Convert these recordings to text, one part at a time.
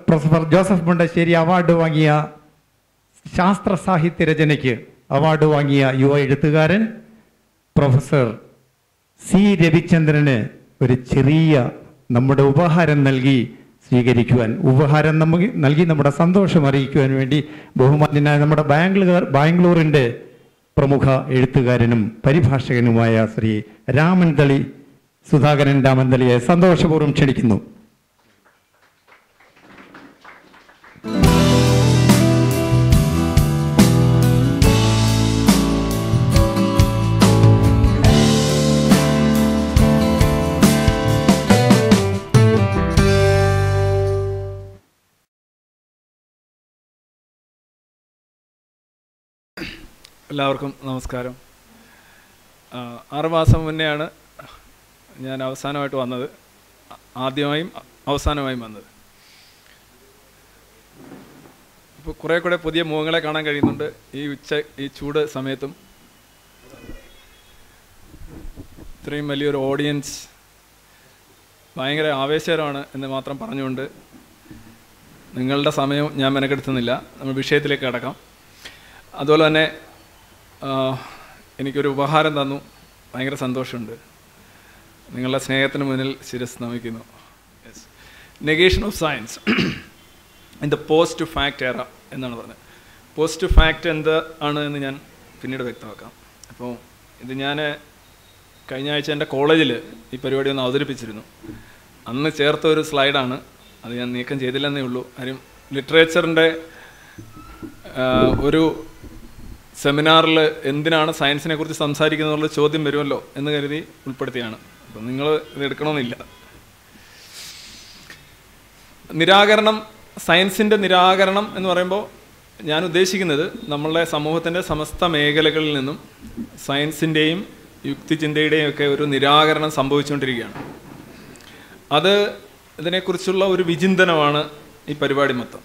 Professor Joseph Mundassery award വാങ്ങിയ ശാസ്ത്ര സാഹിത്യ രചനയ്ക്ക് അവാർഡ് വാങ്ങിയ യുവ എഴുത്തുകാരൻ പ്രൊഫസർ സി രവിചന്ദ്രന് ഒരു ചെറിയ നമ്മുടെ ഉപഹാരം നൽകി സ്വീകരിക്കുവാൻ ഉപഹാരം നമുക്ക് നൽകി നമ്മുടെ സന്തോഷം അറിയിക്കുവാൻ വേണ്ടി ബഹുമാന്യനായ നമ്മുടെ ബാംഗ്ലൂർ ബാംഗ്ലൂരിൻ്റെ പ്രമുഖ എഴുത്തുകാരനും പരിഭാഷകനുമായ ശ്രീ രാമൻതളി സുധാകരൻ രാമൻതളിയെ സന്തോഷപൂർവ്വം ക്ഷണിക്കുന്നു എല്ലാവർക്കും നമസ്കാരം ആ, ആറ് മാസം മുന്നെയാണ് ഞാൻ അവസാനമായിട്ട് വന്നത് ആ- ആദ്യമായും അ- അവസാനമായും വന്നത് ഇപ്പോൾ കുറേ കൂടെ പുതിയ മുഖങ്ങളെ കാണാൻ കഴിയുന്നുണ്ട് ഈ ഉച്ച ഈ ചൂട് സമയത്തും ഇത്രയും വലിയൊരു ഓഡിയൻസ് ഭയങ്കര ആവേശകരമാണ് എന്ന് മാത്രം പറഞ്ഞുകൊണ്ട് നിങ്ങളുടെ സമയം ഞാൻ മെനക്കെടുത്തുന്നില്ല നമ്മൾ വിഷയത്തിലേക്ക് കടക്കാം അതുപോലെ തന്നെ ആ, എനിക്കൊരു ഉപഹാരം തന്നു ഭയങ്കര സന്തോഷമുണ്ട് നിങ്ങളുടെ സ്നേഹത്തിന് മുന്നിൽ ശിരസ് നമിക്കുന്നു negation of science in the post fact era എന്നാണ് പറഞ്ഞത് പോസ്റ്റ് ഫാക്ട് എന്ത് ആണ് എന്ന് ഞാൻ പിന്നീട് വ്യക്തമാക്കാം അപ്പോൾ ഇത് ഞാൻ കഴിഞ്ഞ ആഴ്ച എൻ്റെ കോളേജിൽ ഈ പരിപാടി ഒന്ന് അവതരിപ്പിച്ചിരുന്നു അന്ന് ചേർത്ത ഒരു സ്ലൈഡാണ് അത് ഞാൻ നീക്കം ചെയ്തില്ലെന്നേ ഉള്ളൂ കാര്യം ലിറ്ററേച്ചറിൻ്റെ ഒരു സെമിനാറിൽ എന്തിനാണ് സയൻസിനെ കുറിച്ച് സംസാരിക്കുന്നത് എന്നുള്ള ചോദ്യം വരുമല്ലോ എന്ന് കരുതി ഉൾപ്പെടുത്തിയാണ് അപ്പം നിങ്ങൾ ഇത് എടുക്കണമെന്നില്ല നിരാകരണം സയൻസിൻ്റെ നിരാകരണം എന്ന് പറയുമ്പോൾ ഞാൻ ഉദ്ദേശിക്കുന്നത് നമ്മളുടെ സമൂഹത്തിൻ്റെ സമസ്ത മേഖലകളിൽ നിന്നും സയൻസിൻ്റെയും യുക്തിചിന്തയുടെയും ഒക്കെ ഒരു നിരാകരണം സംഭവിച്ചുകൊണ്ടിരിക്കുകയാണ് അത് ഇതിനെക്കുറിച്ചുള്ള ഒരു വിചിന്തനമാണ് ഈ പരിപാടി മൊത്തം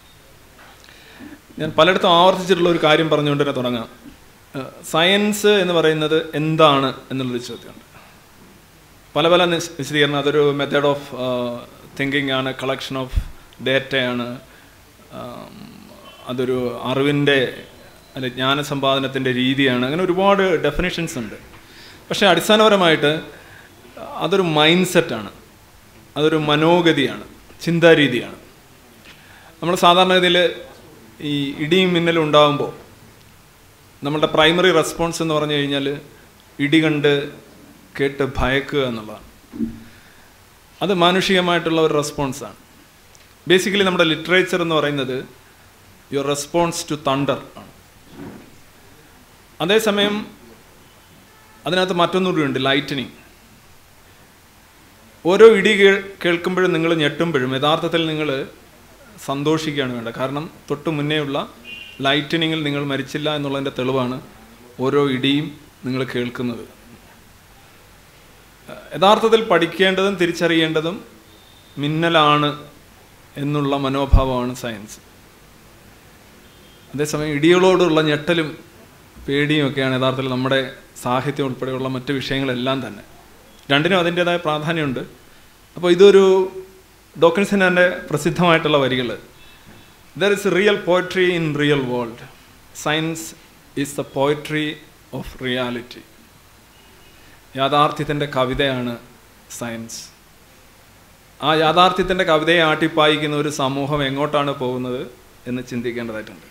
ഞാൻ പലയിടത്തും ആവർത്തിച്ചിട്ടുള്ള ഒരു കാര്യം പറഞ്ഞുകൊണ്ട് തന്നെ തുടങ്ങാം ഏഹ് സയൻസ് എന്ന് പറയുന്നത് എന്താണ് എന്നുള്ളൊരു ചോദ്യമുണ്ട് പല പല നിസ്- വിശദീകരണം അതൊരു മെത്തേഡ് ഓഫ് തിങ്കിങ് ആണ് കളക്ഷൻ ഓഫ് ഡേറ്റയാണ് ആം, അതൊരു അറിവിൻ്റെ അല്ലെ ജ്ഞാനസമ്പാദനത്തിൻ്റെ രീതിയാണ് അങ്ങനെ ഒരുപാട് ഡെഫിനിഷൻസ് ഉണ്ട് പക്ഷേ അടിസ്ഥാനപരമായിട്ട് അതൊരു മൈൻഡ് സെറ്റാണ് അതൊരു മനോഗതിയാണ് ചിന്താരീതിയാണ് നമ്മൾ സാധാരണഗതിയിൽ ഈ ഇടിയും മിന്നലും ഉണ്ടാകുമ്പോൾ നമ്മളുടെ പ്രൈമറി റെസ്പോൺസ് എന്ന് പറഞ്ഞു കഴിഞ്ഞാൽ ഇടി കണ്ട് കേട്ട് ഭയക്കുക എന്നുള്ളതാണ് അത് മാനുഷികമായിട്ടുള്ള ഒരു റെസ്പോൺസാണ് ബേസിക്കലി നമ്മുടെ ലിറ്ററേച്ചർ എന്ന് പറയുന്നത് യുവർ റെസ്പോൺസ് ടു തണ്ടർ ആണ് അതേസമയം അതിനകത്ത് മറ്റൊന്നുകൂടി ഉണ്ട് ലൈറ്റനിങ് ഓരോ ഇടി കേൾ കേൾക്കുമ്പോഴും നിങ്ങൾ ഞെട്ടുമ്പോഴും യഥാർത്ഥത്തിൽ നിങ്ങൾ സന്തോഷിക്കുകയാണ് വേണ്ടത് കാരണം തൊട്ട് മുന്നേയുള്ള ലൈറ്റനിങ്ങിൽ നിങ്ങൾ മരിച്ചില്ല എന്നുള്ളതിൻ്റെ തെളിവാണ് ഓരോ ഇടിയും നിങ്ങൾ കേൾക്കുന്നത് യഥാർത്ഥത്തിൽ പഠിക്കേണ്ടതും തിരിച്ചറിയേണ്ടതും മിന്നലാണ് എന്നുള്ള മനോഭാവമാണ് സയൻസ് അതേസമയം ഇടികളോടുള്ള ഞെട്ടലും പേടിയും ഒക്കെയാണ് യഥാർത്ഥത്തിൽ നമ്മുടെ സാഹിത്യം ഉൾപ്പെടെയുള്ള മറ്റ് വിഷയങ്ങളെല്ലാം തന്നെ രണ്ടിനും അതിൻ്റെതായ പ്രാധാന്യമുണ്ട് അപ്പോൾ ഇതൊരു ഡോക്കിൻസിൻ്റെ പ്രസിദ്ധമായിട്ടുള്ള വരികൾ there is real poetry in real world science is the poetry of reality യാഥാർത്ഥ്യത്തിൻ്റെ കവിതയാണ് സയൻസ് ആ യാഥാർത്ഥ്യത്തിൻ്റെ കവിതയെ ആട്ടിപ്പായിക്കുന്ന ഒരു സമൂഹം എങ്ങോട്ടാണ് പോകുന്നത് എന്ന് ചിന്തിക്കേണ്ടതായിട്ടുണ്ട്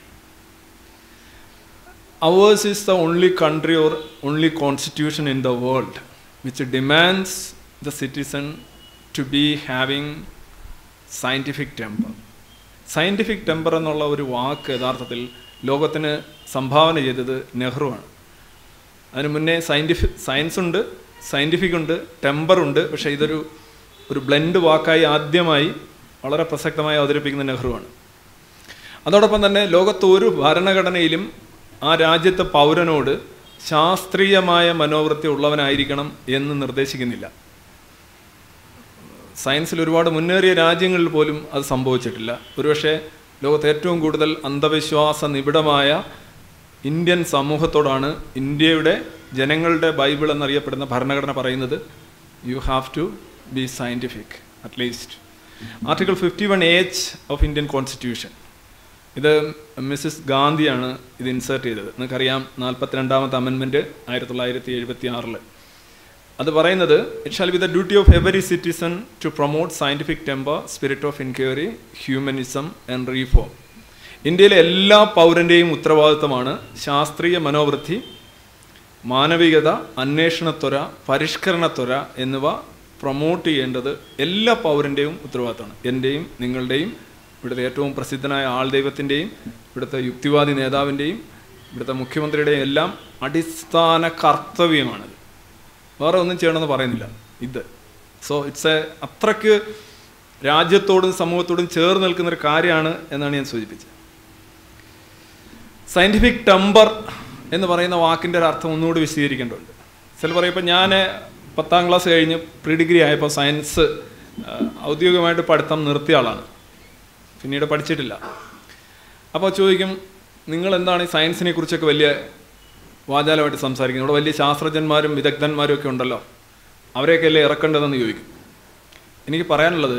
ours is the only country or only constitution in the world which demands the citizen to be having scientific temper scientific temper എന്നുള്ള ഒരു വാക്ക് യഥാർത്ഥത്തിൽ ലോകത്തിന് സംഭാവന ചെയ്തത് നെഹ്റുവാണ് അതിന് മുന്നേ സയൻറ്റിഫിക് സയൻസ് ഉണ്ട് സയൻറ്റിഫിക് ഉണ്ട് ടെമ്പർ ഉണ്ട് പക്ഷേ ഇതൊരു ഒരു ബ്ലെൻഡ് വാക്കായി ആദ്യമായി വളരെ പ്രസക്തമായി അവതരിപ്പിക്കുന്ന നെഹ്റുവാണ് അതോടൊപ്പം തന്നെ ലോകത്ത് ഒരു ഭരണഘടനയിലും ആ രാജ്യത്തെ പൗരനോട് ശാസ്ത്രീയമായ മനോവൃത്തി ഉള്ളവനായിരിക്കണം എന്ന് നിർദ്ദേശിക്കുന്നില്ല സയൻസിൽ ഒരുപാട് മുന്നേറിയ രാജ്യങ്ങളിൽ പോലും അത് സംഭവിച്ചിട്ടില്ല ഒരുപക്ഷെ ലോകത്ത് ഏറ്റവും കൂടുതൽ അന്ധവിശ്വാസ നിബിഡമായ ഇന്ത്യൻ സമൂഹത്തോടാണ് ഇന്ത്യയുടെ ജനങ്ങളുടെ ബൈബിൾ എന്നറിയപ്പെടുന്ന ഭരണഘടന പറയുന്നത് you have to be scientific at least article fifty one H of Indian constitution ഇത് മിസ്സിസ് ഗാന്ധിയാണ് ഇത് ഇൻസേർട്ട് ചെയ്തത് നിങ്ങൾക്കറിയാം നാൽപ്പത്തിരണ്ടാമത്തെ അമെൻമെൻറ്റ് ആയിരത്തി തൊള്ളായിരത്തി എഴുപത്തി ആറിൽ അത് പറയുന്നത് it shall be the duty of every citizen to promote scientific temper spirit of enquiry humanism and reform ഇന്ത്യയിലെ എല്ലാ പൗരൻ്റെയും ഉത്തരവാദിത്തമാണ് ശാസ്ത്രീയ മനോവൃത്തി മാനവികത അന്വേഷണത്വര പരിഷ്കരണത്വര എന്നിവ പ്രൊമോട്ട് ചെയ്യേണ്ടത് എല്ലാ പൗരൻ്റെയും ഉത്തരവാദിത്തമാണ് എൻ്റെയും നിങ്ങളുടെയും ഇവിടുത്തെ ഏറ്റവും പ്രസിദ്ധനായ ആൾ ദൈവത്തിൻ്റെയും ഇവിടുത്തെ യുക്തിവാദി നേതാവിൻ്റെയും ഇവിടുത്തെ മുഖ്യമന്ത്രിയുടെയും എല്ലാം അടിസ്ഥാന കർത്തവ്യമാണത് വേറെ ഒന്നും ചെയ്യണമെന്ന് പറയുന്നില്ല ഇത് സോ ഇറ്റ്സ് എ അത്രയ്ക്ക് രാജ്യത്തോടും സമൂഹത്തോടും ചേർന്ന് നിൽക്കുന്ന ഒരു കാര്യമാണ് എന്നാണ് ഞാൻ സൂചിപ്പിച്ചത് സയൻറ്റിഫിക് ടെമ്പർ എന്ന് പറയുന്ന വാക്കിൻ്റെ ഒരു അർത്ഥം ഒന്നുകൂടി വിശദീകരിക്കേണ്ടതുണ്ട് ചില പറയുമ്പോൾ ഞാൻ പത്താം ക്ലാസ് കഴിഞ്ഞ് പ്രീ ഡിഗ്രി ആയപ്പോൾ സയൻസ് ഔദ്യോഗികമായിട്ട് പഠിത്തം നിർത്തിയ ആളാണ് പിന്നീട് പഠിച്ചിട്ടില്ല അപ്പോൾ ചോദിക്കും നിങ്ങൾ എന്താണ് ഈ സയൻസിനെ കുറിച്ചൊക്കെ വലിയ വാചാലമായിട്ട് സംസാരിക്കുന്നത് ഇവിടെ വലിയ ശാസ്ത്രജ്ഞന്മാരും വിദഗ്ധന്മാരും ഒക്കെ ഉണ്ടല്ലോ അവരെയൊക്കെ അല്ലേ ഇറക്കേണ്ടതെന്ന് ചോദിക്കും എനിക്ക് പറയാനുള്ളത്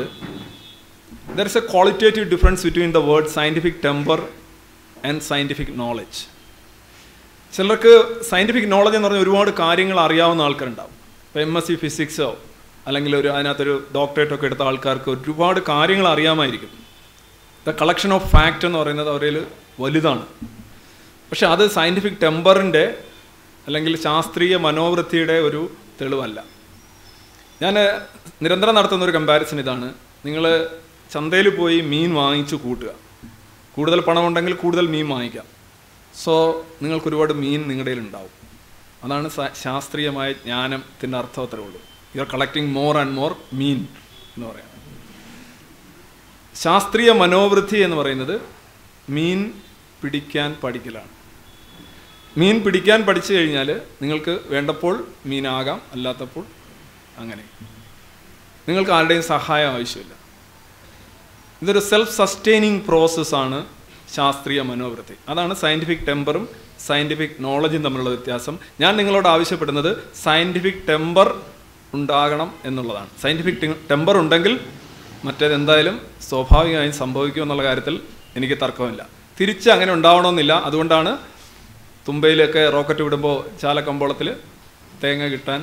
there is a qualitative difference between the word scientific temper and scientific knowledge ചിലർക്ക് സയൻറ്റിഫിക് നോളജ് എന്ന് പറഞ്ഞാൽ ഒരുപാട് കാര്യങ്ങൾ അറിയാവുന്ന ആൾക്കാരുണ്ടാവും ഇപ്പോൾ എം എസ് സി ഫിസിക്സോ അല്ലെങ്കിൽ ഒരു അതിനകത്തൊരു ഡോക്ടറേറ്റ് ഒക്കെ എടുത്ത ആൾക്കാർക്ക് ഒരുപാട് കാര്യങ്ങൾ അറിയാമായിരിക്കും ദ കളക്ഷൻ ഓഫ് ഫാക്റ്റ് എന്ന് പറയുന്നത് അവരിൽ വലുതാണ് പക്ഷെ അത് സയൻറ്റിഫിക് ടെമ്പറിൻ്റെ അല്ലെങ്കിൽ ശാസ്ത്രീയ മനോവൃത്തിയുടെ ഒരു തെളിവല്ല ഞാൻ നിരന്തരം നടത്തുന്ന ഒരു കമ്പാരിസൺ ഇതാണ് നിങ്ങൾ ചന്തയിൽ പോയി മീൻ വാങ്ങിച്ചു കൂട്ടുക കൂടുതൽ പണമുണ്ടെങ്കിൽ കൂടുതൽ മീൻ വാങ്ങിക്കാം സോ നിങ്ങൾക്ക് ഒരുപാട് മീൻ നിങ്ങളുടെ കയ്യിൽ ഉണ്ടാവും അതാണ് സ- ശാസ്ത്രീയമായ ജ്ഞാനത്തിൻ്റെ അർത്ഥം അത്രേ ഉള്ളൂ you are collecting more and more മീൻ എന്ന് പറയാം ശാസ്ത്രീയ മനോവൃത്തി എന്ന് പറയുന്നത് മീൻ പിടിക്കാൻ പഠിക്കലാണ് മീൻ പിടിക്കാൻ പഠിച്ചു കഴിഞ്ഞാൽ നിങ്ങൾക്ക് വേണ്ടപ്പോൾ മീനാകാം അല്ലാത്തപ്പോൾ അങ്ങനെ നിങ്ങൾക്ക് ആരുടെയും സഹായം ആവശ്യമില്ല ഇതൊരു സെൽഫ് സസ്റ്റെയിനിങ് പ്രോസസ്സാണ് ശാസ്ത്രീയ മനോവൃത്തി അതാണ് സയൻറ്റിഫിക് ടെമ്പറും സയൻറ്റിഫിക് നോളജും തമ്മിലുള്ള വ്യത്യാസം ഞാൻ നിങ്ങളോട് ആവശ്യപ്പെടുന്നത് സയൻറ്റിഫിക് ടെമ്പർ ഉണ്ടാകണം എന്നുള്ളതാണ് സയൻറ്റിഫിക് ടെമ്പർ ഉണ്ടെങ്കിൽ മറ്റേത് എന്തായാലും സ്വാഭാവികമായും സംഭവിക്കും എന്നുള്ള കാര്യത്തിൽ എനിക്ക് തർക്കമില്ല തിരിച്ച് അങ്ങനെ ഉണ്ടാവണമെന്നില്ല അതുകൊണ്ടാണ് തുമ്പയിലൊക്കെ റോക്കറ്റ് വിടുമ്പോൾ ചാലക്കമ്പോളത്തിൽ തേങ്ങ കിട്ടാൻ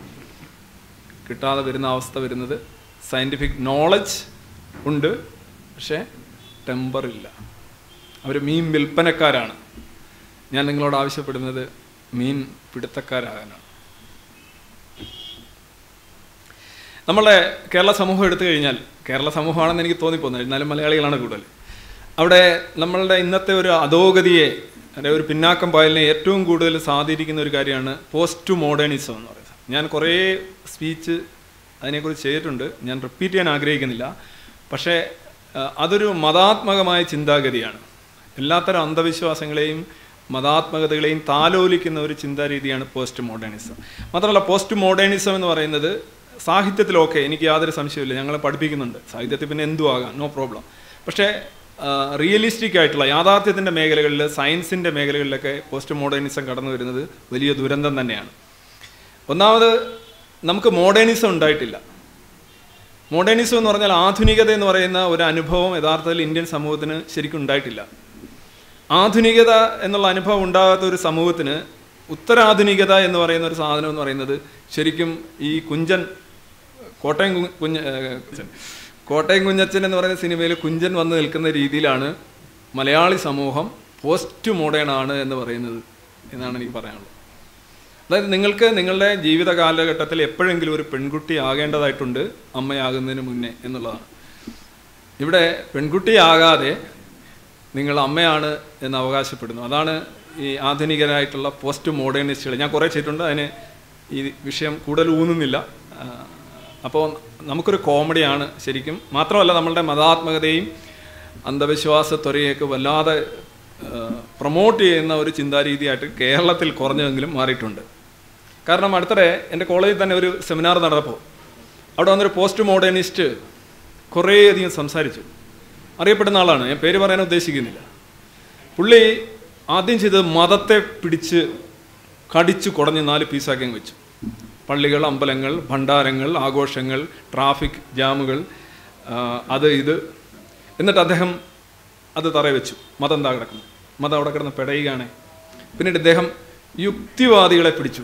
കിട്ടാതെ വരുന്ന അവസ്ഥ വരുന്നത് സയൻറ്റിഫിക് നോളജ് ഉണ്ട് പക്ഷേ ടെമ്പർ ഇല്ല അവർ മീൻ വിൽപ്പനക്കാരാണ് ഞാൻ നിങ്ങളോട് ആവശ്യപ്പെടുന്നത് മീൻ പിടുത്തക്കാരാകാനാണ് നമ്മളെ കേരള സമൂഹം എടുത്തു കഴിഞ്ഞാൽ കേരള സമൂഹമാണെന്ന് എനിക്ക് തോന്നിപ്പോകുന്നത് എന്നാലും മലയാളികളാണ് കൂടുതൽ അവിടെ നമ്മളുടെ ഇന്നത്തെ ഒരു അധോഗതിയെ അല്ലെ ഒരു പിന്നാക്കം പോയലിനെ ഏറ്റവും കൂടുതൽ സ്വാധീനിക്കുന്ന ഒരു കാര്യമാണ് പോസ്റ്റ് മോഡേണിസം എന്ന് പറയുന്നത് ഞാൻ കുറേ സ്പീച്ച് അതിനെക്കുറിച്ച് ചെയ്തിട്ടുണ്ട് ഞാൻ റിപ്പീറ്റ് ചെയ്യാൻ ആഗ്രഹിക്കുന്നില്ല പക്ഷേ ആ, അതൊരു മതാത്മകമായ ചിന്താഗതിയാണ് എല്ലാത്തരം അന്ധവിശ്വാസങ്ങളെയും മതാത്മകതകളെയും താലോലിക്കുന്ന ഒരു ചിന്താരീതിയാണ് പോസ്റ്റ് മോഡേണിസം മാത്രമല്ല പോസ്റ്റ് മോഡേണിസം എന്ന് പറയുന്നത് സാഹിത്യത്തിലൊക്കെ എനിക്ക് യാതൊരു സംശയമില്ല ഞങ്ങളെ പഠിപ്പിക്കുന്നുണ്ട് സാഹിത്യത്തിൽ പിന്നെ എന്തും ആകാം നോ പ്രോബ്ലം പക്ഷേ റിയലിസ്റ്റിക് ആയിട്ടുള്ള യാഥാർത്ഥ്യത്തിൻ്റെ മേഖലകളിൽ സയൻസിൻ്റെ മേഖലകളിലൊക്കെ പോസ്റ്റ് മോഡേണിസം കടന്നു വരുന്നത് വലിയ ദുരന്തം തന്നെയാണ് ഒന്നാമത് നമുക്ക് മോഡേണിസം ഉണ്ടായിട്ടില്ല മോഡേണിസം എന്ന് പറഞ്ഞാൽ ആധുനികത എന്ന് പറയുന്ന ഒരു അനുഭവം യഥാർത്ഥത്തിൽ ഇന്ത്യൻ സമൂഹത്തിന് ശരിക്കും ഉണ്ടായിട്ടില്ല ആധുനികത എന്നുള്ള അനുഭവം ഉണ്ടാകാത്ത ഒരു സമൂഹത്തിന് ഉത്തരാധുനികത എന്ന് പറയുന്ന ഒരു സാധനം എന്ന് പറയുന്നത് ശരിക്കും ഈ കുഞ്ചൻ കോട്ടയം കു- കുഞ്ഞ ഏഹ് കുഞ്ചൻ. കോട്ടയം കുഞ്ഞച്ചൻ എന്ന് പറയുന്ന സിനിമയിൽ കുഞ്ചൻ വന്ന് നിൽക്കുന്ന രീതിയിലാണ് മലയാളി സമൂഹം പോസ്റ്റ് മോഡേൺ ആണ് എന്ന് പറയുന്നത് എന്നാണ് എനിക്ക് പറയാനുള്ളത് അതായത് നിങ്ങൾക്ക് നിങ്ങളുടെ ജീവിത കാലഘട്ടത്തിൽ എപ്പോഴെങ്കിലും ഒരു പെൺകുട്ടി ആകേണ്ടതായിട്ടുണ്ട് അമ്മയാകുന്നതിന് മുന്നേ എന്നുള്ളതാണ് ഇവിടെ പെൺകുട്ടിയാകാതെ നിങ്ങൾ അമ്മയാണ് എന്ന് അവകാശപ്പെടുന്നു അതാണ് ഈ ആധുനികരായിട്ടുള്ള പോസ്റ്റ് മോഡേണിസ്റ്റുകൾ ഞാൻ കുറേ ചെയ്തിട്ടുണ്ട് അതിന് ഈ വിഷയം കൂടുതൽ ഊന്നുന്നില്ല ആ, അപ്പോൾ നമുക്കൊരു കോമഡിയാണ് ശരിക്കും മാത്രമല്ല നമ്മളുടെ മതാത്മകതയും അന്ധവിശ്വാസത്വരയൊക്കെ വല്ലാതെ പ്രൊമോട്ട് ചെയ്യുന്ന ഒരു ചിന്താരീതിയായിട്ട് കേരളത്തിൽ കുറഞ്ഞെങ്കിലും മാറിയിട്ടുണ്ട് കാരണം അടുത്തിടെ എൻ്റെ കോളേജിൽ തന്നെ ഒരു സെമിനാർ നടന്നപ്പോൾ അവിടെ വന്നൊരു പോസ്റ്റ് മോഡേണിസ്റ്റ് കുറേയധികം സംസാരിച്ചു അറിയപ്പെടുന്ന ആളാണ് ഞാൻ പേര് പറയാൻ ഉദ്ദേശിക്കുന്നില്ല പുള്ളി ആദ്യം ചെയ്തത് മതത്തെ പിടിച്ച് കടിച്ചു കുടഞ്ഞ് നാല് പീസാക്കി അങ്ങ് വെച്ചു പള്ളികൾ അമ്പലങ്ങൾ ഭണ്ഡാരങ്ങൾ ആഘോഷങ്ങൾ ട്രാഫിക് ജാമുകൾ ആ, അത് ഇത് എന്നിട്ട് അദ്ദേഹം അത് തറ വെച്ചു മതം എന്താ കിടക്കുന്നു മതം അവിടെ കിടന്ന് പിടയുകയാണ് പിന്നീട് ഇദ്ദേഹം യുക്തിവാദികളെ പിടിച്ചു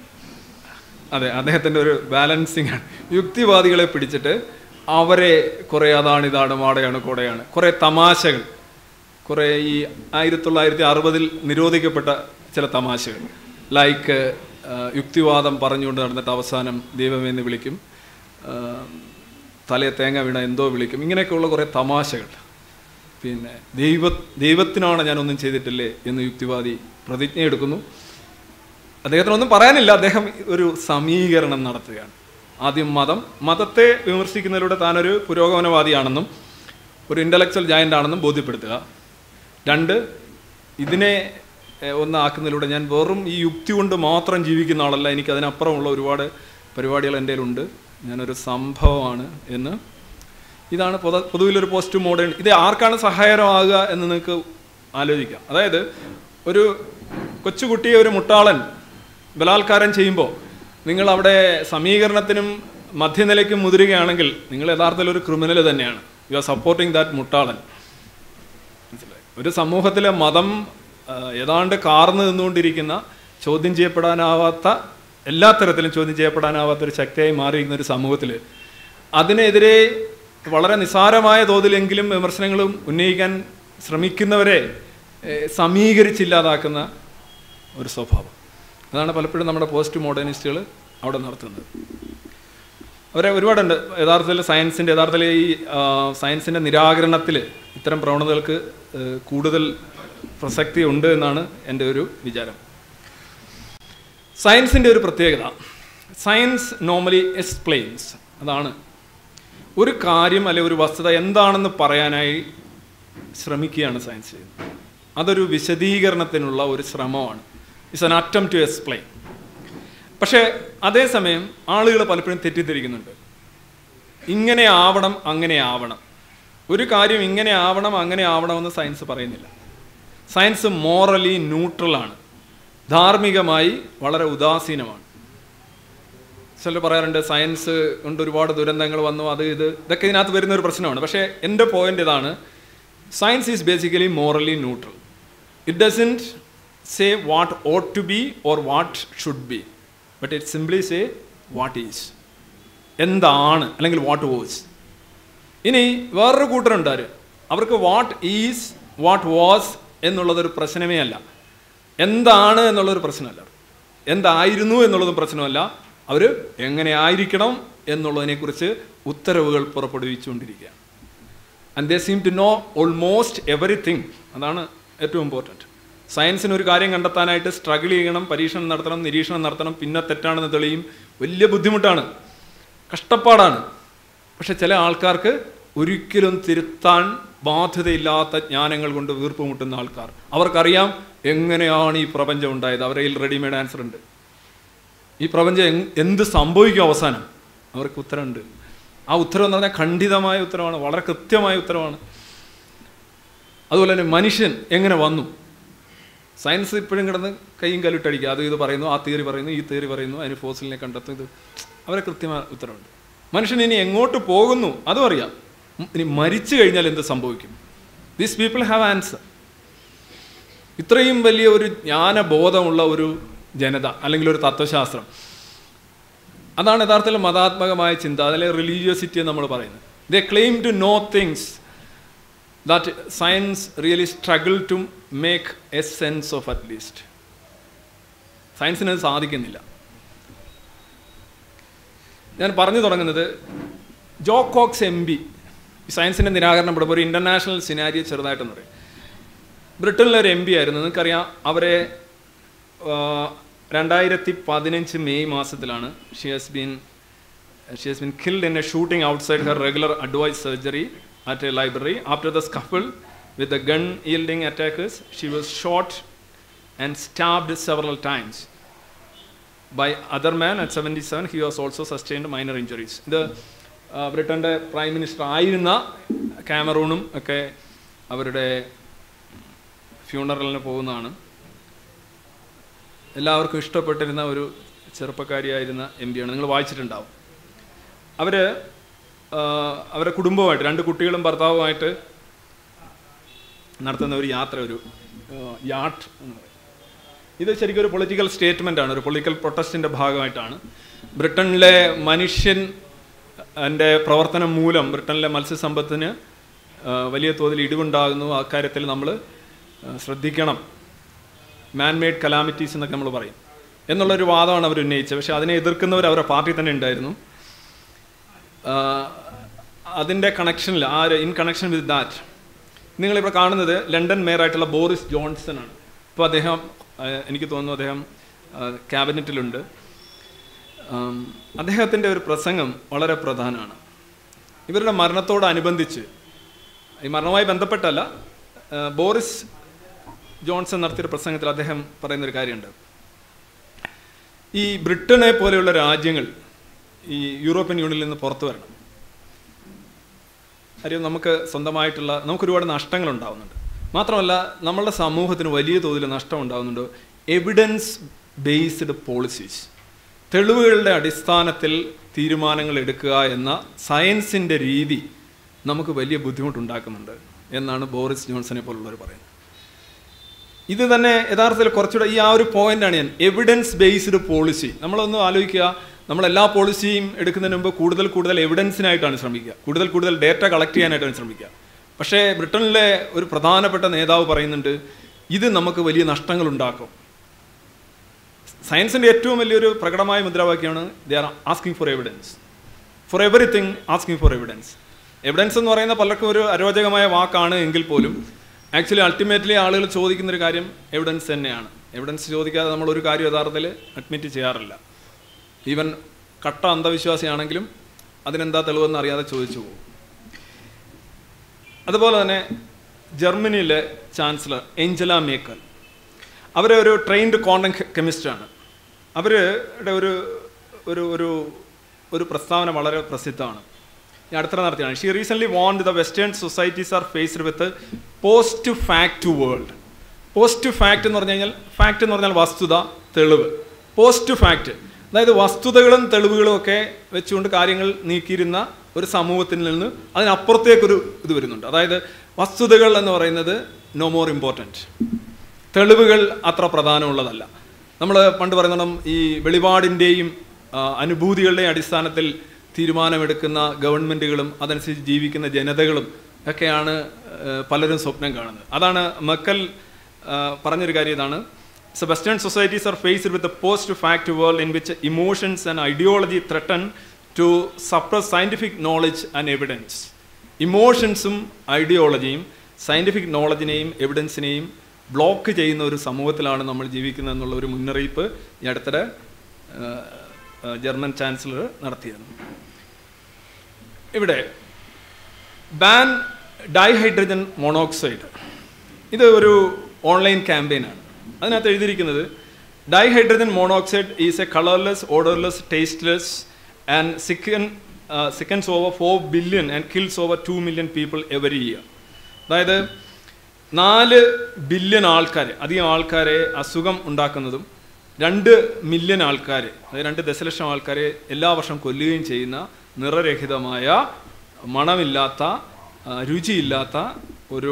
അതെ അദ്ദേഹത്തിൻ്റെ ഒരു ബാലൻസിങ് ആണ് യുക്തിവാദികളെ പിടിച്ചിട്ട് അവരെ കുറേ അതാണ് ഇതാണ് മാടയാണ് കൂടെയാണ് കുറേ തമാശകൾ കുറേ ഈ ആയിരത്തി തൊള്ളായിരത്തി അറുപതിൽ നിരോധിക്കപ്പെട്ട ചില തമാശകൾ ലൈക്ക് യുക്തിവാദം പറഞ്ഞുകൊണ്ട് നടന്നിട്ട് അവസാനം ദൈവമെന്ന് വിളിക്കും ആ, തലയെ തേങ്ങ വീണ എന്തോ വിളിക്കും ഇങ്ങനെയൊക്കെയുള്ള കുറേ തമാശകൾ പിന്നെ ദൈവ ദൈവത്തിനാണ് ഞാനൊന്നും ചെയ്തിട്ടില്ലേ എന്ന് യുക്തിവാദി പ്രതിജ്ഞ എടുക്കുന്നു അദ്ദേഹത്തിനൊന്നും പറയാനില്ല അദ്ദേഹം ഒരു സമീകരണം നടത്തുകയാണ് ആദ്യം മതം മതത്തെ വിമർശിക്കുന്നതിലൂടെ താനൊരു പുരോഗമനവാദിയാണെന്നും ഒരു ഇൻ്റലക്ച്വൽ ജയൻ്റ് ആണെന്നും ബോധ്യപ്പെടുത്തുക രണ്ട് ഇതിനെ ഏഹ്, ഒന്നാക്കുന്നതിലൂടെ ഞാൻ വെറും ഈ യുക്തി കൊണ്ട് മാത്രം ജീവിക്കുന്ന ആളല്ല എനിക്ക് അതിനപ്പുറമുള്ള ഒരുപാട് പരിപാടികൾ എൻ്റെ കയ്യിലുണ്ട് ഞാനൊരു സംഭവമാണ് എന്ന് ഇതാണ് പൊത പൊതുവിലൊരു പോസ്റ്റ് മോഡേൺ ഇത് ആർക്കാണ് സഹായകരമാകുക എന്ന് നിങ്ങൾക്ക് ആലോചിക്കാം അതായത് ഒരു കൊച്ചുകുട്ടിയെ ഒരു മുട്ടാളൻ ബലാത്കാരം ചെയ്യുമ്പോൾ നിങ്ങൾ അവിടെ സമീകരണത്തിനും മധ്യനിലയ്ക്കും മുതിരുകയാണെങ്കിൽ നിങ്ങൾ യഥാർത്ഥത്തിൽ ഒരു ക്രിമിനൽ തന്നെയാണ് യു ആർ സപ്പോർട്ടിങ് ദാറ്റ് മുട്ടാളൻ മനസ്സിലായി ഒരു സമൂഹത്തിലെ മതം ആ, ഏതാണ്ട് കാർന്നു നിന്നുകൊണ്ടിരിക്കുന്ന ചോദ്യം ചെയ്യപ്പെടാനാവാത്ത എല്ലാ തരത്തിലും ചോദ്യം ചെയ്യപ്പെടാനാവാത്ത ഒരു ശക്തിയായി മാറിയിരിക്കുന്ന ഒരു സമൂഹത്തിൽ അതിനെതിരെ വളരെ നിസ്സാരമായ തോതിലെങ്കിലും വിമർശനങ്ങളും ഉന്നയിക്കാൻ ശ്രമിക്കുന്നവരെ ഏ, സമീകരിച്ചില്ലാതാക്കുന്ന ഒരു സ്വഭാവം അതാണ് പലപ്പോഴും നമ്മുടെ പോസ്റ്റ് മോഡേണിസ്റ്റുകൾ അവിടെ നടത്തുന്നത് അവരെ ഒരുപാടുണ്ട് യഥാർത്ഥത്തിൽ സയൻസിൻ്റെ യഥാർത്ഥത്തിൽ ഈ ആ, സയൻസിൻ്റെ നിരാകരണത്തിൽ ഇത്തരം പ്രവണതകൾക്ക് ഏഹ്, കൂടുതൽ പ്രസക്തി ഉണ്ട് എന്നാണ് എൻ്റെ ഒരു വിചാരം സയൻസിൻ്റെ ഒരു പ്രത്യേകത സയൻസ് നോർമലി എക്സ്പ്ലെയിൻസ് അതാണ് ഒരു കാര്യം അല്ലെ ഒരു വസ്തുത എന്താണെന്ന് പറയാനായി ശ്രമിക്കുകയാണ് സയൻസ് ചെയ്യുന്നത് അതൊരു വിശദീകരണത്തിനുള്ള ഒരു ശ്രമമാണ് ഇറ്റ്സ് അൻ അറ്റം ടു എക്സ്പ്ലെയിൻ പക്ഷേ അതേസമയം ആളുകൾ പലപ്പോഴും തെറ്റിദ്ധരിക്കുന്നുണ്ട് ഇങ്ങനെ ആവണം അങ്ങനെ ആവണം ഒരു കാര്യം ഇങ്ങനെ ആവണം അങ്ങനെ ആവണമെന്ന് സയൻസ് പറയുന്നില്ല സയൻസ് മോറലി ന്യൂട്രലാണ് ധാർമ്മികമായി വളരെ ഉദാസീനമാണ് ചിലർ പറയാറുണ്ട് സയൻസ് കൊണ്ട് ഒരുപാട് ദുരന്തങ്ങൾ വന്നു അത് ഇത് ഇതൊക്കെ ഇതിനകത്ത് വരുന്ന ഒരു പ്രശ്നമാണ് പക്ഷേ എൻ്റെ പോയിന്റ് ഇതാണ് science is basically morally neutral it doesn't say what ought to be or what should be but it simply say what is എന്താണ് അല്ലെങ്കിൽ വാട്ട് വാസ് ഇനി വേറൊരു കൂട്ടരുണ്ട് ആര് അവർക്ക് വാട്ട് ഈസ് വാട്ട് വാസ് എന്നുള്ളതൊരു പ്രശ്നമേ അല്ല എന്താണ് എന്നുള്ളൊരു പ്രശ്നമല്ല എന്തായിരുന്നു എന്നുള്ളതും പ്രശ്നമല്ല അവർ എങ്ങനെ ആയിരിക്കണം എന്നുള്ളതിനെക്കുറിച്ച് ഉത്തരവുകൾ പുറപ്പെടുവിച്ചുകൊണ്ടിരിക്കുകയാണ് and they seem to know almost everything അതാണ് ഏറ്റവും ഇമ്പോർട്ടൻറ്റ് സയൻസിന് ഒരു കാര്യം കണ്ടെത്താനായിട്ട് സ്ട്രഗിൾ ചെയ്യണം പരീക്ഷണം നടത്തണം നിരീക്ഷണം നടത്തണം പിന്നെ തെറ്റാണെന്ന് തെളിയും വലിയ ബുദ്ധിമുട്ടാണ് കഷ്ടപ്പാടാണ് പക്ഷെ ചില ആൾക്കാർക്ക് ഒരിക്കലും തിരുത്താൻ ബാധ്യതയില്ലാത്ത ജ്ഞാനങ്ങൾ കൊണ്ട് വീർപ്പ് മുട്ടുന്ന ആൾക്കാർ അവർക്കറിയാം എങ്ങനെയാണ് ഈ പ്രപഞ്ചം ഉണ്ടായത് അവരെ റെഡിമെയ്ഡ് ആൻസർ ഉണ്ട് ഈ പ്രപഞ്ചം എങ്- എന്ത് സംഭവിക്കും അവസാനം അവർക്ക് ഉത്തരമുണ്ട് ആ ഉത്തരം എന്ന് പറഞ്ഞാൽ ഖണ്ഡിതമായ ഉത്തരവാണ് വളരെ കൃത്യമായ ഉത്തരവാണ് അതുപോലെ തന്നെ മനുഷ്യൻ എങ്ങനെ വന്നു സയൻസ് ഇപ്പോഴും കിടന്ന് കൈയും കല്ലിട്ടടിക്കുക അത് ഇത് പറയുന്നു ആ തിയറി പറയുന്നു ഈ തിയറി പറയുന്നു അതിന് ഫോസിലിനെ കണ്ടെത്തും ഇത് അവരെ കൃത്യമായ ഉത്തരവുണ്ട് മനുഷ്യൻ ഇനി എങ്ങോട്ട് പോകുന്നു അതും അറിയാം ഉം, ഇനി മരിച്ചു കഴിഞ്ഞാൽ എന്ത് സംഭവിക്കും ദീസ് പീപ്പിൾ ഹാവ് ആൻസർ ഇത്രയും വലിയ ഒരു ജ്ഞാനബോധമുള്ള ഒരു ജനത അല്ലെങ്കിൽ ഒരു തത്വശാസ്ത്രം അതാണ് യഥാർത്ഥത്തിൽ മതാത്മകമായ ചിന്ത അതിലെ റിലീജിയോസിറ്റി നമ്മൾ പറയുന്നത് they claim to know things that science really struggle to make a sense of at least സയൻസിന് അത് സാധിക്കുന്നില്ല ഞാൻ പറഞ്ഞു തുടങ്ങുന്നത് ജോക്കോക്സ് എം ബി സയൻസിൻ്റെ നിരാകരണം പെടുമ്പോൾ ഒരു ഇൻ്റർനാഷണൽ സിനാരിയോ ചെറുതായിട്ടെന്ന് പറയും ബ്രിട്ടനിലെ ഒരു എം പി ആയിരുന്നു നിങ്ങൾക്കറിയാം അവരെ ആ, രണ്ടായിരത്തി പതിനഞ്ച് മെയ് മാസത്തിലാണ് she has been she has been killed in a shooting outside her regular advice surgery at a library after the scuffle with the gun yielding attackers she was shot and stabbed several times by other man at 77 he was also sustained minor injuries ഇത് ആ, ബ്രിട്ടൻ്റെ prime minister ആയിരുന്ന കാമറൂണും ഒക്കെ അവരുടെ ഫ്യൂണറലിന് പോകുന്നതാണ് എല്ലാവർക്കും ഇഷ്ടപ്പെട്ടിരുന്ന ഒരു ചെറുപ്പക്കാരിയായിരുന്ന M പിയാണ് നിങ്ങൾ വായിച്ചിട്ടുണ്ടാവും അവർ ആ, അവരുടെ കുടുംബവുമായിട്ട് രണ്ട് കുട്ടികളും ഭർത്താവുമായിട്ട് നടത്തുന്ന ഒരു യാത്ര ഒരു യാട്ട് എന്ന് പറയും ഇത് ശരിക്കും ഒരു പൊളിറ്റിക്കൽ സ്റ്റേറ്റ്മെൻ്റ് ആണ് ഒരു പൊളിറ്റിക്കൽ പ്രൊട്ടസ്റ്റിൻ്റെ ഭാഗമായിട്ടാണ് ബ്രിട്ടനിലെ മനുഷ്യൻ എൻ്റെ പ്രവർത്തനം മൂലം ബ്രിട്ടനിലെ മത്സ്യസമ്പത്തിന് ആ, വലിയ തോതിൽ ഇടിവുണ്ടാകുന്നു അക്കാര്യത്തിൽ നമ്മൾ ശ്രദ്ധിക്കണം മാൻമെയ്ഡ് കലാമിറ്റീസ് എന്നൊക്കെ നമ്മൾ പറയും എന്നുള്ളൊരു വാദമാണ് അവർ ഉന്നയിച്ചത് പക്ഷേ അതിനെ എതിർക്കുന്നവർ അവരുടെ പാർട്ടി തന്നെ ഉണ്ടായിരുന്നു അതിൻ്റെ കണക്ഷനിൽ ആ ഇൻ കണക്ഷൻ വിത്ത് ദാറ്റ് നിങ്ങളിപ്പോൾ കാണുന്നത് ലണ്ടൻ മേയറായിട്ടുള്ള ബോറിസ് ജോൺസൺ ആണ് ഇപ്പോൾ അദ്ദേഹം ആ, എനിക്ക് തോന്നുന്നു അദ്ദേഹം ക്യാബിനറ്റിലുണ്ട് അദ്ദേഹത്തിൻ്റെ ഒരു പ്രസംഗം വളരെ പ്രധാനമാണ് ഇവരുടെ മരണത്തോടനുബന്ധിച്ച് ഈ മരണവുമായി ബന്ധപ്പെട്ടല്ല ആ, ബോറിസ് ജോൺസൺ നടത്തിയൊരു പ്രസംഗത്തിൽ അദ്ദേഹം പറയുന്നൊരു കാര്യമുണ്ട് ഈ ബ്രിട്ടനെ പോലെയുള്ള രാജ്യങ്ങൾ ഈ യൂറോപ്യൻ യൂണിയനിൽ നിന്ന് പുറത്തു വരണം കാര്യം നമുക്ക് സ്വന്തമായിട്ടുള്ള നമുക്ക് ഒരുപാട് നഷ്ടങ്ങൾ ഉണ്ടാവുന്നുണ്ട് മാത്രമല്ല നമ്മളുടെ സമൂഹത്തിന് വലിയ തോതിൽ നഷ്ടം ഉണ്ടാകുന്നുണ്ട് എവിഡൻസ് ബേസ്ഡ് പോളിസീസ് തെളിവുകളുടെ അടിസ്ഥാനത്തിൽ തീരുമാനങ്ങൾ എടുക്കുക എന്ന സയൻസിൻ്റെ രീതി നമുക്ക് വലിയ ബുദ്ധിമുട്ടുണ്ടാക്കുന്നുണ്ട് എന്നാണ് ബോറിസ് ജോൺസനെ പോലുള്ളവർ പറയുന്നത് ഇത് തന്നെ യഥാർത്ഥത്തിൽ കുറച്ചുകൂടെ ഈ ആ ഒരു പോയിന്റാണ് ഞാൻ എവിഡൻസ് ബേസ്ഡ് പോളിസി നമ്മളൊന്ന് ആലോചിക്കുക നമ്മൾ എല്ലാ പോളിസിയും എടുക്കുന്നതിന് മുമ്പ് കൂടുതൽ കൂടുതൽ എവിഡൻസിനായിട്ടാണ് ശ്രമിക്കുക കൂടുതൽ കൂടുതൽ ഡേറ്റ കളക്ട് ചെയ്യാനായിട്ടാണ് ശ്രമിക്കുക പക്ഷേ ബ്രിട്ടനിലെ ഒരു പ്രധാനപ്പെട്ട നേതാവ് പറയുന്നുണ്ട് ഇത് നമുക്ക് വലിയ നഷ്ടങ്ങൾ ഉണ്ടാക്കും സയൻസിന്റെ ഏറ്റവും വലിയൊരു പ്രകടമായ മുദ്രാവാക്യമാണ് they are asking for evidence for everything asking for evidence evidence എന്ന് പറയുന്ന പലർക്കും ഒരു അരോചകമായ വാക്കാണ് എങ്കിൽ പോലും ആക്ച്വലി അൾട്ടിമേറ്റ്ലി ആളുകൾ ചോദിക്കുന്ന ഒരു കാര്യം എവിഡൻസ് തന്നെയാണ് എവിഡൻസ് ചോദിക്കാതെ നമ്മൾ ഒരു കാര്യം യഥാർത്ഥത്തിൽ അഡ്മിറ്റ് ചെയ്യാറില്ല ഈവൻ കട്ട അന്ധവിശ്വാസിയാണെങ്കിലും അതിനെന്താ തെളിവെന്ന് അറിയാതെ ചോദിച്ചു പോകും അതുപോലെ തന്നെ ജർമ്മനിയിലെ ചാൻസലർ ഏഞ്ചല മേക്കൽ അവർ ഒരു ട്രെയിൻഡ് ക്വാണ്ടം കെമിസ്റ്റാണ് അവരുടെ ഒരു ഒരു ഒരു ഒരു പ്രസ്താവന വളരെ പ്രസിദ്ധമാണ് ഈ അടുത്തിടെ നടത്തിയാണ് she recently want the western societies are faced with post fact world post fact എന്ന് പറഞ്ഞു കഴിഞ്ഞാൽ ഫാക്ട് എന്ന് പറഞ്ഞാൽ വസ്തുത തെളിവ് പോസ്റ്റ് ഫാക്ട് അതായത് വസ്തുതകളും തെളിവുകളും ഒക്കെ വെച്ചുകൊണ്ട് കാര്യങ്ങൾ നീക്കിയിരുന്ന ഒരു സമൂഹത്തിൽ നിന്ന് അതിനപ്പുറത്തേക്കൊരു ഇത് വരുന്നുണ്ട് അതായത് വസ്തുതകൾ എന്ന് പറയുന്നത് നോ മോർ ഇമ്പോർട്ടൻറ്റ് തെളിവുകൾ അത്ര പ്രധാനമുള്ളതല്ല നമ്മൾ പണ്ട് പറയുന്ന ഈ വെളിപാടിൻ്റെയും ആ, അനുഭൂതികളുടെയും അടിസ്ഥാനത്തിൽ തീരുമാനമെടുക്കുന്ന ഗവൺമെൻറ്റുകളും അതനുസരിച്ച് ജീവിക്കുന്ന ജനതകളും ഒക്കെയാണ് ആ, പലരും സ്വപ്നം കാണുന്നത് അതാണ് മക്കൽ ആ, പറഞ്ഞൊരു കാര്യം ഇതാണ് so western societies are faced with post fact world in which emotions and ideology threaten to suppress scientific knowledge and evidence ഇമോഷൻസും ഐഡിയോളജിയും സയൻറ്റിഫിക് നോളജിനെയും എവിഡൻസിനെയും ബ്ലോക്ക് ചെയ്യുന്ന ഒരു സമൂഹത്തിലാണ് നമ്മൾ ജീവിക്കുന്നത് എന്നുള്ള ഒരു മുന്നറിയിപ്പ് ഈ അടുത്തിടെ ആ, ആ, ജർമ്മൻ ചാൻസലർ നടത്തിയത് ഇവിടെ ബാൻ ഡൈഹൈഡ്രജൻ മോണോക്സൈഡ് ഇത് ഒരു ഓൺലൈൻ ക്യാമ്പയിനാണ് അതിനകത്ത് എഴുതിയിരിക്കുന്നത് dihydrogen monoxide is a colourless odourless tasteless and sicken sickens over four billion and kills over two million people every year അതായത് നാല് ബില്യൺ ആൾക്കാരെ അധികം ആൾക്കാരെ അസുഖം ഉണ്ടാക്കുന്നതും രണ്ട് മില്യൺ ആൾക്കാരെ അതായത് രണ്ട് ദശലക്ഷം ആൾക്കാരെ എല്ലാ വർഷം കൊല്ലുകയും ചെയ്യുന്ന നിറരഹിതമായ മണമില്ലാത്ത ആ, രുചിയില്ലാത്ത ഒരു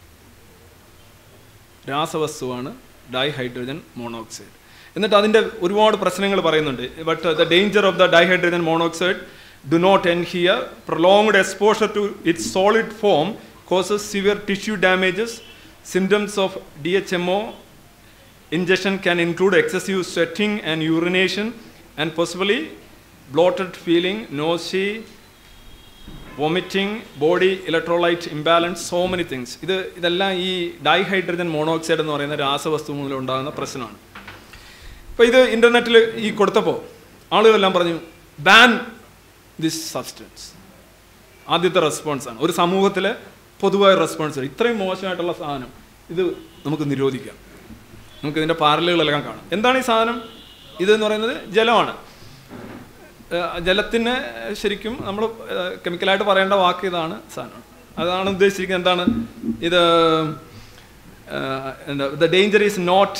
രാസവസ്തുവാണ് ഡൈഹൈഡ്രജൻ മോണോക്സൈഡ് എന്നിട്ട് അതിൻ്റെ ഒരുപാട് പ്രശ്നങ്ങൾ പറയുന്നുണ്ട് but the danger of the dihydrogen monoxide do not in here prolonged exposure to its solid form causes severe tissue damages symptoms of D H M O ingestion can include excessive sweating and urination and possibly bloated feeling, nausea, vomiting, body electrolyte imbalance, so many things. ഇത് ഇതെല്ലാം ഈ dihydrogen monoxide എന്ന് പറയുന്ന രാസവസ്തു മൂലം ഉണ്ടാകുന്ന പ്രശ്നമാണ് അപ്പോൾ ഇത് ഇൻ്റർനെറ്റിൽ ഈ കൊടുത്തപ്പോൾ ആളുകളെല്ലാം പറഞ്ഞു ബാൻ ദിസ് സബ്സ്റ്റൻസ് ആദ്യത്തെ റെസ്പോൺസാണ് ഒരു സമൂഹത്തിലെ പൊതുവായ റെസ്പോൺസ് ഇത്രയും മോശമായിട്ടുള്ള സാധനം ഇത് നമുക്ക് നിരോധിക്കാം നമുക്ക് ഇതിൻ്റെ പാരലുകളെല്ലാം കാണാം എന്താണ് ഈ സാധനം ഇതെന്ന് പറയുന്നത് ജലമാണ് ഏഹ് ജലത്തിന് ശരിക്കും നമ്മൾ കെമിക്കലായിട്ട് പറയേണ്ട വാക്ക് ഇതാണ് സാധനം അതാണ് ഉദ്ദേശിച്ചിരിക്കുന്നത് എന്താണ് ഇത് ഏഹ് എന്താ the danger is not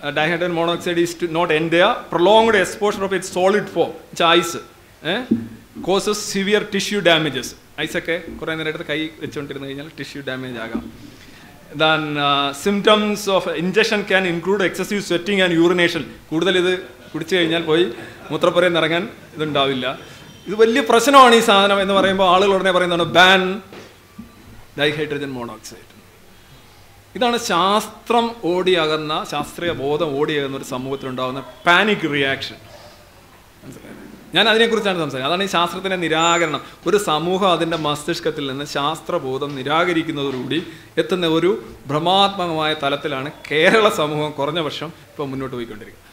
dihydrogen monoxide is to not in the prolonged exposure of it solid form ice causes severe tissue damages ഐസൊക്കെ കുറേ നേരം എടുത്ത് കൈ വെച്ചുകൊണ്ടിരുന്ന് കഴിഞ്ഞാൽ ടിഷ്യൂ ഡാമേജ് ആകാം than symptoms of injection can include excessive sweating and urination കൂടുതൽ ഇത് കുടിച്ചു കഴിഞ്ഞാൽ പോയി മൂത്രപ്പുരയിൽ നിന്ന് ഇറങ്ങാൻ ഇതുണ്ടാവില്ല ഇത് വലിയ പ്രശ്നമാണ് ഈ സാധനം എന്ന് പറയുമ്പോൾ ആളുകൾ ഉടനെ പറയുന്നതാണ് ബാൻ ഡൈഹൈഡ്രജൻ മോണോക്സൈഡ് ഇതാണ് ശാസ്ത്രം ഓടിയകുന്ന ശാസ്ത്രീയ ബോധം ഓടിയകുന്ന ഒരു സമൂഹത്തിലുണ്ടാകുന്ന പാനിക് റിയാക്ഷൻ ഞാൻ അതിനെക്കുറിച്ചാണ് സംസാരിക്കുന്നത് അതാണ് ഈ ശാസ്ത്രത്തിൻ്റെ നിരാകരണം ഒരു സമൂഹം അതിൻ്റെ മസ്തിഷ്കത്തിൽ നിന്ന് ശാസ്ത്രബോധം നിരാകരിക്കുന്നതോടുകൂടി എത്തുന്ന ഒരു ഭ്രമാത്മകമായ തലത്തിലാണ് കേരള സമൂഹം കുറഞ്ഞ വർഷം ഇപ്പോൾ മുന്നോട്ട് പോയിക്കൊണ്ടിരിക്കുന്നത്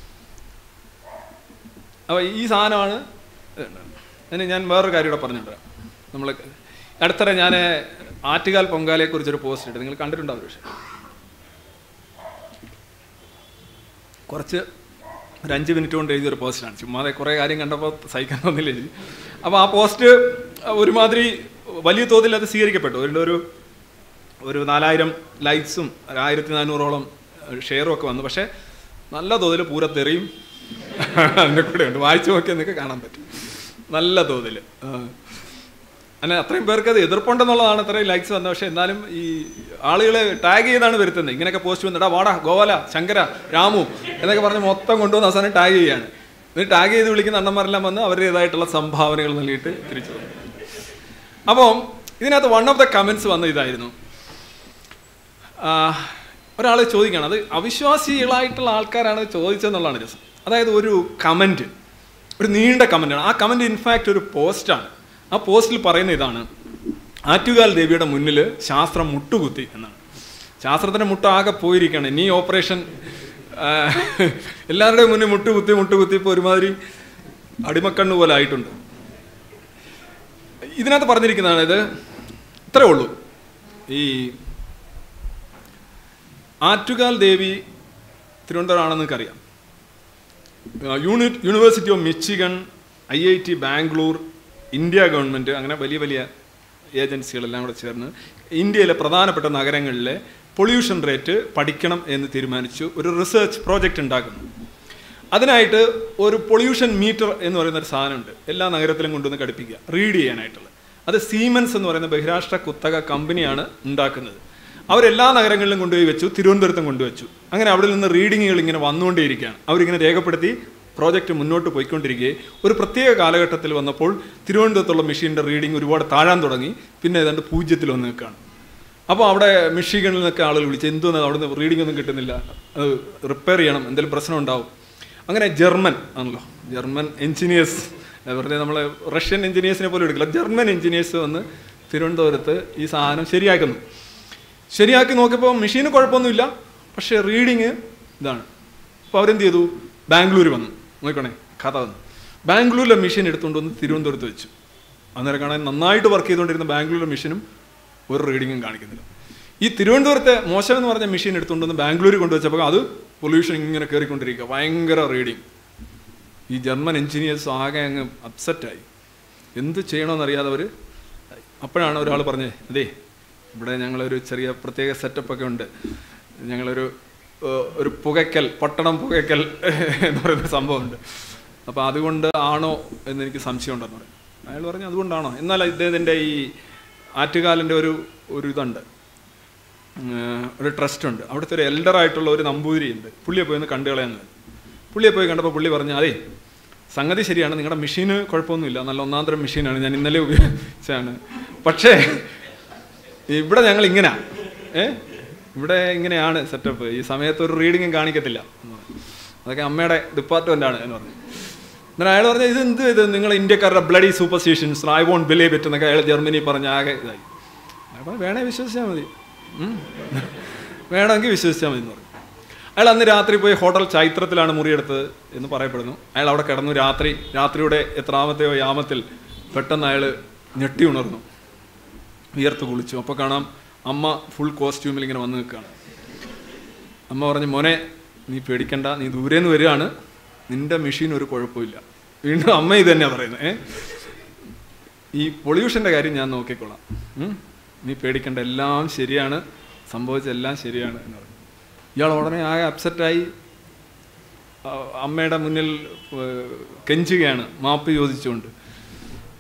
അപ്പോൾ ഈ സാധനമാണ് അതിന് ഞാൻ വേറൊരു കാര്യം കൂടെ പറഞ്ഞിട്ടുണ്ട് നമ്മൾ അടുത്തിടെ ഞാൻ ആറ്റുകാൽ പൊങ്കാലയെക്കുറിച്ചൊരു പോസ്റ്റ് ഇട്ട് നിങ്ങൾ കണ്ടിട്ടുണ്ടാവും പക്ഷേ കുറച്ച് ഒരു അഞ്ച് മിനിറ്റ് കൊണ്ട് എഴുതിയൊരു പോസ്റ്റാണ് ചുമ്മാതെ കുറേ കാര്യം കണ്ടപ്പോൾ സഹിക്കാൻ തോന്നില്ല എനിക്ക് അപ്പോൾ ആ പോസ്റ്റ് ഒരുമാതിരി വലിയ തോതിൽ അത് സ്വീകരിക്കപ്പെട്ടു അതിൻ്റെ ഒരു ഒരു നാലായിരം ലൈക്സും ഒരു ആയിരത്തി നാനൂറോളം ഷെയറും ഒക്കെ വന്നു പക്ഷേ നല്ല തോതിൽ പൂരത്തെറിയും അതിൻ്റെ കൂടെ ഉണ്ട് വായിച്ചു നോക്കിയാൽ നിങ്ങൾക്ക് കാണാൻ പറ്റും നല്ല തോതിൽ അല്ല അത്രയും പേർക്ക് അത് എതിർപ്പുണ്ടെന്നുള്ളതാണ് അത്രയും ലൈക്സ് വന്നത് പക്ഷേ എന്നാലും ഈ ആളുകളെ ടാഗ് ചെയ്താണ് വരുത്തുന്നത് ഇങ്ങനെയൊക്കെ പോസ്റ്റ് വന്നിടാ വാടാ ഗോവാല ശങ്കര രാമു എന്നൊക്കെ പറഞ്ഞ് മൊത്തം കൊണ്ടുവന്ന് അവസാനം ടാഗ് ചെയ്യാണ് എന്നിട്ട് ടാഗ് ചെയ്ത് വിളിക്കുന്ന അണ്ണന്മാരെല്ലാം വന്ന് അവരുടേതായിട്ടുള്ള സംഭാവനകൾ നൽകിയിട്ട് തിരിച്ചു പോകും അപ്പം ഇതിനകത്ത് വൺ ഓഫ് ദ കമൻസ് വന്ന ഇതായിരുന്നു ഒരാൾ ചോദിക്കുകയാണ് അത് അവിശ്വാസികളായിട്ടുള്ള ആൾക്കാരാണ് ചോദിച്ചതെന്നുള്ളതാണ് രസം അതായത് ഒരു കമൻറ്റ് ഒരു നീണ്ട കമൻറ്റാണ് ആ കമൻറ്റ് ഇൻഫാക്റ്റ് ഒരു പോസ്റ്റാണ് ആ പോസ്റ്റിൽ പറയുന്ന ഇതാണ് ആറ്റുകാൽ ദേവിയുടെ മുന്നിൽ ശാസ്ത്രം മുട്ടുകുത്തി എന്നാണ് ശാസ്ത്രത്തിൻ്റെ മുട്ട ആകെ പോയിരിക്കുകയാണ് നീ ഓപ്പറേഷൻ എല്ലാവരുടെയും മുന്നിൽ മുട്ടുകുത്തി മുട്ടുകുത്തി ഇപ്പോൾ ഒരുമാതിരി അടിമക്കണ്ണ് പോലെ ആയിട്ടുണ്ട് ഇതിനകത്ത് പറഞ്ഞിരിക്കുന്നതാണ് ഇത് ഇത്രേ ഉള്ളൂ ഈ ആറ്റുകാൽ ദേവി തിരുവനന്തപുരമാണെന്ന് നിങ്ങൾക്കറിയാം uni university of Michigan I I T Bangalore India government അങ്ങനെ വലിയ വലിയ ഏജൻസികളെല്ലാം കൂടെ ചേർന്ന് ഇന്ത്യയിലെ പ്രധാനപ്പെട്ട നഗരങ്ങളിലെ പൊല്യൂഷൻ റേറ്റ് പഠിക്കണം എന്ന് തീരുമാനിച്ചു ഒരു റിസർച്ച് പ്രോജക്റ്റ് ഉണ്ടാക്കുന്നു അതിനായിട്ട് ഒരു പൊല്യൂഷൻ മീറ്റർ എന്ന് പറയുന്ന ഒരു സാധനമുണ്ട് എല്ലാ നഗരത്തിലും കൊണ്ടുവന്ന് ഘടിപ്പിക്കുക റീഡ് ചെയ്യാനായിട്ടുള്ളത് അത് സീമൻസ് എന്ന് പറയുന്ന ബഹിരാഷ്ട്ര കുത്തക കമ്പനിയാണ് ഉണ്ടാക്കുന്നത് അവരെല്ലാ നഗരങ്ങളിലും കൊണ്ടുപോയി വെച്ചു തിരുവനന്തപുരത്തും കൊണ്ടുവച്ചു അങ്ങനെ അവിടെ നിന്ന് റീഡിങ്ങുകൾ ഇങ്ങനെ വന്നുകൊണ്ടേയിരിക്കുകയാണ് അവരിങ്ങനെ രേഖപ്പെടുത്തി പ്രോജക്റ്റ് മുന്നോട്ട് പോയിക്കൊണ്ടിരിക്കുകയെ ഒരു പ്രത്യേക കാലഘട്ടത്തിൽ വന്നപ്പോൾ തിരുവനന്തപുരത്തുള്ള മെഷീൻ്റെ റീഡിംഗ് ഒരുപാട് താഴാൻ തുടങ്ങി പിന്നെ ഏതാണ്ട് പൂജ്യത്തിൽ വന്ന് നിൽക്കുകയാണ് അപ്പോൾ അവിടെ മിഷിഗണിൽ നിന്നൊക്കെ ആളുകൾ വിളിച്ച് എന്തോന്ന് അവിടെ നിന്ന് റീഡിംഗ് ഒന്നും കിട്ടുന്നില്ല അത് റിപ്പയർ ചെയ്യണം എന്തെങ്കിലും പ്രശ്നം ഉണ്ടാവും അങ്ങനെ ജർമ്മൻ ആണല്ലോ ജർമ്മൻ എഞ്ചിനീയേഴ്സ് വെറുതെ നമ്മൾ റഷ്യൻ എഞ്ചിനീയേഴ്സിനെ പോലും എടുക്കില്ല ജർമ്മൻ എഞ്ചിനീയേഴ്സ് വന്ന് തിരുവനന്തപുരത്ത് ഈ സാധനം ശരിയാക്കുന്നു ശരിയാക്കി നോക്കിയപ്പോൾ മെഷീന് കുഴപ്പമൊന്നുമില്ല പക്ഷേ റീഡിങ് ഇതാണ് അപ്പോൾ അവരെന്ത് ചെയ്തു ബാംഗ്ലൂർ വന്നു നോക്കണേ കഥ വന്നു ബാംഗ്ലൂരിലെ മെഷീൻ എടുത്തുകൊണ്ട് വന്ന് തിരുവനന്തപുരത്ത് വെച്ചു അന്നേരം കാണാൻ നന്നായിട്ട് വർക്ക് ചെയ്തുകൊണ്ടിരുന്ന ബാംഗ്ലൂരിലെ മെഷീനും ഒരു റീഡിങ്ങും കാണിക്കുന്നില്ല ഈ തിരുവനന്തപുരത്തെ മോശം എന്ന് പറഞ്ഞ മെഷീൻ എടുത്തുകൊണ്ട് വന്ന് ബാംഗ്ലൂർ കൊണ്ടുവച്ചപ്പോൾ അത് പൊല്യൂഷൻ ഇങ്ങനെ കയറിക്കൊണ്ടിരിക്കുക ഭയങ്കര റീഡിങ് ഈ ജർമ്മൻ എഞ്ചിനീയേഴ്സ് ആകെ അങ്ങ് അപ്സെറ്റായി എന്ത് ചെയ്യണമെന്നറിയാതെ അവർ അപ്പോഴാണ് ഒരാൾ പറഞ്ഞത് അതേ ഇവിടെ ഞങ്ങളൊരു ചെറിയ പ്രത്യേക സെറ്റപ്പൊക്കെ ഉണ്ട് ഞങ്ങളൊരു ഏഹ്, ഒരു പുകയ്ക്കൽ പട്ടണം പുകയ്ക്കൽ എന്ന് പറയുന്ന സംഭവമുണ്ട് അപ്പോൾ അതുകൊണ്ട് ആണോ എന്ന് എനിക്ക് സംശയം ഉണ്ടെന്ന് പറയും അയാൾ പറഞ്ഞു അതുകൊണ്ടാണോ എന്നാൽ ഇദ്ദേഹത്തിൻ്റെ ഈ ആറ്റുകാലിൻ്റെ ഒരു ഒരു ഇതുണ്ട് ഏഹ്, ഒരു ട്രസ്റ്റ് ഉണ്ട് അവിടുത്തെ ഒരു എൽഡർ ആയിട്ടുള്ള ഒരു നമ്പൂതിരി ഉണ്ട് പുള്ളിയെ പോയി ഒന്ന് കണ്ടു കളയാൻ പുള്ളിയെ പോയി കണ്ടപ്പോൾ പുള്ളി പറഞ്ഞു അതേ സംഗതി ശരിയാണ് നിങ്ങളുടെ മെഷീന് കുഴപ്പമൊന്നുമില്ല നല്ല ഒന്നാം തരം മെഷീനാണ് ഞാൻ ഇന്നലെ ഉപയോഗിച്ചാണ് പക്ഷേ ഇവിടെ ഞങ്ങൾ ഇങ്ങനെ ഏ ഇവിടെ ഇങ്ങനെയാണ് സെറ്റപ്പ് ഈ സമയത്ത് ഒരു റീഡിങ്ങും കാണിക്കത്തില്ല എന്ന് പറഞ്ഞു. അതൊക്കെ അമ്മയുടെ ഡിപ്പാർട്ട്മെന്റ് ആണ് എന്ന് പറഞ്ഞു എന്നാൽ അയാൾ പറഞ്ഞു ഇത് എന്ത് ഇത് നിങ്ങൾ ഇന്ത്യക്കാരുടെ bloody superstitions I won't believe it എന്നൊക്കെ അയാൾ ജർമ്മനി പറഞ്ഞ ആകെ ഇതായി അയാൾ പറഞ്ഞു, വേണേ വിശ്വസിച്ചാൽ മതി ഉം. വേണമെങ്കിൽ വിശ്വസിച്ചാൽ മതി എന്ന് പറഞ്ഞു അയാൾ അന്ന് രാത്രി പോയി ഹോട്ടൽ ചൈത്രത്തിലാണ് മുറിയെടുത്തത് എന്ന് പറയപ്പെടുന്നു അയാൾ അവിടെ കിടന്നു രാത്രി രാത്രിയുടെ എത്രാമത്തെയോ യാമത്തിൽ പെട്ടെന്ന് അയാൾ ഞെട്ടി ഉണർന്നു വിയർത്ത് കുളിച്ചു അപ്പോൾ കാണാം അമ്മ ഫുൾ കോസ്റ്റ്യൂമിൽ ഇങ്ങനെ വന്ന് നിൽക്കുകയാണ് അമ്മ പറഞ്ഞു മോനെ നീ പേടിക്കണ്ട നീ ദൂരെ നിന്ന് വരികയാണ് നിന്റെ മെഷീൻ ഒരു കുഴപ്പമില്ല വീണ്ടും അമ്മ ഇത് തന്നെയാണ് പറയുന്നത് ഏ ഈ പൊള്യൂഷൻ്റെ കാര്യം ഞാൻ നോക്കിക്കോളാം ഉം? നീ പേടിക്കണ്ട എല്ലാം ശരിയാണ് സംഭവിച്ചെല്ലാം ശരിയാണ് എന്ന് പറഞ്ഞു ഇയാൾ ഉടനെ ആകെ അപ്സെറ്റായി അമ്മയുടെ മുന്നിൽ ഏഹ്, കെഞ്ചുകയാണ് മാപ്പ് ചോദിച്ചുകൊണ്ട്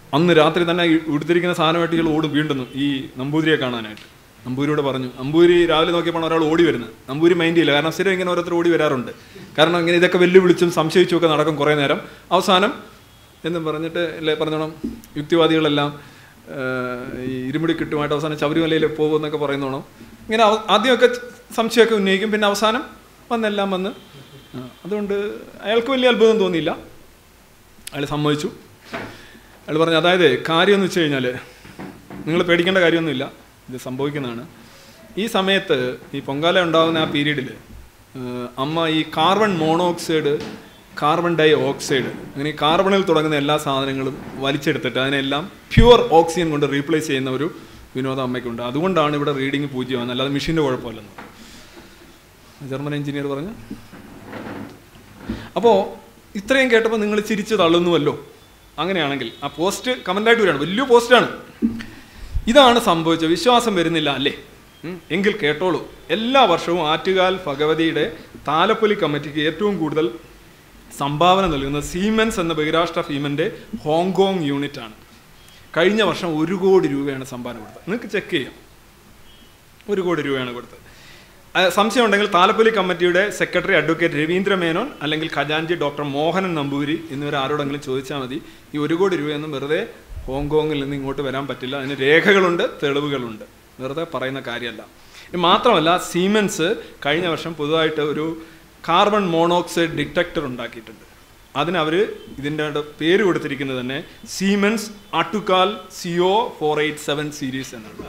അന്ന് രാത്രി തന്നെ ഈ ഉടുത്തിരിക്കുന്ന സാധനമായിട്ട് ഇയാൾ ഓടും വീണ്ടും ഈ നമ്പൂതിരിയെ കാണാനായിട്ട് നമ്പൂരിയോട് പറഞ്ഞു നമ്പൂരി രാവിലെ നോക്കിയപ്പോൾ ഒരാൾ ഓടി വരുന്നത് നമ്പൂരി മൈൻഡ് ചെയ്യില്ല കാരണം സ്ഥിരം ഇങ്ങനെ ഓരോരുത്തർ ഓടി വരാറുണ്ട് കാരണം ഇങ്ങനെ ഇതൊക്കെ വെല്ലുവിളിച്ചും സംശയിച്ചും ഒക്കെ നടക്കും കുറേ നേരം അവസാനം എന്നും പറഞ്ഞിട്ട് അല്ലേ പറഞ്ഞോണം യുക്തിവാദികളെല്ലാം ഏഹ്, ഈ ഇരുമുടി കിട്ടുമായിട്ട് അവസാനം ശബരിമലയിൽ പോകുമെന്നൊക്കെ പറയുന്നോണം ഇങ്ങനെ അവ- ആദ്യമൊക്കെ സംശയമൊക്കെ ഉന്നയിക്കും പിന്നെ അവസാനം വന്നെല്ലാം വന്ന് ആ, അതുകൊണ്ട് അയാൾക്ക് വലിയ അത്ഭുതം തോന്നിയില്ല അയാൾ സമ്മതിച്ചു അയാൾ പറഞ്ഞു അതായത് കാര്യം എന്ന് വെച്ച് കഴിഞ്ഞാൽ നിങ്ങൾ പേടിക്കേണ്ട കാര്യമൊന്നുമില്ല ഇത് സംഭവിക്കുന്നതാണ് ഈ സമയത്ത് ഈ പൊങ്കാല ഉണ്ടാകുന്ന ആ പീരീഡിൽ അമ്മ ഈ carbon monoxide carbon dioxide അങ്ങനെ ഈ കാർബണിൽ തുടങ്ങുന്ന എല്ലാ സാധനങ്ങളും വലിച്ചെടുത്തിട്ട് അതിനെല്ലാം പ്യുവർ ഓക്സിജൻ കൊണ്ട് റീപ്ലേസ് ചെയ്യുന്ന ഒരു വിനോദം അമ്മയ്ക്കുണ്ട് അതുകൊണ്ടാണ് ഇവിടെ റീഡിങ് പൂജ്യമാകുന്നത് അല്ലാതെ മെഷീൻ്റെ കുഴപ്പമല്ലെന്ന് ജർമ്മൻ എഞ്ചിനീയർ പറഞ്ഞു അപ്പോൾ ഇത്രയും കേട്ടപ്പോൾ നിങ്ങൾ ചിരിച്ചു തള്ളുന്നുവല്ലോ അങ്ങനെയാണെങ്കിൽ ആ പോസ്റ്റ് കമൻ്റായിട്ട് വരികയാണ് വലിയ പോസ്റ്റാണ് ഇതാണ് സംഭവിച്ചത് വിശ്വാസം വരുന്നില്ല അല്ലേ ഉം, എങ്കിൽ കേട്ടോളൂ എല്ലാ വർഷവും ആറ്റുകാൽ ഭഗവതിയുടെ താലപ്പൊലി കമ്മിറ്റിക്ക് ഏറ്റവും കൂടുതൽ സംഭാവന നൽകുന്ന സീമെൻസ് എന്ന ബഹിരാഷ്ട്ര ഭീമന്റെ ഹോങ്കോങ് യൂണിറ്റ് ആണ് കഴിഞ്ഞ വർഷം ഒരു കോടി രൂപയാണ് സംഭാവന കൊടുത്തത് നിങ്ങൾക്ക് ചെക്ക് ചെയ്യാം ഒരു കോടി രൂപയാണ് കൊടുത്തത് ആ, സംശയം ഉണ്ടെങ്കിൽ താലപ്പൊലി കമ്മിറ്റിയുടെ സെക്രട്ടറി അഡ്വക്കേറ്റ് രവീന്ദ്ര മേനോൻ അല്ലെങ്കിൽ ഖജാൻജി ഡോക്ടർ മോഹനൻ നമ്പൂരി എന്നിവർ ആരോടെങ്കിലും ചോദിച്ചാൽ മതി ഈ ഒരു കോടി രൂപയൊന്നും വെറുതെ ഹോങ്കോങ്ങിൽ നിന്ന് ഇങ്ങോട്ട് വരാൻ പറ്റില്ല അതിന് രേഖകളുണ്ട് തെളിവുകളുണ്ട് വെറുതെ പറയുന്ന കാര്യമല്ല ഇത് മാത്രമല്ല സീമെൻസ് കഴിഞ്ഞ വർഷം പുതുതായിട്ട് ഒരു കാർബൺ മോണോക്സൈഡ് ഡിറ്റക്ടർ ഉണ്ടാക്കിയിട്ടുണ്ട് അതിന് അവർ ഇതിൻ്റെ പേര് കൊടുത്തിരിക്കുന്നത് തന്നെ Siemens Attukal CO four eight seven series എന്നാണ്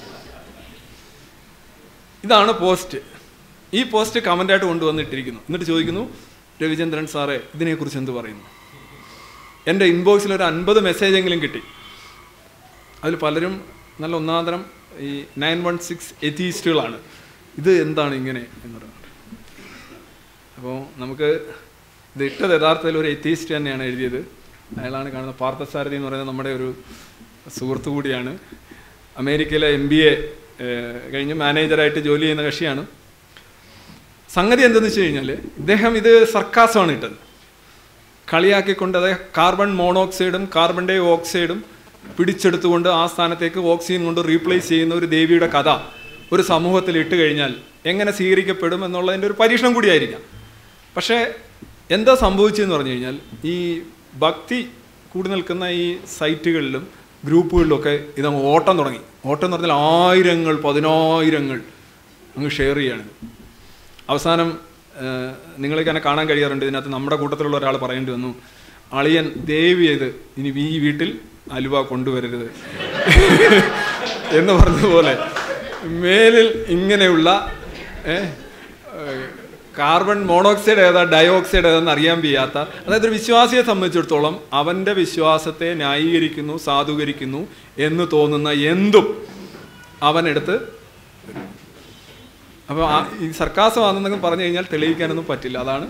ഇതാണ് പോസ്റ്റ് ഈ പോസ്റ്റ് കമൻ്റായിട്ട് കൊണ്ടുവന്നിട്ടിരിക്കുന്നു എന്നിട്ട് ചോദിക്കുന്നു രവിചന്ദ്രൻ സാറേ ഇതിനെക്കുറിച്ച് എന്ത് പറയുന്നു എൻ്റെ ഇൻബോക്സിൽ ഒരു അൻപത് മെസ്സേജെങ്കിലും കിട്ടി അതിൽ പലരും നല്ല ഒന്നാന്തരം ഈ നയൻ വൺ സിക്സ് എത്തീസ്റ്റുകളാണ് ഇത് എന്താണ് ഇങ്ങനെ എന്ന് പറയുന്നത് അപ്പോൾ നമുക്ക് ഇത് ഇട്ടത് യഥാർത്ഥത്തിൽ ഒരു എത്തീസ്റ്റ് തന്നെയാണ് എഴുതിയത് അയാളാണ് കാണുന്ന പാർത്ഥസാരഥി എന്ന് പറയുന്നത് നമ്മുടെ ഒരു സുഹൃത്തു കൂടിയാണ് അമേരിക്കയിലെ എം ബി എ കഴിഞ്ഞ് മാനേജറായിട്ട് ജോലി ചെയ്യുന്ന കക്ഷിയാണ് സംഗതി എന്തെന്ന് വെച്ച് കഴിഞ്ഞാൽ ഇദ്ദേഹം ഇത് സർക്കാസമാണ് ഇട്ടത് കളിയാക്കിക്കൊണ്ട് അദ്ദേഹം കാർബൺ മോണോക്സൈഡും കാർബൺ ഡൈ ഓക്സൈഡും പിടിച്ചെടുത്തുകൊണ്ട് ആ സ്ഥാനത്തേക്ക് ഓക്സിജൻ കൊണ്ട് റീപ്ലേസ് ചെയ്യുന്ന ഒരു ദേവിയുടെ കഥ ഒരു സമൂഹത്തിൽ ഇട്ട് കഴിഞ്ഞാൽ എങ്ങനെ സ്വീകരിക്കപ്പെടും എന്നുള്ളതിൻ്റെ ഒരു പരീക്ഷണം കൂടിയായിരിക്കാം പക്ഷേ എന്താ സംഭവിച്ചതെന്ന് പറഞ്ഞു കഴിഞ്ഞാൽ ഈ ഭക്തി കൂടി നിൽക്കുന്ന ഈ സൈറ്റുകളിലും ഗ്രൂപ്പുകളിലൊക്കെ ഇതങ്ങ് ഓട്ടം തുടങ്ങി ഓട്ടം എന്ന് പറഞ്ഞാൽ ആയിരങ്ങൾ പതിനായിരങ്ങൾ അങ്ങ് ഷെയർ ചെയ്യാണ് അവസാനം ഏഹ്, നിങ്ങൾക്ക് എന്നെ കാണാൻ കഴിയാറുണ്ട് ഇതിനകത്ത് നമ്മുടെ കൂട്ടത്തിലുള്ള ഒരാൾ പറയേണ്ടി വന്നു അളിയൻ ദേവി ചെയ്ത് ഇനി ഈ വീട്ടിൽ അലുവ കൊണ്ടുവരരുത് എന്ന് പറഞ്ഞതുപോലെ മേലിൽ ഇങ്ങനെയുള്ള ഏഹ്, ഏഹ്, കാർബൺ മോണോക്സൈഡ് ഏതാ ഡയോക്സൈഡ് ഏതാന്ന് അറിയാൻ വയ്യാത്ത അതായത് ഒരു വിശ്വാസിയെ സംബന്ധിച്ചിടത്തോളം അവൻ്റെ വിശ്വാസത്തെ ന്യായീകരിക്കുന്നു സാധൂകരിക്കുന്നു എന്ന് തോന്നുന്ന എന്തും അവനെടുത്ത് അപ്പോൾ ഈ സർക്കാസമാണെന്നൊക്കെ പറഞ്ഞു കഴിഞ്ഞാൽ തെളിയിക്കാനൊന്നും പറ്റില്ല അതാണ്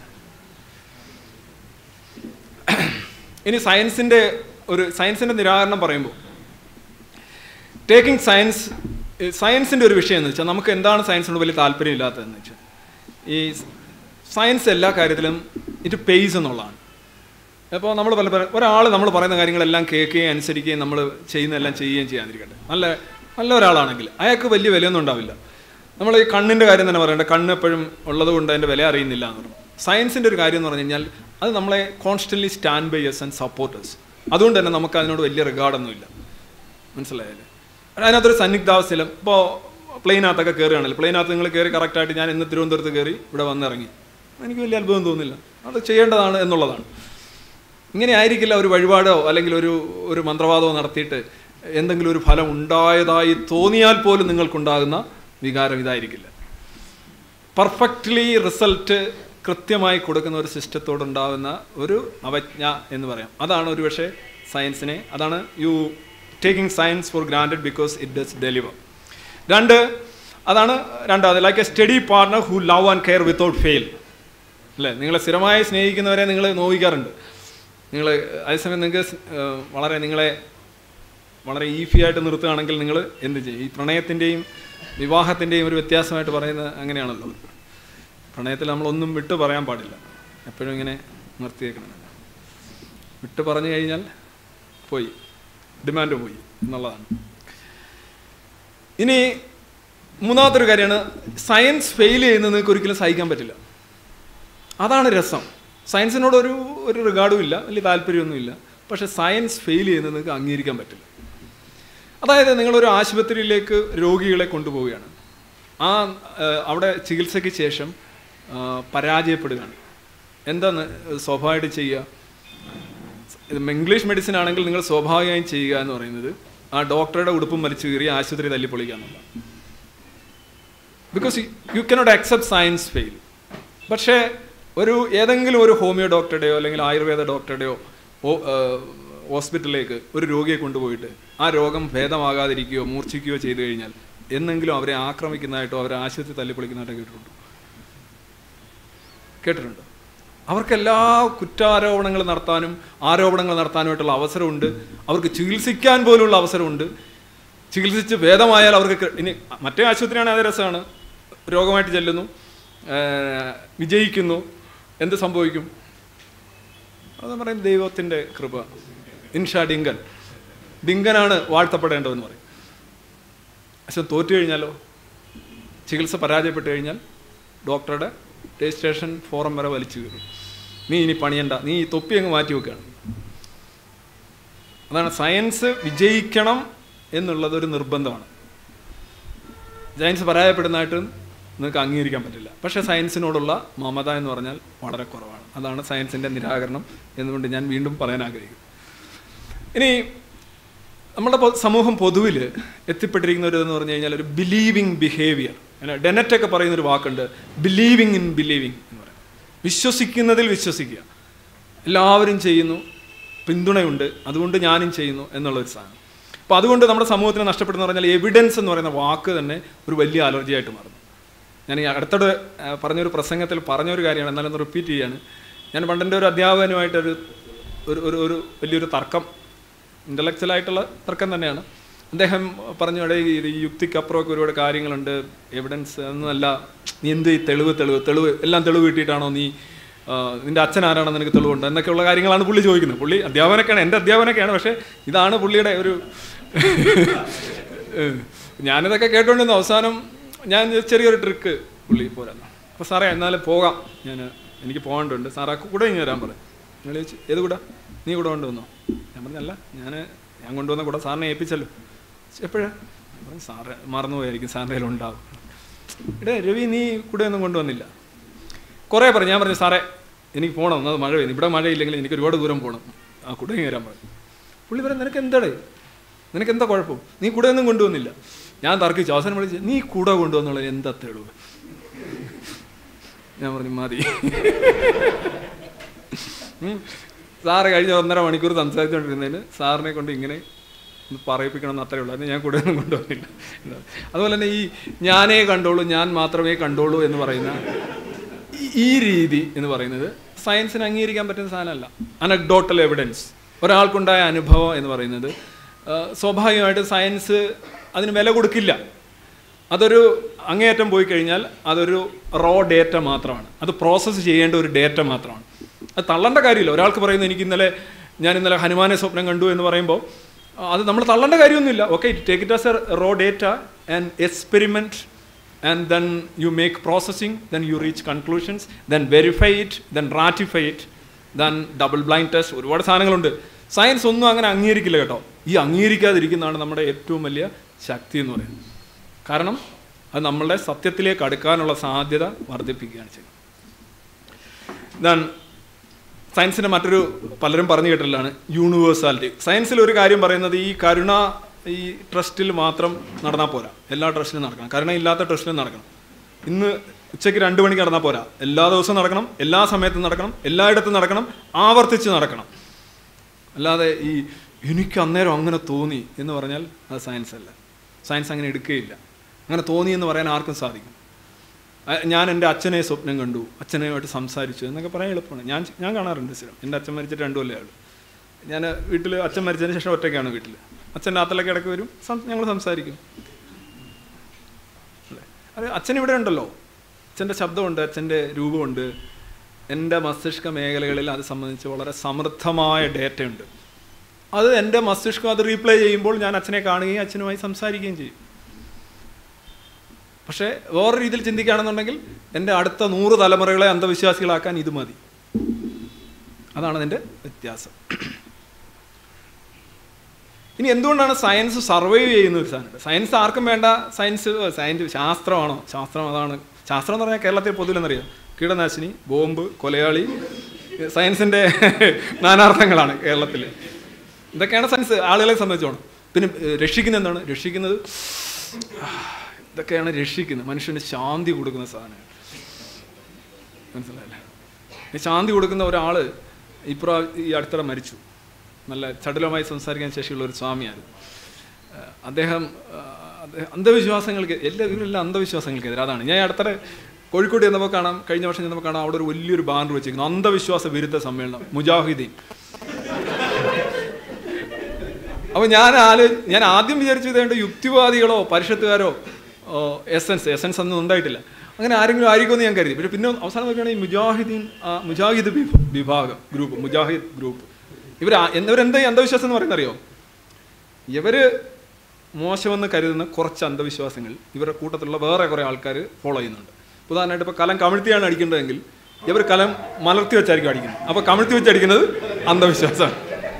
ഇനി സയൻസിന്റെ ഒരു സയൻസിന്റെ നിരാകരണം പറയുമ്പോൾ ടേക്കിംഗ് സയൻസ് സയൻസിന്റെ ഒരു വിഷയം എന്ന് വെച്ചാൽ നമുക്ക് എന്താണ് സയൻസിനോട് വലിയ താല്പര്യം ഇല്ലാത്തതെന്ന് വെച്ചാൽ ഈ സയൻസ് എല്ലാ കാര്യത്തിലും ഇറ്റ് പേയ്സ് എന്നുള്ളതാണ് അപ്പോൾ നമ്മൾ പല ഒരാൾ നമ്മൾ പറയുന്ന കാര്യങ്ങളെല്ലാം കേൾക്കുകയും അനുസരിക്കുകയും നമ്മൾ ചെയ്യുന്നതെല്ലാം ചെയ്യുകയും ചെയ്യാതിരിക്കട്ടെ നല്ല നല്ല ഒരാളാണെങ്കിൽ അയാൾക്ക് വലിയ വിലയൊന്നും ഉണ്ടാവില്ല നമ്മൾ ഈ കണ്ണിൻ്റെ കാര്യം തന്നെ പറയണ്ട കണ്ണ് എപ്പോഴും ഉള്ളത് കൊണ്ട് അതിൻ്റെ വില അറിയുന്നില്ല എന്ന് പറഞ്ഞു സയൻസിൻ്റെ ഒരു കാര്യം എന്ന് പറഞ്ഞു കഴിഞ്ഞാൽ അത് നമ്മളെ constantly stand by us and supporters അതുകൊണ്ട് തന്നെ നമുക്ക് അതിനോട് വലിയ റിഗാർഡൊന്നുമില്ല മനസ്സിലായല്ലേ അതിനകത്തൊരു സന്നിഗ്ധാവസ്ഥയിലും ഇപ്പോൾ പ്ലെയിനകത്തൊക്കെ കയറുകയാണല്ലോ പ്ലെയിനകത്ത് നിങ്ങൾ കയറി കറക്റ്റായിട്ട് ഞാൻ ഇന്ന് തിരുവനന്തപുരത്ത് കയറി ഇവിടെ വന്നിറങ്ങി എനിക്ക് വലിയ അത്ഭുതം തോന്നുന്നില്ല അത് ചെയ്യേണ്ടതാണ് എന്നുള്ളതാണ് ഇങ്ങനെ ആയിരിക്കില്ല ഒരു വഴിപാടോ അല്ലെങ്കിൽ ഒരു ഒരു മന്ത്രവാദമോ നടത്തിയിട്ട് എന്തെങ്കിലും ഒരു ഫലം ഉണ്ടായതായി തോന്നിയാൽ പോലും നിങ്ങൾക്കുണ്ടാകുന്ന വികാരം ഇതായിരിക്കില്ല പെർഫെക്റ്റ്ലി റിസൾട്ട് കൃത്യമായി കൊടുക്കുന്ന ഒരു സിസ്റ്റത്തോടുണ്ടാകുന്ന ഒരു അവജ്ഞ എന്ന് പറയാം അതാണ് ഒരുപക്ഷെ സയൻസിനെ അതാണ് you taking science for granted because it does deliver രണ്ട് അതാണ് രണ്ടാമത് like a study partner who love and care without fail അല്ലേ നിങ്ങളെ സ്ഥിരമായി സ്നേഹിക്കുന്നവരെ നിങ്ങൾ നോവിക്കാറുണ്ട് നിങ്ങൾ അതേസമയം നിങ്ങൾക്ക് സ്- ഏഹ് വളരെ നിങ്ങളെ വളരെ ഈസി ആയിട്ട് നിർത്തുകയാണെങ്കിൽ നിങ്ങൾ എന്ത് ചെയ്യും ഈ പ്രണയത്തിൻ്റെയും വിവാഹത്തിൻ്റെയും ഒരു വ്യത്യാസമായിട്ട് പറയുന്നത് അങ്ങനെയാണല്ലോ പ്രണയത്തിൽ നമ്മളൊന്നും വിട്ടു പറയാൻ പാടില്ല എപ്പോഴും ഇങ്ങനെ നിർത്തിയേക്കണം വിട്ടു പറഞ്ഞു കഴിഞ്ഞാൽ പോയി ഡിമാൻഡ് പോയി എന്നുള്ളതാണ് ഇനി മൂന്നാമത്തൊരു കാര്യമാണ് സയൻസ് ഫെയിൽ ചെയ്യുന്നത് നിങ്ങൾക്ക് ഒരിക്കലും സഹിക്കാൻ പറ്റില്ല അതാണ് രസം സയൻസിനോട് ഒരു ഒരു റിഗാർഡും ഇല്ല വലിയ താല്പര്യമൊന്നുമില്ല പക്ഷേ സയൻസ് ഫെയിൽ ചെയ്യുന്നത് നിങ്ങൾക്ക് അംഗീകരിക്കാൻ പറ്റില്ല അതായത് നിങ്ങളൊരു ആശുപത്രിയിലേക്ക് രോഗികളെ കൊണ്ടുപോവുകയാണ് ആ ആ, അവിടെ ചികിത്സയ്ക്ക് ശേഷം ആ, പരാജയപ്പെടുകയാണ് എന്താണ് സ്വാഭാവികമായിട്ട് ചെയ്യുക ഇത് ഇംഗ്ലീഷ് മെഡിസിൻ ആണെങ്കിൽ നിങ്ങൾ സ്വാഭാവികമായും ചെയ്യുക എന്ന് പറയുന്നത് ആ ഡോക്ടറുടെ ഉടുപ്പും വലിച്ചു കീറി ആശുപത്രി തല്ലി പൊളിക്കുക എന്നുള്ള because you cannot accept science fail പക്ഷേ ഒരു ഏതെങ്കിലും ഒരു ഹോമിയോ ഡോക്ടറുടെയോ അല്ലെങ്കിൽ ആയുർവേദ ഡോക്ടറുടെയോ ഓ- ആ, ഹോസ്പിറ്റലിലേക്ക് ഒരു രോഗിയെ കൊണ്ടുപോയിട്ട് ആ രോഗം ഭേദമാകാതിരിക്കുകയോ മൂർച്ഛിക്കുകയോ ചെയ്തു കഴിഞ്ഞാൽ എന്നെങ്കിലും അവരെ ആക്രമിക്കുന്നതായിട്ടോ അവരെ ആശുപത്രി തല്ലിപ്പൊളിക്കുന്നതായിട്ടോ കേട്ടിട്ടുണ്ടോ കേട്ടിട്ടുണ്ടോ അവർക്ക് എല്ലാ കുറ്റാരോപണങ്ങൾ നടത്താനും ആരോപണങ്ങൾ നടത്താനുമായിട്ടുള്ള അവസരമുണ്ട് അവർക്ക് ചികിത്സിക്കാൻ പോലുള്ള അവസരമുണ്ട് ചികിത്സിച്ച് ഭേദമായാൽ അവർക്ക് ക- ഇനി മറ്റേ ആശുപത്രിയാണെങ്കിൽ അത് രസമാണ് രോഗമായിട്ട് ചെല്ലുന്നു ആ, വിജയിക്കുന്നു എന്ത് സംഭവിക്കും അത് പറയും ദൈവത്തിൻ്റെ കൃപ ഇൻഷാ ഡിങ്കൻ ഡിങ്കനാണ് വാഴ്ത്തപ്പെടേണ്ടതെന്ന് പറയും പക്ഷെ തോറ്റു കഴിഞ്ഞാലോ ചികിത്സ പരാജയപ്പെട്ട് കഴിഞ്ഞാൽ ഡോക്ടറുടെ രജിസ്ട്രേഷൻ ഫോറം വരെ വലിച്ചു കയറും നീ ഇനി പണിയണ്ട നീ ഈ തൊപ്പി അങ്ങ് മാറ്റി വെക്കുകയാണ് അതാണ് സയൻസ് വിജയിക്കണം എന്നുള്ളത് ഒരു നിർബന്ധമാണ് സയൻസ് പരാജയപ്പെടുന്നതായിട്ട് നിങ്ങൾക്ക് അംഗീകരിക്കാൻ പറ്റില്ല പക്ഷേ സയൻസിനോടുള്ള മമത എന്ന് പറഞ്ഞാൽ വളരെ കുറവാണ് അതാണ് സയൻസിൻ്റെ നിരാകരണം എന്നുകൊണ്ട് ഞാൻ വീണ്ടും പറയാൻ ആഗ്രഹിക്കുന്നു ഇനി നമ്മുടെ പൊ- സമൂഹം പൊതുവിൽ എത്തിപ്പെട്ടിരിക്കുന്ന ഒരു എന്ന് പറഞ്ഞു കഴിഞ്ഞാൽ ഒരു ബിലീവിങ് ബിഹേവിയർ ഡെനറ്റ് ഒക്കെ പറയുന്ന ഒരു വാക്കുണ്ട് ബിലീവിങ് ഇൻ ബിലീവിങ് എന്ന് പറയുന്നത് വിശ്വസിക്കുന്നതിൽ വിശ്വസിക്കുക എല്ലാവരും ചെയ്യുന്നു പിന്തുണയുണ്ട് അതുകൊണ്ട് ഞാനും ചെയ്യുന്നു എന്നുള്ള ഒരു സാധനം അപ്പോൾ അതുകൊണ്ട് നമ്മുടെ സമൂഹത്തിന് നഷ്ടപ്പെടുന്ന പറഞ്ഞാൽ എവിഡൻസ് എന്ന് പറയുന്ന വാക്ക് തന്നെ ഒരു വലിയ അലർജി ആയിട്ട് മാറുന്നു ഞാൻ ഈ അടുത്തോട് ആ, പറഞ്ഞൊരു പ്രസംഗത്തിൽ പറഞ്ഞൊരു കാര്യമാണ് എന്നാലും ഒന്ന് റിപ്പീറ്റ് ചെയ്യാണ് ഞാൻ പണ്ടെൻ്റെ ഒരു അധ്യാപകനുമായിട്ടൊരു ഒരു ഒരു ഒരു വലിയൊരു തർക്കം ഇൻ്റലക്ച്വൽ ആയിട്ടുള്ള തർക്കം തന്നെയാണ് അദ്ദേഹം പറഞ്ഞു ഇവിടെ ഈ ഈ യുക്തിക്കപ്പുറമൊക്കെ ഒരുപാട് കാര്യങ്ങളുണ്ട് എവിഡൻസ് എന്നല്ല നീ എന്ത് ഈ തെളിവ് തെളിവ് തെളിവ് എല്ലാം തെളിവ് കിട്ടിയിട്ടാണോ നീ ആ, നിന്റെ അച്ഛൻ ആരാണെന്ന് നിനക്ക് തെളിവുണ്ട് എന്നൊക്കെയുള്ള കാര്യങ്ങളാണ് പുള്ളി ചോദിക്കുന്നത് പുള്ളി അധ്യാപനൊക്കെയാണ് എൻ്റെ അധ്യാപനൊക്കെയാണ് പക്ഷേ ഇതാണ് പുള്ളിയുടെ ഒരു ഏഹ്, ഞാനിതൊക്കെ കേട്ടോണ്ടിരുന്നു അവസാനം ഞാൻ ചെറിയൊരു ട്രിക്ക് പുള്ളി പോരാ അപ്പോൾ സാറേ എന്നാലും പോകാം ഞാൻ എനിക്ക് പോകേണ്ടതുണ്ട് സാറേ കൂടെ ഇങ്ങനെ വരാൻ പറയും നിങ്ങൾ ചോദിച്ചു ഏത് കൂടെ നീ കൂടെ കൊണ്ടുവന്നോ ഞാൻ പറഞ്ഞല്ല ഞാൻ ഞാൻ കൊണ്ടുവന്ന കൂടെ സാറിനെ ഏൽപ്പിച്ചല്ലോ എപ്പോഴാ പറഞ്ഞു സാറ് മറന്നുപോയായിരിക്കും സാറിൻ്റെ കയ്യിൽ ഉണ്ടാവും എടേ രവി നീ കൂടെ ഒന്നും കൊണ്ടുവന്നില്ല കുറേ പറഞ്ഞു ഞാൻ പറഞ്ഞു സാറേ എനിക്ക് പോകണം ഒന്നത് മഴ പെയ്യുന്നു ഇവിടെ മഴയില്ലെങ്കിൽ എനിക്ക് ഒരുപാട് ദൂരം പോകണം ആ കുട വരാൻ പറഞ്ഞു പുള്ളി പറഞ്ഞു നിനക്ക് എന്താടേ നിനക്ക് എന്താ കുഴപ്പം നീ കൂടെ ഒന്നും കൊണ്ടുവന്നില്ല ഞാൻ തർക്കിച്ചു അവസാനം വിളിച്ച് നീ കൂടെ കൊണ്ടുവന്നുള്ളത് എന്താ തെളിവ് ഞാൻ പറഞ്ഞു മതി ഉം. സാറ് കഴിഞ്ഞ ഒന്നര മണിക്കൂർ സംസാരിച്ചുകൊണ്ടിരുന്നതിന് സാറിനെ കൊണ്ട് ഇങ്ങനെ ഒന്ന് പറയിപ്പിക്കണം എന്ന് അത്രേ ഉള്ളൂ അതിന് ഞാൻ കൂടെ ഒന്നും കൊണ്ടുവന്നില്ല അതുപോലെ തന്നെ ഈ ഞാനേ കണ്ടോളൂ ഞാൻ മാത്രമേ കണ്ടോളൂ എന്ന് പറയുന്ന ഈ- ഈ രീതി എന്ന് പറയുന്നത് സയൻസിന് അംഗീകരിക്കാൻ പറ്റുന്ന സാധനമല്ല അനക്ഡോട്ടൽ എവിഡൻസ് ഒരാൾക്കുണ്ടായ അനുഭവം എന്ന് പറയുന്നത് ആ, സ്വാഭാവികമായിട്ട് സയൻസ് അതിന് വില കൊടുക്കില്ല അതൊരു അങ്ങേയറ്റം പോയി കഴിഞ്ഞാൽ അതൊരു റോ ഡേറ്റ മാത്രമാണ് അത് പ്രോസസ്സ് ചെയ്യേണ്ട ഒരു ഡേറ്റ മാത്രമാണ് അത് തള്ളേണ്ട കാര്യമില്ല ഒരാൾക്ക് പറയുന്നത് എനിക്ക് ഇന്നലെ ഞാൻ ഇന്നലെ ഹനുമാനെ സ്വപ്നം കണ്ടു എന്ന് പറയുമ്പോൾ ആ, അത് നമ്മൾ തള്ളേണ്ട കാര്യമൊന്നുമില്ല okay take it as a raw data and experiment and then you make processing, then you reach conclusions, then verify it, then ratify it, then double blind test, ഒരുപാട് സാധനങ്ങളുണ്ട് സയൻസ് ഒന്നും അങ്ങനെ അംഗീകരിക്കില്ല കേട്ടോ ഈ അംഗീകരിക്കാതിരിക്കുന്നതാണ് നമ്മുടെ ഏറ്റവും വലിയ ശക്തി എന്ന് പറയുന്നത് കാരണം അത് നമ്മളുടെ സത്യത്തിലേക്ക് അടുക്കാനുള്ള സാധ്യത വർദ്ധിപ്പിക്കുകയാണ് ചെയ്യുന്നത് ദാൻ സയൻസിൻ്റെ മറ്റൊരു പലരും പറഞ്ഞു കേട്ടിട്ടുള്ളതാണ് യൂണിവേഴ്സാലിറ്റി സയൻസിൽ ഒരു കാര്യം പറയുന്നത് ഈ കരുണ ഈ ട്രസ്റ്റിൽ മാത്രം നടന്നാൽ പോരാ എല്ലാ ട്രസ്റ്റിലും നടക്കണം കരുണ ഇല്ലാത്ത ട്രസ്റ്റിലും നടക്കണം ഇന്ന് ഉച്ചയ്ക്ക് രണ്ട് മണിക്ക് നടന്നാൽ പോരാ എല്ലാ ദിവസവും നടക്കണം എല്ലാ സമയത്തും നടക്കണം എല്ലായിടത്തും നടക്കണം ആവർത്തിച്ച് നടക്കണം അല്ലാതെ ഈ എനിക്ക് അന്നേരം അങ്ങനെ തോന്നി എന്ന് പറഞ്ഞാൽ അത് സയൻസ് അല്ല സയൻസ് അങ്ങനെ എടുക്കുകയില്ല അങ്ങനെ തോന്നി എന്ന് പറയാൻ ആർക്കും സാധിക്കും അഹ് ഞാൻ എൻ്റെ അച്ഛനെ സ്വപ്നം കണ്ടു അച്ഛനുമായിട്ട് സംസാരിച്ചു എന്നൊക്കെ പറയാൻ എളുപ്പമാണ് ഞാൻ ഞാൻ കാണാറുണ്ട് സ്ഥിരം എൻ്റെ അച്ഛൻ മരിച്ചിട്ട് രണ്ടു കൊല്ലമേ ഉള്ളൂ ഞാൻ വീട്ടിൽ അച്ഛൻ മരിച്ചതിന് ശേഷം ഒറ്റയ്ക്കാണ് വീട്ടിൽ അച്ഛൻ രാത്രിയിലൊക്കെ ഇടയ്ക്ക് വരും ഞങ്ങൾ സംസാരിക്കും അല്ലേ അത് അച്ഛൻ ഇവിടെ ഉണ്ടല്ലോ അച്ഛൻ്റെ ശബ്ദമുണ്ട് അച്ഛൻ്റെ രൂപമുണ്ട് എൻ്റെ മസ്തിഷ്ക മേഖലകളിൽ അത് സംബന്ധിച്ച് വളരെ സമൃദ്ധമായ ഡേറ്റയുണ്ട് അത് എൻ്റെ മസ്തിഷ്കം അത് റീപ്ലേ ചെയ്യുമ്പോൾ ഞാൻ അച്ഛനെ കാണുകയും അച്ഛനുമായി സംസാരിക്കുകയും ചെയ്യും പക്ഷേ വേറെ രീതിയിൽ ചിന്തിക്കുകയാണെന്നുണ്ടെങ്കിൽ എൻ്റെ അടുത്ത നൂറ് തലമുറകളെ അന്ധവിശ്വാസികളാക്കാൻ ഇത് മതി അതാണ് അതിൻ്റെ വ്യത്യാസം ഇനി എന്തുകൊണ്ടാണ് സയൻസ് സർവൈവ് ചെയ്യുന്ന ഒരു സാധനം സയൻസ് ആർക്കും വേണ്ട സയൻസ് സയൻസ് ശാസ്ത്രമാണോ ശാസ്ത്രം അതാണ് ശാസ്ത്രം എന്ന് പറഞ്ഞാൽ കേരളത്തിൽ പൊതുവിലെന്നറിയാം കീടനാശിനി ബോംബ് കൊലയാളി സയൻസിൻ്റെ നാനാർത്ഥങ്ങളാണ് കേരളത്തിൽ ഇതൊക്കെയാണ് സയൻസ് ആളുകളെ സംബന്ധിച്ചോണം പിന്നെ ഏഹ്, രക്ഷിക്കുന്ന എന്താണ് രക്ഷിക്കുന്നത് ഇതൊക്കെയാണ് രക്ഷിക്കുന്നത് മനുഷ്യന് ശാന്തി കൊടുക്കുന്ന സാധനങ്ങൾ മനസ്സിലായില്ലേ ഈ ശാന്തി കൊടുക്കുന്ന ഒരാൾ ഇപ്രാ ഈ അടുത്തിടെ മരിച്ചു നല്ല ചടുലമായി സംസാരിക്കാൻ ശേഷിയുള്ള ഒരു സ്വാമിയായിരുന്നു ഏഹ് അദ്ദേഹം ഏഹ് അദ്ദേഹം അന്ധവിശ്വാസങ്ങൾക്ക് എല്ലാ ഇവരെല്ലാം അന്ധവിശ്വാസങ്ങൾക്കെതിരെ അതാണ് ഞാൻ ഈ അടുത്തിടെ കോഴിക്കോട് ചെന്നപ്പോൾ കാണാം കഴിഞ്ഞ വർഷം ചെന്നപ്പോൾ കാണാം അവിടെ ഒരു വലിയൊരു ബാനർ വെച്ചിരിക്കുന്നു അന്ധവിശ്വാസ വിരുദ്ധ സമ്മേളനം മുജാഹിദീൻ അപ്പോൾ ഞാൻ ആല് ഞാൻ ആദ്യം വിചാരിച്ചു ഇതേണ്ട യുക്തിവാദികളോ പരിഷത്തുകാരോ എസൻസ് എസൻസ് ഒന്നും ഉണ്ടായിട്ടില്ല അങ്ങനെ ആരെങ്കിലും ആയിരിക്കുമെന്ന് ഞാൻ കരുതി പക്ഷെ പിന്നെ അവസാനം നോക്കുകയാണെങ്കിൽ ഈ മുജാഹിദീൻ ആ, മുജാഹിദ് വിഭ- വിഭാഗം ഗ്രൂപ്പ് മുജാഹിദ് ഗ്രൂപ്പ് ഇവർ ഇവരെന്താ ഈ അന്ധവിശ്വാസം എന്ന് പറയുന്നത് അറിയോ ഇവര് മോശമെന്ന് കരുതുന്ന കുറച്ച് അന്ധവിശ്വാസങ്ങൾ ഇവരുടെ കൂട്ടത്തിലുള്ള വേറെ കുറേ ആൾക്കാർ ഫോളോ ചെയ്യുന്നുണ്ട് ഉദാഹരണമായിട്ട് ഇപ്പോൾ കലം കമിഴ്ത്തിയാണ് അടിക്കേണ്ടതെങ്കിൽ ഇവർ കലം മലർത്തി വെച്ചായിരിക്കും അടിക്കുന്നത് അപ്പോൾ കമിഴ്ത്തി വെച്ച് അടിക്കുന്നത് അന്ധവിശ്വാസമാണ്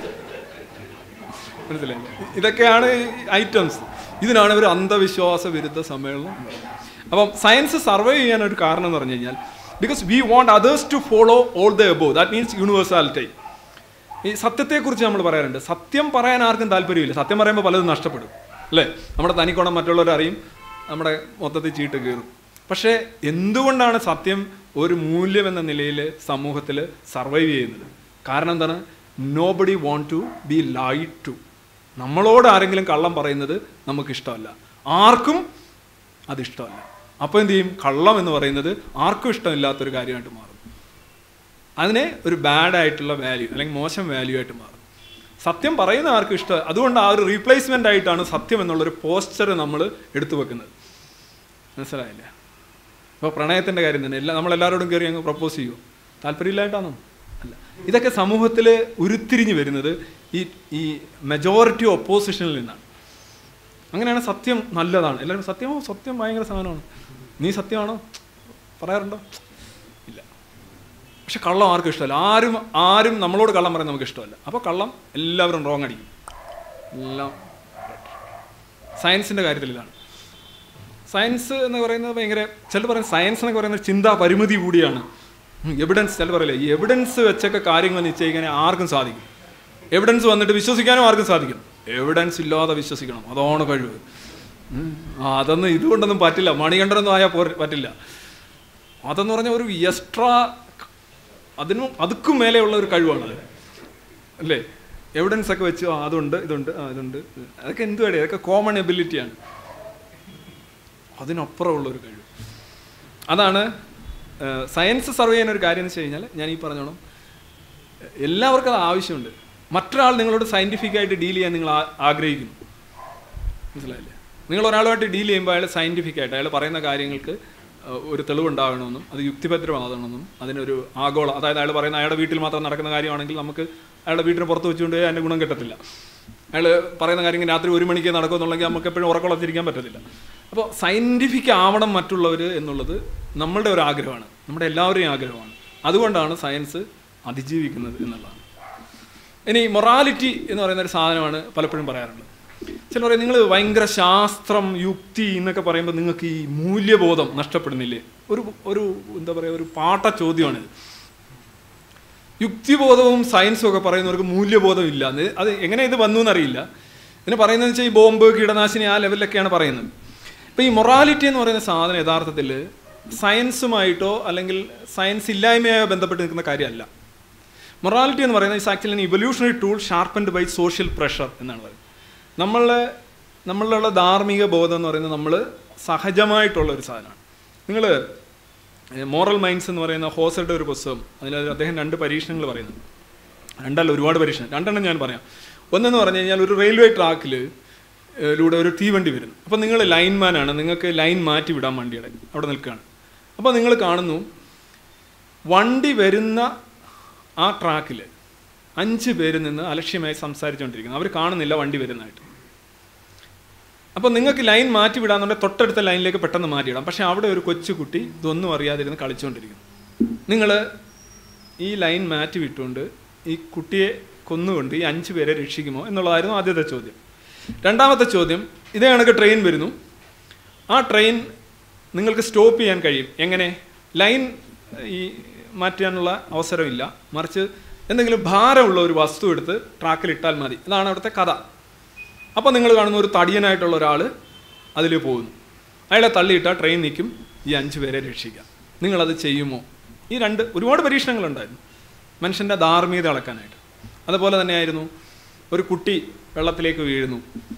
മനസ്സിലായില്ലേ ഇതൊക്കെയാണ് ഐറ്റംസ് ഇതിനാണ് ഇവർ അന്ധവിശ്വാസ വിരുദ്ധ സമ്മേളനം എന്ന് പറയുന്നത്. അപ്പം സയൻസ് സർവൈവ് ചെയ്യാൻ ഒരു കാരണം എന്ന് പറഞ്ഞു കഴിഞ്ഞാൽ because we want others to follow all the above that means universality ഈ സത്യത്തെക്കുറിച്ച് നമ്മൾ പറയാറുണ്ട് സത്യം പറയാൻ ആർക്കും താല്പര്യമില്ല സത്യം പറയുമ്പോൾ പലതും നഷ്ടപ്പെടും അല്ലേ നമ്മുടെ തനിക്കോണം മറ്റുള്ളവർ അറിയും നമ്മുടെ മൊത്തത്തിൽ ചീട്ട് കയറും പക്ഷേ എന്തുകൊണ്ടാണ് സത്യം ഒരു മൂല്യം എന്ന നിലയിൽ സമൂഹത്തിൽ സർവൈവ് ചെയ്യുന്നത് കാരണം എന്താണ് nobody want to be lied to നമ്മളോട് ആരെങ്കിലും കള്ളം പറയുന്നത് നമുക്ക് ഇഷ്ടമല്ല ആർക്കും അത് ഇഷ്ടമല്ല അപ്പോൾ എന്ത് ചെയ്യും കള്ളം എന്ന് പറയുന്നത് ആർക്കും ഇഷ്ടമില്ലാത്തൊരു കാര്യമായിട്ട് മാറും അതിനെ ഒരു ബാഡ് ആയിട്ടുള്ള വാല്യൂ അല്ലെങ്കിൽ മോശം വാല്യൂ ആയിട്ട് മാറും സത്യം പറയുന്ന ആർക്കും ഇഷ്ടം അതുകൊണ്ട് ആ ഒരു റീപ്ലേസ്മെന്റ് ആയിട്ടാണ് സത്യം എന്നുള്ളൊരു പോസ്റ്റർ നമ്മൾ എടുത്തു വെക്കുന്നത് മനസ്സിലായില്ലേ അപ്പോൾ പ്രണയത്തിൻ്റെ കാര്യം തന്നെ എല്ലാ നമ്മളെല്ലാവരോടും കയറി അങ്ങ് പ്രപ്പോസ് ചെയ്യുമോ താല്പര്യമില്ലായിട്ടാണോ അല്ല ഇതൊക്കെ സമൂഹത്തിൽ ഉരുത്തിരിഞ്ഞ് വരുന്നത് ഈ ഈ മെജോറിറ്റി ഒപ്പോസിഷനിൽ നിന്നാണ് അങ്ങനെയാണ് സത്യം നല്ലതാണ് എല്ലാവരും സത്യമോ സത്യം ഭയങ്കര സാധനമാണ് നീ സത്യമാണോ പറയാറുണ്ടോ ഇല്ല പക്ഷെ കള്ളം ആർക്കും ഇഷ്ടമല്ല ആരും ആരും നമ്മളോട് കള്ളം പറയാൻ നമുക്ക് ഇഷ്ടമല്ല അപ്പോൾ കള്ളം എല്ലാവരും റോങ് അടിക്കും എല്ലാം സയൻസിൻ്റെ കാര്യത്തിൽ ഇതാണ് സയൻസ് എന്ന് പറയുന്നത് ഭയങ്കര ചിലർ പറയും സയൻസ് എന്നൊക്കെ പറയുന്നത് ചിന്താ പരിമിതി കൂടിയാണ് എവിഡൻസ് ചിലർ പറയില്ലേ ഈ എവിഡൻസ് വെച്ചൊക്കെ കാര്യങ്ങൾ നിശ്ചയിക്കാൻ ആർക്കും സാധിക്കും എവിഡൻസ് വന്നിട്ട് വിശ്വസിക്കാനും ആർക്കും സാധിക്കും എവിഡൻസ് ഇല്ലാതെ വിശ്വസിക്കണം അതാണ് കഴിവ് ഉം. ആ, അതൊന്നും ഇതുകൊണ്ടൊന്നും പറ്റില്ല മണികണ്ഠനൊന്നും ആയാൽ പോര പറ്റില്ല അതെന്ന് പറഞ്ഞാൽ ഒരു എക്സ്ട്രാ അതിനും അതുക്കും മേലെയുള്ള ഒരു കഴിവാണ് അത് അല്ലേ എവിഡൻസ് ഒക്കെ വെച്ച് ആ അതുണ്ട് ഇതുണ്ട് ആ ഇതുണ്ട് അതൊക്കെ എന്തുവാടേ അതൊക്കെ കോമൺ എബിലിറ്റിയാണ് അതിനപ്പുറമുള്ള ഒരു കഴിവ് അതാണ് സയൻസ് സർവേ ചെയ്യുന്ന ഒരു കാര്യം എന്ന് വെച്ച് കഴിഞ്ഞാൽ ഞാൻ ഈ പറഞ്ഞോണം എല്ലാവർക്കും അത് ആവശ്യമുണ്ട് മറ്റൊരാൾ നിങ്ങളോട് സയൻറ്റിഫിക് ആയിട്ട് ഡീൽ ചെയ്യാൻ നിങ്ങൾ ആ- ആഗ്രഹിക്കുന്നു മനസ്സിലായില്ലേ നിങ്ങൾ ഒരാളുമായിട്ട് ഡീൽ ചെയ്യുമ്പോൾ അയാൾ സയൻറ്റിഫിക് ആയിട്ട് അയാൾ പറയുന്ന കാര്യങ്ങൾക്ക് ഏഹ്, ഒരു തെളിവുണ്ടാകണമെന്നും അത് യുക്തിഭദ്രമാകണമെന്നും അതിനൊരു ആഗോള അതായത് അയാൾ പറയുന്ന അയാളുടെ വീട്ടിൽ മാത്രം നടക്കുന്ന കാര്യമാണെങ്കിൽ നമുക്ക് അയാളുടെ വീട്ടിന് പുറത്ത് വെച്ചുകൊണ്ട് അതിൻ്റെ ഗുണം കിട്ടത്തില്ല അയാൾ പറയുന്ന കാര്യം രാത്രി ഒരു മണിക്ക് നടക്കുമെന്നുണ്ടെങ്കിൽ നമുക്ക് എപ്പോഴും ഉറക്കമുളച്ചിരിക്കാൻ പറ്റത്തില്ല അപ്പോൾ സയൻറ്റിഫിക് ആവണം മറ്റുള്ളവർ എന്നുള്ളത് നമ്മളുടെ ഒരു ആഗ്രഹമാണ് നമ്മുടെ എല്ലാവരുടെയും ആഗ്രഹമാണ് അതുകൊണ്ടാണ് സയൻസ് അതിജീവിക്കുന്നത് എന്നുള്ളതാണ് ഇനി മൊറാലിറ്റി എന്ന് പറയുന്ന ഒരു സാധനമാണ് പലപ്പോഴും പറയാറുള്ളത് ചില പറയും നിങ്ങൾ ഭയങ്കര ശാസ്ത്രം യുക്തി എന്നൊക്കെ പറയുമ്പോൾ നിങ്ങൾക്ക് ഈ മൂല്യബോധം നഷ്ടപ്പെടുന്നില്ലേ ഒരു ഒരു എന്താ പറയുക ഒരു പാട്ട ചോദ്യമാണിത് യുക്തിബോധവും സയൻസും ഒക്കെ പറയുന്നവർക്ക് മൂല്യബോധം ഇല്ല എന്ന് അത് എങ്ങനെ ഇത് വന്നു എന്നറിയില്ല ഇതിന് പറയുന്നത് വെച്ചാൽ ഈ ബോംബ് കീടനാശിനി ആ ലെവലിലൊക്കെയാണ് പറയുന്നത് ഇപ്പം ഈ മൊറാലിറ്റി എന്ന് പറയുന്ന സാധനം യഥാർത്ഥത്തിൽ സയൻസുമായിട്ടോ അല്ലെങ്കിൽ സയൻസ് ഇല്ലായ്മയായോ ബന്ധപ്പെട്ട് നിൽക്കുന്ന കാര്യമല്ല മൊറാലിറ്റി എന്ന് പറയുന്നത് is actually evolutionary tool sharpened by social pressure എന്നാണ് പറയുന്നത് നമ്മളെ നമ്മളിലുള്ള ധാർമ്മിക ബോധം എന്ന് പറയുന്നത് നമ്മൾ സഹജമായിട്ടുള്ള ഒരു സാധനമാണ് നിങ്ങൾ മോറൽ മൈൻഡ്സ് എന്ന് പറയുന്ന ഹോസയുടെ ഒരു പുസ്തകം അതിൽ അദ്ദേഹം രണ്ട് പരീക്ഷണങ്ങൾ പറയുന്നുണ്ട് രണ്ടല്ല ഒരുപാട് പരീക്ഷണം രണ്ടെണ്ണം ഞാൻ പറയാം ഒന്നെന്ന് പറഞ്ഞു കഴിഞ്ഞാൽ ഒരു റെയിൽവേ ട്രാക്കിൽ ലൂടെ ഒരു തീവണ്ടി വരുന്നു അപ്പോൾ നിങ്ങൾ ലൈൻമാനാണ് നിങ്ങൾക്ക് ലൈൻ മാറ്റി വിടാൻ വണ്ടിയുടെ അവിടെ നിൽക്കുകയാണ് അപ്പോൾ നിങ്ങൾ കാണുന്നു വണ്ടി വരുന്ന ആ ട്രാക്കിൽ അഞ്ച് പേര് നിന്ന് അലക്ഷ്യമായി സംസാരിച്ചുകൊണ്ടിരിക്കുന്നു അവർ കാണുന്നില്ല വണ്ടി വരുന്നതായിട്ട് അപ്പോൾ നിങ്ങൾക്ക് ലൈൻ മാറ്റി വിടാന്നുണ്ടെങ്കിൽ തൊട്ടടുത്ത ലൈനിലേക്ക് പെട്ടെന്ന് മാറ്റിയിടാം പക്ഷേ അവിടെ ഒരു കൊച്ചുകുട്ടി ഇതൊന്നും അറിയാതിരുന്ന് കളിച്ചുകൊണ്ടിരിക്കുന്നു നിങ്ങൾ ഈ ലൈൻ മാറ്റി വിട്ടുകൊണ്ട് ഈ കുട്ടിയെ കൊന്നുകൊണ്ട് ഈ അഞ്ച് പേരെ രക്ഷിക്കുമോ എന്നുള്ളതായിരുന്നു ആദ്യത്തെ ചോദ്യം രണ്ടാമത്തെ ചോദ്യം ഇതേ കണക്ക് ട്രെയിൻ വരുന്നു ആ ട്രെയിൻ നിങ്ങൾക്ക് സ്റ്റോപ്പ് ചെയ്യാൻ കഴിയും എങ്ങനെ ലൈൻ ഈ മാറ്റാനുള്ള അവസരമില്ല മറിച്ച് എന്തെങ്കിലും ഭാരമുള്ള ഒരു വസ്തു എടുത്ത് ട്രാക്കിൽ ഇട്ടാൽ മതി ഇതാണ് അവിടുത്തെ കഥ അപ്പോൾ നിങ്ങൾ കാണുന്ന ഒരു തടിയനായിട്ടുള്ള ഒരാൾ അതിൽ പോകുന്നു അയാളെ തള്ളിയിട്ടാൽ ട്രെയിൻ നിൽക്കും ഈ അഞ്ച് പേരെ രക്ഷിക്കാം നിങ്ങളത് ചെയ്യുമോ ഈ രണ്ട് ഒരുപാട് പരീക്ഷണങ്ങളുണ്ടായിരുന്നു മനുഷ്യൻ്റെ ധാർമ്മികത അളക്കാനായിട്ട് അതുപോലെ തന്നെയായിരുന്നു ഒരു കുട്ടി വെള്ളത്തിലേക്ക് വീഴുന്നു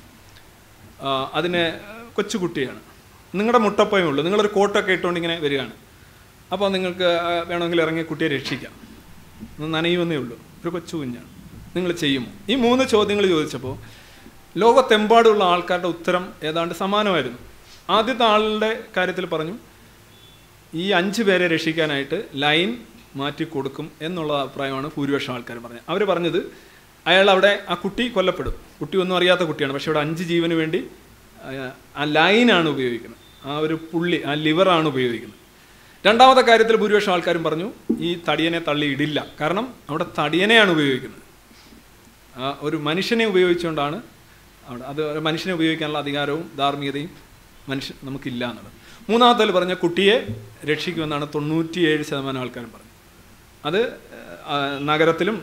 ആ, അതിന് കൊച്ചുകുട്ടിയാണ് നിങ്ങളുടെ മുട്ടപ്പയേ ഉള്ളൂ നിങ്ങളൊരു കോട്ടൊക്കെ ഇട്ടുകൊണ്ട് ഇങ്ങനെ വരികയാണ് അപ്പോൾ നിങ്ങൾക്ക് ആ, വേണമെങ്കിൽ ഇറങ്ങി കുട്ടിയെ രക്ഷിക്കാം ഒന്ന് നനയുമെന്നേ ഉള്ളൂ ഒരു കൊച്ചു കുഞ്ഞാണ് നിങ്ങൾ ചെയ്യുമോ ഈ മൂന്ന് ചോദ്യങ്ങൾ ചോദിച്ചപ്പോൾ ലോകത്തെമ്പാടുള്ള ആൾക്കാരുടെ ഉത്തരം ഏതാണ്ട് സമാനമായിരുന്നു ആദ്യത്തെ ആളുടെ കാര്യത്തിൽ പറഞ്ഞു ഈ അഞ്ച് പേരെ രക്ഷിക്കാനായിട്ട് ലൈൻ മാറ്റി കൊടുക്കും എന്നുള്ള അഭിപ്രായമാണ് ഭൂരിപക്ഷം ആൾക്കാർ പറഞ്ഞത് അവർ പറഞ്ഞത് അയാൾ അവിടെ ആ കുട്ടി കൊല്ലപ്പെടും കുട്ടി ഒന്നും അറിയാത്ത കുട്ടിയാണ് പക്ഷെ ഇവിടെ അഞ്ച് ജീവന് വേണ്ടി ആ, ആ ലൈനാണ് ഉപയോഗിക്കുന്നത് ആ ഒരു പുള്ളി ആ ലിവറാണ് ഉപയോഗിക്കുന്നത് രണ്ടാമത്തെ കാര്യത്തിൽ ഭൂരിപക്ഷം ആൾക്കാരും പറഞ്ഞു ഈ തടിയനെ തള്ളി ഇടില്ല കാരണം അവിടെ തടിയനെയാണ് ഉപയോഗിക്കുന്നത് ആ ഒരു മനുഷ്യനെ ഉപയോഗിച്ചുകൊണ്ടാണ് അവിടെ അത് ഒരു മനുഷ്യനെ ഉപയോഗിക്കാനുള്ള അധികാരവും ധാർമ്മികതയും മനുഷ്യൻ നമുക്കില്ല എന്നുള്ളത് മൂന്നാമത്തെ പറഞ്ഞ കുട്ടിയെ രക്ഷിക്കുമെന്നാണ് തൊണ്ണൂറ്റിയേഴ് ശതമാനം ആൾക്കാരും പറഞ്ഞത് അത് ആ, നഗരത്തിലും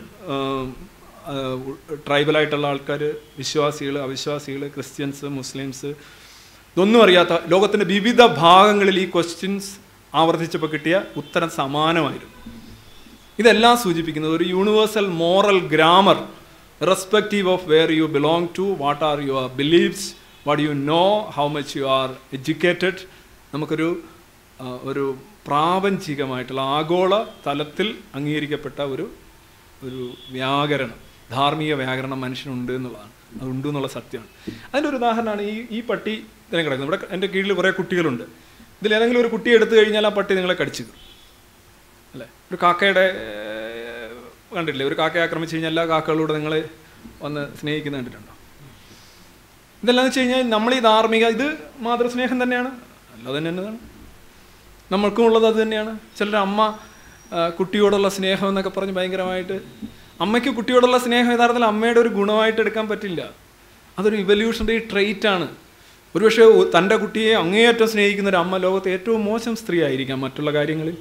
ട്രൈബലായിട്ടുള്ള ആൾക്കാർ വിശ്വാസികൾ അവിശ്വാസികൾ ക്രിസ്ത്യൻസ് മുസ്ലിംസ് ഇതൊന്നും അറിയാത്ത ലോകത്തിൻ്റെ വിവിധ ഭാഗങ്ങളിൽ ഈ ക്വസ്റ്റ്യൻസ് ആവർത്തിച്ചപ്പോൾ കിട്ടിയ ഉത്തരം സമാനമായിരുന്നു ഇതെല്ലാം സൂചിപ്പിക്കുന്നത് ഒരു universal moral grammar respective of where you belong to what are your beliefs what you know how much you are educated നമുക്കൊരു ആ, ഒരു പ്രാപഞ്ചികമായിട്ടുള്ള ആഗോള തലത്തിൽ അംഗീകരിക്കപ്പെട്ട ഒരു ഒരു വ്യാകരണം ധാർമ്മിക വ്യാകരണം മനുഷ്യനുണ്ട് എന്നുള്ളതാണ് അതുണ്ട് എന്നുള്ള സത്യമാണ് അതിൻ്റെ ഒരു ഉദാഹരണമാണ് ഈ ഈ പട്ടി ഇതിനെ കിടക്കുന്നത് ഇവിടെ എൻ്റെ കീഴിൽ കുറേ കുട്ടികളുണ്ട് ഇതിൽ ഏതെങ്കിലും ഒരു കുട്ടി എടുത്തു കഴിഞ്ഞാൽ ആ പട്ടി നിങ്ങളെ കടിച്ചു കീറും. അല്ലേ ഒരു കാക്കയുടെ ഏർ, കണ്ടിട്ടില്ലേ ഒരു കാക്കയെ ആക്രമിച്ചു കഴിഞ്ഞാൽ എല്ലാ കാക്കകളോട് നിങ്ങൾ വന്ന് സ്നേഹിക്കുന്ന കണ്ടിട്ടുണ്ടോ ഇതെല്ലാം വെച്ച് കഴിഞ്ഞാൽ നമ്മൾ ഈ ധാർമ്മിക ഇത് മാതൃസ്നേഹം തന്നെയാണ് അല്ലാതെ തന്നെ എന്നതാണ് നമ്മൾക്കും ഉള്ളത് അത് തന്നെയാണ് ചിലർ അമ്മ ആ, കുട്ടിയോടുള്ള സ്നേഹം എന്നൊക്കെ പറഞ്ഞ് ഭയങ്കരമായിട്ട് അമ്മയ്ക്ക് കുട്ടിയോടുള്ള സ്നേഹം യഥാർത്ഥത്തിൽ അമ്മയുടെ ഒരു ഗുണമായിട്ട് എടുക്കാൻ പറ്റില്ല അതൊരു ഇവല്യൂഷണറി ട്രെയിറ്റ് ആണ് ഒരുപക്ഷെ ഒ- തൻ്റെ കുട്ടിയെ അങ്ങേയറ്റം സ്നേഹിക്കുന്ന ഒരു അമ്മ ലോകത്തെ ഏറ്റവും മോശം സ്ത്രീ ആയിരിക്കാം മറ്റുള്ള കാര്യങ്ങളിൽ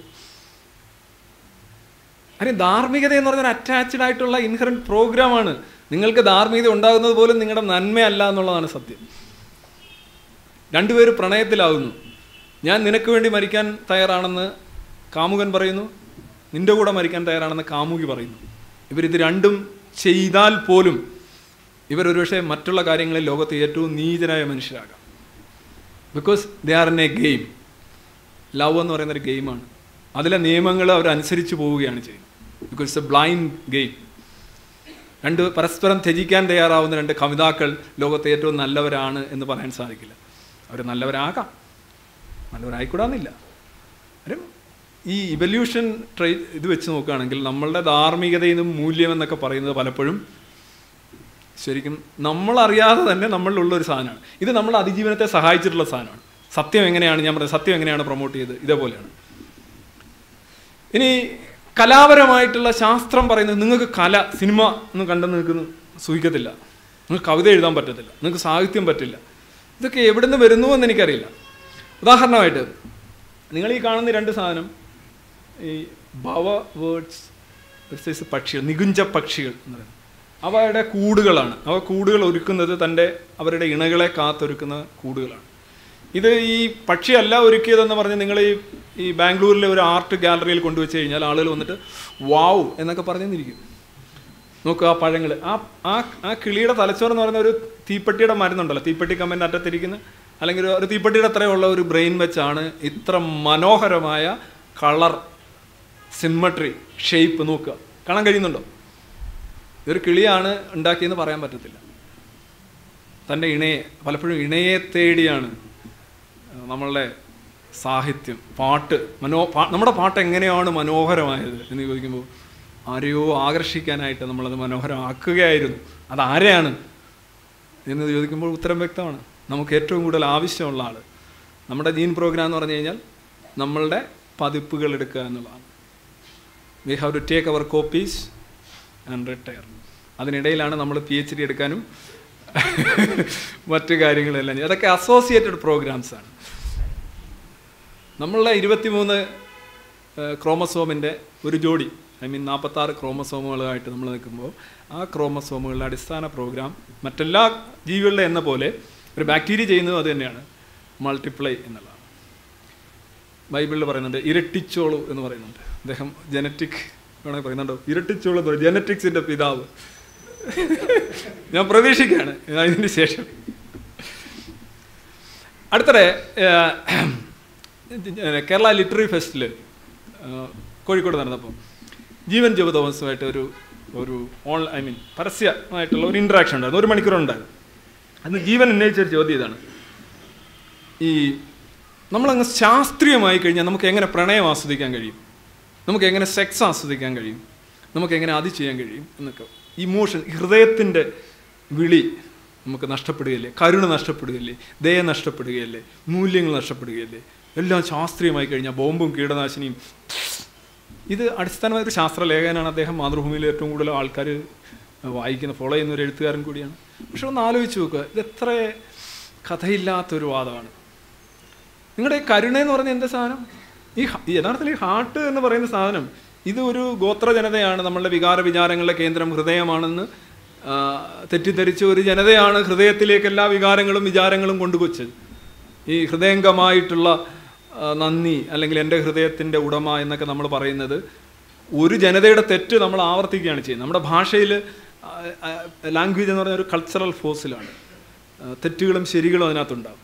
കാര്യം ധാർമ്മികത എന്ന് പറഞ്ഞാൽ അറ്റാച്ച്ഡ് ആയിട്ടുള്ള ഇൻഹറൻറ്റ് പ്രോഗ്രാമാണ് നിങ്ങൾക്ക് ധാർമ്മികത ഉണ്ടാകുന്നത് പോലും നിങ്ങളുടെ നന്മയല്ല എന്നുള്ളതാണ് സത്യം രണ്ടുപേര് പ്രണയത്തിലാകുന്നു ഞാൻ നിനക്ക് വേണ്ടി മരിക്കാൻ തയ്യാറാണെന്ന് കാമുകൻ പറയുന്നു നിന്റെ കൂടെ മരിക്കാൻ തയ്യാറാണെന്ന് കാമുകി പറയുന്നു ഇവരിത് രണ്ടും ചെയ്താൽ പോലും ഇവരൊരുപക്ഷെ മറ്റുള്ള കാര്യങ്ങളിൽ ലോകത്തെ ഏറ്റവും നീചരായ മനുഷ്യരാകാം because they are in a game love എന്ന് പറയുന്ന ഒരു ഗെയിമാണ് അതിലെ നിയമങ്ങൾ അവർ അനുസരിച്ച് പോവുകയാണ് ചെയ്യുന്നത് because it's a blind game രണ്ട് പരസ്പരം ത്യജിക്കാൻ തയ്യാറാവുന്ന രണ്ട് കവിതാക്കൾ ലോകത്തെ ഏറ്റവും നല്ലവരാണ് എന്ന് പറയാൻ സാധിക്കില്ല അവർ നല്ലവരാകാം നല്ലവരായിക്കൂടാന്നില്ല കാര്യം ഈ ഇവല്യൂഷൻ ട്രൈ ഇത് വെച്ച് നോക്കുകയാണെങ്കിൽ നമ്മളുടെ ധാർമ്മികതയും മൂല്യം എന്നൊക്കെ പറയുന്നത് പലപ്പോഴും ശരിക്കും നമ്മളറിയാതെ തന്നെ നമ്മളിലുള്ള ഒരു സാധനമാണ് ഇത് നമ്മൾ അതിജീവനത്തെ സഹായിച്ചിട്ടുള്ള സാധനമാണ് സത്യം എങ്ങനെയാണ് ഞാൻ പറഞ്ഞത് സത്യം എങ്ങനെയാണ് പ്രൊമോട്ട് ചെയ്തത് ഇതേപോലെയാണ് ഇനി കലാപരമായിട്ടുള്ള ശാസ്ത്രം പറയുന്നത് നിങ്ങൾക്ക് കല സിനിമ ഒന്നും കണ്ടെന്ന് നിൽക്കുന്നു സൂഹിക്കത്തില്ല നിങ്ങൾക്ക് കവിത എഴുതാൻ പറ്റത്തില്ല നിങ്ങൾക്ക് സാഹിത്യം പറ്റില്ല ഇതൊക്കെ എവിടെ നിന്ന് വരുന്നു എന്ന് എനിക്കറിയില്ല ഉദാഹരണമായിട്ട് നിങ്ങൾ ഈ കാണുന്ന രണ്ട് സാധനം ഈ ഭവ വേർഡ്സ് ഒരു സൈസ് പക്ഷികൾ നികുഞ്ച പക്ഷികൾ എന്ന് പറയുന്നത് അവയുടെ കൂടുകളാണ് അവ കൂടുകൾ ഒരുക്കുന്നത് തൻ്റെ അവരുടെ ഇണകളെ കാത്തൊരുക്കുന്ന കൂടുകളാണ് ഇത് ഈ പക്ഷിയല്ല ഒരുക്കിയതെന്ന് പറഞ്ഞ് നിങ്ങൾ ഈ ഈ ബാംഗ്ലൂരിലെ ഒരു ആർട്ട് ഗാലറിയിൽ കൊണ്ടുവച്ച് കഴിഞ്ഞാൽ ആളുകൾ വന്നിട്ട് വാവ് എന്നൊക്കെ പറഞ്ഞിരിക്കും നോക്കുക ആ പഴങ്ങൾ ആ ആ ആ കിളിയുടെ തലച്ചോറ് എന്ന് പറയുന്ന ഒരു തീപ്പെട്ടിയുടെ മരുന്നുണ്ടല്ലോ തീപ്പെട്ടി കമ്പൻ്റെ അറ്റത്തിരിക്കുന്ന അല്ലെങ്കിൽ ഒരു തീപ്പെട്ടിയുടെ അത്രയുള്ള ഒരു ബ്രെയിൻ വെച്ചാണ് ഇത്ര മനോഹരമായ കളർ സിമ്മട്രി ഷേപ്പ് നോക്കുക കാണാൻ കഴിയുന്നുണ്ടോ ഇതൊരു കിളിയാണ് ഉണ്ടാക്കിയെന്ന് പറയാൻ പറ്റത്തില്ല തൻ്റെ ഇണയെ പലപ്പോഴും ഇണയെ തേടിയാണ് നമ്മളുടെ സാഹിത്യം പാട്ട് മനോ പാ നമ്മുടെ പാട്ട് എങ്ങനെയാണ് മനോഹരമായത് എന്ന് ചോദിക്കുമ്പോൾ ആരെയോ ആകർഷിക്കാനായിട്ട് നമ്മളത് മനോഹരമാക്കുകയായിരുന്നു അതാരെയാണ് എന്ന് ചോദിക്കുമ്പോൾ ഉത്തരം വ്യക്തമാണ് നമുക്ക് ഏറ്റവും കൂടുതൽ ആവശ്യമുള്ള ആൾ നമ്മുടെ ജീൻ പ്രോഗ്രാം എന്ന് പറഞ്ഞു കഴിഞ്ഞാൽ നമ്മളുടെ പതിപ്പുകൾ എടുക്കുക എന്നുള്ളതാണ് we have to take our copies and retire അതിനിടയിലാണ് നമ്മൾ പി എച്ച് ഡി എടുക്കാനും മറ്റു കാര്യങ്ങളെല്ലാം ചെയ്യുന്നത്. അതൊക്കെ അസോസിയേറ്റഡ് പ്രോഗ്രാംസ് ആണ് നമ്മളുടെ ഇരുപത്തിമൂന്ന് ക്രോമസോമിൻ്റെ ഒരു ജോഡി ഐ മീൻ നാൽപ്പത്താറ് ക്രോമസോമുകളായിട്ട് നമ്മൾ നിൽക്കുമ്പോൾ ആ ക്രോമസോമുകളുടെ അടിസ്ഥാന പ്രോഗ്രാം മറ്റെല്ലാ ജീവികളുടെ എന്ന പോലെ ഒരു ബാക്ടീരിയ ചെയ്യുന്നതും അത് തന്നെയാണ് മൾട്ടിപ്ലൈ എന്നുള്ളതാണ് ബൈബിളിൽ പറയുന്നുണ്ട് ഇരട്ടിച്ചോളു എന്ന് പറയുന്നുണ്ട് അദ്ദേഹം ജനറ്റിക് വേണമെങ്കിൽ പറയുന്നുണ്ടോ ഇരട്ടിച്ചോളു എന്ന് പറയും ജനറ്റിക്സിൻ്റെ പിതാവ് ഞാൻ പ്രതീക്ഷിക്കുകയാണ് ഇതിന് ശേഷം അടുത്തിടെ ഏഹ്, കേരള ലിറ്റററി ഫെസ്റ്റിൽ കോഴിക്കോട് നടന്നപ്പോൾ ജീവൻ ജോബ് തോമസുമായിട്ട് ഒരു ഒരു ഓൺ ഐ മീൻ പരസ്യമായിട്ടുള്ള ഒരു ഇൻട്രാക്ഷൻ ഉണ്ടായിരുന്നു ഒരു മണിക്കൂറുണ്ടായിരുന്നു അന്ന് ജീവൻ ഉന്നയിച്ച ഒരു ചോദ്യം ഇതാണ് ഈ നമ്മളങ്ങ് ശാസ്ത്രീയമായി കഴിഞ്ഞാൽ നമുക്ക് എങ്ങനെ പ്രണയം ആസ്വദിക്കാൻ കഴിയും നമുക്ക് എങ്ങനെ സെക്സ് ആസ്വദിക്കാൻ കഴിയും നമുക്ക് എങ്ങനെ അത് ചെയ്യാൻ കഴിയും എന്നൊക്കെ ഇമോഷൻ ഹൃദയത്തിൻ്റെ വിളി നമുക്ക് നഷ്ടപ്പെടുകയല്ലേ കരുണ നഷ്ടപ്പെടുകയല്ലേ ദയ നഷ്ടപ്പെടുകയല്ലേ മൂല്യങ്ങൾ നഷ്ടപ്പെടുകയല്ലേ എല്ലാം ശാസ്ത്രീയമായി കഴിഞ്ഞാൽ ബോംബും കീടനാശിനിയും ഇത് അടിസ്ഥാനമായ ഒരു ശാസ്ത്രലേഖനാണ് അദ്ദേഹം മാതൃഭൂമിയിൽ ഏറ്റവും കൂടുതൽ ആൾക്കാർ വായിക്കുന്ന ഫോളോ ചെയ്യുന്ന ഒരു എഴുത്തുകാരൻ കൂടിയാണ് പക്ഷെ ഒന്ന് ആലോചിച്ച് നോക്കുക ഇത് എത്ര കഥയില്ലാത്തൊരു വാദമാണ് നിങ്ങളുടെ ഈ കരുണ എന്ന് പറഞ്ഞ എന്താ സാധനം ഈ ഹ- ഈ യഥാർത്ഥത്തിൽ ഈ ഹാർട്ട് എന്ന് പറയുന്ന സാധനം ഇത് ഒരു ഗോത്ര ജനതയാണ് നമ്മളുടെ വികാര വിചാരങ്ങളുടെ കേന്ദ്രം ഹൃദയമാണെന്ന് ആ, തെറ്റിദ്ധരിച്ച ഒരു ജനതയാണ് ഹൃദയത്തിലേക്ക് എല്ലാ വികാരങ്ങളും വിചാരങ്ങളും കൊണ്ടുവച്ചത് ഈ ഹൃദയംഗമായിട്ടുള്ള ആ, നന്ദി അല്ലെങ്കിൽ എൻ്റെ ഹൃദയത്തിൻ്റെ ഉടമ എന്നൊക്കെ നമ്മൾ പറയുന്നത് ഒരു ജനതയുടെ തെറ്റ് നമ്മൾ ആവർത്തിക്കുകയാണ് ചെയ്യുന്നത് നമ്മുടെ ഭാഷയിൽ ലാംഗ്വേജ് എന്ന് പറഞ്ഞ ഒരു കൾച്ചറൽ ഫോഴ്സിലാണ് ആ, തെറ്റുകളും ശരികളും അതിനകത്തുണ്ടാവും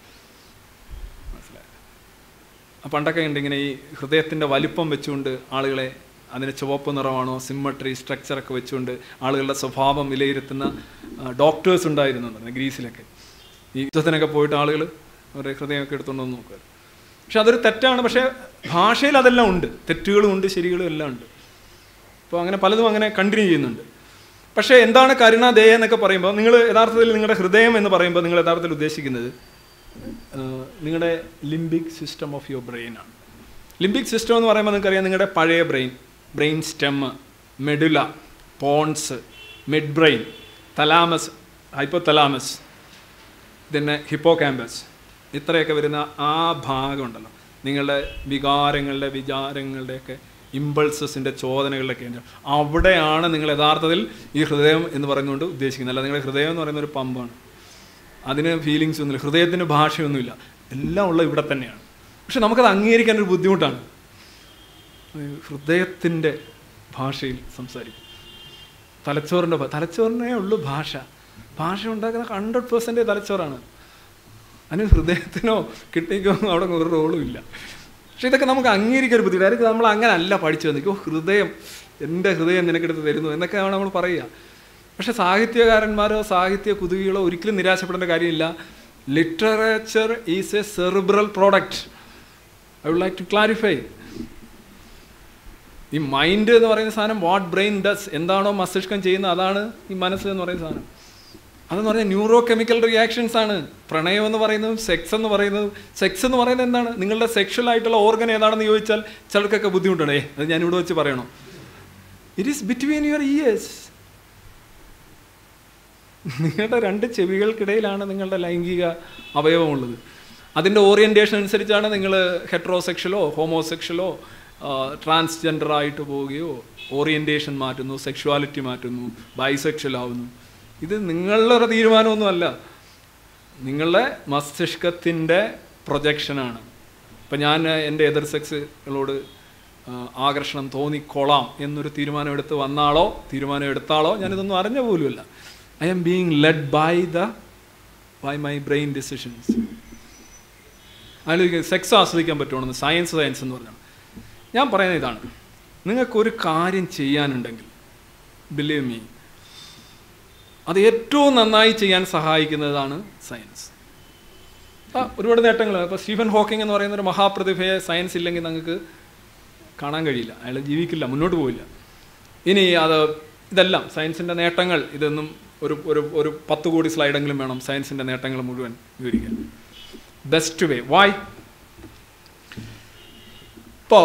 ആ പണ്ടൊക്കെ ഉണ്ട് ഇങ്ങനെ ഈ ഹൃദയത്തിൻ്റെ വലിപ്പം വെച്ചുകൊണ്ട് ആളുകളെ അതിന് ചുവപ്പ് നിറമാണോ സിമ്മട്രി സ്ട്രക്ചറൊക്കെ വെച്ചുകൊണ്ട് ആളുകളുടെ സ്വഭാവം വിലയിരുത്തുന്ന ഡോക്ടേഴ്സ് ഉണ്ടായിരുന്നു എന്ന് പറഞ്ഞു ഗ്രീസിലൊക്കെ ഈ യുദ്ധത്തിനൊക്കെ പോയിട്ട് ആളുകൾ അവരുടെ ഹൃദയമൊക്കെ എടുത്തുകൊണ്ട് വന്ന് നോക്കുക പക്ഷെ അതൊരു തെറ്റാണ് പക്ഷേ ഭാഷയിൽ അതെല്ലാം ഉണ്ട് തെറ്റുകളും ഉണ്ട് ശരികളും എല്ലാം ഉണ്ട് അപ്പോൾ അങ്ങനെ പലതും അങ്ങനെ കണ്ടിന്യൂ ചെയ്യുന്നുണ്ട് പക്ഷേ എന്താണ് കരുണ ദയ എന്നൊക്കെ പറയുമ്പോൾ നിങ്ങൾ യഥാർത്ഥത്തിൽ നിങ്ങളുടെ ഹൃദയം എന്ന് പറയുമ്പോൾ നിങ്ങൾ യഥാർത്ഥത്തിൽ ഉദ്ദേശിക്കുന്നത് ആഹ് നിങ്ങളുടെ limbic system of your brain ആണ് ലിംബിക് സിസ്റ്റം എന്ന് പറയുമ്പോൾ നിങ്ങൾക്കറിയാം നിങ്ങളുടെ പഴയ brain brain stem medulla pons midbrain thalamus hypothalamus പിന്നെ ഹിപ്പോ ക്യാമ്പസ് ഇത്രയൊക്കെ വരുന്ന ആ ഭാഗം ഉണ്ടല്ലോ നിങ്ങളുടെ വികാരങ്ങളുടെ വിചാരങ്ങളുടെയൊക്കെ ഇമ്പൾസസിൻ്റെ ചോദനകളുടെ കേന്ദ്രം അവിടെയാണ് നിങ്ങൾ യഥാർത്ഥത്തിൽ ഈ ഹൃദയം എന്ന് പറയുന്നതുകൊണ്ട് ഉദ്ദേശിക്കുന്നത് അല്ല നിങ്ങളുടെ ഹൃദയം എന്ന് പറയുന്ന ഒരു പമ്പാണ് അതിന് ഫീലിങ്സ് ഒന്നുമില്ല ഹൃദയത്തിന് ഭാഷയൊന്നുമില്ല എല്ലാം ഉള്ള ഇവിടെ തന്നെയാണ് പക്ഷെ നമുക്കത് അംഗീകരിക്കാൻ ഒരു ബുദ്ധിമുട്ടാണ് ഹൃദയത്തിൻ്റെ ഭാഷയിൽ സംസാരിക്കും തലച്ചോറിൻ്റെ ഭ- തലച്ചോറിനേ ഉള്ളൂ ഭാഷ ഭാഷ ഉണ്ടാക്കുന്ന ഹൺഡ്രഡ് പേഴ്സൻറ്റേ തലച്ചോറാണ് അതിന് ഹൃദയത്തിനോ കിഡ്നിക്കോ ഒന്നും അവിടെ ഒരു റോളും ഇല്ല പക്ഷെ ഇതൊക്കെ നമുക്ക് അംഗീകരിക്കാൻ ഒരു ബുദ്ധിമുട്ട് ആയിരിക്കും നമ്മൾ അങ്ങനെ അല്ല പഠിച്ചു വന്നിരിക്കും ഓ ഹൃദയം എൻ്റെ ഹൃദയം നിനക്കെടുത്ത് തരുന്നു എന്നൊക്കെയാണ് നമ്മൾ പറയുക പക്ഷെ സാഹിത്യകാരന്മാരോ സാഹിത്യ കുതുകികളോ ഒരിക്കലും നിരാശപ്പെടേണ്ട കാര്യമില്ല literature is a cerebral product I would like to clarify ഈ മൈൻഡ് എന്ന് പറയുന്ന സാധനം വാട്ട് ബ്രെയിൻ ഡസ് എന്താണോ മസ്തിഷ്കം ചെയ്യുന്നത് അതാണ് ഈ മനസ്സ് എന്ന് പറയുന്ന സാധനം അതെന്ന് പറഞ്ഞാൽ ന്യൂറോ കെമിക്കൽ റിയാക്ഷൻസ് ആണ് പ്രണയം എന്ന് പറയുന്നതും സെക്സ് എന്ന് പറയുന്നതും സെക്സ് എന്ന് പറയുന്നത് എന്താണ് നിങ്ങളുടെ സെക്ഷൽ ആയിട്ടുള്ള ഓർഗൻ ഏതാണെന്ന് ചോദിച്ചാൽ ചിലർക്കൊക്കെ ബുദ്ധിമുട്ടുണ്ടേ അത് ഞാൻ ഇവിടെ വെച്ച് പറയണോ it is between your ears നിങ്ങളുടെ രണ്ട് ചെവികൾക്കിടയിലാണ് നിങ്ങളുടെ ലൈംഗിക അവയവമുള്ളത് അതിൻ്റെ ഓറിയൻറ്റേഷൻ അനുസരിച്ചാണ് നിങ്ങൾ ഹെട്രോസെക്ഷലോ ഹോമോസെക്ഷലോ ട്രാൻസ്ജെൻഡർ ആയിട്ട് പോവുകയോ ഓറിയൻറ്റേഷൻ മാറ്റുന്നു സെക്ഷുവാലിറ്റി മാറ്റുന്നു ബൈസെക്ഷൽ ആവുന്നു ഇത് നിങ്ങളുടെ തീരുമാനമൊന്നുമല്ല നിങ്ങളുടെ മസ്തിഷ്കത്തിൻ്റെ പ്രൊജക്ഷനാണ് ഇപ്പം ഞാൻ എൻ്റെ എതിർ സെക്സുകളോട് ആ, ആകർഷണം തോന്നിക്കൊള്ളാം എന്നൊരു തീരുമാനം എടുത്ത് വന്നാളോ തീരുമാനം എടുത്താളോ ഞാനിതൊന്നും അറിഞ്ഞ പോലുമല്ല I am being led by the by my brain decisions ആലോചിക്കുക സെക്സ് ആസ്വദിക്കാൻ പറ്റുമെന്ന് സയൻസ് സയൻസ് എന്ന് പറഞ്ഞാൽ ഞാൻ പറയുന്നത് ഇതാണ് നിങ്ങൾക്കൊരു കാര്യം ചെയ്യാനുണ്ടെങ്കിൽ ബിലീവ് മീ അത് ഏറ്റവും നന്നായി ചെയ്യാൻ സഹായിക്കുന്നതാണ് സയൻസ് ആ ഒരുപാട് നേട്ടങ്ങൾ ഇപ്പോൾ സ്റ്റീഫൻ ഹോക്കിംഗ് എന്ന് പറയുന്ന ഒരു മഹാപ്രതിഭയെ സയൻസ് ഇല്ലെങ്കിൽ നിങ്ങൾക്ക് കാണാൻ കഴിയില്ല അയാൾ ജീവിക്കില്ല മുന്നോട്ട് പോവില്ല ഇനി അത് ഇതെല്ലാം സയൻസിൻ്റെ നേട്ടങ്ങൾ ഇതൊന്നും ഒരു ഒരു ഒരു പത്ത് കോടി സ്ലൈഡെങ്കിലും വേണം സയൻസിൻ്റെ നേട്ടങ്ങൾ മുഴുവൻ വിവരിക്കാൻ ബെസ്റ്റ് വേ വായ് ഇപ്പോൾ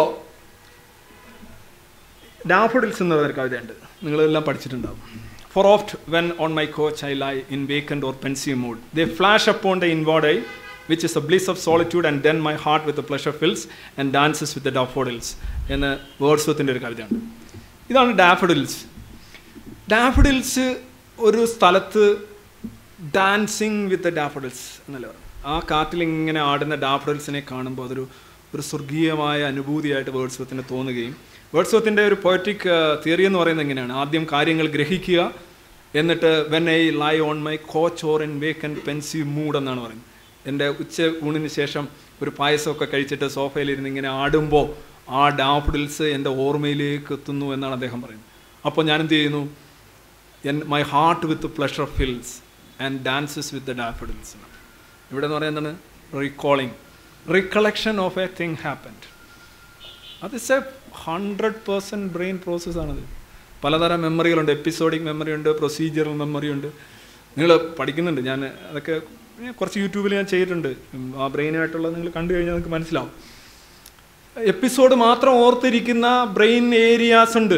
ഡാഫഡിൽസ് എന്ന് പറയുന്നൊരു കവിതയുണ്ട് നിങ്ങളെല്ലാം പഠിച്ചിട്ടുണ്ടാവും for oft when on my couch I lie in vacant or pensive mood they flash upon the inward eye which is the bliss of solitude and then my heart with pleasure fills and dances with daffodils എന്ന് വേർഡ്സ്വത്തിൻ്റെ ഒരു കവിതയാണ് ഇതാണ് daffodils daffodils ഒരു സ്ഥലത്ത് dancing വിത്ത് daffodils എന്നല്ല പറയുന്നത് ആ കാറ്റിൽ ഇങ്ങനെ ആടുന്ന ഡാഫഡിൽസിനെ കാണുമ്പോൾ അതൊരു ഒരു സ്വർഗീയമായ അനുഭൂതിയായിട്ട് വേർഡ്സ്വത്തിന് തോന്നുകയും വേർഡ്സ്വത്തിൻ്റെ ഒരു പൊയറ്റിക് തിയറി എന്ന് പറയുന്നത് എങ്ങനെയാണ് ആദ്യം കാര്യങ്ങൾ ഗ്രഹിക്കുക എന്നിട്ട് when I lie on my couch or in wake and pensive mood എന്നാണ് പറയുന്നത് എൻ്റെ ഉച്ച ഊണിന് ശേഷം ഒരു പായസമൊക്കെ കഴിച്ചിട്ട് സോഫയിലിരുന്ന് ഇങ്ങനെ ആടുമ്പോൾ ആ ഡാഫഡിൽസ് എൻ്റെ ഓർമ്മയിലേക്ക് എത്തുന്നു എന്നാണ് അദ്ദേഹം പറയുന്നത് അപ്പോൾ ഞാൻ എന്ത് ചെയ്യുന്നു and my heart with pleasure fills and dances with the daffodils ഇവിടെ എന്ന് പറയുന്നത് recalling recollection of a thing happened അത് is a hundred percent brain പ്രോസസ്സാണത് പലതരം മെമ്മറികളുണ്ട് എപ്പിസോഡിക് മെമ്മറി ഉണ്ട് പ്രൊസീജിയറൽ മെമ്മറി ഉണ്ട് നിങ്ങൾ പഠിക്കുന്നുണ്ട് ഞാൻ അതൊക്കെ ഞാൻ കുറച്ച് യൂട്യൂബിൽ ഞാൻ ചെയ്തിട്ടുണ്ട് ഉം, ആ ബ്രെയിനായിട്ടുള്ളത് നിങ്ങൾ കണ്ടു കഴിഞ്ഞാൽ നിങ്ങൾക്ക് മനസ്സിലാവും എപ്പിസോഡ് മാത്രം ഓർത്തിരിക്കുന്ന ബ്രെയിൻ ഏരിയാസ് ഉണ്ട്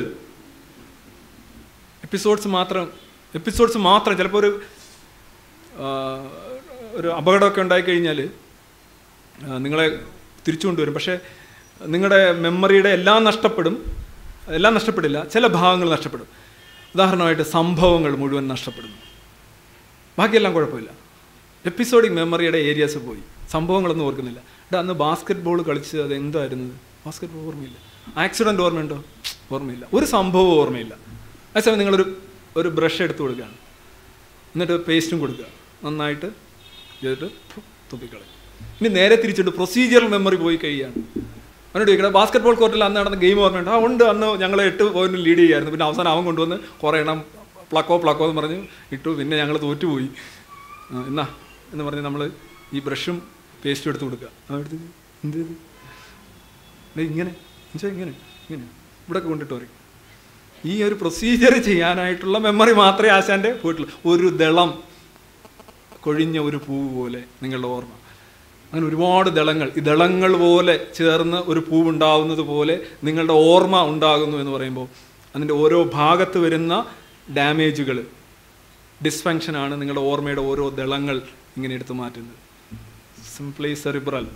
എപ്പിസോഡ്സ് മാത്രം എപ്പിസോഡ്സ് മാത്രം ചിലപ്പോൾ ഒരു ആ, ഒരു അപകടമൊക്കെ ഉണ്ടായിക്കഴിഞ്ഞാൽ ആ, നിങ്ങളെ തിരിച്ചു കൊണ്ടുവരും പക്ഷേ നിങ്ങളുടെ മെമ്മറിയുടെ എല്ലാം നഷ്ടപ്പെടും എല്ലാം നഷ്ടപ്പെടില്ല ചില ഭാഗങ്ങൾ നഷ്ടപ്പെടും ഉദാഹരണമായിട്ട് സംഭവങ്ങൾ മുഴുവൻ നഷ്ടപ്പെടുന്നു ബാക്കിയെല്ലാം കുഴപ്പമില്ല എപ്പിസോഡിക് മെമ്മറിയുടെ ഏരിയാസ് പോയി സംഭവങ്ങളൊന്നും ഓർക്കുന്നില്ല എടാ അന്ന് ബാസ്കറ്റ് ബോൾ കളിച്ചത് അത് എന്തായിരുന്നത് ബാസ്കറ്റ് ബോൾ ഓർമ്മയില്ല ആക്സിഡൻറ്റ് ഓർമ്മയുണ്ടോ ഓർമ്മയില്ല ഒരു സംഭവവും ഓർമ്മയില്ല അതേസമയം നിങ്ങളൊരു ഒരു ബ്രഷ് എടുത്ത് കൊടുക്കുകയാണ് എന്നിട്ട് പേസ്റ്റും കൊടുക്കുക നന്നായിട്ട് ചെയ്തിട്ട് ഫു, തുപ്പിക്കളയും ഇനി നേരെ തിരിച്ചിട്ട് പ്രൊസീജിയറൽ മെമ്മറി പോയി കഴിയാണ് അവനോട് ചോദിക്കണം ബാസ്കറ്റ് ബോൾ കോർട്ടിൽ അന്ന് നടന്ന ഗെയിം ഓർമ്മയുണ്ട് ആ ഉണ്ട് അന്ന് ഞങ്ങൾ എട്ട് പോയിന്റ് ലീഡ് ചെയ്യായിരുന്നു പിന്നെ അവസാനം അവൻ കൊണ്ടുവന്ന് കുറേ എണ്ണം പ്ലക്കോ പ്ലക്കോ എന്ന് പറഞ്ഞ് ഇട്ടു പിന്നെ ഞങ്ങൾ തോറ്റുപോയി ആ, എന്നാ എന്ന് പറഞ്ഞ് നമ്മൾ ഈ ബ്രഷും പേസ്റ്റും എടുത്ത് കൊടുക്കുക ആ എടുത്ത് എന്ത് ചെയ്ത് ദേ ഇങ്ങനെ എന്നുവെച്ചാൽ ഇങ്ങനെ ഇങ്ങനെ ഇവിടെയൊക്കെ കൊണ്ടിട്ട് പറയും ഈ ഒരു പ്രൊസീജിയർ ചെയ്യാനായിട്ടുള്ള മെമ്മറി മാത്രമേ ആശാൻ്റെ പോയിട്ടുള്ളൂ ഒരു ദളം കൊഴിഞ്ഞ ഒരു പൂവ് പോലെ നിങ്ങളുടെ ഓർമ്മ അങ്ങനെ ഒരുപാട് ദളങ്ങൾ ഈ ദളങ്ങൾ പോലെ ചേർന്ന് ഒരു പൂവുണ്ടാവുന്നത് പോലെ നിങ്ങളുടെ ഓർമ്മ ഉണ്ടാകുന്നു എന്ന് പറയുമ്പോൾ അതിൻ്റെ ഓരോ ഭാഗത്ത് വരുന്ന ഡാമേജുകൾ ഡിസ്ഫങ്ഷനാണ് നിങ്ങളുടെ ഓർമ്മയുടെ ഓരോ ദളങ്ങൾ ഇങ്ങനെ എടുത്തു മാറ്റുന്നത് simply cerebral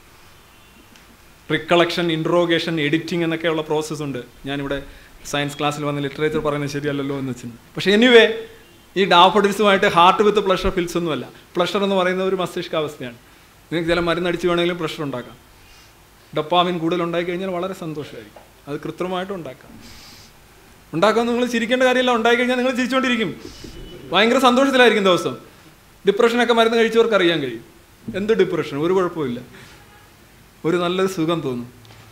recollection interrogation editing എന്നൊക്കെയുള്ള പ്രോസസ്സ് ഉണ്ട് ഞാനിവിടെ സയൻസ് ക്ലാസ്സിൽ വന്ന് ലിറ്ററേച്ചർ പറയുന്നത് ശരിയല്ലല്ലോ എന്ന് വെച്ചിട്ടുണ്ട് പക്ഷേ എനിവേ ഈ ഡാഫഡിൽസുമായിട്ട് ഹാർട്ട് വിത്ത് പ്ലഷർ ഫിൽസ് ഒന്നുമല്ല പ്ലഷർ എന്ന് പറയുന്നത് ഒരു മസ്തിഷ്കാവസ്ഥയാണ് നിങ്ങൾക്ക് ചില മരുന്നടിച്ച് വേണമെങ്കിലും പ്രഷർ ഉണ്ടാക്കാം ഡപ്പാമിൻ കൂടുതൽ ഉണ്ടായി കഴിഞ്ഞാൽ വളരെ സന്തോഷമായിരിക്കും അത് കൃത്രിമമായിട്ട് ഉണ്ടാക്കാം ഉണ്ടാക്കാൻ നിങ്ങൾ ചിരിക്കേണ്ട കാര്യമില്ല ഉണ്ടായി കഴിഞ്ഞാൽ നിങ്ങൾ ചിരിച്ചുകൊണ്ടിരിക്കും ഭയങ്കര സന്തോഷത്തിലായിരിക്കും ദിവസം ഡിപ്രഷനൊക്കെ മരുന്ന് കഴിച്ചവർക്ക് അറിയാൻ കഴിയും എന്ത് ഡിപ്രഷൻ ഒരു കുഴപ്പമില്ല ഒരു നല്ലൊരു സുഖം തോന്നും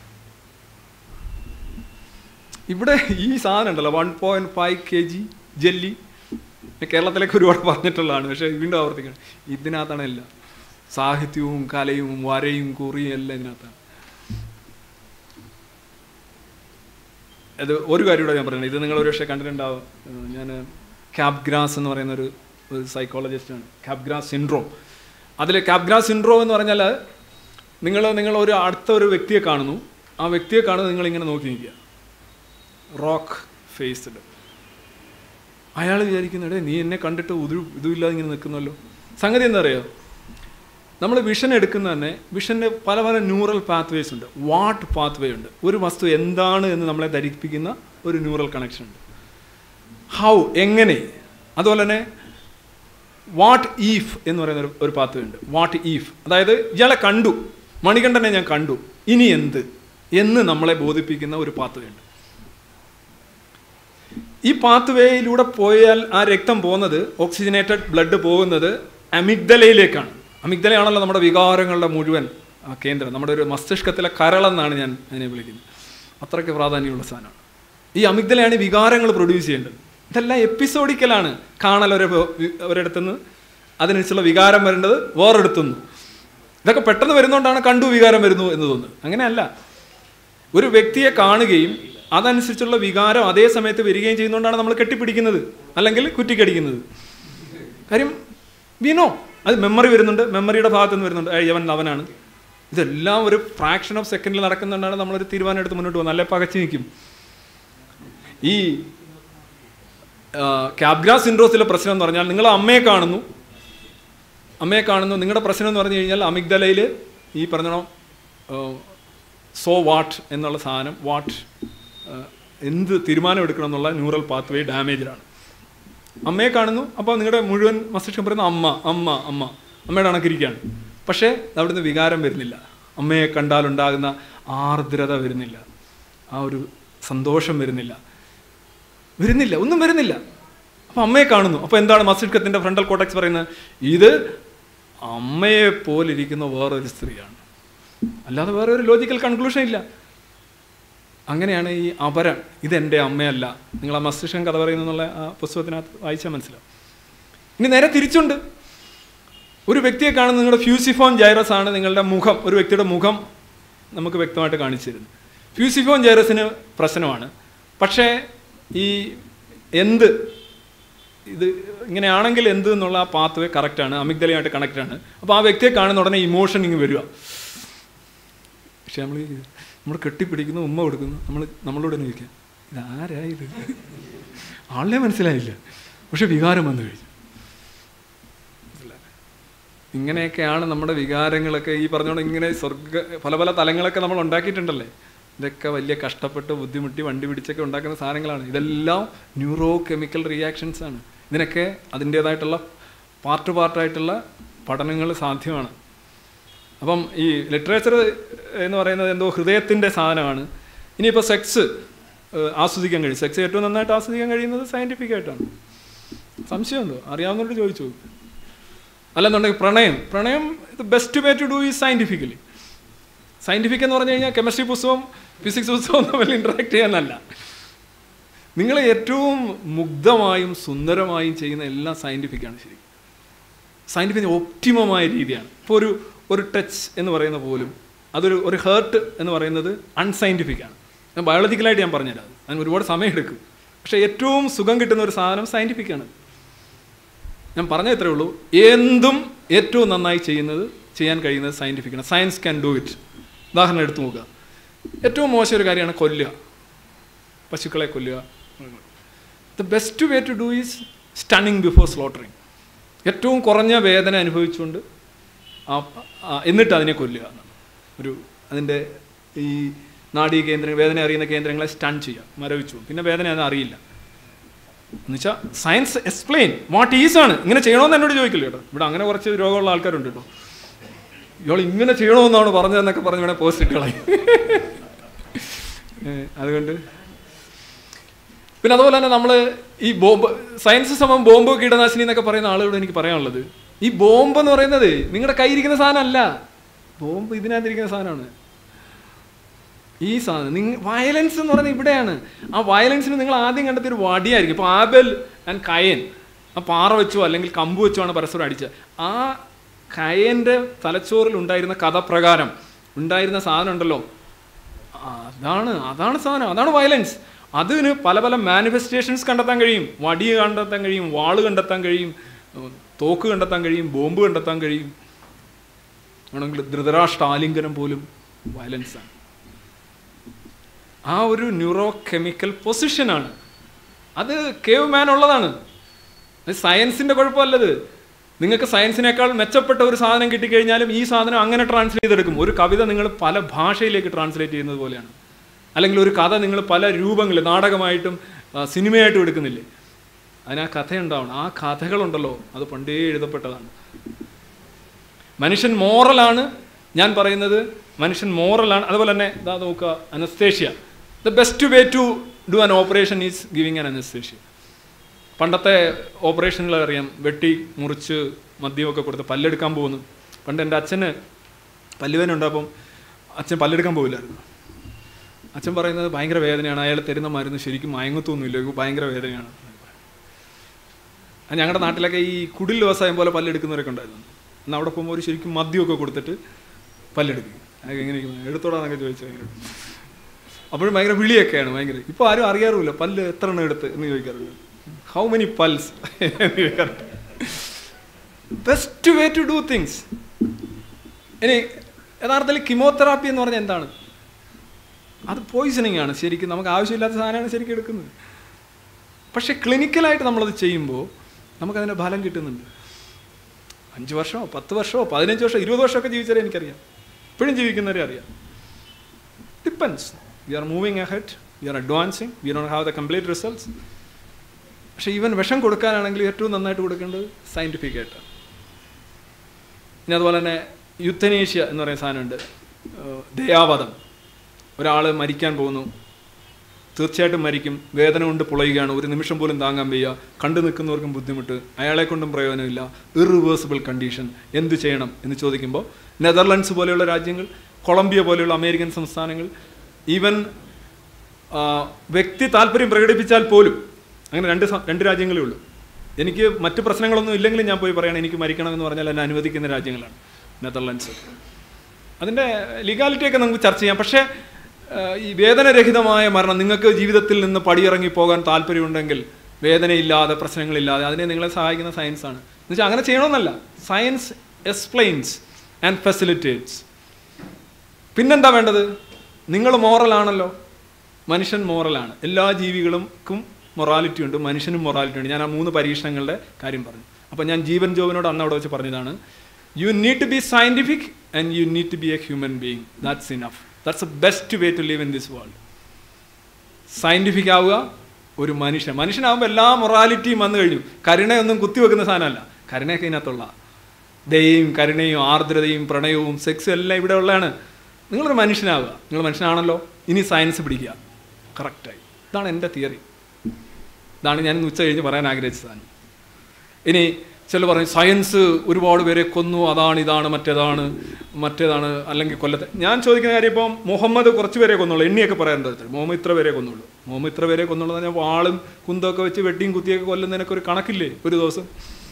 ഇവിടെ ഈ സാധനം ഉണ്ടല്ലോ one point five K G jelly കേരളത്തിലേക്ക് ഒരുപാട് പറഞ്ഞിട്ടുള്ളതാണ് പക്ഷേ വീണ്ടും ആവർത്തിക്കണം ഇതിനകത്താണ് എല്ലാം സാഹിത്യവും കലയും വരയും കുറിയും എല്ലാം ഇതിനകത്താണ് അത് ഒരു കാര്യം കൂടെ ഞാൻ പറയുന്നത് ഇത് നിങ്ങൾ ഒരു പക്ഷേ കണ്ടിട്ടുണ്ടാവും ഞാൻ ക്യാബ് ഗ്രാസ് എന്ന് പറയുന്ന ഒരു ഒരു സൈക്കോളജിസ്റ്റാണ് ക്യാബ് ഗ്രാസ് സിൻഡ്രോം അതിൽ ക്യാബ് ഗ്രാസ് സിൻഡ്രോം എന്ന് പറഞ്ഞാൽ നിങ്ങൾ നിങ്ങൾ ഒരു അടുത്ത ഒരു വ്യക്തിയെ കാണുന്നു ആ വ്യക്തിയെ കാണുന്നത് നിങ്ങൾ ഇങ്ങനെ നോക്കി നിൽക്കുക റോക്ക് ഫേസ്ഡ് അയാൾ വിചാരിക്കുന്നുണ്ടേ നീ എന്നെ കണ്ടിട്ട് ഒരു ഇതുമില്ലാതെ ഇങ്ങനെ നിൽക്കുന്നല്ലോ സംഗതി എന്താ അറിയോ നമ്മൾ വിഷൻ എടുക്കുന്ന തന്നെ വിഷൻ്റെ പല പല ന്യൂറൽ പാത്വേസ് ഉണ്ട് വാട്ട് പാത്വേ ഉണ്ട് ഒരു വസ്തു എന്താണ് എന്ന് നമ്മളെ ധരിപ്പിക്കുന്ന ഒരു ന്യൂറൽ കണക്ഷൻ ഉണ്ട് ഹൗ എങ്ങനെ അതുപോലെ തന്നെ വാട്ട് ഈഫ് എന്ന് പറയുന്ന ഒരു ഒരു പാത്വേ ഉണ്ട് വാട്ട് ഈഫ് അതായത് ഇയാളെ കണ്ടു മണികണ്ഠനെ ഞാൻ കണ്ടു ഇനി എന്ത് എന്ന് നമ്മളെ ബോധിപ്പിക്കുന്ന ഒരു പാത്വേ ഉണ്ട് ഈ പാത്വേയിലൂടെ പോയാൽ ആ രക്തം പോകുന്നത് ഓക്സിജനേറ്റഡ് ബ്ലഡ് പോകുന്നത് അമിഗ്ദലയിലേക്കാണ് അമിഗ്ദലയാണല്ലോ നമ്മുടെ വികാരങ്ങളുടെ മുഴുവൻ ആ കേന്ദ്രം നമ്മുടെ ഒരു മസ്തിഷ്കത്തിലെ കരളെന്നാണ് ഞാൻ അതിനെ വിളിക്കുന്നത് അത്രയ്ക്ക് പ്രാധാന്യമുള്ള സാധനമാണ് ഈ അമിഗ്ദലയാണ് ഈ വികാരങ്ങൾ പ്രൊഡ്യൂസ് ചെയ്യേണ്ടത് ഇതെല്ലാം എപ്പിസോഡിക്കലാണ് കാണൽ ഒരു ഒരിടത്തുനിന്ന് അതിനനുസരിച്ചുള്ള വികാരം വരേണ്ടത് വേറെടുത്തുനിന്ന് ഇതൊക്കെ പെട്ടെന്ന് വരുന്നതുകൊണ്ടാണ് കണ്ടു വികാരം വരുന്നു എന്ന് തോന്നുന്നത് അങ്ങനെയല്ല ഒരു വ്യക്തിയെ കാണുകയും അതനുസരിച്ചുള്ള വികാരം അതേ സമയത്ത് വരികയും ചെയ്യുന്നതുകൊണ്ടാണ് നമ്മൾ കെട്ടിപ്പിടിക്കുന്നത് അല്ലെങ്കിൽ കുറ്റിക്കടിക്കുന്നത് കാര്യം വിനോ അത് മെമ്മറി വരുന്നുണ്ട് മെമ്മറിയുടെ ഭാഗത്ത് നിന്ന് വരുന്നുണ്ട് ഏയ് ഇവൻ അവനാണ് ഇതെല്ലാം ഒരു ഫ്രാക്ഷൻ ഓഫ് സെക്കൻഡിൽ നടക്കുന്നുണ്ടാണ് നമ്മളൊരു തീരുമാനം എടുത്ത് മുന്നോട്ട് പോകുന്നത് അല്ലെ പകച്ചു നിൽക്കും ഈ ക്യാബ്ഗ്രാ സിൻഡ്രോസിലെ പ്രശ്നം എന്ന് പറഞ്ഞാൽ നിങ്ങൾ അമ്മയെ കാണുന്നു അമ്മയെ കാണുന്നു നിങ്ങളുടെ പ്രശ്നം എന്ന് പറഞ്ഞു കഴിഞ്ഞാൽ അമിഗ്ദലയിൽ ഈ പറഞ്ഞോ സോ വാട്ട് എന്നുള്ള സാധനം വാട്ട് എന്ത് തീരുമാനം എടുക്കണം എന്നുള്ള ന്യൂറൽ പാത്വേ ഡാമേജിലാണ് അമ്മയെ കാണുന്നു അപ്പോൾ നിങ്ങളുടെ മുഴുവൻ മസ്തിഷ്കം പറയുന്ന അമ്മ അമ്മ അമ്മ അമ്മയുടെ കണക്കിരിക്കുകയാണ് പക്ഷേ അവിടുന്ന് വികാരം വരുന്നില്ല അമ്മയെ കണ്ടാലുണ്ടാകുന്ന ആർദ്രത വരുന്നില്ല ആ ഒരു സന്തോഷം വരുന്നില്ല വരുന്നില്ല ഒന്നും വരുന്നില്ല അപ്പോൾ അമ്മയെ കാണുന്നു അപ്പോൾ എന്താണ് മസ്തിഷ്കത്തിൻ്റെ ഫ്രണ്ടൽ കോട്ടക്സ് പറയുന്നത് ഇത് അമ്മയെ പോലിരിക്കുന്ന വേറൊരു സ്ത്രീയാണ് അല്ലാതെ വേറെ ഒരു ലോജിക്കൽ കൺക്ലൂഷൻ ഇല്ല അങ്ങനെയാണ് ഈ അപരം ഇതെൻ്റെ അമ്മയല്ല നിങ്ങൾ ആ മസ്തിഷ്കം കഥ പറയുന്നുള്ള ആ പുസ്തകത്തിനകത്ത് വായിച്ചാൽ മനസ്സിലാവും ഇനി നേരെ തിരിച്ചുണ്ട് ഒരു വ്യക്തിയെ കാണുന്ന നിങ്ങളുടെ ഫ്യൂസിഫോൺ ജൈറസ് ആണ് നിങ്ങളുടെ മുഖം ഒരു വ്യക്തിയുടെ മുഖം നമുക്ക് വ്യക്തമായിട്ട് കാണിച്ചു തരുന്നു ഫ്യൂസിഫോൺ ജൈറസിന് പ്രശ്നമാണ് പക്ഷേ ഈ എന്ത് ഇത് ഇങ്ങനെയാണെങ്കിൽ എന്ത് എന്നുള്ള ആ പാത്ത് വേ കറക്റ്റാണ് അമിഗ്ദലയായിട്ട് കണക്റ്റാണ് അപ്പോൾ ആ വ്യക്തിയെ കാണുന്ന ഉടനെ ഇമോഷൻ ഇങ്ങ് വരിക പക്ഷെ നമ്മൾ നമ്മൾ കെട്ടിപ്പിടിക്കുന്നു ഉമ്മ കൊടുക്കുന്നു നമ്മൾ നമ്മളോട് തന്നെ ചോദിക്കാം ഇതാരാ ഇത് ആളിനെ മനസ്സിലായില്ല പക്ഷെ വികാരം വന്നു കഴിഞ്ഞു ഇങ്ങനെയൊക്കെയാണ് നമ്മുടെ വികാരങ്ങളൊക്കെ ഈ പറഞ്ഞോണ്ട് ഇങ്ങനെ സ്വർഗ പല പല തലങ്ങളൊക്കെ നമ്മൾ ഉണ്ടാക്കിയിട്ടുണ്ടല്ലേ ഇതൊക്കെ വലിയ കഷ്ടപ്പെട്ട് ബുദ്ധിമുട്ടി വണ്ടി പിടിച്ചൊക്കെ ഉണ്ടാക്കുന്ന സാധനങ്ങളാണ് ഇതെല്ലാം ന്യൂറോ കെമിക്കൽ റിയാക്ഷൻസ് ആണ് ഇതിനൊക്കെ അതിൻ്റേതായിട്ടുള്ള പാർട്ട് പാർട്ടായിട്ടുള്ള പഠനങ്ങൾ സാധ്യമാണ് അപ്പം ഈ ലിറ്ററേച്ചർ എന്ന് പറയുന്നത് എന്തോ ഹൃദയത്തിൻ്റെ സാധനമാണ് ഇനിയിപ്പോൾ സെക്സ് ആസ്വദിക്കാൻ കഴിയും സെക്സ് ഏറ്റവും നന്നായിട്ട് ആസ്വദിക്കാൻ കഴിയുന്നത് സയൻറ്റിഫിക് ആയിട്ടാണ് സംശയം എന്തോ അറിയാവുന്നവരോട് ചോദിച്ചു അല്ലെന്നുണ്ടെങ്കിൽ പ്രണയം പ്രണയം ഇത് ബെസ്റ്റ് വേ ടു ഡു ഈ സയൻറ്റിഫിക്കലി സയൻറ്റിഫിക് എന്ന് പറഞ്ഞു കഴിഞ്ഞാൽ കെമിസ്ട്രി പുസ്തകവും ഫിസിക്സ് പുസ്തകവും തമ്മിൽ ഇൻട്രാക്ട് ചെയ്യാനല്ല നിങ്ങൾ ഏറ്റവും മുഗ്ധമായും സുന്ദരമായും ചെയ്യുന്ന എല്ലാം സയൻറ്റിഫിക്കാണ് ശരി സയൻറ്റിഫിക് ഒപ്റ്റിമമായ രീതിയാണ് ഇപ്പോൾ ഒരു ഒരു ടച്ച് എന്ന് പറയുന്ന പോലും അതൊരു ഒരു ഹേർട്ട് എന്ന് പറയുന്നത് അൺസയൻറ്റിഫിക് ആണ് ഞാൻ ബയോളജിക്കലായിട്ട് ഞാൻ പറഞ്ഞുതരാം അതിന് ഒരുപാട് സമയം എടുക്കും പക്ഷേ ഏറ്റവും സുഖം കിട്ടുന്ന ഒരു സാധനം സയൻറ്റിഫിക് ആണ് ഞാൻ പറഞ്ഞ ഇത്രേ ഉള്ളൂ എന്തും ഏറ്റവും നന്നായി ചെയ്യുന്നത് ചെയ്യാൻ കഴിയുന്നത് സയൻറ്റിഫിക് ആണ് സയൻസ് ക്യാൻ ഡു ഇറ്റ് ഉദാഹരണം എടുത്തു നോക്കുക ഏറ്റവും മോശം ഒരു കാര്യമാണ് കൊല്ലുക പശുക്കളെ കൊല്ലുക the best way to do is stunning before slaughtering ഏറ്റവും കുറഞ്ഞ വേദന അനുഭവിച്ചുകൊണ്ട് ആ ആ- എന്നിട്ട് അതിനെ കൊല്ലുക എന്നാണ് ഒരു അതിൻ്റെ ഈ നാഡീ കേന്ദ്ര വേദന അറിയുന്ന കേന്ദ്രങ്ങളെ സ്റ്റൺ ചെയ്യുക മരവിച്ചു പോകും. പിന്നെ വേദന അത് അറിയില്ല എന്നുവെച്ചാൽ സയൻസ് എക്സ്പ്ലെയിൻ വാട്ട് ഈസ് ആണ് ഇങ്ങനെ ചെയ്യണമെന്ന് എന്നോട് ചോദിക്കില്ല കേട്ടോ ഇവിടെ അങ്ങനെ കുറച്ച് രോഗമുള്ള ആൾക്കാരുണ്ട് കേട്ടോ ഇയാൾ ഇങ്ങനെ ചെയ്യണമെന്നാണ് പറഞ്ഞതെന്നൊക്കെ പറഞ്ഞ് വേണേൽ പോസ്റ്റ് ഇട്ടുകളായി അതുകൊണ്ട് പിന്നെ അതുപോലെ തന്നെ നമ്മൾ ഈ ബോംബ് സയൻസ് സമം ബോംബ് കീടനാശിനി എന്നൊക്കെ പറയുന്ന ആളുകളോട് എനിക്ക് പറയാനുള്ളത് ഈ ബോംബ് എന്ന് പറയുന്നത് നിങ്ങളുടെ കയ്യിരിക്കുന്ന സാധനമല്ല ബോംബ് ഇതിനകത്തിരിക്കുന്ന സാധനമാണ് ഈ സാധനം നിങ്ങൾ വയലൻസ് എന്ന് പറയുന്നത് ഇവിടെയാണ് ആ വയലൻസിന് നിങ്ങൾ ആദ്യം കണ്ടെത്തിയ ഒരു വടിയായിരിക്കും ഇപ്പോൾ ആബൽ ആൻഡ് കയൻ ആ പാറ വെച്ചോ അല്ലെങ്കിൽ കമ്പ് വെച്ചോ ആണ് പരസ്പരം അടിച്ചത് ആ കയൻ്റെ തലച്ചോറിൽ ഉണ്ടായിരുന്ന കഥ പ്രകാരം ഉണ്ടായിരുന്ന സാധനം ഉണ്ടല്ലോ അതാണ് അതാണ് സാധനം അതാണ് വയലൻസ് അതിന് പല പല മാനിഫെസ്റ്റേഷൻസ് കണ്ടെത്താൻ കഴിയും വടി കണ്ടെത്താൻ കഴിയും വാള് കണ്ടെത്താൻ കഴിയും ഉം, തോക്ക് കണ്ടെത്താൻ കഴിയും ബോംബ് കണ്ടെത്താൻ കഴിയും ആണെങ്കിൽ ധൃതരാഷ്ട്ര ആലിംഗനം പോലും വയലൻസാണ് ആ ഒരു ന്യൂറോ കെമിക്കൽ പൊസിഷനാണ് അത് കേവ് മാൻ ഉള്ളതാണ് അത് സയൻസിന്റെ കുഴപ്പമല്ലത് നിങ്ങൾക്ക് സയൻസിനേക്കാൾ മെച്ചപ്പെട്ട ഒരു സാധനം കിട്ടിക്കഴിഞ്ഞാലും ഈ സാധനം അങ്ങനെ ട്രാൻസ്ലേറ്റ് ചെയ്തെടുക്കും ഒരു കവിത നിങ്ങൾ പല ഭാഷയിലേക്ക് ട്രാൻസ്ലേറ്റ് ചെയ്യുന്നത് പോലെയാണ് അല്ലെങ്കിൽ ഒരു കഥ നിങ്ങൾ പല രൂപങ്ങളിൽ നാടകമായിട്ടും ആ, സിനിമയായിട്ടും എടുക്കുന്നില്ലേ അതിന് ആ കഥയുണ്ടാവണം ആ കഥകളുണ്ടല്ലോ അത് പണ്ടേ എഴുതപ്പെട്ടതാണ് മനുഷ്യൻ മോറലാണ് ഞാൻ പറയുന്നത് മനുഷ്യൻ മോറലാണ് അതുപോലെ തന്നെ ഇതാ നോക്കുക anaesthesia the best way to do an operation is giving an anaesthesia പണ്ടത്തെ ഓപ്പറേഷനിൽ അറിയാം വെട്ടി മുറിച്ച് മദ്യമൊക്കെ കൊടുത്ത് പല്ലെടുക്കാൻ പോകുന്നു പണ്ട് എൻ്റെ അച്ഛന് പല്ലുവേനുണ്ടപ്പം അച്ഛൻ പല്ലെടുക്കാൻ പോവില്ലായിരുന്നു അച്ഛൻ പറയുന്നത് ഭയങ്കര വേദനയാണ് അയാൾ തരുന്ന മരുന്ന് ശരിക്കും മയങ്ങത്തൊന്നുമില്ല ഇത് ഭയങ്കര വേദനയാണ് ആ ഞങ്ങളുടെ നാട്ടിലൊക്കെ ഈ കുടിൽ വ്യവസായം പോലെ പല്ലെടുക്കുന്നവരൊക്കെ ഉണ്ടായിരുന്നു എന്നാൽ അവിടെ പോകുമ്പോൾ ഒരു ശരിക്കും മദ്യമൊക്കെ കൊടുത്തിട്ട് പല്ലെടുക്കും അതൊക്കെ എങ്ങനെ എടുത്തോടാന്നൊക്കെ ചോദിച്ചു അപ്പോഴും ഭയങ്കര വിളിയൊക്കെയാണ് ഭയങ്കര ഇപ്പോൾ ആരും അറിയാറുമില്ല പല്ല് എത്ര എണ്ണം എടുത്ത് എന്ന് ചോദിക്കാറുണ്ട് ഹൗ മെനി പൽസ് എന്ന് ചോദിക്കാറുണ്ട് best way to do things ഇനി യഥാർത്ഥത്തിൽ കിമോതെറാപ്പി എന്ന് പറഞ്ഞാൽ എന്താണ് അത് പോയിസണിങ് ആണ് ശരിക്കും നമുക്ക് ആവശ്യമില്ലാത്ത സാധനമാണ് ശരിക്കും എടുക്കുന്നത് പക്ഷെ ക്ലിനിക്കലായിട്ട് നമ്മളത് ചെയ്യുമ്പോൾ നമുക്കതിൻ്റെ ഫലം കിട്ടുന്നുണ്ട് അഞ്ച് വർഷമോ പത്ത് വർഷമോ പതിനഞ്ച് വർഷമോ ഇരുപത് വർഷമൊക്കെ ജീവിച്ചാലേ എനിക്കറിയാം ഇപ്പോഴും ജീവിക്കുന്നവരെ അറിയാം depends we are moving ahead we are advancing we don't have the complete results പക്ഷേ ഈവൻ വിഷം കൊടുക്കാനാണെങ്കിൽ ഏറ്റവും നന്നായിട്ട് കൊടുക്കേണ്ടത് സയൻറ്റിഫിക് ആയിട്ടാണ് ഇനി അതുപോലെ തന്നെ യുദ്ധനേഷ്യ എന്ന് പറയുന്ന സാധനമുണ്ട് ഏഹ് ദയാവധം ഒരാൾ മരിക്കാൻ പോകുന്നു തീർച്ചയായിട്ടും മരിക്കും വേദന കൊണ്ട് പുളയുകയാണ് ഒരു നിമിഷം പോലും താങ്ങാൻ വയ്യ കണ്ടു നിൽക്കുന്നവർക്കും ബുദ്ധിമുട്ട് അയാളെ കൊണ്ടും പ്രയോജനമില്ല ഇറിവേഴ്സിബിൾ കണ്ടീഷൻ എന്ത് ചെയ്യണം എന്ന് ചോദിക്കുമ്പോൾ നെതർലൻഡ്സ് പോലെയുള്ള രാജ്യങ്ങൾ കൊളംബിയ പോലെയുള്ള അമേരിക്കൻ സംസ്ഥാനങ്ങൾ ഈവൻ ആ, വ്യക്തി താല്പര്യം പ്രകടിപ്പിച്ചാൽ പോലും അങ്ങനെ രണ്ട് സ- രണ്ട് രാജ്യങ്ങളേ ഉള്ളൂ എനിക്ക് മറ്റ് പ്രശ്നങ്ങളൊന്നും ഇല്ലെങ്കിലും ഞാൻ പോയി പറയണം എനിക്ക് മരിക്കണമെന്ന് പറഞ്ഞാൽ എന്നെ അനുവദിക്കുന്ന രാജ്യങ്ങളാണ് നെതർലൻഡ്സ് അതിൻ്റെ ലീഗാലിറ്റിയൊക്കെ നമുക്ക് ചർച്ച ചെയ്യാം പക്ഷേ ആ, ഈ വേദനരഹിതമായ മരണം നിങ്ങൾക്ക് ജീവിതത്തിൽ നിന്ന് പടിയിറങ്ങി പോകാൻ താല്പര്യമുണ്ടെങ്കിൽ വേദനയില്ലാതെ പ്രശ്നങ്ങളില്ലാതെ അതിനെ നിങ്ങളെ സഹായിക്കുന്ന സയൻസാണ് എന്ന് വെച്ചാൽ അങ്ങനെ ചെയ്യണമെന്നല്ല സയൻസ് എക്സ്പ്ലെയിൻസ് ആൻഡ് ഫെസിലിറ്റേറ്റ്സ് പിന്നെന്താ വേണ്ടത് നിങ്ങൾ മോറലാണല്ലോ മനുഷ്യൻ മോറലാണ് എല്ലാ ജീവികൾക്കും മൊറാലിറ്റി ഉണ്ട് മനുഷ്യനും മൊറാലിറ്റി ഉണ്ട് ഞാൻ ആ മൂന്ന് പരീക്ഷണങ്ങളുടെ കാര്യം പറഞ്ഞു അപ്പോൾ ഞാൻ ജീവൻ ജോബിനോട് അന്ന് അവിടെ വെച്ച് പറഞ്ഞതാണ് you need to be scientific and you need to be a human being that's enough that's a best way to live in this world scientific ആവുക ഒരു മനുഷ്യൻ മനുഷ്യനാകുമ്പോൾ എല്ലാ മൊറാലിറ്റിയും വന്നു കഴിഞ്ഞു കരുണയൊന്നും കുത്തിവെക്കുന്ന സാധനമല്ല കരുണയൊക്കെ ഇതിനകത്തുള്ള ദയയും കരുണയും ആർദ്രതയും പ്രണയവും സെക്സും എല്ലാം ഇവിടെ ഉള്ളതാണ് നിങ്ങളൊരു മനുഷ്യനാവുക നിങ്ങൾ മനുഷ്യനാണല്ലോ ഇനി സയൻസ് പിടിക്കുക കറക്റ്റായി ഇതാണ് എൻ്റെ തിയറി ഇതാണ് ഞാൻ ഇന്ന് ഉച്ച കഴിഞ്ഞ് പറയാൻ ആഗ്രഹിച്ചതാണ് ഇനി ചില പറയും സയൻസ് ഒരുപാട് പേരെ കൊന്നു അതാണ് ഇതാണ് മറ്റേതാണ് മറ്റേതാണ് അല്ലെങ്കിൽ കൊല്ലത്തെ ഞാൻ ചോദിക്കുന്ന കാര്യം ഇപ്പം മുഹമ്മദ് കുറച്ച് പേരെ കൊന്നുള്ളൂ എണ്ണിയൊക്കെ പറയാറുണ്ട് മുഹമ്മദ് ഇത്ര പേരെ കൊന്നുള്ളൂ മുഹമ്മദ് ഇത്ര പേരെ കൊന്നുള്ളൂ ഞാൻ വാളും കുന്തമൊക്കെ വെച്ച് വെട്ടിയും കുത്തിയൊക്കെ കൊല്ലുന്നതിനൊക്കെ ഒരു കണക്കില്ലേ ഒരു ദിവസം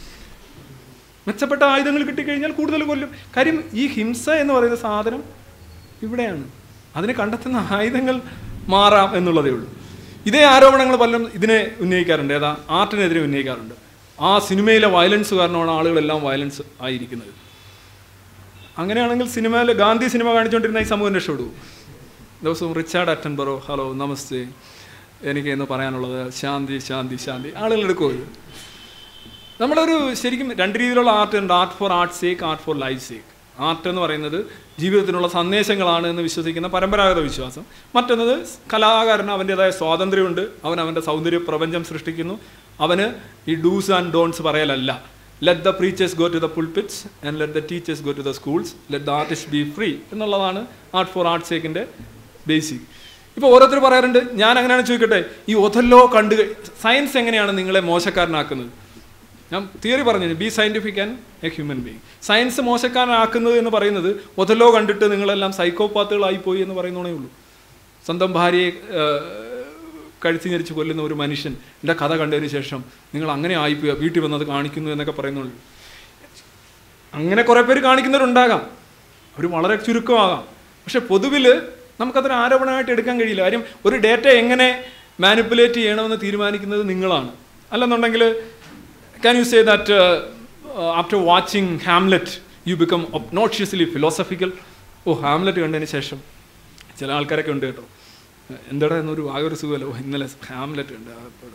മെച്ചപ്പെട്ട ആയുധങ്ങൾ കിട്ടിക്കഴിഞ്ഞാൽ കൂടുതൽ കൊല്ലും കാര്യം ഈ ഹിംസ എന്ന് പറയുന്ന സാധനം ഇവിടെയാണ് അതിനെ കണ്ടെത്തുന്ന ആയുധങ്ങൾ മാറാം എന്നുള്ളതേ ഉള്ളൂ ഇതേ ആരോപണങ്ങൾ പലരും ഇതിനെ ഉന്നയിക്കാറുണ്ട് ഏതാ ആർട്ടിനെതിരെ ഉന്നയിക്കാറുണ്ട് ആ സിനിമയിലെ വയലൻസ് കാരണമാണ് ആളുകളെല്ലാം വയലൻസ് ആയിരിക്കുന്നത് അങ്ങനെയാണെങ്കിൽ സിനിമയിൽ ഗാന്ധി സിനിമ കാണിച്ചുകൊണ്ടിരുന്ന ഈ സമൂഹം രക്ഷപ്പെടും ദിവസവും റിച്ചാർഡ് അറ്റൻബറോ ഹലോ നമസ്തേ എനിക്ക് എന്ന് പറയാനുള്ളത് ശാന്തി ശാന്തി ശാന്തി ആളുകൾ എടുക്കുമോ ഇത് നമ്മളൊരു ശരിക്കും രണ്ട് രീതിയിലുള്ള ആർട്ട് ഉണ്ട് art for art sake art for life sake art എന്ന് പറയുന്നത് ജീവിതത്തിനുള്ള സന്ദേശങ്ങളാണ് എന്ന് വിശ്വസിക്കുന്ന പരമ്പരാഗത വിശ്വാസം മറ്റൊന്നത് കലാകാരന് അവൻ്റെതായ സ്വാതന്ത്ര്യമുണ്ട് അവൻ അവൻ്റെ സൗന്ദര്യ പ്രപഞ്ചം സൃഷ്ടിക്കുന്നു അവന് ഈ ഡൂസ് ആൻഡ് ഡോൺസ് പറയലല്ല let the preachers go to the pulpits and let the teachers go to the schools let the artist be free എന്നുള്ളതാണ് ആർട്ട് ഫോർ ആർട്ട് സേക്കിൻ്റെ ബേസിക് ഇപ്പോൾ ഓരോരുത്തർ പറയാറുണ്ട് ഞാൻ അങ്ങനെയാണ് ചോദിക്കട്ടെ ഈ ഒഥല്ലോ കണ്ടു സയൻസ് എങ്ങനെയാണ് നിങ്ങളെ മോശക്കാരനാക്കുന്നത് ഞാൻ തിയറി പറഞ്ഞു be scientific and a human being science മോശക്കാരനാക്കുന്നത് എന്ന് പറയുന്നത് ഒഥല്ലോ കണ്ടിട്ട് നിങ്ങളെല്ലാം സൈക്കോപാത്തുകളായി പോയി എന്ന് പറയുന്നതേ ഉള്ളൂ സ്വന്തം ഭാര്യയെ കഴുത്തി ഞെരിച്ച് കൊല്ലുന്ന ഒരു മനുഷ്യൻ എൻ്റെ കഥ കണ്ടതിന് ശേഷം നിങ്ങൾ അങ്ങനെ ആയിപ്പോയി വീട്ടിൽ വന്നത് കാണിക്കുന്നു എന്നൊക്കെ പറയുന്നുള്ളൂ അങ്ങനെ കുറേ പേര് കാണിക്കുന്നവരുണ്ടാകാം അവർ വളരെ ചുരുക്കമാകാം പക്ഷെ പൊതുവിൽ നമുക്കതൊരു ആരോപണമായിട്ട് എടുക്കാൻ കഴിയില്ല കാര്യം ഒരു ഡേറ്റ എങ്ങനെ മാനിപ്പുലേറ്റ് ചെയ്യണമെന്ന് തീരുമാനിക്കുന്നത് നിങ്ങളാണ് അല്ലെന്നുണ്ടെങ്കിൽ can you say that uh, uh, after watching Hamlet, you become obnoxiously philosophical? ഓ ഹാംലെറ്റ് കണ്ടതിന് ശേഷം ചില ആൾക്കാരൊക്കെ ഉണ്ട് കേട്ടോ എന്താടാ എന്നൊരു ആകെ ഒരു സുഖമല്ലോ ഓ ഇന്നലെ ഹാംലെറ്റ് ഉണ്ട്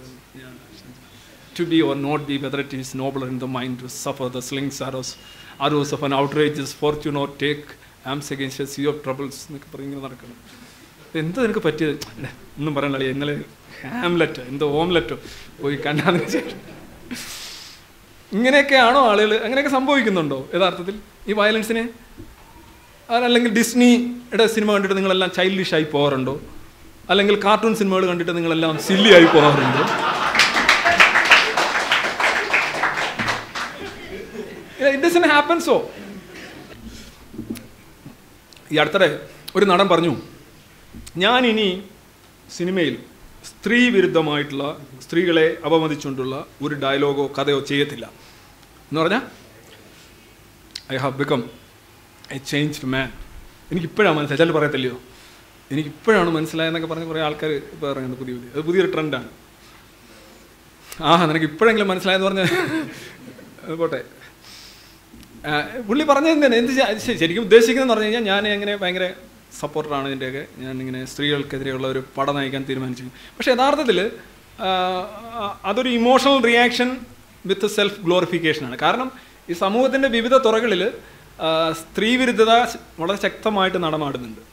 to be or not be whether it is noble in the mind to suffer the slings arrows arrows of an outrageous fortune or take arms against sea of troubles എന്നൊക്കെ പറഞ്ഞ് ഇങ്ങനെ നടക്കണം എന്താ നിനക്ക് പറ്റിയത് എടാ, ഒന്നും പറയണല്ലേ ഇന്നലെ ഹാംലെറ്റ് എന്തോ ഓംലെറ്റോ പോയി കണ്ടതിന് ശേഷം ഇങ്ങനെയൊക്കെയാണോ ആളുകൾ അങ്ങനെയൊക്കെ സംഭവിക്കുന്നുണ്ടോ യഥാർത്ഥത്തിൽ ഈ വയലൻസിനെ അല്ലെങ്കിൽ ഡിസ്നിയുടെ സിനിമ കണ്ടിട്ട് നിങ്ങളെല്ലാം ചൈൽഡിഷ് ആയി പോകാറുണ്ടോ അല്ലെങ്കിൽ കാർട്ടൂൺ സിനിമകൾ കണ്ടിട്ട് നിങ്ങളെല്ലാം സില്ലി ആയി പോകാറുണ്ടോ ഇറ്റ് ഡസൻ ഹാപ്പൻ സോ ഈ അടുത്തിടെ ഒരു നടൻ പറഞ്ഞു ഞാൻ ഇനി സിനിമയിൽ സ്ത്രീ വിരുദ്ധമായിട്ടുള്ള സ്ത്രീകളെ അപമതിച്ചുകൊണ്ടുള്ള ഒരു ഡയലോഗോ കഥയോ ചെയ്യത്തില്ല എന്ന് പറഞ്ഞാൽ I have become a changed man എനിക്ക് ഇപ്പോഴാണ് മനസ്സിലായി ചില പറയത്തില്ലയോ എനിക്ക് ഇപ്പോഴാണ് മനസ്സിലായെന്നൊക്കെ പറഞ്ഞ് കുറേ ആൾക്കാർ ഇപ്പോൾ പറയുന്നത് പുതിയ പുതിയ അത് പുതിയൊരു ട്രെൻഡാണ് ആ നിനക്ക് ഇപ്പോഴെങ്കിലും മനസ്സിലായെന്ന് പറഞ്ഞ അത് പോട്ടെ ആ, പുള്ളി പറഞ്ഞത് എന്താണ് എന്ത് ചെ- ശ- ശരിക്കും ഉദ്ദേശിക്കുന്നതെന്ന് പറഞ്ഞു കഴിഞ്ഞാൽ ഞാൻ എങ്ങനെ ഭയങ്കര സപ്പോർട്ടറാണ് ഇതിൻ്റെയൊക്കെ ഞാൻ ഇങ്ങനെ സ്ത്രീകൾക്കെതിരെയുള്ള ഒരു പടം നയിക്കാൻ തീരുമാനിച്ചു പക്ഷേ യഥാർത്ഥത്തിൽ അതൊരു ഇമോഷണൽ റിയാക്ഷൻ വിത്ത് സെൽഫ് ഗ്ലോറിഫിക്കേഷനാണ് കാരണം ഈ സമൂഹത്തിൻ്റെ വിവിധ തുറകളിൽ സ്ത്രീ വിരുദ്ധത വളരെ ശക്തമായിട്ട് നടമാടുന്നുണ്ട്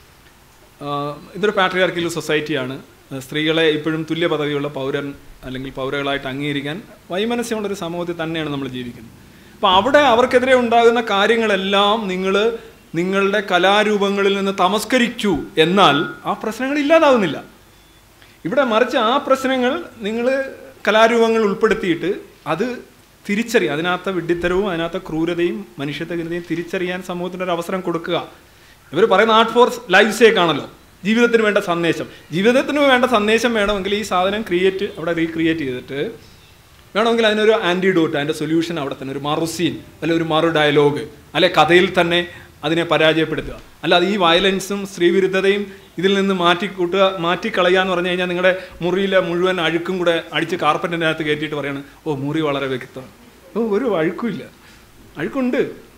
ആഹ് ഇതൊരു പാട്രിയാർക്കിൽ സൊസൈറ്റിയാണ് ആഹ് സ്ത്രീകളെ ഇപ്പോഴും തുല്യ പദവിയുള്ള പൗരൻ അല്ലെങ്കിൽ പൗരകളായിട്ട് അംഗീകരിക്കാൻ വൈമനസ്യമുള്ളൊരു സമൂഹത്തിൽ തന്നെയാണ് നമ്മൾ ജീവിക്കുന്നത് അപ്പോൾ അവിടെ അവർക്കെതിരെ ഉണ്ടാകുന്ന കാര്യങ്ങളെല്ലാം നിങ്ങൾ നിങ്ങളുടെ കലാരൂപങ്ങളിൽ നിന്ന് തമസ്കരിച്ചു എന്നാൽ ആ പ്രശ്നങ്ങൾ ഇല്ലാതാവുന്നില്ല ഇവിടെ മറിച്ച് ആ പ്രശ്നങ്ങൾ നിങ്ങൾ കലാരൂപങ്ങൾ ഉൾപ്പെടുത്തിയിട്ട് അത് തിരിച്ചറിയുക അതിനകത്ത് വിഡ്ഢിത്തരവും അതിനകത്ത് ക്രൂരതയും മനുഷ്യത്വകൃതയും തിരിച്ചറിയാൻ സമൂഹത്തിന് ഒരു അവസരം കൊടുക്കുക ഇവർ പറയുന്ന ആർട്ട് ഫോർ ലൈഫ് സേക്ക് ആണല്ലോ ജീവിതത്തിന് വേണ്ട സന്ദേശം ജീവിതത്തിന് വേണ്ട സന്ദേശം വേണമെങ്കിൽ ഈ സാധനം ക്രിയേറ്റ് അവിടെ റീക്രിയേറ്റ് ചെയ്തിട്ട് വേണമെങ്കിൽ അതിനൊരു ആൻറ്റിഡോട്ട് അതിൻ്റെ സൊല്യൂഷൻ അവിടെ തന്നെ ഒരു മറുസീൻ അല്ലെ ഒരു മറു ഡയലോഗ് അല്ലെ കഥയിൽ തന്നെ അതിനെ പരാജയപ്പെടുത്തുക അല്ലാതെ ഈ വയലൻസും സ്ത്രീവിരുദ്ധതയും ഇതിൽ നിന്ന് മാറ്റി കൂട്ടുക മാറ്റിക്കളയുക എന്ന് പറഞ്ഞു കഴിഞ്ഞാൽ നിങ്ങളുടെ മുറിയിലെ മുഴുവൻ അഴുക്കും കൂടെ അടിച്ച് കാർപ്പറ്റിൻ്റെ അകത്ത് കയറ്റിയിട്ട് പറയാണ് ഓ മുറി വളരെ വ്യക്തമാണ് ഓ ഒരു അഴുക്കുമില്ല അഴുക്കുണ്ട്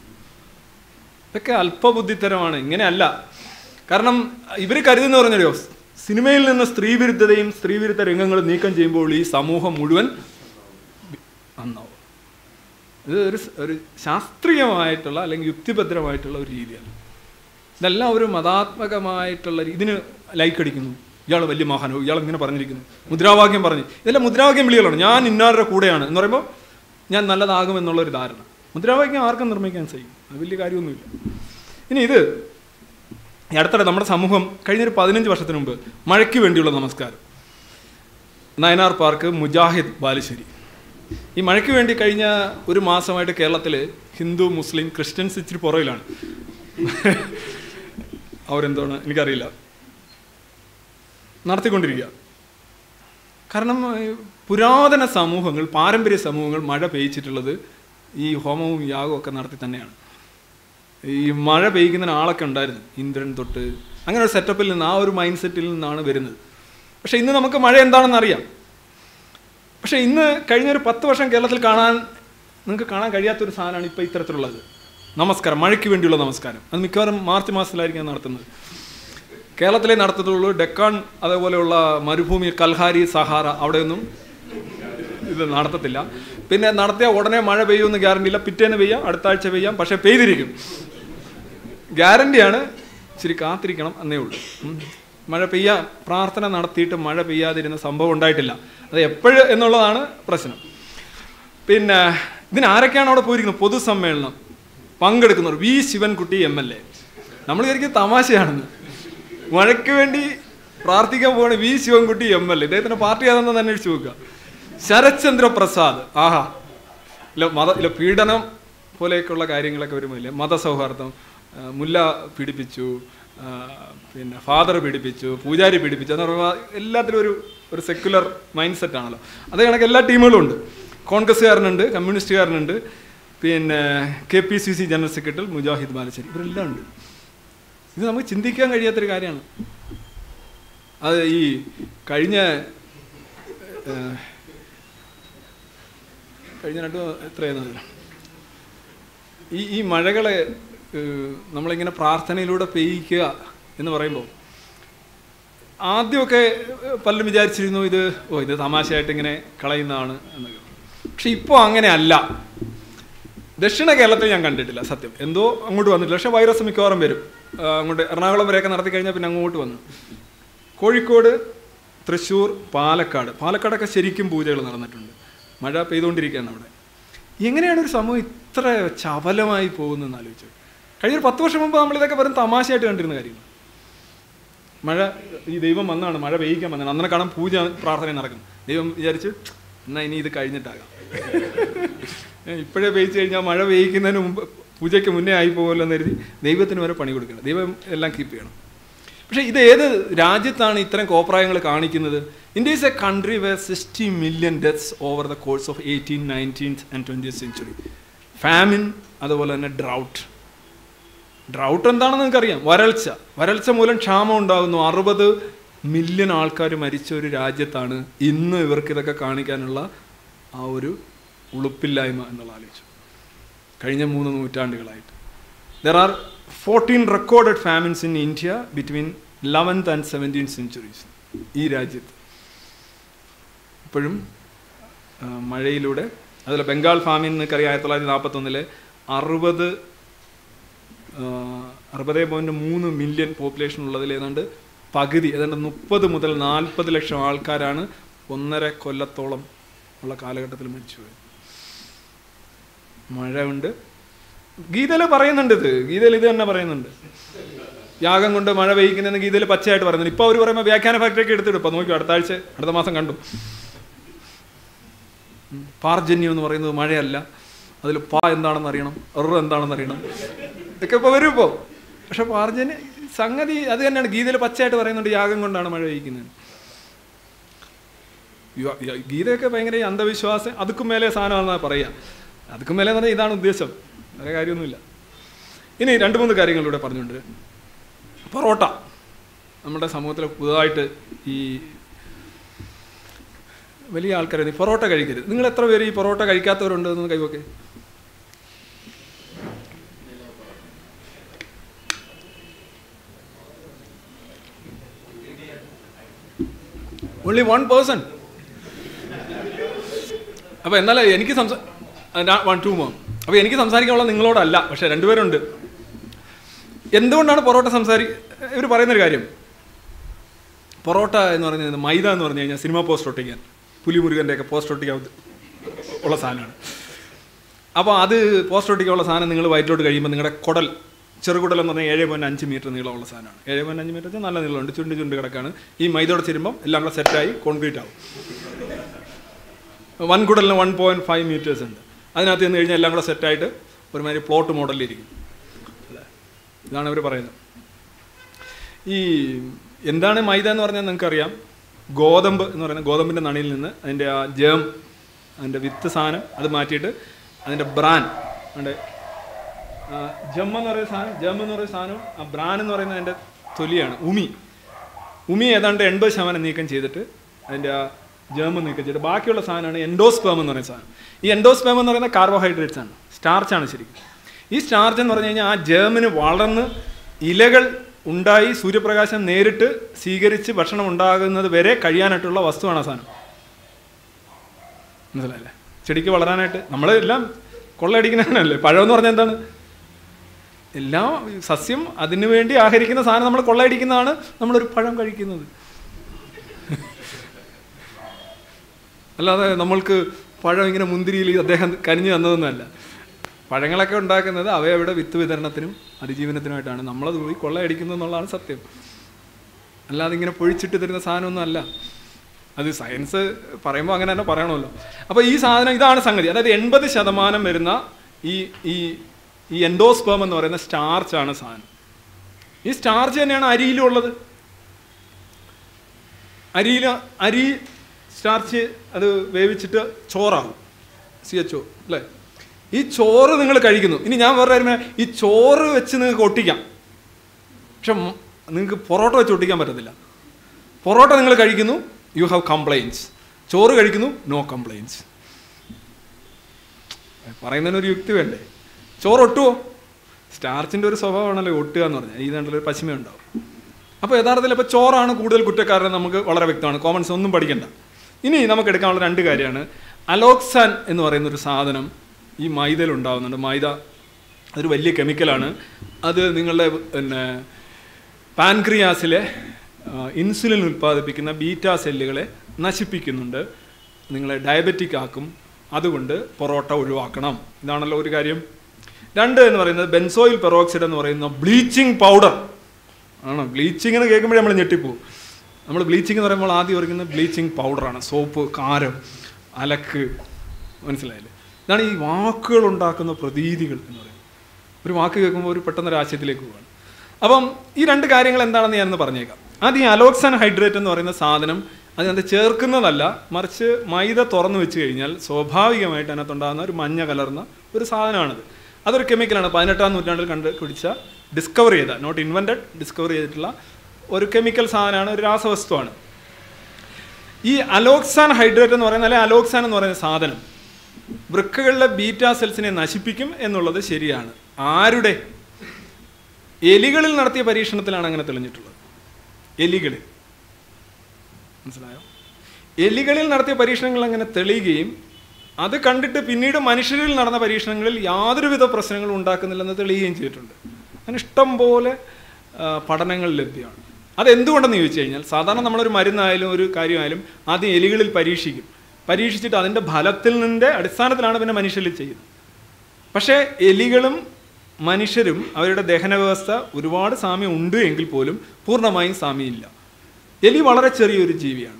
ഇതൊക്കെ അല്പബുദ്ധിത്തരമാണ് ഇങ്ങനെയല്ല കാരണം ഇവർ കരുതുന്ന പറഞ്ഞല്ലോ സിനിമയിൽ നിന്ന് സ്ത്രീവിരുദ്ധതയും സ്ത്രീവിരുദ്ധ രംഗങ്ങൾ നീക്കം ചെയ്യുമ്പോൾ ഈ സമൂഹം മുഴുവൻ നന്നാവും ഇത് ഒരു സ്- ഒരു ശാസ്ത്രീയമായിട്ടുള്ള അല്ലെങ്കിൽ യുക്തിഭദ്രമായിട്ടുള്ള ഒരു രീതിയാണ് ഇതെല്ലാം ഒരു മതാത്മകമായിട്ടുള്ള രീ- ഇതിന് ലൈക്ക് അടിക്കുന്നു ഇയാൾ വലിയ മഹാനോ ഇയാൾ ഇങ്ങനെ പറഞ്ഞിരിക്കുന്നു മുദ്രാവാക്യം പറഞ്ഞു ഇതെല്ലാം മുദ്രാവാക്യം വിളികളാണ് ഞാൻ ഇന്നാരുടെ കൂടെയാണ് എന്ന് പറയുമ്പോൾ ഞാൻ നല്ലതാകും എന്നുള്ളൊരു ധാരണ മുദ്രാവാക്യം ആർക്കും നിർമ്മിക്കാൻ കഴിയും അത് വലിയ കാര്യമൊന്നുമില്ല ഇനി ഇത് ഈ അടുത്തിടെ നമ്മുടെ സമൂഹം കഴിഞ്ഞൊരു പതിനഞ്ച് വർഷത്തിന് മുമ്പ് മഴയ്ക്ക് വേണ്ടിയുള്ള നമസ്കാരം നയനാർ പാർക്ക് മുജാഹിദ് ബാലുശ്ശേരി ഈ മഴയ്ക്ക് വേണ്ടി കഴിഞ്ഞ ഒരു മാസമായിട്ട് കേരളത്തിൽ ഹിന്ദു മുസ്ലിം ക്രിസ്ത്യൻസ് ഇച്ചിരി പുറകിലാണ് അവരെന്താണ് എനിക്കറിയില്ല നടത്തിക്കൊണ്ടിരിക്കുക കാരണം ഈ പുരാതന സമൂഹങ്ങൾ പാരമ്പര്യ സമൂഹങ്ങൾ മഴ പെയ്ച്ചിട്ടുള്ളത് ഈ ഹോമവും യാഗവും ഒക്കെ നടത്തി തന്നെയാണ് ഈ മഴ പെയ്യ്ക്കുന്ന ആളൊക്കെ ഉണ്ടായിരുന്നു ഇന്ദ്രൻ തൊട്ട് അങ്ങനെ ഒരു സെറ്റപ്പിൽ നിന്ന് ആ ഒരു മൈൻഡ് സെറ്റിൽ നിന്നാണ് വരുന്നത് പക്ഷേ ഇന്ന് നമുക്ക് മഴ എന്താണെന്ന് അറിയാം പക്ഷേ ഇന്ന് കഴിഞ്ഞ ഒരു പത്ത് വർഷം കേരളത്തിൽ കാണാൻ നിങ്ങൾക്ക് കാണാൻ കഴിയാത്തൊരു സാധനമാണ് ഇപ്പോൾ ഇത്തരത്തിലുള്ളത് നമസ്കാരം മഴയ്ക്ക് വേണ്ടിയുള്ള നമസ്കാരം അത് മിക്കവാറും മാർച്ച് മാസത്തിലായിരിക്കും നടത്തുന്നത് കേരളത്തിലെ നടത്തത്തുള്ളൂ ഡെക്കാൻ അതേപോലെയുള്ള മരുഭൂമി കൽഹാരി സഹാറ അവിടെയൊന്നും ഇത് നടത്തത്തില്ല പിന്നെ നടത്തിയ ഉടനെ മഴ പെയ്യുമെന്ന് ഗ്യാരണ്ടി ഇല്ല പിറ്റേന്ന് പെയ്യാം അടുത്ത ആഴ്ച പെയ്യാം പക്ഷേ പെയ്തിരിക്കും ഗ്യാരണ്ടിയാണ് ഇച്ചിരി കാത്തിരിക്കണം എന്നേ ഉള്ളൂ ഉം. മഴ പെയ്യാ പ്രാർത്ഥന നടത്തിയിട്ട് മഴ പെയ്യാതിരുന്ന സംഭവം ഉണ്ടായിട്ടില്ല അത് എപ്പോഴ് എന്നുള്ളതാണ് പ്രശ്നം പിന്നെ ഇതിന് ആരൊക്കെയാണ് അവിടെ പോയിരിക്കുന്നത് പൊതുസമ്മേളനം പങ്കെടുക്കുന്നവർ V Sivankutty M L A നമ്മൾ വിചാരിക്കും തമാശയാണെന്ന് മഴയ്ക്ക് വേണ്ടി പ്രാർത്ഥിക്കാൻ പോവാണ് V Sivankutty M L A ഇദ്ദേഹത്തിന്റെ പാർട്ടി ഏതെന്ന് അന്വേഷിച്ച് നോക്കുക ശരത്ചന്ദ്ര പ്രസാദ് ആഹാ ഇല്ല മത ഇല്ല പീഡനം പോലെയൊക്കെയുള്ള കാര്യങ്ങളൊക്കെ വരുമ്പോഴല്ലേ മതസൗഹാർദ്ദം ആ, മുല്ല പീഡിപ്പിച്ചു ആ, പിന്നെ ഫാദർ പീഡിപ്പിച്ചു പൂജാരി പീഡിപ്പിച്ചു എന്ന് പറയുമ്പോൾ എല്ലാത്തിലും ഒരു ഒരു സെക്യുലർ മൈൻഡ് സെറ്റ് ആണല്ലോ അതേ കണക്ക് എല്ലാ ടീമുകളും ഉണ്ട് കോൺഗ്രസ്സുകാരനുണ്ട് കമ്മ്യൂണിസ്റ്റുകാരനുണ്ട് പിന്നെ K P C C general secretary Mujahid Balussery ഇവരെല്ലാം ഉണ്ട് ഇത് നമുക്ക് ചിന്തിക്കാൻ കഴിയാത്തൊരു കാര്യമാണ് അത് ഈ കഴിഞ്ഞ ഏഹ്, കഴിഞ്ഞ രണ്ട് എത്രയായിരുന്നു ഈ ഈ മഴകളെ ഏഹ്, നമ്മളിങ്ങനെ പ്രാർത്ഥനയിലൂടെ പെയ്യിക്കുക എന്ന് പറയുമ്പോൾ ആദ്യമൊക്കെ ഏഹ്, പലരും വിചാരിച്ചിരുന്നു ഇത് ഓ ഇത് തമാശയായിട്ട് ഇങ്ങനെ കളയുന്നതാണ് എന്നൊക്കെ പക്ഷെ ഇപ്പോൾ അങ്ങനെയല്ല ദക്ഷിണ കേരളത്തിൽ ഞാൻ കണ്ടിട്ടില്ല സത്യം എന്തോ അങ്ങോട്ട് വന്നിട്ടില്ല പക്ഷെ വൈറസ് മിക്കവാറും വരും ആ, അങ്ങോട്ട് എറണാകുളം വരെയൊക്കെ നടത്തി കഴിഞ്ഞാൽ പിന്നെ അങ്ങോട്ട് വന്നു കോഴിക്കോട് തൃശ്ശൂർ പാലക്കാട് പാലക്കാടൊക്കെ ശരിക്കും പൂജകൾ നടന്നിട്ടുണ്ട് മഴ പെയ്തുകൊണ്ടിരിക്കുകയാണ് അവിടെ എങ്ങനെയാണ് ഒരു സമൂഹം ഇത്ര ചപലമായി പോകുന്നതെന്ന് ആലോചിച്ചു കഴിഞ്ഞൊരു പത്ത് വർഷം മുമ്പ് നമ്മളിതൊക്കെ വെറും തമാശയായിട്ട് കണ്ടിരുന്ന കാര്യങ്ങൾ മഴ ഈ ദൈവം വന്നാണ് മഴ പെയ്യിക്കാൻ വന്നാണ് അന്നേരം കാണാൻ പൂജ പ്രാർത്ഥന നടക്കും ദൈവം വിചാരിച്ച് എന്നാ ഇനി ഇത് കഴിഞ്ഞിട്ടാകാം ഏ, ഇപ്പോഴേ പെയ്ച്ച് കഴിഞ്ഞാൽ മഴ പെയ്യിക്കുന്നതിന് മുമ്പ് പൂജയ്ക്ക് മുന്നേ ആയി പോകുമല്ലോ എന്ന് കരുതി ദൈവത്തിന് വരെ പണി കൊടുക്കണം ദൈവം എല്ലാം കീപ്പ് ചെയ്യണം പക്ഷേ ഇത് ഏത് രാജ്യത്താണ് ഇത്തരം കോപ്രായങ്ങൾ കാണിക്കുന്നത് India is a country where sixty million deaths over the course of eighteen nineteenth and twenty century famine അതുപോലെ തന്നെ ഡ്രൗട്ട് ഡ്രൗട്ട് എന്താണെന്ന് നിങ്ങൾക്കറിയാം വരൾച്ച വരൾച്ച മൂലം ക്ഷാമം ഉണ്ടാകുന്നു അറുപത് മില്യൺ ആൾക്കാർ മരിച്ച ഒരു രാജ്യത്താണ് ഇന്ന് ഇവർക്ക് ഇതൊക്കെ കാണിക്കാനുള്ള ആ ഒരു ഉളുപ്പില്ലായ്മ എന്നുള്ള ആലോചിച്ചു കഴിഞ്ഞ മൂന്ന് നൂറ്റാണ്ടുകളായിട്ട് there are fourteen recorded famines in India between eleventh and seventeen centuries ഈ രാജ്യത്ത് ഇപ്പോഴും ആ, മഴയിലൂടെ അതിൽ ബംഗാൾ ഫാമിൻ നിങ്ങൾക്കറിയാം ആയിരത്തി തൊള്ളായിരത്തി നാൽപ്പത്തൊന്നിലെ അറുപത് അറുപത് പോയിന്റ് മൂന്ന് മില്യൺ പോപ്പുലേഷൻ ഉള്ളതിൽ ഏതാണ്ട് പകുതി ഏതാണ്ട് മുപ്പത് മുതൽ നാൽപ്പത് ലക്ഷം ആൾക്കാരാണ് ഒന്നര കൊല്ലത്തോളം ഉള്ള കാലഘട്ടത്തിൽ മരിച്ചുപോയത് മഴ ഉണ്ട് ഗീതയിൽ പറയുന്നുണ്ട് ഇത് ഗീതയിൽ ഇത് തന്നെ പറയുന്നുണ്ട് യാഗം കൊണ്ട് മഴ പെയ്യിക്കുന്നതെന്ന് ഗീതയിൽ പച്ചയായിട്ട് പറയുന്നുണ്ട് ഇപ്പോൾ അവർ പറയുമ്പോൾ വ്യാഖ്യാന ഫാക്ടറിയൊക്കെ എടുത്തിടും ഇപ്പം നോക്കിയോ അടുത്ത ആഴ്ച അടുത്ത മാസം കണ്ടു ഉം. പാർജന്യം എന്ന് പറയുന്നത് മഴയല്ല അതിൽ പ എന്താണെന്ന് അറിയണം എറ എന്താണെന്ന് അറിയണം ഇതൊക്കെ ഇപ്പോൾ വരും ഇപ്പോൾ പക്ഷെ പാർജന്യ സംഗതി അത് തന്നെയാണ് ഗീതയിൽ പച്ചയായിട്ട് പറയുന്നുണ്ട് യാഗം കൊണ്ടാണ് മഴ പെയ്യിക്കുന്നത് യ- യ- ഗീതയൊക്കെ ഭയങ്കര ഈ അന്ധവിശ്വാസം അതുക്കും മേലെ സാധനമാണെന്നാണ് പറയുക അതുക്കും മേലെ എന്ന് പറഞ്ഞാൽ ഇതാണ് ഉദ്ദേശം വേറെ കാര്യമൊന്നുമില്ല ഇനി രണ്ട് മൂന്ന് കാര്യങ്ങളിലൂടെ പറഞ്ഞുകൊണ്ട് പൊറോട്ട നമ്മുടെ സമൂഹത്തിൽ പുതുതായിട്ട് ഈ വലിയ ആൾക്കാർ ഈ പൊറോട്ട കഴിക്കരുത് നിങ്ങൾ എത്ര പേര് ഈ പൊറോട്ട കഴിക്കാത്തവരുണ്ട് എന്ന് കൈവക്കെ ഓൺലി വൺ പേഴ്സൺ അപ്പോൾ എന്നാലേ എനിക്ക് സംസാ വൺ ടു മോ അപ്പോൾ എനിക്ക് സംസാരിക്കാനുള്ള നിങ്ങളോടല്ല പക്ഷേ രണ്ടുപേരുണ്ട് എന്തുകൊണ്ടാണ് പൊറോട്ട സംസാരി ഇവർ പറയുന്നൊരു കാര്യം പൊറോട്ട എന്ന് പറയുന്നത് മൈദ എന്ന് പറഞ്ഞു കഴിഞ്ഞാൽ സിനിമ പോസ്റ്റർ ഒട്ടിക്കാൻ പുലിമുരുകൻ്റെ ഒക്കെ പോസ്റ്റർ ഒട്ടിക്കാൻ ഉള്ള സാധനമാണ് അപ്പോൾ അത് പോസ്റ്റർ ഒട്ടിക്കാനുള്ള സാധനം നിങ്ങൾ വയറ്റിലോട്ട് കഴിയുമ്പോൾ നിങ്ങളുടെ കുടൽ ചെറുകുടൽ എന്ന് പറഞ്ഞാൽ ഏഴ് പോയിന്റ് അഞ്ച് മീറ്റർ നീളമുള്ള സാധനമാണ് ഏഴ് പോയിന്റ് അഞ്ച് മീറ്റർ വെച്ചാൽ നല്ല നീളമുണ്ട് ചുണ്ട് ചുണ്ട് കിടക്കാണ് ഈ മൈദയോടെ ചേരുമ്പം എല്ലാം കൂടെ സെറ്റായി കോൺക്രീറ്റ് ആവും വൻകുടലിന് വൺ പോയിന്റ് ഫൈവ് മീറ്റേഴ്സ് ഉണ്ട് അതിനകത്ത് നിന്ന് കഴിഞ്ഞാൽ എല്ലാം കൂടെ സെറ്റായിട്ട് ഒരുമാതിരി പ്ലോട്ട് മോഡലിലിരിക്കും അല്ലേ? ഇതാണ് അവർ പറയുന്നത് ഈ എന്താണ് മൈദ എന്ന് പറഞ്ഞാൽ നിങ്ങൾക്കറിയാം ഗോതമ്പ് എന്ന് പറയുന്നത് ഗോതമ്പിൻ്റെ നണിയിൽ നിന്ന് അതിൻ്റെ ആ ജേം അതിൻ്റെ വിത്ത് സാധനം അത് മാറ്റിയിട്ട് അതിൻ്റെ ബ്രാൻ അതിൻ്റെ ജം എന്ന് പറയുന്ന സാധനം ജം എന്ന് പറയുന്ന സാധനം ആ ബ്രാൻ എന്ന് പറയുന്നത് അതിൻ്റെ തൊലിയാണ് ഉമി ഉമി ഏതാണ്ട് എൺപത് ശതമാനം നീക്കം ചെയ്തിട്ട് അതിൻ്റെ ആ ജേം നീക്കം ചെയ്തിട്ട് ബാക്കിയുള്ള സാധനമാണ് എൻഡോസ്പേം എന്ന് പറയുന്ന സാധനം ഈ എൻഡോസ്പേം എന്ന് പറയുന്ന കാർബോഹൈഡ്രേറ്റ്സ് ആണ് സ്റ്റാർച്ച് ആണ് ശരിക്കും ഈ സ്റ്റാർച്ച് എന്ന് പറഞ്ഞു കഴിഞ്ഞാൽ ആ ജേമിന് വളർന്ന് ഇലകൾ ഉണ്ടായി സൂര്യപ്രകാശം നേരിട്ട് സ്വീകരിച്ച് ഭക്ഷണം ഉണ്ടാകുന്നത് വരെ കഴിയാനായിട്ടുള്ള വസ്തുവാണ് ആ സാധനം മനസ്സിലായില്ലേ ചെടിക്ക് വളരാനായിട്ട് നമ്മൾ എല്ലാം കൊള്ളയടിക്കുന്നതാണല്ലേ പഴം എന്ന് പറഞ്ഞാൽ എന്താണ് എല്ലാം സസ്യം അതിനു വേണ്ടി ആഹരിക്കുന്ന സാധനം നമ്മൾ കൊള്ളയടിക്കുന്നതാണ് നമ്മളൊരു പഴം കഴിക്കുന്നത് അല്ലാതെ നമ്മൾക്ക് പഴം ഇങ്ങനെ മുന്തിരിയിൽ അദ്ദേഹം കരിഞ്ഞു തന്നതൊന്നുമല്ല പഴങ്ങളൊക്കെ ഉണ്ടാക്കുന്നത് അവയവിടെ വിത്ത് വിതരണത്തിനും അതിജീവനത്തിനുമായിട്ടാണ് നമ്മളത് പോയി കൊള്ളയടിക്കുന്നു എന്നുള്ളതാണ് സത്യം അല്ലാതെ ഇങ്ങനെ പൊഴിച്ചിട്ട് തരുന്ന സാധനമൊന്നും അല്ല അത് സയൻസ് പറയുമ്പോൾ അങ്ങനെ തന്നെ പറയണമല്ലോ അപ്പോൾ ഈ സാധനം ഇതാണ് സംഗതി അതായത് എൺപത് ശതമാനം വരുന്ന ഈ ഈ ഈ എൻഡോസ്പേം എന്ന് പറയുന്ന സ്റ്റാർച്ചാണ് സാധനം ഈ സ്റ്റാർച്ച് തന്നെയാണ് അരിയിലുള്ളത് അരിയിൽ അരി സ്റ്റാർച്ച് അത് വേവിച്ചിട്ട് ചോറാകും സി എച്ച് ഒ അല്ലേ ഈ ചോറ് നിങ്ങൾ കഴിക്കുന്നു ഇനി ഞാൻ വേറെ കാര്യം പറയാം, ഈ ചോറ് വെച്ച് നിങ്ങൾക്ക് ഒട്ടിക്കാം പക്ഷെ മ- നിങ്ങൾക്ക് പൊറോട്ട വെച്ച് ഒട്ടിക്കാൻ പറ്റത്തില്ല പൊറോട്ട നിങ്ങൾ കഴിക്കുന്നു യു ഹാവ് കംപ്ലൈൻസ് ചോറ് കഴിക്കുന്നു നോ കംപ്ലൈൻസ് പറയുന്നതിനൊരു യുക്തി വേണ്ടേ ചോറ് ഒട്ടുമോ സ്റ്റാർച്ചിൻ്റെ ഒരു സ്വഭാവമാണല്ലോ ഒട്ടുക എന്ന് പറഞ്ഞാൽ ഈ നാട്ടിലൊരു പശ്ചിമ ഉണ്ടാവും അപ്പോൾ യഥാർത്ഥത്തിൽ ഇപ്പോൾ ചോറാണ് കൂടുതൽ കുറ്റക്കാരൻ നമുക്ക് വളരെ വ്യക്തമാണ് കോമൺസ് ഒന്നും പഠിക്കണ്ട ഇനി നമുക്ക് എടുക്കാനുള്ള രണ്ട് കാര്യമാണ് അലോക്സാൻ എന്ന് പറയുന്ന ഒരു സാധനം ഈ മൈദയിൽ ഉണ്ടാകുന്നുണ്ട് മൈദ അതൊരു വലിയ കെമിക്കലാണ് അത് നിങ്ങളുടെ പിന്നെ പാൻക്രിയാസിലെ ഇൻസുലിൻ ഉൽപ്പാദിപ്പിക്കുന്ന ബീറ്റാ സെല്ലുകളെ നശിപ്പിക്കുന്നുണ്ട് നിങ്ങളെ ഡയബറ്റിക് ആക്കും അതുകൊണ്ട് പൊറോട്ട ഒഴിവാക്കണം ഇതാണല്ലോ ഒരു കാര്യം രണ്ട് എന്ന് പറയുന്നത് ബെൻസോയിൽ പെറോക്സൈഡ് എന്ന് പറയുന്ന ബ്ലീച്ചിങ് പൗഡർ ആണോ ബ്ലീച്ചിങ് എന്ന് കേൾക്കുമ്പോഴേ നമ്മൾ ഞെട്ടിപ്പോവും നമ്മൾ ബ്ലീച്ചിങ് എന്ന് പറയുമ്പോൾ ആദ്യം ഓർക്കുന്നത് ബ്ലീച്ചിങ് പൗഡറാണ് സോപ്പ് കാരം അലക്ക് മനസ്സിലായില്ലേ ഇതാണ് ഈ വാക്കുകൾ ഉണ്ടാക്കുന്ന പ്രതീതികൾ എന്ന് പറയുന്നത് ഒരു വാക്ക് കേൾക്കുമ്പോൾ ഒരു പെട്ടെന്ന് ഒരു ആശയത്തിലേക്ക് പോവാണ് അപ്പം ഈ രണ്ട് കാര്യങ്ങൾ എന്താണെന്ന് ഞാനൊന്ന് പറഞ്ഞേക്കാം ആദ്യം ഈ അലോക്സാൻ ഹൈഡ്രേറ്റ് എന്ന് പറയുന്ന സാധനം അതിനകത്ത് ചേർക്കുന്നതല്ല മറിച്ച് മൈദ തുറന്നു വെച്ച് കഴിഞ്ഞാൽ സ്വാഭാവികമായിട്ട് അതിനകത്തുണ്ടാകുന്ന ഒരു മഞ്ഞ കലർന്ന ഒരു സാധനമാണിത് അതൊരു കെമിക്കലാണ് പതിനെട്ടാം നൂറ്റാണ്ടിൽ കണ്ടുപിടിച്ച ഡിസ്കവർ ചെയ്ത നോട്ട് ഇൻവെൻറ്റഡ് ഡിസ്കവർ ചെയ്തിട്ടുള്ള ഒരു കെമിക്കൽ സാധനമാണ് ഒരു രാസവസ്തുവാണ് ഈ അലോക്സാൻ ഹൈഡ്രേറ്റ് എന്ന് പറയുന്ന അല്ലെങ്കിൽ അലോക്സാൻ എന്ന് പറയുന്ന സാധനം വൃക്കകളിലെ ബീറ്റാ സെൽസിനെ നശിപ്പിക്കും എന്നുള്ളത് ശരിയാണ് ആരുടെ എലികളിൽ നടത്തിയ പരീക്ഷണത്തിലാണ് അങ്ങനെ തെളിഞ്ഞിട്ടുള്ളത് എലികളിൽ മനസ്സിലായോ എലികളിൽ നടത്തിയ പരീക്ഷണങ്ങൾ അങ്ങനെ തെളിയുകയും അത് കണ്ടിട്ട് പിന്നീട് മനുഷ്യരിൽ നടന്ന പരീക്ഷണങ്ങളിൽ യാതൊരുവിധ പ്രശ്നങ്ങളും ഉണ്ടാക്കുന്നില്ലെന്ന് തെളിയുകയും ചെയ്തിട്ടുണ്ട് അങ്ങനെ ഇഷ്ടം പോലെ ആ, പഠനങ്ങൾ ലഭ്യമാണ് അതെന്തുകൊണ്ടെന്ന് ചോദിച്ചു കഴിഞ്ഞാൽ സാധാരണ നമ്മളൊരു മരുന്നായാലും ഒരു കാര്യമായാലും ആദ്യം എലികളിൽ പരീക്ഷിക്കും പരീക്ഷിച്ചിട്ട് അതിൻ്റെ ഫലത്തിൽ നിന്റെ അടിസ്ഥാനത്തിലാണ് പിന്നെ മനുഷ്യരിൽ ചെയ്യുന്നത് പക്ഷേ എലികളും മനുഷ്യരും അവരുടെ ദഹന വ്യവസ്ഥ ഒരുപാട് സാമ്യം ഉണ്ട് എങ്കിൽ പോലും പൂർണ്ണമായും സാമ്യമില്ല എലി വളരെ ചെറിയൊരു ജീവിയാണ്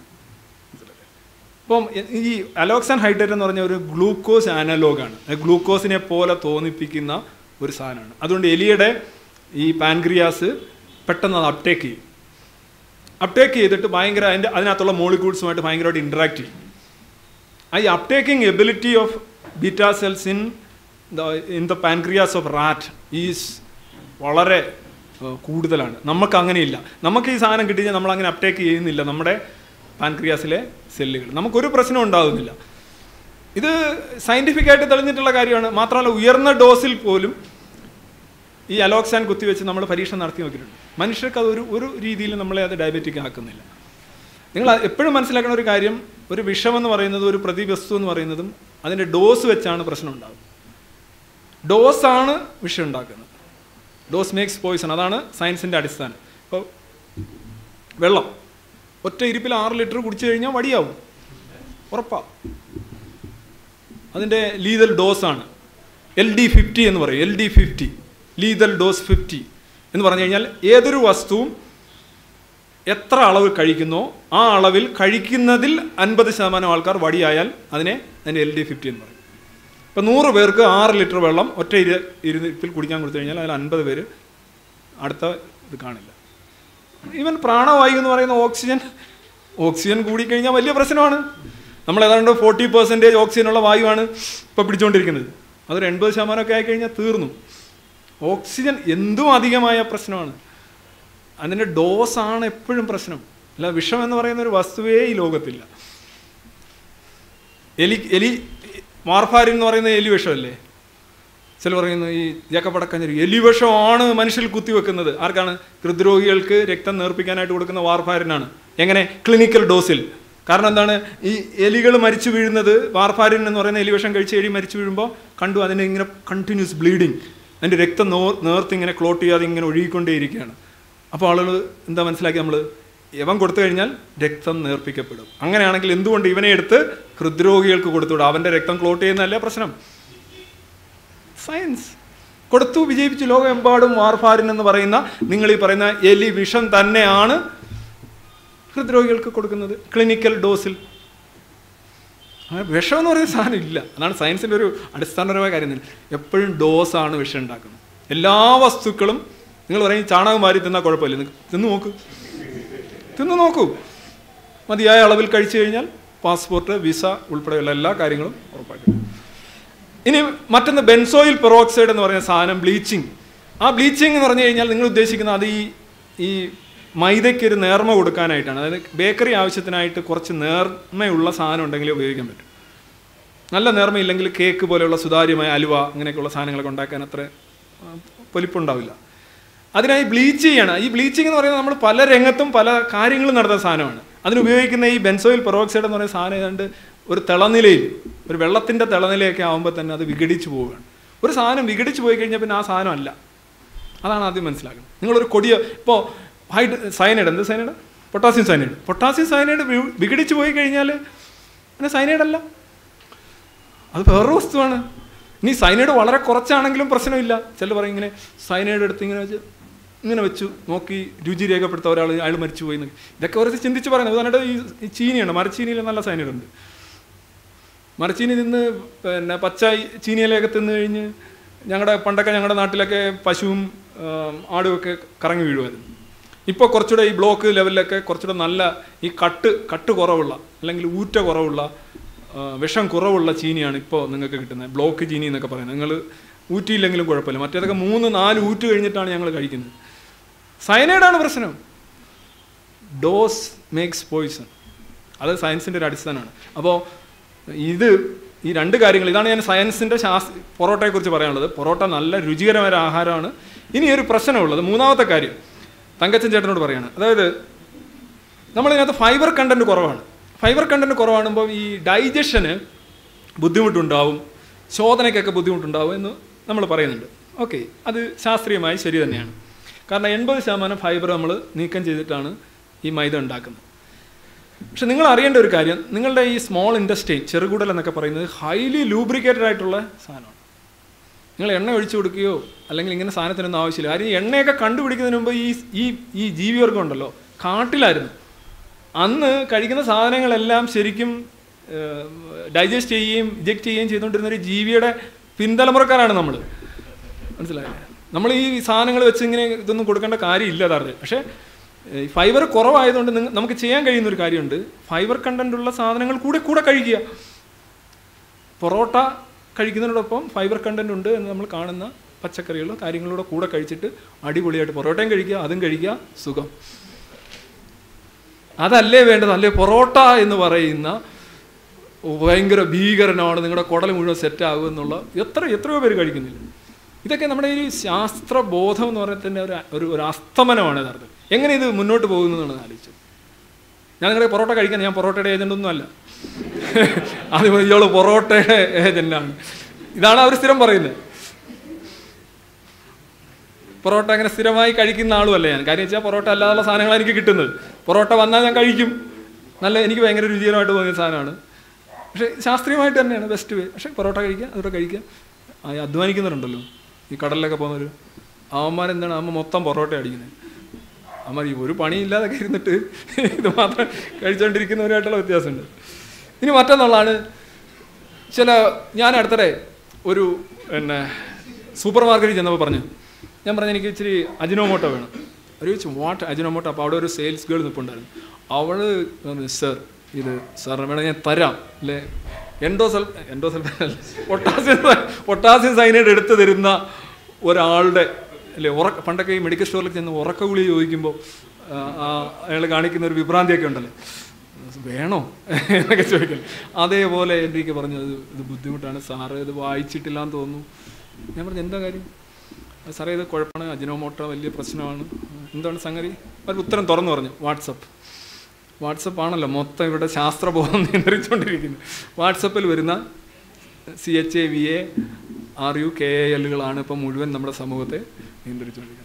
ഇപ്പം ഈ അലോക്സാൻ ഹൈഡ്രേറ്റ് എന്ന് പറഞ്ഞ ഒരു ഗ്ലൂക്കോസ് ആനലോഗാണ് ഗ്ലൂക്കോസിനെ പോലെ തോന്നിപ്പിക്കുന്ന ഒരു സാധനമാണ് അതുകൊണ്ട് എലിയുടെ ഈ പാൻക്രിയാസ് പെട്ടെന്ന് അത് അപ്ടേക്ക് ചെയ്യും അപ്ടേക്ക് ചെയ്തിട്ട് ഭയങ്കര അതിൻ്റെ അതിനകത്തുള്ള മോളിക്യൂൾസുമായിട്ട് ഭയങ്കരമായിട്ട് ഇൻട്രാക്ട് ചെയ്യും ആ ഈ uptaking ability of beta cells in the in the pancreas of rat is വളരെ ഏഹ്, കൂടുതലാണ് നമുക്ക് അങ്ങനെയില്ല നമുക്ക് ഈ സാധനം കിട്ടിയാൽ നമ്മൾ അങ്ങനെ അപ്ടേക്ക് ചെയ്യുന്നില്ല നമ്മുടെ പാൻക്രിയാസിലെ സെല്ലുകൾ നമുക്കൊരു പ്രശ്നം ഉണ്ടാകുന്നില്ല ഇത് സയൻറ്റിഫിക് ആയിട്ട് തെളിഞ്ഞിട്ടുള്ള കാര്യമാണ് മാത്രമല്ല ഉയർന്ന ഡോസിൽ പോലും ഈ അലോക്സാൻ കുത്തിവെച്ച് നമ്മൾ പരീക്ഷണം നടത്തി നോക്കിയിട്ടുണ്ട് മനുഷ്യർക്ക് അത് ഒരു ഒരു രീതിയിൽ നമ്മളെ അത് ഡയബറ്റിക് ആക്കുന്നില്ല നിങ്ങൾ എപ്പോഴും മനസ്സിലാക്കുന്ന ഒരു കാര്യം ഒരു വിഷമെന്ന് പറയുന്നത് ഒരു പ്രതിവസ്തു എന്ന് പറയുന്നതും അതിൻ്റെ ഡോസ് വെച്ചാണ് പ്രശ്നം ഉണ്ടാകുന്നത് ഡോസാണ് വിഷം ഉണ്ടാക്കുന്നത് ഡോസ് മേക്സ് പോയിസൺ അതാണ് സയൻസിൻ്റെ അടിസ്ഥാനം ഇപ്പോൾ വെള്ളം ഒറ്റ ഇരിപ്പിൽ ആറ് ലിറ്റർ കുടിച്ചു കഴിഞ്ഞാൽ വടിയാവും ഉറപ്പാ അതിൻ്റെ ലീതൽ ഡോസാണ് എൽ ഡി ഫിഫ്റ്റി എന്ന് പറയും L D fifty lethal dose fifty എന്ന് പറഞ്ഞു കഴിഞ്ഞാൽ ഏതൊരു വസ്തുവും എത്ര അളവ് കഴിക്കുന്നോ ആ അളവിൽ കഴിക്കുന്നതിൽ അൻപത് ശതമാനം ആൾക്കാർ വടിയായാൽ അതിനെ അതിൻ്റെ എൽ ഡി ഫിഫ്റ്റി എന്ന് പറയും ഇപ്പം നൂറ് പേർക്ക് ആറ് ലിറ്റർ വെള്ളം ഒറ്റ ഇരു ഇരുന്നിപ്പിൽ കുടിക്കാൻ കൊടുത്തു കഴിഞ്ഞാൽ അതിൽ അൻപത് പേര് അടുത്ത ഇത് കാണില്ല ഈവൻ പ്രാണവായു എന്ന് പറയുന്ന ഓക്സിജൻ ഓക്സിജൻ കൂടിക്കഴിഞ്ഞാൽ വലിയ പ്രശ്നമാണ് നമ്മൾ ഏതാണ്ട് ഫോർട്ടി പെർസെൻറ്റേജ് ഓക്സിജനുള്ള വായുവാണ് ഇപ്പോൾ പിടിച്ചുകൊണ്ടിരിക്കുന്നത് അതൊരു എൺപത് ശതമാനമൊക്കെ ആയിക്കഴിഞ്ഞാൽ തീർന്നു ഓക്സിജൻ എന്തും അധികമായ പ്രശ്നമാണ് അതിൻ്റെ ഡോസാണ് എപ്പോഴും പ്രശ്നം അല്ല വിഷം എന്ന് പറയുന്ന ഒരു വസ്തുവേ ഈ ലോകത്തില്ല എലി എലി വാർഫാരിൻ എന്ന് പറയുന്ന എലി വിഷമല്ലേ ചില പറയുന്നു ഈ ജക്കപ്പടക്കഞ്ഞൊരു എലി വിഷമാണ് മനുഷ്യരിൽ കുത്തിവെക്കുന്നത് ആർക്കാണ് ഹൃദ്രോഗികൾക്ക് രക്തം നേർപ്പിക്കാനായിട്ട് കൊടുക്കുന്ന വാർഫാരിനാണ് എങ്ങനെ ക്ലിനിക്കൽ ഡോസിൽ കാരണം എന്താണ് ഈ എലികൾ മരിച്ചു വീഴുന്നത് വാർഫാരിൻ എന്ന് പറയുന്ന എലി വിഷം കഴിച്ച് എലി മരിച്ചു വീഴുമ്പോൾ കണ്ടു അതിന് ഇങ്ങനെ കണ്ടിന്യൂസ് ബ്ലീഡിങ് അതിൻ്റെ രക്തം നോർ നേർത്ത് ഇങ്ങനെ ക്ലോട്ട് ചെയ്യാതെ ഇങ്ങനെ ഒഴുകിക്കൊണ്ടേയിരിക്കുകയാണ് അപ്പോൾ ആളുകൾ എന്താ മനസ്സിലാക്കി നമ്മൾ യവൻ കൊടുത്തു കഴിഞ്ഞാൽ രക്തം നേർപ്പിക്കപ്പെടും അങ്ങനെയാണെങ്കിൽ എന്തുകൊണ്ട് ഇവനെ എടുത്ത് ഹൃദ്രോഗികൾക്ക് കൊടുത്തുവിടും അവൻ്റെ രക്തം ക്ലോട്ട് ചെയ്യുന്നതല്ലേ പ്രശ്നം സയൻസ് കൊടുത്തു വിജയിപ്പിച്ചു ലോകമെമ്പാടും വാർഫാരിൻ എന്ന് പറയുന്ന നിങ്ങൾ ഈ പറയുന്ന എലി വിഷം തന്നെയാണ് ഹൃദ്രോഗികൾക്ക് കൊടുക്കുന്നത് ക്ലിനിക്കൽ ഡോസിൽ ആ വിഷം എന്ന് പറയുന്ന സാധനം ഇല്ല അതാണ് സയൻസിൻ്റെ ഒരു അടിസ്ഥാനപരമായ കാര്യം തന്നെ എപ്പോഴും ഡോസാണ് വിഷം ഉണ്ടാക്കുന്നത് എല്ലാ വസ്തുക്കളും നിങ്ങൾ പറയും ചാണകം വാരി തിന്നാൽ കുഴപ്പമില്ല നിങ്ങൾ തിന്നു നോക്കൂ തിന്നു നോക്കൂ മതിയായ അളവിൽ കഴിച്ചു കഴിഞ്ഞാൽ പാസ്പോർട്ട് വിസ ഉൾപ്പെടെയുള്ള എല്ലാ കാര്യങ്ങളും ഉറപ്പാക്കും ഇനി മറ്റൊന്ന് ബെൻസോയിൽ പെറോക്സൈഡ് എന്ന് പറയുന്ന സാധനം ബ്ലീച്ചിങ് ആ ബ്ലീച്ചിങ് എന്ന് പറഞ്ഞു കഴിഞ്ഞാൽ നിങ്ങൾ ഉദ്ദേശിക്കുന്നത് അത് ഈ ഈ മൈദയ്ക്ക് ഒരു നേർമ കൊടുക്കാനായിട്ടാണ് അതായത് ബേക്കറി ആവശ്യത്തിനായിട്ട് കുറച്ച് നേർമയുള്ള സാധനം ഉണ്ടെങ്കിലേ ഉപയോഗിക്കാൻ പറ്റും നല്ല നേർമയില്ലെങ്കിൽ കേക്ക് പോലെയുള്ള സുതാര്യമായ അലുവ അങ്ങനെയൊക്കെയുള്ള സാധനങ്ങളൊക്കെ ഉണ്ടാക്കാൻ അത്ര ആ, പൊലിപ്പുണ്ടാവില്ല അതിനായി ബ്ലീച്ച് ചെയ്യണം ഈ ബ്ലീച്ചിങ് എന്ന് പറയുന്നത് നമ്മൾ പല രംഗത്തും പല കാര്യങ്ങളും നടത്തുന്ന സാധനമാണ് അതിന് ഉപയോഗിക്കുന്ന ഈ ബെൻസോയിൽ പെറോക്സൈഡ് എന്ന് പറയുന്ന സാധനം ഏതാണ്ട് ഒരു തിളനിലയിൽ ഒരു വെള്ളത്തിൻ്റെ തിളനിലയൊക്കെ ആകുമ്പോൾ തന്നെ അത് വിഘടിച്ച് പോവുകയാണ് ഒരു സാധനം വിഘടിച്ച് പോയി കഴിഞ്ഞാൽ പിന്നെ ആ സാധനം അല്ല അതാണ് ആദ്യം മനസ്സിലാക്കുന്നത് നിങ്ങളൊരു കൊടിയ ഇപ്പോൾ ഹൈഡ് സയനൈഡ് എന്ത് cyanide potassium cyanide potassium cyanide വി- വിഘടിച്ച് പോയി കഴിഞ്ഞാൽ പിന്നെ സയനൈഡ് അല്ല അത് വേറൊരു വസ്തുവാണ് ഇനി സൈനൈഡ് വളരെ കുറച്ചാണെങ്കിലും പ്രശ്നമില്ല ചില പറയും ഇങ്ങനെ സൈനൈഡ് എടുത്ത് ഇങ്ങനെ വെച്ച് ഇങ്ങനെ വെച്ചു നോക്കി രുചി രേഖപ്പെടുത്ത ഒരാൾ അയാൾ മരിച്ചു പോയി എന്നൊക്കെ ഇതൊക്കെ ഓരോ ചിന്തിച്ച് പറയുന്നത് ഉദാഹരണമായിട്ട് ഈ ഈ ചീനിയാണ് മരച്ചീനിയിൽ നല്ല സൈനൈഡ് ഉണ്ട് മരച്ചീനി തിന്ന് പിന്നെ പച്ച ചീനിയിലൊക്കെ തിന്ന് കഴിഞ്ഞ് ഞങ്ങളുടെ പണ്ടൊക്കെ ഞങ്ങളുടെ നാട്ടിലൊക്കെ പശുവും ആം, ആടുമൊക്കെ കറങ്ങി വീഴുമായിരുന്നു ഇപ്പോൾ കുറച്ചുകൂടെ ഈ ബ്ലോക്ക് ലെവലിലൊക്കെ കുറച്ചുകൂടെ നല്ല ഈ കട്ട് കട്ട് കുറവുള്ള അല്ലെങ്കിൽ ഊറ്റ കുറവുള്ള ആ, വിഷം കുറവുള്ള ചീനിയാണ് ഇപ്പോൾ നിങ്ങൾക്ക് കിട്ടുന്നത് ബ്ലോക്ക് ചീനി എന്നൊക്കെ പറയുന്നത് നിങ്ങൾ ഊറ്റിയില്ലെങ്കിലും കുഴപ്പമില്ല മറ്റേതൊക്കെ മൂന്ന് നാല് ഊറ്റ് കഴിഞ്ഞിട്ടാണ് ഞങ്ങൾ കഴിക്കുന്നത് സയനൈഡാണ് പ്രശ്നം ഡോസ് മേക്സ് പോയിസൺ അത് സയൻസിൻ്റെ ഒരു അടിസ്ഥാനമാണ് അപ്പോൾ ഇത് ഈ രണ്ട് കാര്യങ്ങൾ ഇതാണ് ഞാൻ സയൻസിൻ്റെ ശാസ് പൊറോട്ടയെക്കുറിച്ച് പറയാനുള്ളത് പൊറോട്ട നല്ല രുചികരമായ ഒരു ആഹാരമാണ് ഇനി ഒരു പ്രശ്നമുള്ളത് മൂന്നാമത്തെ കാര്യം തങ്കച്ചൻ ചേട്ടനോട് പറയാണ് അതായത് നമ്മളിതിനകത്ത് ഫൈബർ കണ്ടന്റ് കുറവാണ് ഫൈബർ കണ്ടന്റ് കുറവാണുമ്പോൾ ഈ ഡൈജഷന് ബുദ്ധിമുട്ടുണ്ടാവും ശോധനയ്ക്കൊക്കെ ബുദ്ധിമുട്ടുണ്ടാവും എന്ന് നമ്മൾ പറയുന്നുണ്ട് ഓക്കെ അത് ശാസ്ത്രീയമായി ശരി തന്നെയാണ് കാരണം എൺപത് ശതമാനം ഫൈബർ നമ്മൾ നീക്കം ചെയ്തിട്ടാണ് ഈ മൈദ ഉണ്ടാക്കുന്നത് പക്ഷെ നിങ്ങൾ അറിയേണ്ട ഒരു കാര്യം നിങ്ങളുടെ ഈ സ്മോൾ ഇൻഡസ്ട്രി ചെറുകുടൽ എന്നൊക്കെ പറയുന്നത് ഹൈലി ലൂബ്രിക്കേറ്റഡ് ആയിട്ടുള്ള സാധനമാണ് നിങ്ങൾ എണ്ണ ഒഴിച്ചു കൊടുക്കുകയോ അല്ലെങ്കിൽ ഇങ്ങനെ സാധനത്തിനൊന്നും ആവശ്യമില്ല കാര്യം ഈ എണ്ണയൊക്കെ കണ്ടുപിടിക്കുന്നതിന് മുമ്പ് ഈ ഈ ഈ ജീവിവർഗം ഉണ്ടല്ലോ കാട്ടിലായിരുന്നു അന്ന് കഴിക്കുന്ന സാധനങ്ങളെല്ലാം ശരിക്കും ഡൈജസ്റ്റ് ചെയ്യുകയും ഇജക്റ്റ് ചെയ്യുകയും ചെയ്തുകൊണ്ടിരുന്ന ഒരു ജീവിയുടെ പിന്തലമുറക്കാരാണ് നമ്മൾ മനസ്സിലായില്ലേ നമ്മൾ ഈ സാധനങ്ങൾ വെച്ച് ഇങ്ങനെ ഇതൊന്നും കൊടുക്കേണ്ട കാര്യമില്ല യഥാർത്ഥത്തിൽ പക്ഷേ ഈ ഫൈബർ കുറവായതുകൊണ്ട് നിങ്ങ- നമുക്ക് ചെയ്യാൻ കഴിയുന്ന ഒരു കാര്യമുണ്ട് ഫൈബർ കണ്ടന്റ് ഉള്ള സാധനങ്ങൾ കൂടെ കൂടെ കഴിക്കുക പൊറോട്ട കഴിക്കുന്നതിനോടൊപ്പം ഫൈബർ കണ്ടന്റ് ഉണ്ട് എന്ന് നമ്മൾ കാണുന്ന പച്ചക്കറികളോ കാര്യങ്ങളൂടെ കൂടെ കഴിച്ചിട്ട് അടിപൊളിയായിട്ട് പൊറോട്ടയും കഴിക്കുക അതും കഴിക്കുക സുഖം അതല്ലേ വേണ്ടത് അല്ലേ പൊറോട്ട എന്ന് പറയുന്ന ഭയങ്കര ഭീകരനാണ് നിങ്ങളുടെ കുടൽ മുഴുവൻ സെറ്റ് ആകും എന്നുള്ള എത്ര എത്രയോ പേര് കഴിക്കുന്നില്ല ഇതൊക്കെ നമ്മുടെ ഈ ശാസ്ത്രബോധം എന്ന് പറയുന്നതിൻ്റെ ഒരു ഒരു ഒരു അസ്തമനമാണ് യഥാർത്ഥം എങ്ങനെ ഇത് മുന്നോട്ട് പോകുന്നതാണ് ആലോചിച്ചത് ഞാൻ നിങ്ങളുടെ പൊറോട്ട കഴിക്കാൻ ഞാൻ പൊറോട്ടയുടെ ഏജന്റ് ഒന്നും അല്ല അത് ഇയാള് പൊറോട്ടയുടെ ഏജന്റാണ് ഇതാണ് അവർ സ്ഥിരം പറയുന്നത് പൊറോട്ട അങ്ങനെ സ്ഥിരമായി കഴിക്കുന്ന ആളുമല്ല ഞാൻ കാര്യം വെച്ചാൽ പൊറോട്ട അല്ലാതുള്ള സാധനങ്ങളാണ് എനിക്ക് കിട്ടുന്നത് പൊറോട്ട വന്നാൽ ഞാൻ കഴിക്കും നല്ല എനിക്ക് ഭയങ്കര രുചികരമായിട്ട് തോന്നിയ സാധനമാണ് പക്ഷേ ശാസ്ത്രീയമായിട്ട് തന്നെയാണ് ബെസ്റ്റ് വേ പക്ഷേ പൊറോട്ട കഴിക്കുക അതോടെ കഴിക്കുക ആ ഈ അധ്വാനിക്കുന്നവരുണ്ടല്ലോ ഈ കടലിലൊക്കെ പോകുന്നവർ അവന്മാരെന്താണ് അമ്മ മൊത്തം പൊറോട്ട അടിക്കുന്നത് അമ്മ ഈ ഒരു പണിയില്ലാതൊക്കെ ഇരുന്നിട്ട് ഇത് മാത്രം കഴിച്ചുകൊണ്ടിരിക്കുന്നവരായിട്ടുള്ള വ്യത്യാസമുണ്ട് ഇനി മറ്റൊന്നുള്ളതാണ് ചില ഞാൻ അടുത്തിടെ ഒരു പിന്നെ സൂപ്പർ മാർക്കറ്റിൽ ചെന്നപ്പോൾ പറഞ്ഞു ഞാൻ പറഞ്ഞു എനിക്ക് ഇച്ചിരി അജിനോമോട്ടോ വേണം ഒരു ചോദിച്ചു വാട്ട് അജിനോമോട്ടോ അപ്പോൾ അവിടെ ഒരു സെയിൽസ് ഗേൾ നിൽപ്പുണ്ടായിരുന്നു അവൾ പറഞ്ഞു സർ ഇത് സാറിന് വേണമെങ്കിൽ ഞാൻ തരാം അല്ലേ എൻഡോസൽ എൻഡോസൽ പൊട്ടാസ്യം പൊട്ടാസ്യം സൈനൈഡ് എടുത്തു തരുന്ന ഒരാളുടെ അല്ലേ ഉറക്ക പണ്ടൊക്കെ ഈ മെഡിക്കൽ സ്റ്റോറിൽ ചെന്ന് ഉറക്ക ഗുളി ചോദിക്കുമ്പോൾ അയാൾ കാണിക്കുന്ന ഒരു വിഭ്രാന്തിയൊക്കെ ഉണ്ടല്ലോ വേണോ എന്നൊക്കെ ചോദിക്കണം അതേപോലെ എനിക്ക് പറഞ്ഞു ഇത് ഇത് ബുദ്ധിമുട്ടാണ് സാറ് ഇത് വായിച്ചിട്ടില്ലാന്ന് തോന്നുന്നു ഞാൻ പറഞ്ഞു എന്താ കാര്യം "ആ, സാറേ ഇത് കുഴപ്പമാണ് അജിനോമോട്ടോ വലിയ പ്രശ്നമാണ് എന്താണ് സംഗതി ഒരു ഉത്തരം തുറന്നു പറഞ്ഞു വാട്സപ്പ് വാട്സപ്പ് ആണല്ലോ മൊത്തം ഇവിടെ ശാസ്ത്രബോധം നിയന്ത്രിച്ചുകൊണ്ടിരിക്കുന്നത് വാട്സപ്പിൽ വരുന്ന C H A V A R U K A എല്ലുകളാണ് ഇപ്പം മുഴുവൻ നമ്മുടെ സമൂഹത്തെ നിയന്ത്രിച്ചുകൊണ്ടിരിക്കുന്നത്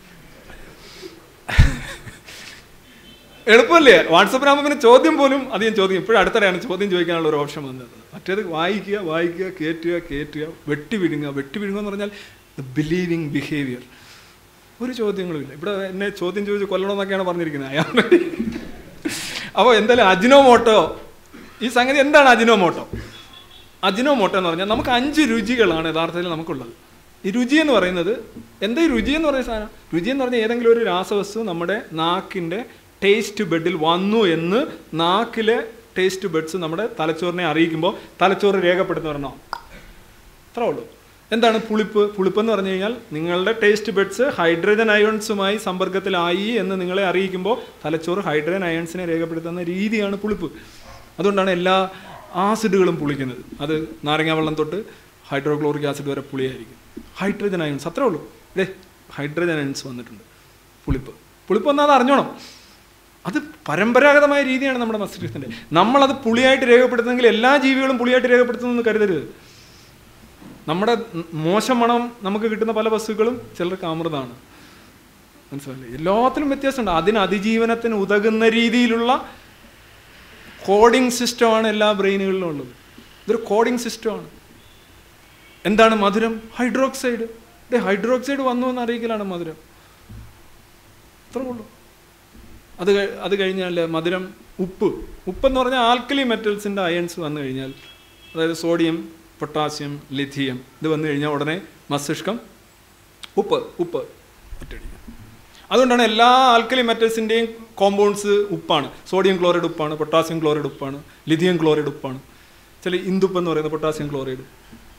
എളുപ്പമല്ലേ വാട്സപ്പിനാകുമ്പോൾ പിന്നെ ചോദ്യം പോലും അധികം ചോദ്യം ഇപ്പോഴും അടുത്തിടെയാണ് ചോദ്യം ചോദിക്കാനുള്ള ഒരു ഓപ്ഷൻ വന്നത് മറ്റേത് വായിക്കുക വായിക്കുക കയറ്റുക കയറ്റുക വെട്ടി വിഴുങ്ങുക വെട്ടി വിഴുങ്ങുക എന്ന് പറഞ്ഞാൽ ദ ബിലീവിങ് ബിഹേവിയർ ഒരു ചോദ്യങ്ങളും ഇല്ല ഇവിടെ എന്നെ ചോദ്യം ചോദിച്ച് കൊല്ലണമെന്നൊക്കെയാണ് പറഞ്ഞിരിക്കുന്നത് അയാൾ അപ്പോൾ എന്തായാലും അജിനോമോട്ടോ ഈ സംഗതി എന്താണ് അജിനോമോട്ടോ അജിനോമോട്ടോ എന്ന് പറഞ്ഞാൽ നമുക്ക് അഞ്ച് രുചികളാണ് യഥാർത്ഥത്തിൽ നമുക്കുള്ളത് ഈ രുചി എന്ന് പറയുന്നത് എന്താ ഈ രുചി എന്ന് പറയുന്ന സാധനം രുചി എന്ന് പറഞ്ഞാൽ ഏതെങ്കിലും ഒരു രാസവസ്തു നമ്മുടെ നാക്കിൻ്റെ ടേസ്റ്റ് ബെഡിൽ വന്നു എന്ന് നാക്കിലെ ടേസ്റ്റ് ബെഡ്സ് നമ്മുടെ തലച്ചോറിനെ അറിയിക്കുമ്പോൾ തലച്ചോറ് രേഖപ്പെടുത്തുന്ന പറഞ്ഞോ അത്രേ ഉള്ളൂ എന്താണ് പുളിപ്പ് പുളിപ്പ് എന്ന് പറഞ്ഞു കഴിഞ്ഞാൽ നിങ്ങളുടെ ടേസ്റ്റ് ബെഡ്സ് ഹൈഡ്രജൻ അയോൺസുമായി സമ്പർക്കത്തിലായി എന്ന് നിങ്ങളെ അറിയിക്കുമ്പോൾ തലച്ചോറ് ഹൈഡ്രജൻ അയോൺസിനെ രേഖപ്പെടുത്തുന്ന രീതിയാണ് പുളിപ്പ് അതുകൊണ്ടാണ് എല്ലാ ആസിഡുകളും പുളിക്കുന്നത് അത് നാരങ്ങാ വെള്ളം തൊട്ട് ഹൈഡ്രോക്ലോറിക് ആസിഡ് വരെ പുളിയായിരിക്കും ഹൈഡ്രജൻ അയോൺസ് അത്രേ ഉള്ളൂ ഇല്ലേ ഹൈഡ്രജൻ അയോൺസ് വന്നിട്ടുണ്ട് പുളിപ്പ് പുളിപ്പ് എന്നാൽ അത് അറിഞ്ഞോണം അത് പരമ്പരാഗതമായ രീതിയാണ് നമ്മുടെ മസ്തിഷ്കത്തിൻ്റെ നമ്മളത് പുളിയായിട്ട് രേഖപ്പെടുത്തുന്നെങ്കിൽ എല്ലാ ജീവികളും പുളിയായിട്ട് രേഖപ്പെടുത്തുന്നു എന്ന് കരുതരുത് നമ്മുടെ മോശം മണം നമുക്ക് കിട്ടുന്ന പല വസ്തുക്കളും ചിലർക്ക് അമൃതാണ് മനസ്സിലായില്ലേ എല്ലാത്തിലും വ്യത്യാസമുണ്ട് അതിന് അതിജീവനത്തിന് ഉതകുന്ന രീതിയിലുള്ള കോഡിംഗ് സിസ്റ്റമാണ് എല്ലാ ബ്രെയിനുകളിലും ഉള്ളത് ഇതൊരു കോഡിംഗ് സിസ്റ്റമാണ് എന്താണ് മധുരം ഹൈഡ്രോക്സൈഡ് ഡേ ഹൈഡ്രോക്സൈഡ് വന്നു എന്ന് അറിയിക്കലാണ് മധുരം അത്രേ ഉള്ളൂ അത് കഴി- അത് കഴിഞ്ഞാൽ മധുരം ഉപ്പ് ഉപ്പെന്ന് പറഞ്ഞാൽ ആൽക്കലി മെറ്റൽസിൻ്റെ അയൺസ് വന്നു കഴിഞ്ഞാൽ അതായത് സോഡിയം പൊട്ടാസ്യം ലിഥിയം ഇത് വന്നു കഴിഞ്ഞാൽ ഉടനെ മസ്തിഷ്കം ഉപ്പ് ഉപ്പ് ഒറ്റയടിക്കും അതുകൊണ്ടാണ് എല്ലാ ആൽക്കലി മെറ്റൽസിൻ്റെയും കോമ്പൗണ്ട്സ് ഉപ്പാണ് സോഡിയം ക്ലോറൈഡ് ഉപ്പാണ് പൊട്ടാസ്യം ക്ലോറൈഡ് ഉപ്പാണ് ലിഥിയം ക്ലോറൈഡ് ഉപ്പാണ് ചില ഇന്ദുപ്പ് എന്ന് പറയുന്ന പൊട്ടാസ്യം ക്ലോറൈഡ്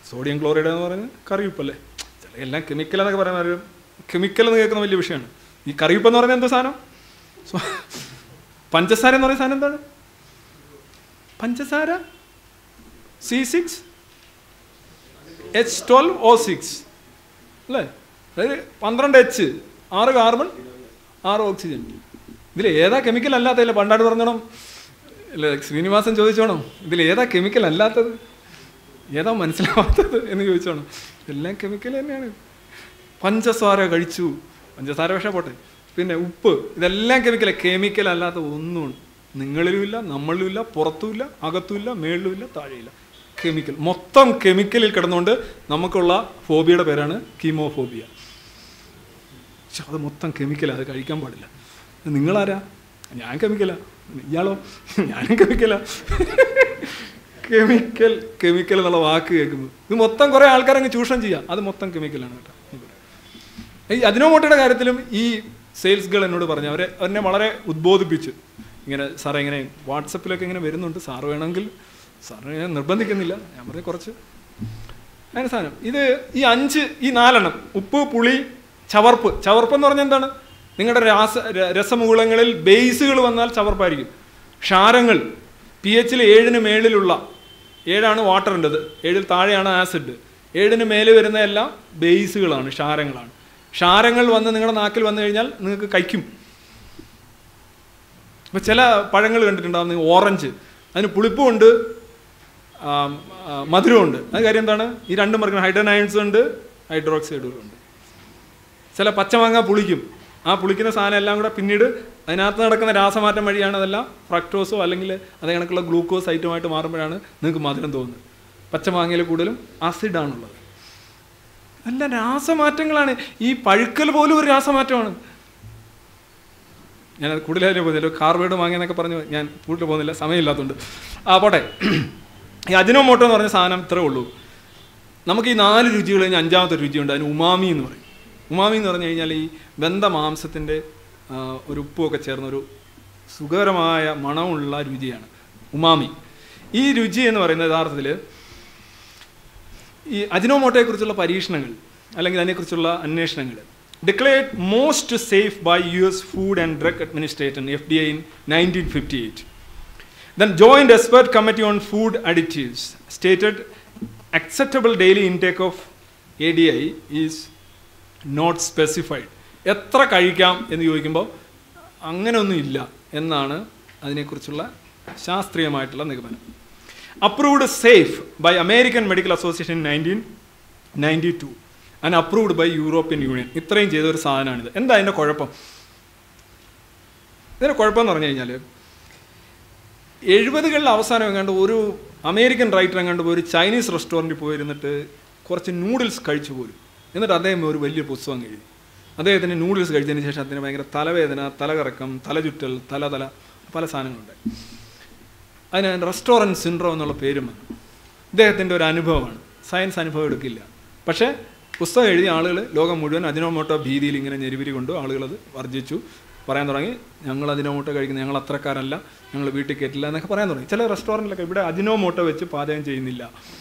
സോഡിയം ക്ലോറൈഡ് എന്ന് പറയുന്നത് കറിയുപ്പല്ലേ ചില എല്ലാം കെമിക്കൽ എന്നൊക്കെ പറയുന്ന ഒരു കെമിക്കൽ എന്ന് കേൾക്കുന്ന വലിയ വിഷയമാണ് ഈ കറിയുപ്പ് എന്ന് പറയുന്നത് എന്താ സാധനം സോ പഞ്ചസാര എന്ന് പറയുന്ന സാധനം എന്താണ് പഞ്ചസാര C six H twelve O six അല്ലേ അതായത് പന്ത്രണ്ട് എച്ച് ആറ് കാർബൺ ആറ് ഓക്സിജൻ ഇതിൽ ഏതാ കെമിക്കൽ അല്ലാത്തതില്ല പണ്ടാട് പറഞ്ഞോണം അല്ലേ ശ്രീനിവാസൻ ചോദിച്ചോണം ഇതിൽ ഏതാ കെമിക്കൽ അല്ലാത്തത് ഏതാ മനസ്സിലാവാത്തത് എന്ന് ചോദിച്ചോണം എല്ലാം കെമിക്കൽ തന്നെയാണ് പഞ്ചസാര കഴിച്ചു പഞ്ചസാര പക്ഷേ പോട്ടെ പിന്നെ ഉപ്പ് ഇതെല്ലാം കെമിക്കൽ കെമിക്കൽ അല്ലാത്ത ഒന്നും നിങ്ങളിലുമില്ല നമ്മളിലുമില്ല പുറത്തുമില്ല അകത്തുമില്ല മേളിലുമില്ല താഴെയില്ല കെമിക്കൽ മൊത്തം കെമിക്കലിൽ കിടന്നുകൊണ്ട് നമുക്കുള്ള ഫോബിയയുടെ പേരാണ് കീമോഫോബിയ പക്ഷെ അത് മൊത്തം കെമിക്കലാണ് അത് കഴിക്കാൻ പാടില്ല നിങ്ങളാരാ ഞാൻ കെമിക്കലാ ഇയാളോ ഞാനും കെമിക്കലാ കെമിക്കൽ കെമിക്കൽ എന്നുള്ള വാക്ക് കേൾക്കുന്നു ഇത് മൊത്തം കുറേ ആൾക്കാരങ്ങ് ചൂഷണം ചെയ്യാം അത് മൊത്തം കെമിക്കലാണ് കേട്ടോ ഈ അജിനോമോട്ടയുടെ കാര്യത്തിലും ഈ സെയിൽസ് ഗേൾ എന്നോട് പറഞ്ഞു അവരെ എന്നെ വളരെ ഉദ്ബോധിപ്പിച്ചു ഇങ്ങനെ സാറേ ഇങ്ങനെ വാട്സപ്പിലൊക്കെ ഇങ്ങനെ വരുന്നുണ്ട് സാറ് വേണമെങ്കിൽ സാറിനെ ഞാൻ നിർബന്ധിക്കുന്നില്ല ഞാൻ പറഞ്ഞു കുറച്ച് അങ്ങനെ സാധനം ഇത് ഈ അഞ്ച് ഈ നാലെണ്ണം ഉപ്പ് പുളി ചവർപ്പ് ചവർപ്പ് എന്ന് പറഞ്ഞാൽ എന്താണ് നിങ്ങളുടെ രാസ ര- രസമൂലങ്ങളിൽ ബേസുകൾ വന്നാൽ ചവർപ്പായിരിക്കും ക്ഷാരങ്ങൾ പി എച്ചിൽ ഏഴിന് മേളിലുള്ള ഏഴാണ് വാട്ടറിൻ്റെത് ഏഴിൽ താഴെയാണ് ആസിഡ് ഏഴിന് മേലെ വരുന്ന എല്ലാം ബേസുകളാണ് ക്ഷാരങ്ങളാണ് ക്ഷാരങ്ങൾ വന്ന് നിങ്ങളുടെ നാക്കിൽ വന്നു കഴിഞ്ഞാൽ നിങ്ങൾക്ക് കഴിക്കും ഇപ്പം ചില പഴങ്ങൾ കണ്ടിട്ടുണ്ടാവും ഓറഞ്ച് അതിന് പുളിപ്പുമുണ്ട് ആം, ആ, മധുരമുണ്ട് അത് കാര്യം എന്താണ് ഈ രണ്ടും പറഞ്ഞ ഹൈഡ്രനയൻസ് ഉണ്ട് ഹൈഡ്രോക്സൈഡുകളും ഉണ്ട് ചില പച്ചമാങ്ങ പുളിക്കും ആ പുളിക്കുന്ന സാധനം എല്ലാം കൂടെ പിന്നീട് അതിനകത്ത് നടക്കുന്ന രാസമാറ്റം വഴിയാണ് അതെല്ലാം ഫ്രക്ടോസോ അല്ലെങ്കിൽ അതേ കണക്കുള്ള ഗ്ലൂക്കോസ് ഐറ്റമായിട്ട് മാറുമ്പോഴാണ് നിങ്ങൾക്ക് മധുരം തോന്നുന്നത് പച്ചമാങ്ങയിൽ കൂടുതലും ആസിഡാണുള്ളത് എല്ലാം രാസമാറ്റങ്ങളാണ് ഈ പഴുക്കൽ പോലും ഒരു രാസമാറ്റമാണ് ഞാൻ അത് കൂടുതൽ അതിന് പോകുന്നില്ല കാർബൈഡ് വാങ്ങിയെന്നൊക്കെ പറഞ്ഞ് ഞാൻ കൂടുതൽ പോകുന്നില്ല സമയമില്ലാത്തതുകൊണ്ട് ആ പോട്ടെ ഈ അജിനോമോട്ടോ എന്ന് പറഞ്ഞ സാധനം ഇത്രേ ഉള്ളൂ നമുക്ക് ഈ നാല് രുചികൾ കഴിഞ്ഞ് അഞ്ചാമത്തെ രുചിയുണ്ട് അതിന് ഉമാമി എന്ന് പറയും ഉമാമി എന്ന് പറഞ്ഞു കഴിഞ്ഞാൽ ഈ വെന്ത മാംസത്തിൻ്റെ ആ, ഒരു ഉപ്പുമൊക്കെ ചേർന്നൊരു സുഖകരമായ മണമുള്ള രുചിയാണ് ഉമാമി ഈ രുചി എന്ന് പറയുന്നത് യഥാർത്ഥത്തിൽ ഈ അജിനോമോട്ടോയെക്കുറിച്ചുള്ള പരീക്ഷണങ്ങൾ അല്ലെങ്കിൽ അതിനെക്കുറിച്ചുള്ള അന്വേഷണങ്ങൾ declared most safe by U S food and drug administrator F D I in nineteen fifty eight then joint expert committee on food additives stated acceptable daily intake of A D I is not specified എത്ര കഴിക്കാം എന്ന് ചോദിക്കുമ്പോൾ അങ്ങനെയൊന്നും ഇല്ല എന്നാണ് അതിനെക്കുറിച്ചുള്ള ശാസ്ത്രീയമായിട്ടുള്ള നിഗമനം approved safe by American medical association nineteen ninety two and approved by European union ഇത്രയും ചെയ്ത ഒരു സാധനമാണിത് എന്താ അതിൻ്റെ കുഴപ്പം ഇതിൻ്റെ കുഴപ്പം എന്ന് പറഞ്ഞു കഴിഞ്ഞാൽ എഴുപതുകളിൽ അവസാനം എങ്ങാണ്ട് ഒരു അമേരിക്കൻ റൈറ്റർ എങ്ങാണ്ട് പോയി ഒരു ചൈനീസ് റെസ്റ്റോറൻറ്റിൽ പോയിരുന്നിട്ട് കുറച്ച് നൂഡിൽസ് കഴിച്ചു പോലും എന്നിട്ട് അദ്ദേഹം ഒരു വലിയ പുസ്തകം എഴുതി അദ്ദേഹത്തിന് നൂഡിൽസ് കഴിച്ചതിന് ശേഷം അദ്ദേഹത്തിന് ഭയങ്കര തലവേദന തലകറക്കം തലചുറ്റൽ തലതല പല സാധനങ്ങളുണ്ട് അതിന് റെസ്റ്റോറൻറ്റ് സിൻഡ്രോം എന്നുള്ള പേരും വന്നു ഇദ്ദേഹത്തിൻ്റെ ഒരു അനുഭവമാണ് സയൻസ് അനുഭവം എടുക്കില്ല പക്ഷേ പുസ്തകം എഴുതിയ ആളുകൾ ലോകം മുഴുവൻ അജിനോമോട്ടോ ഭീതിയിൽ ഇങ്ങനെ ഞെരുവിരി കൊണ്ടു ആളുകളത് വർജിച്ചു പറയാൻ തുടങ്ങി ഞങ്ങൾ അജിനോമോട്ടോ കഴിക്കുന്നത് ഞങ്ങൾ അത്രക്കാരല്ല ഞങ്ങൾ വീട്ടിൽ കയറ്റില്ല എന്നൊക്കെ പറയാൻ തുടങ്ങി ചില റെസ്റ്റോറൻറ്റിലൊക്കെ ഇവിടെ അജിനോമോട്ടോ വെച്ച് പാചകം ചെയ്യുന്നില്ല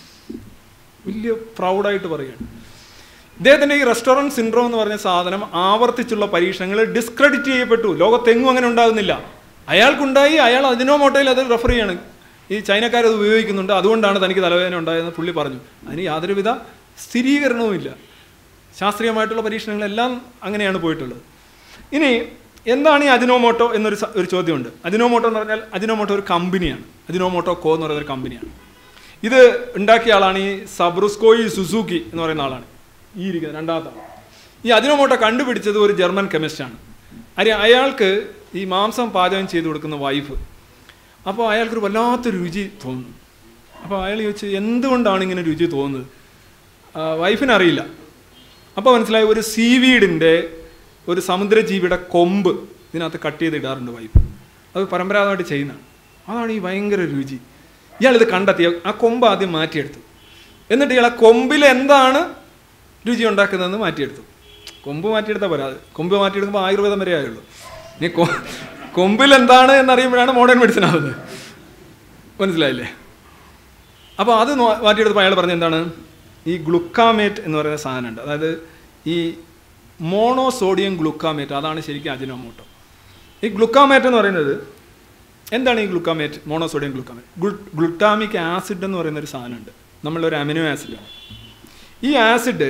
വലിയ പ്രൗഡായിട്ട് പറയുകയാണ് ഇദ്ദേഹത്തിൻ്റെ ഈ റെസ്റ്റോറൻറ്റ് സിൻഡ്രോം എന്ന് പറഞ്ഞ സാധനം ആവർത്തിച്ചുള്ള പരീക്ഷണങ്ങൾ ഡിസ്ക്രെഡിറ്റ് ചെയ്യപ്പെട്ടു ലോകത്തെങ്ങും അങ്ങനെ ഉണ്ടാകുന്നില്ല അയാൾക്കുണ്ടായി അയാൾ അജിനോമോട്ടോയിൽ അത് റെഫർ ചെയ്യാണ് ഈ ചൈനക്കാരത് ഉപയോഗിക്കുന്നുണ്ട് അതുകൊണ്ടാണ് തനിക്ക് തലവേദന ഉണ്ടായതെന്ന് പുള്ളി പറഞ്ഞു അതിന് യാതൊരുവിധ സ്ഥിരീകരണവുമില്ല ശാസ്ത്രീയമായിട്ടുള്ള പരീക്ഷണങ്ങളെല്ലാം അങ്ങനെയാണ് പോയിട്ടുള്ളത് ഇനി എന്താണ് ഈ അജിനോമോട്ടോ എന്നൊരു സ- ഒരു ചോദ്യമുണ്ട് അജിനോമോട്ടോ എന്ന് പറഞ്ഞാൽ അജിനോമോട്ടോ ഒരു കമ്പനിയാണ് അജിനോമോട്ടോ കോ എന്ന് പറയുന്ന ഒരു കമ്പനിയാണ് ഇത് ഉണ്ടാക്കിയ ആളാണ് ഈ സബ്രുസ്കോയി സുസൂക്കി എന്ന് പറയുന്ന ആളാണ് ഈ ഇരിക്കുന്ന രണ്ടാമത്തെ ആൾ ഈ അജിനോമോട്ടോ കണ്ടുപിടിച്ചത് ഒരു ജർമ്മൻ കെമിസ്റ്റാണ് അരി അയാൾക്ക് ഈ മാംസം പാചകം ചെയ്ത് കൊടുക്കുന്ന വൈഫ് അപ്പോൾ അയാൾക്കൊരു വല്ലാത്തൊരു രുചി തോന്നുന്നു അപ്പോൾ അയാൾ ചോദിച്ചു എന്തുകൊണ്ടാണ് ഇങ്ങനെ രുചി തോന്നുന്നത് ആ, വൈഫിന് അറിയില്ല അപ്പോൾ മനസ്സിലായി ഒരു സീവീഡിൻ്റെ ഒരു സമുദ്രജീവിയുടെ കൊമ്പ് ഇതിനകത്ത് കട്ട് ചെയ്ത് ഇടാറുണ്ട് വൈഫ് അത് പരമ്പരാഗതമായിട്ട് ചെയ്യുന്നതാണ് അതാണ് ഈ ഭയങ്കര രുചി ഇയാളിത് കണ്ടെത്തി ആ കൊമ്പ് ആദ്യം മാറ്റിയെടുത്തു എന്നിട്ട് ഇയാൾ ആ കൊമ്പിൽ എന്താണ് രുചി ഉണ്ടാക്കുന്നതെന്ന് മാറ്റിയെടുത്തു കൊമ്പ് മാറ്റിയെടുത്താൽ പോരാ അത് കൊമ്പ് മാറ്റിയെടുക്കുമ്പോൾ ആയുർവേദം വരെ ആയുള്ളൂ ഇനി കൊ കൊമ്പിൽ എന്താണ് എന്നറിയുമ്പോഴാണ് മോഡേൺ മെഡിസിൻ ആവുന്നത് മനസ്സിലായില്ലേ അപ്പോൾ അത് നോ- മാറ്റിയെടുത്തപ്പോൾ അയാൾ പറഞ്ഞ എന്താണ് ഈ ഗ്ലുക്കാമേറ്റ് എന്ന് പറയുന്ന സാധനമുണ്ട് അതായത് ഈ മോണോ സോഡിയം ഗ്ലുക്കാമേറ്റ് അതാണ് ശരിക്കും അജിനോമോട്ടോ ഈ ഗ്ലുക്കാമേറ്റ് എന്ന് പറയുന്നത് എന്താണ് ഈ ഗ്ലുക്കാമേറ്റ് മോണോ സോഡിയം ഗ്ലുക്കാമേറ്റ് ഗ്ലു ഗ്ലുട്ടാമിക് ആസിഡ് എന്ന് പറയുന്ന ഒരു സാധനമുണ്ട് നമ്മളൊരു അമിനോ ആസിഡാണ് ഈ ആസിഡ്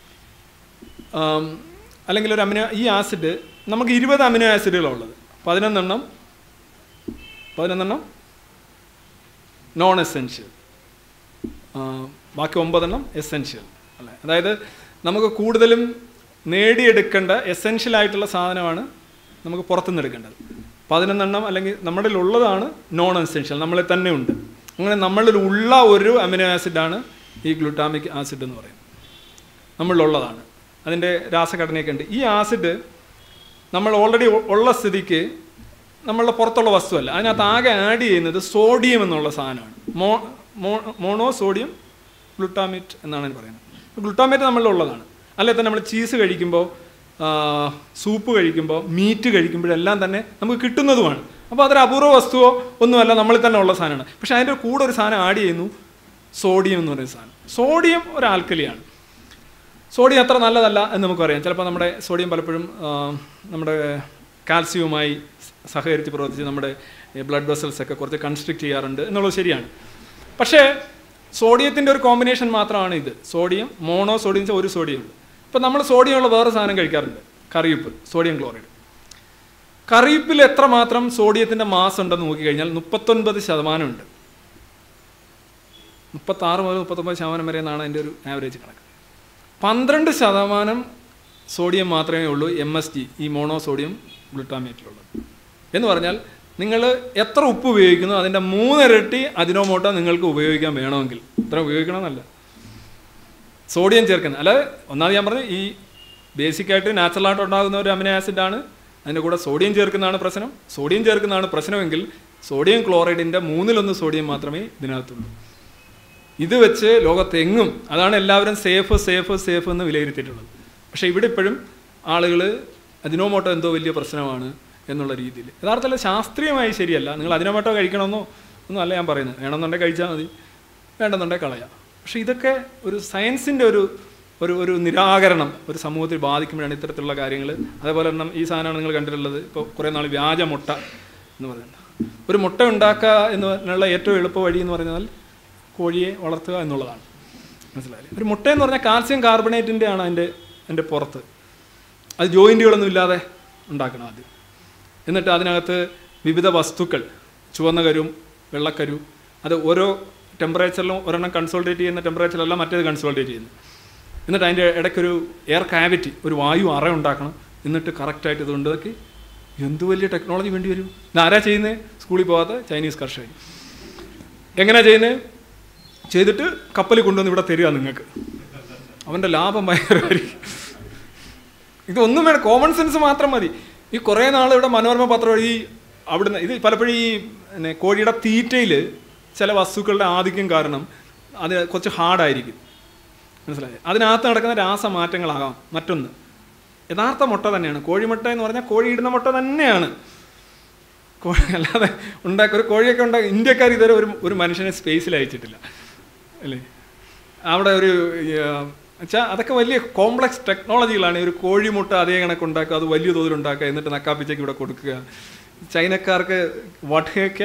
ആം, അല്ലെങ്കിൽ ഒരു അമിനോ ഈ ആസിഡ് നമുക്ക് ഇരുപത് അമിനോ ആസിഡുകളാണ് ഉള്ളത് പതിനൊന്നെണ്ണം പതിനൊന്നെണ്ണം നോൺ എസെൻഷ്യൽ ബാക്കി ഒമ്പതെണ്ണം എസെൻഷ്യൽ അല്ലേ അതായത് നമുക്ക് കൂടുതലും നേടിയെടുക്കേണ്ട എസെൻഷ്യൽ ആയിട്ടുള്ള സാധനമാണ് നമുക്ക് പുറത്തുനിന്ന് എടുക്കേണ്ടത് പതിനൊന്നെണ്ണം അല്ലെങ്കിൽ നമ്മളിൽ ഉള്ളതാണ് നോൺ എസെൻഷ്യൽ നമ്മളിൽ തന്നെ ഉണ്ട് അങ്ങനെ നമ്മളിൽ ഉള്ള ഒരു അമിനോ ആസിഡാണ് ഈ ഗ്ലൂട്ടാമിക് ആസിഡ് എന്ന് പറയുന്നത് നമ്മളിലുള്ളതാണ് അതിൻ്റെ രാസഘടനയൊക്കെ ഉണ്ട് ഈ ആസിഡ് നമ്മൾ ഓൾറെഡി ഉള്ള സ്ഥിതിക്ക് നമ്മളുടെ പുറത്തുള്ള വസ്തുവല്ല അതിനകത്ത് ആകെ ആഡ് ചെയ്യുന്നത് സോഡിയം എന്നുള്ള സാധനമാണ് മോ മോ- മോണോ സോഡിയം ഗ്ലൂട്ടാമേറ്റ് എന്നാണ് അതിന് പറയുന്നത് ഗ്ലൂട്ടാമേറ്റ് നമ്മളിലുള്ളതാണ് അല്ലെ തന്നെ നമ്മൾ ചീസ് കഴിക്കുമ്പോൾ സൂപ്പ് കഴിക്കുമ്പോൾ മീറ്റ് കഴിക്കുമ്പോഴെല്ലാം തന്നെ നമുക്ക് കിട്ടുന്നതുമാണ് അപ്പോൾ അതൊരു അപൂർവ വസ്തുവോ ഒന്നുമല്ല നമ്മളിൽ തന്നെ ഉള്ള സാധനമാണ് പക്ഷേ അതിൻ്റെ കൂടെ ഒരു സാധനം ആഡ് ചെയ്യുന്നു സോഡിയം എന്ന് പറയുന്ന സാധനം സോഡിയം ഒരു ആൽക്കലിയാണ് സോഡിയം അത്ര നല്ലതല്ല എന്ന് നമുക്കറിയാം ചിലപ്പോൾ നമ്മുടെ സോഡിയം പലപ്പോഴും ആ, നമ്മുടെ കാൽസ്യവുമായി സഹകരിച്ച് പ്രവർത്തിച്ച് നമ്മുടെ ബ്ലഡ് വെസൽസ് ഒക്കെ കുറച്ച് കൺസ്ട്രിക്ട് ചെയ്യാറുണ്ട് എന്നുള്ളത് ശരിയാണ് പക്ഷേ സോഡിയത്തിൻ്റെ ഒരു കോമ്പിനേഷൻ മാത്രമാണ് ഇത് സോഡിയം മോണോ സോഡിയം വെച്ചാൽ ഒരു സോഡിയം ഉണ്ട് ഇപ്പം നമ്മൾ സോഡിയമുള്ള വേറെ സാധനം കഴിക്കാറുണ്ട് കറിയുപ്പ് സോഡിയം ക്ലോറൈഡ് കറിയുപ്പിൽ എത്രമാത്രം സോഡിയത്തിൻ്റെ മാസ് ഉണ്ടെന്ന് നോക്കിക്കഴിഞ്ഞാൽ മുപ്പത്തൊൻപത് ശതമാനമുണ്ട് മുപ്പത്താറ് മുതൽ മുപ്പത്തൊമ്പത് ശതമാനം വരെ എന്നാണ് അതിൻ്റെ ഒരു ആവറേജ് കണക്ക് പന്ത്രണ്ട് ശതമാനം സോഡിയം മാത്രമേ ഉള്ളൂ എം എസ് ജി ഈ മോണോ സോഡിയം ഗ്ലൂട്ടാമേറ്റിലുള്ളത് എന്ന് പറഞ്ഞാൽ നിങ്ങൾ എത്ര ഉപ്പ് ഉപയോഗിക്കുന്നു അതിൻ്റെ മൂന്നിരട്ടി അജിനോമോട്ടോ നിങ്ങൾക്ക് ഉപയോഗിക്കാൻ വേണമെങ്കിൽ ഇത്ര ഉപയോഗിക്കണമെന്നല്ല സോഡിയം ചേർക്കുന്നത് അല്ലാതെ ഒന്നാമത് ഞാൻ പറഞ്ഞു ഈ ബേസിക്കായിട്ട് നാച്ചുറലായിട്ട് ഉണ്ടാകുന്ന ഒരു അമിനോ ആസിഡാണ് അതിൻ്റെ കൂടെ സോഡിയം ചേർക്കുന്നതാണ് പ്രശ്നം സോഡിയം ചേർക്കുന്നതാണ് പ്രശ്നമെങ്കിൽ സോഡിയം ക്ലോറൈഡിൻ്റെ മൂന്നിലൊന്ന് സോഡിയം മാത്രമേ ഇതിനകത്തുള്ളൂ ഇത് വെച്ച് ലോകത്തെങ്ങും അതാണ് എല്ലാവരും സേഫ് സേഫ് സേഫ് എന്ന് വിലയിരുത്തിയിട്ടുള്ളത് പക്ഷേ ഇവിടെ ഇപ്പോഴും ആളുകൾ അജിനോമോട്ടോ എന്തോ വലിയ പ്രശ്നമാണ് എന്നുള്ള രീതിയിൽ യഥാർത്ഥത്തിൽ ശാസ്ത്രീയമായി ശരിയല്ല നിങ്ങൾ അജിനോമോട്ടോ കഴിക്കണമെന്നോ ഒന്നും അല്ല ഞാൻ പറയുന്നത് വേണമെന്നുണ്ടെങ്കിൽ കഴിച്ചാൽ മതി വേണ്ടെന്നുണ്ടെങ്കിൽ കളയാം പക്ഷേ ഇതൊക്കെ ഒരു സയൻസിൻ്റെ ഒരു ഒരു ഒരു നിരാകരണം ഒരു സമൂഹത്തിൽ ബാധിക്കുമ്പോഴാണ് ഇത്തരത്തിലുള്ള കാര്യങ്ങൾ അതേപോലെ തന്നെ ഈ സാധനമാണ് നിങ്ങൾ കണ്ടിട്ടുള്ളത് ഇപ്പോൾ കുറേ നാൾ വ്യാജ മുട്ട എന്ന് പറയുന്നത് ഒരു മുട്ട ഉണ്ടാക്കുക എന്നുള്ള ഏറ്റവും എളുപ്പ വഴി എന്ന് പറഞ്ഞാൽ കോഴിയെ വളർത്തുക എന്നുള്ളതാണ് മനസ്സിലായില്ലേ ഒരു മുട്ട എന്ന് പറഞ്ഞാൽ കാൽസ്യം കാർബണേറ്റിൻ്റെ ആണ് അതിൻ്റെ അതിൻ്റെ പുറത്ത് അത് ജോയിൻറ്റുകളൊന്നും ഇല്ലാതെ ഉണ്ടാക്കണം ആദ്യം എന്നിട്ട് അതിനകത്ത് വിവിധ വസ്തുക്കൾ ചുവന്ന കരു വെള്ളക്കരു അത് ഓരോ ടെമ്പറേച്ചറിലും ഒരെണ്ണം കൺസോൾട്ടേറ്റ് ചെയ്യുന്ന ടെമ്പറേച്ചറിലല്ല മറ്റേത് കൺസോൾട്ടേറ്റ് ചെയ്യുന്നു എന്നിട്ട് അതിൻ്റെ ഇടയ്ക്കൊരു എയർ കാവിറ്റി ഒരു വായു അറ ഉണ്ടാക്കണം എന്നിട്ട് കറക്റ്റായിട്ട് ഇത് ഉണ്ടാക്കി എന്ത് വലിയ ടെക്നോളജി വേണ്ടി വരും ഇതാരാ ചെയ്യുന്നത് സ്കൂളിൽ പോകാത്ത ചൈനീസ് കർഷകർ എങ്ങനെയാ ചെയ്യുന്നത് ചെയ്തിട്ട് കപ്പലിൽ കൊണ്ടുവന്ന് ഇവിടെ തരിക നിങ്ങൾക്ക് അവൻ്റെ ലാഭം ഭയങ്കരമായിരിക്കും ഇതൊന്നും വേണം കോമൺ സെൻസ് മാത്രം മതി ഈ കുറേ നാൾ ഇവിടെ മനോരമ പത്രം ഈ അവിടുന്ന് ഇത് പലപ്പോഴും ഈ പിന്നെ കോഴിയുടെ തീറ്റയിൽ ചില വസ്തുക്കളുടെ ആധിക്യം കാരണം അത് കുറച്ച് ഹാർഡായിരിക്കും മനസ്സിലായി അതിനകത്ത് നടക്കുന്ന രാസമാറ്റങ്ങളാകാം മറ്റൊന്ന് യഥാർത്ഥ മുട്ട തന്നെയാണ് കോഴിമുട്ട എന്ന് പറഞ്ഞാൽ കോഴി ഇടുന്ന മുട്ട തന്നെയാണ് കോഴി അല്ലാതെ ഉണ്ടാക്കി ഒരു കോഴിയൊക്കെ ഉണ്ടാക്കി ഇന്ത്യക്കാർ ഇതുവരെ ഒരു ഒരു മനുഷ്യനെ സ്പേസിൽ അയച്ചിട്ടില്ല അല്ലേ അവിടെ ഒരു വെച്ചാൽ അതൊക്കെ വലിയ കോംപ്ലക്സ് ടെക്നോളജികളാണ് ഈ ഒരു കോഴിമുട്ട അതേ കണക്ക് ഉണ്ടാക്കുക അത് വലിയ തോതിൽ ഉണ്ടാക്കുക എന്നിട്ട് നക്കാപ്പിച്ചേക്ക് ഇവിടെ കൊടുക്കുക ചൈനക്കാർക്ക് വട്ടയൊക്കെയ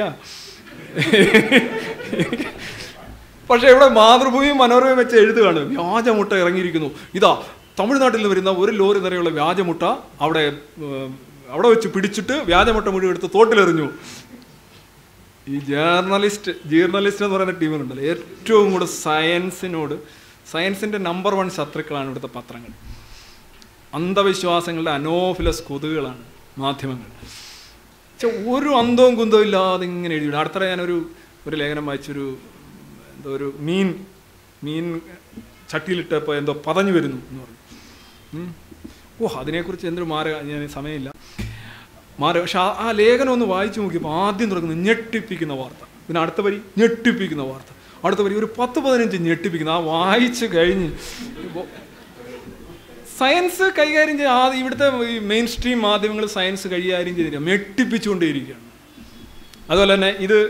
പക്ഷേ ഇവിടെ മാതൃഭൂമി മനോരമയും വെച്ച് എഴുതുകയാണ് വ്യാജമുട്ട ഇറങ്ങിയിരിക്കുന്നു ഇതാ തമിഴ്നാട്ടിൽ നിന്ന് വരുന്ന ഒരു ലോറി നിറയുള്ള വ്യാജമുട്ട അവിടെ ഏർ, അവിടെ വെച്ച് പിടിച്ചിട്ട് വ്യാജമുട്ട മുഴുവൻ എടുത്ത് തോട്ടിലെറിഞ്ഞു ഈ ജേർണലിസ്റ്റ് ജേർണലിസ്റ്റ് എന്ന് പറയുന്ന ടീമിനുണ്ടല്ലോ ഏറ്റവും കൂടുതൽ സയൻസിനോട് സയൻസിൻ്റെ നമ്പർ വൺ ശത്രുക്കളാണ് ഇവിടുത്തെ പത്രങ്ങൾ അന്ധവിശ്വാസങ്ങളുടെ അനോഫിലസ് കൊതുകുകളാണ് മാധ്യമങ്ങൾ പക്ഷെ ഒരു അന്തവും കുന്തവും ഇല്ലാതെ ഇങ്ങനെ എഴുതി അടുത്തിടെ ഞാനൊരു ഒരു ലേഖനം വായിച്ചൊരു എന്തോ ഒരു മീൻ മീൻ ചട്ടിയിലിട്ടപ്പോൾ എന്തോ പതഞ്ഞു വരുന്നു എന്ന് പറഞ്ഞു ഉം. ഓ അതിനെക്കുറിച്ച് എന്തൊരു മാര ഞാൻ സമയമില്ല മാര പക്ഷെ ആ- ആ ലേഖനം ഒന്ന് വായിച്ചു നോക്കിയപ്പോൾ ആദ്യം തുടങ്ങുന്നത് ഞെട്ടിപ്പിക്കുന്ന വാർത്ത പിന്നെ അടുത്ത വരി ഞെട്ടിപ്പിക്കുന്ന വാർത്ത അടുത്ത വരി ഒരു പത്ത് പതിനഞ്ച് ഞെട്ടിപ്പിക്കുന്ന ആ വായിച്ച് കഴിഞ്ഞ് ഇപ്പോ സയൻസ് കൈകാര്യം ചെയ്ത് ആദ്യം ഇവിടുത്തെ ഈ മെയിൻ സ്ട്രീം മാധ്യമങ്ങൾ സയൻസ് കൈകാര്യം ചെയ്തിരിക്കുക ഞെട്ടിപ്പിച്ചുകൊണ്ടേയിരിക്കുകയാണ് അതുപോലെ തന്നെ ഇത്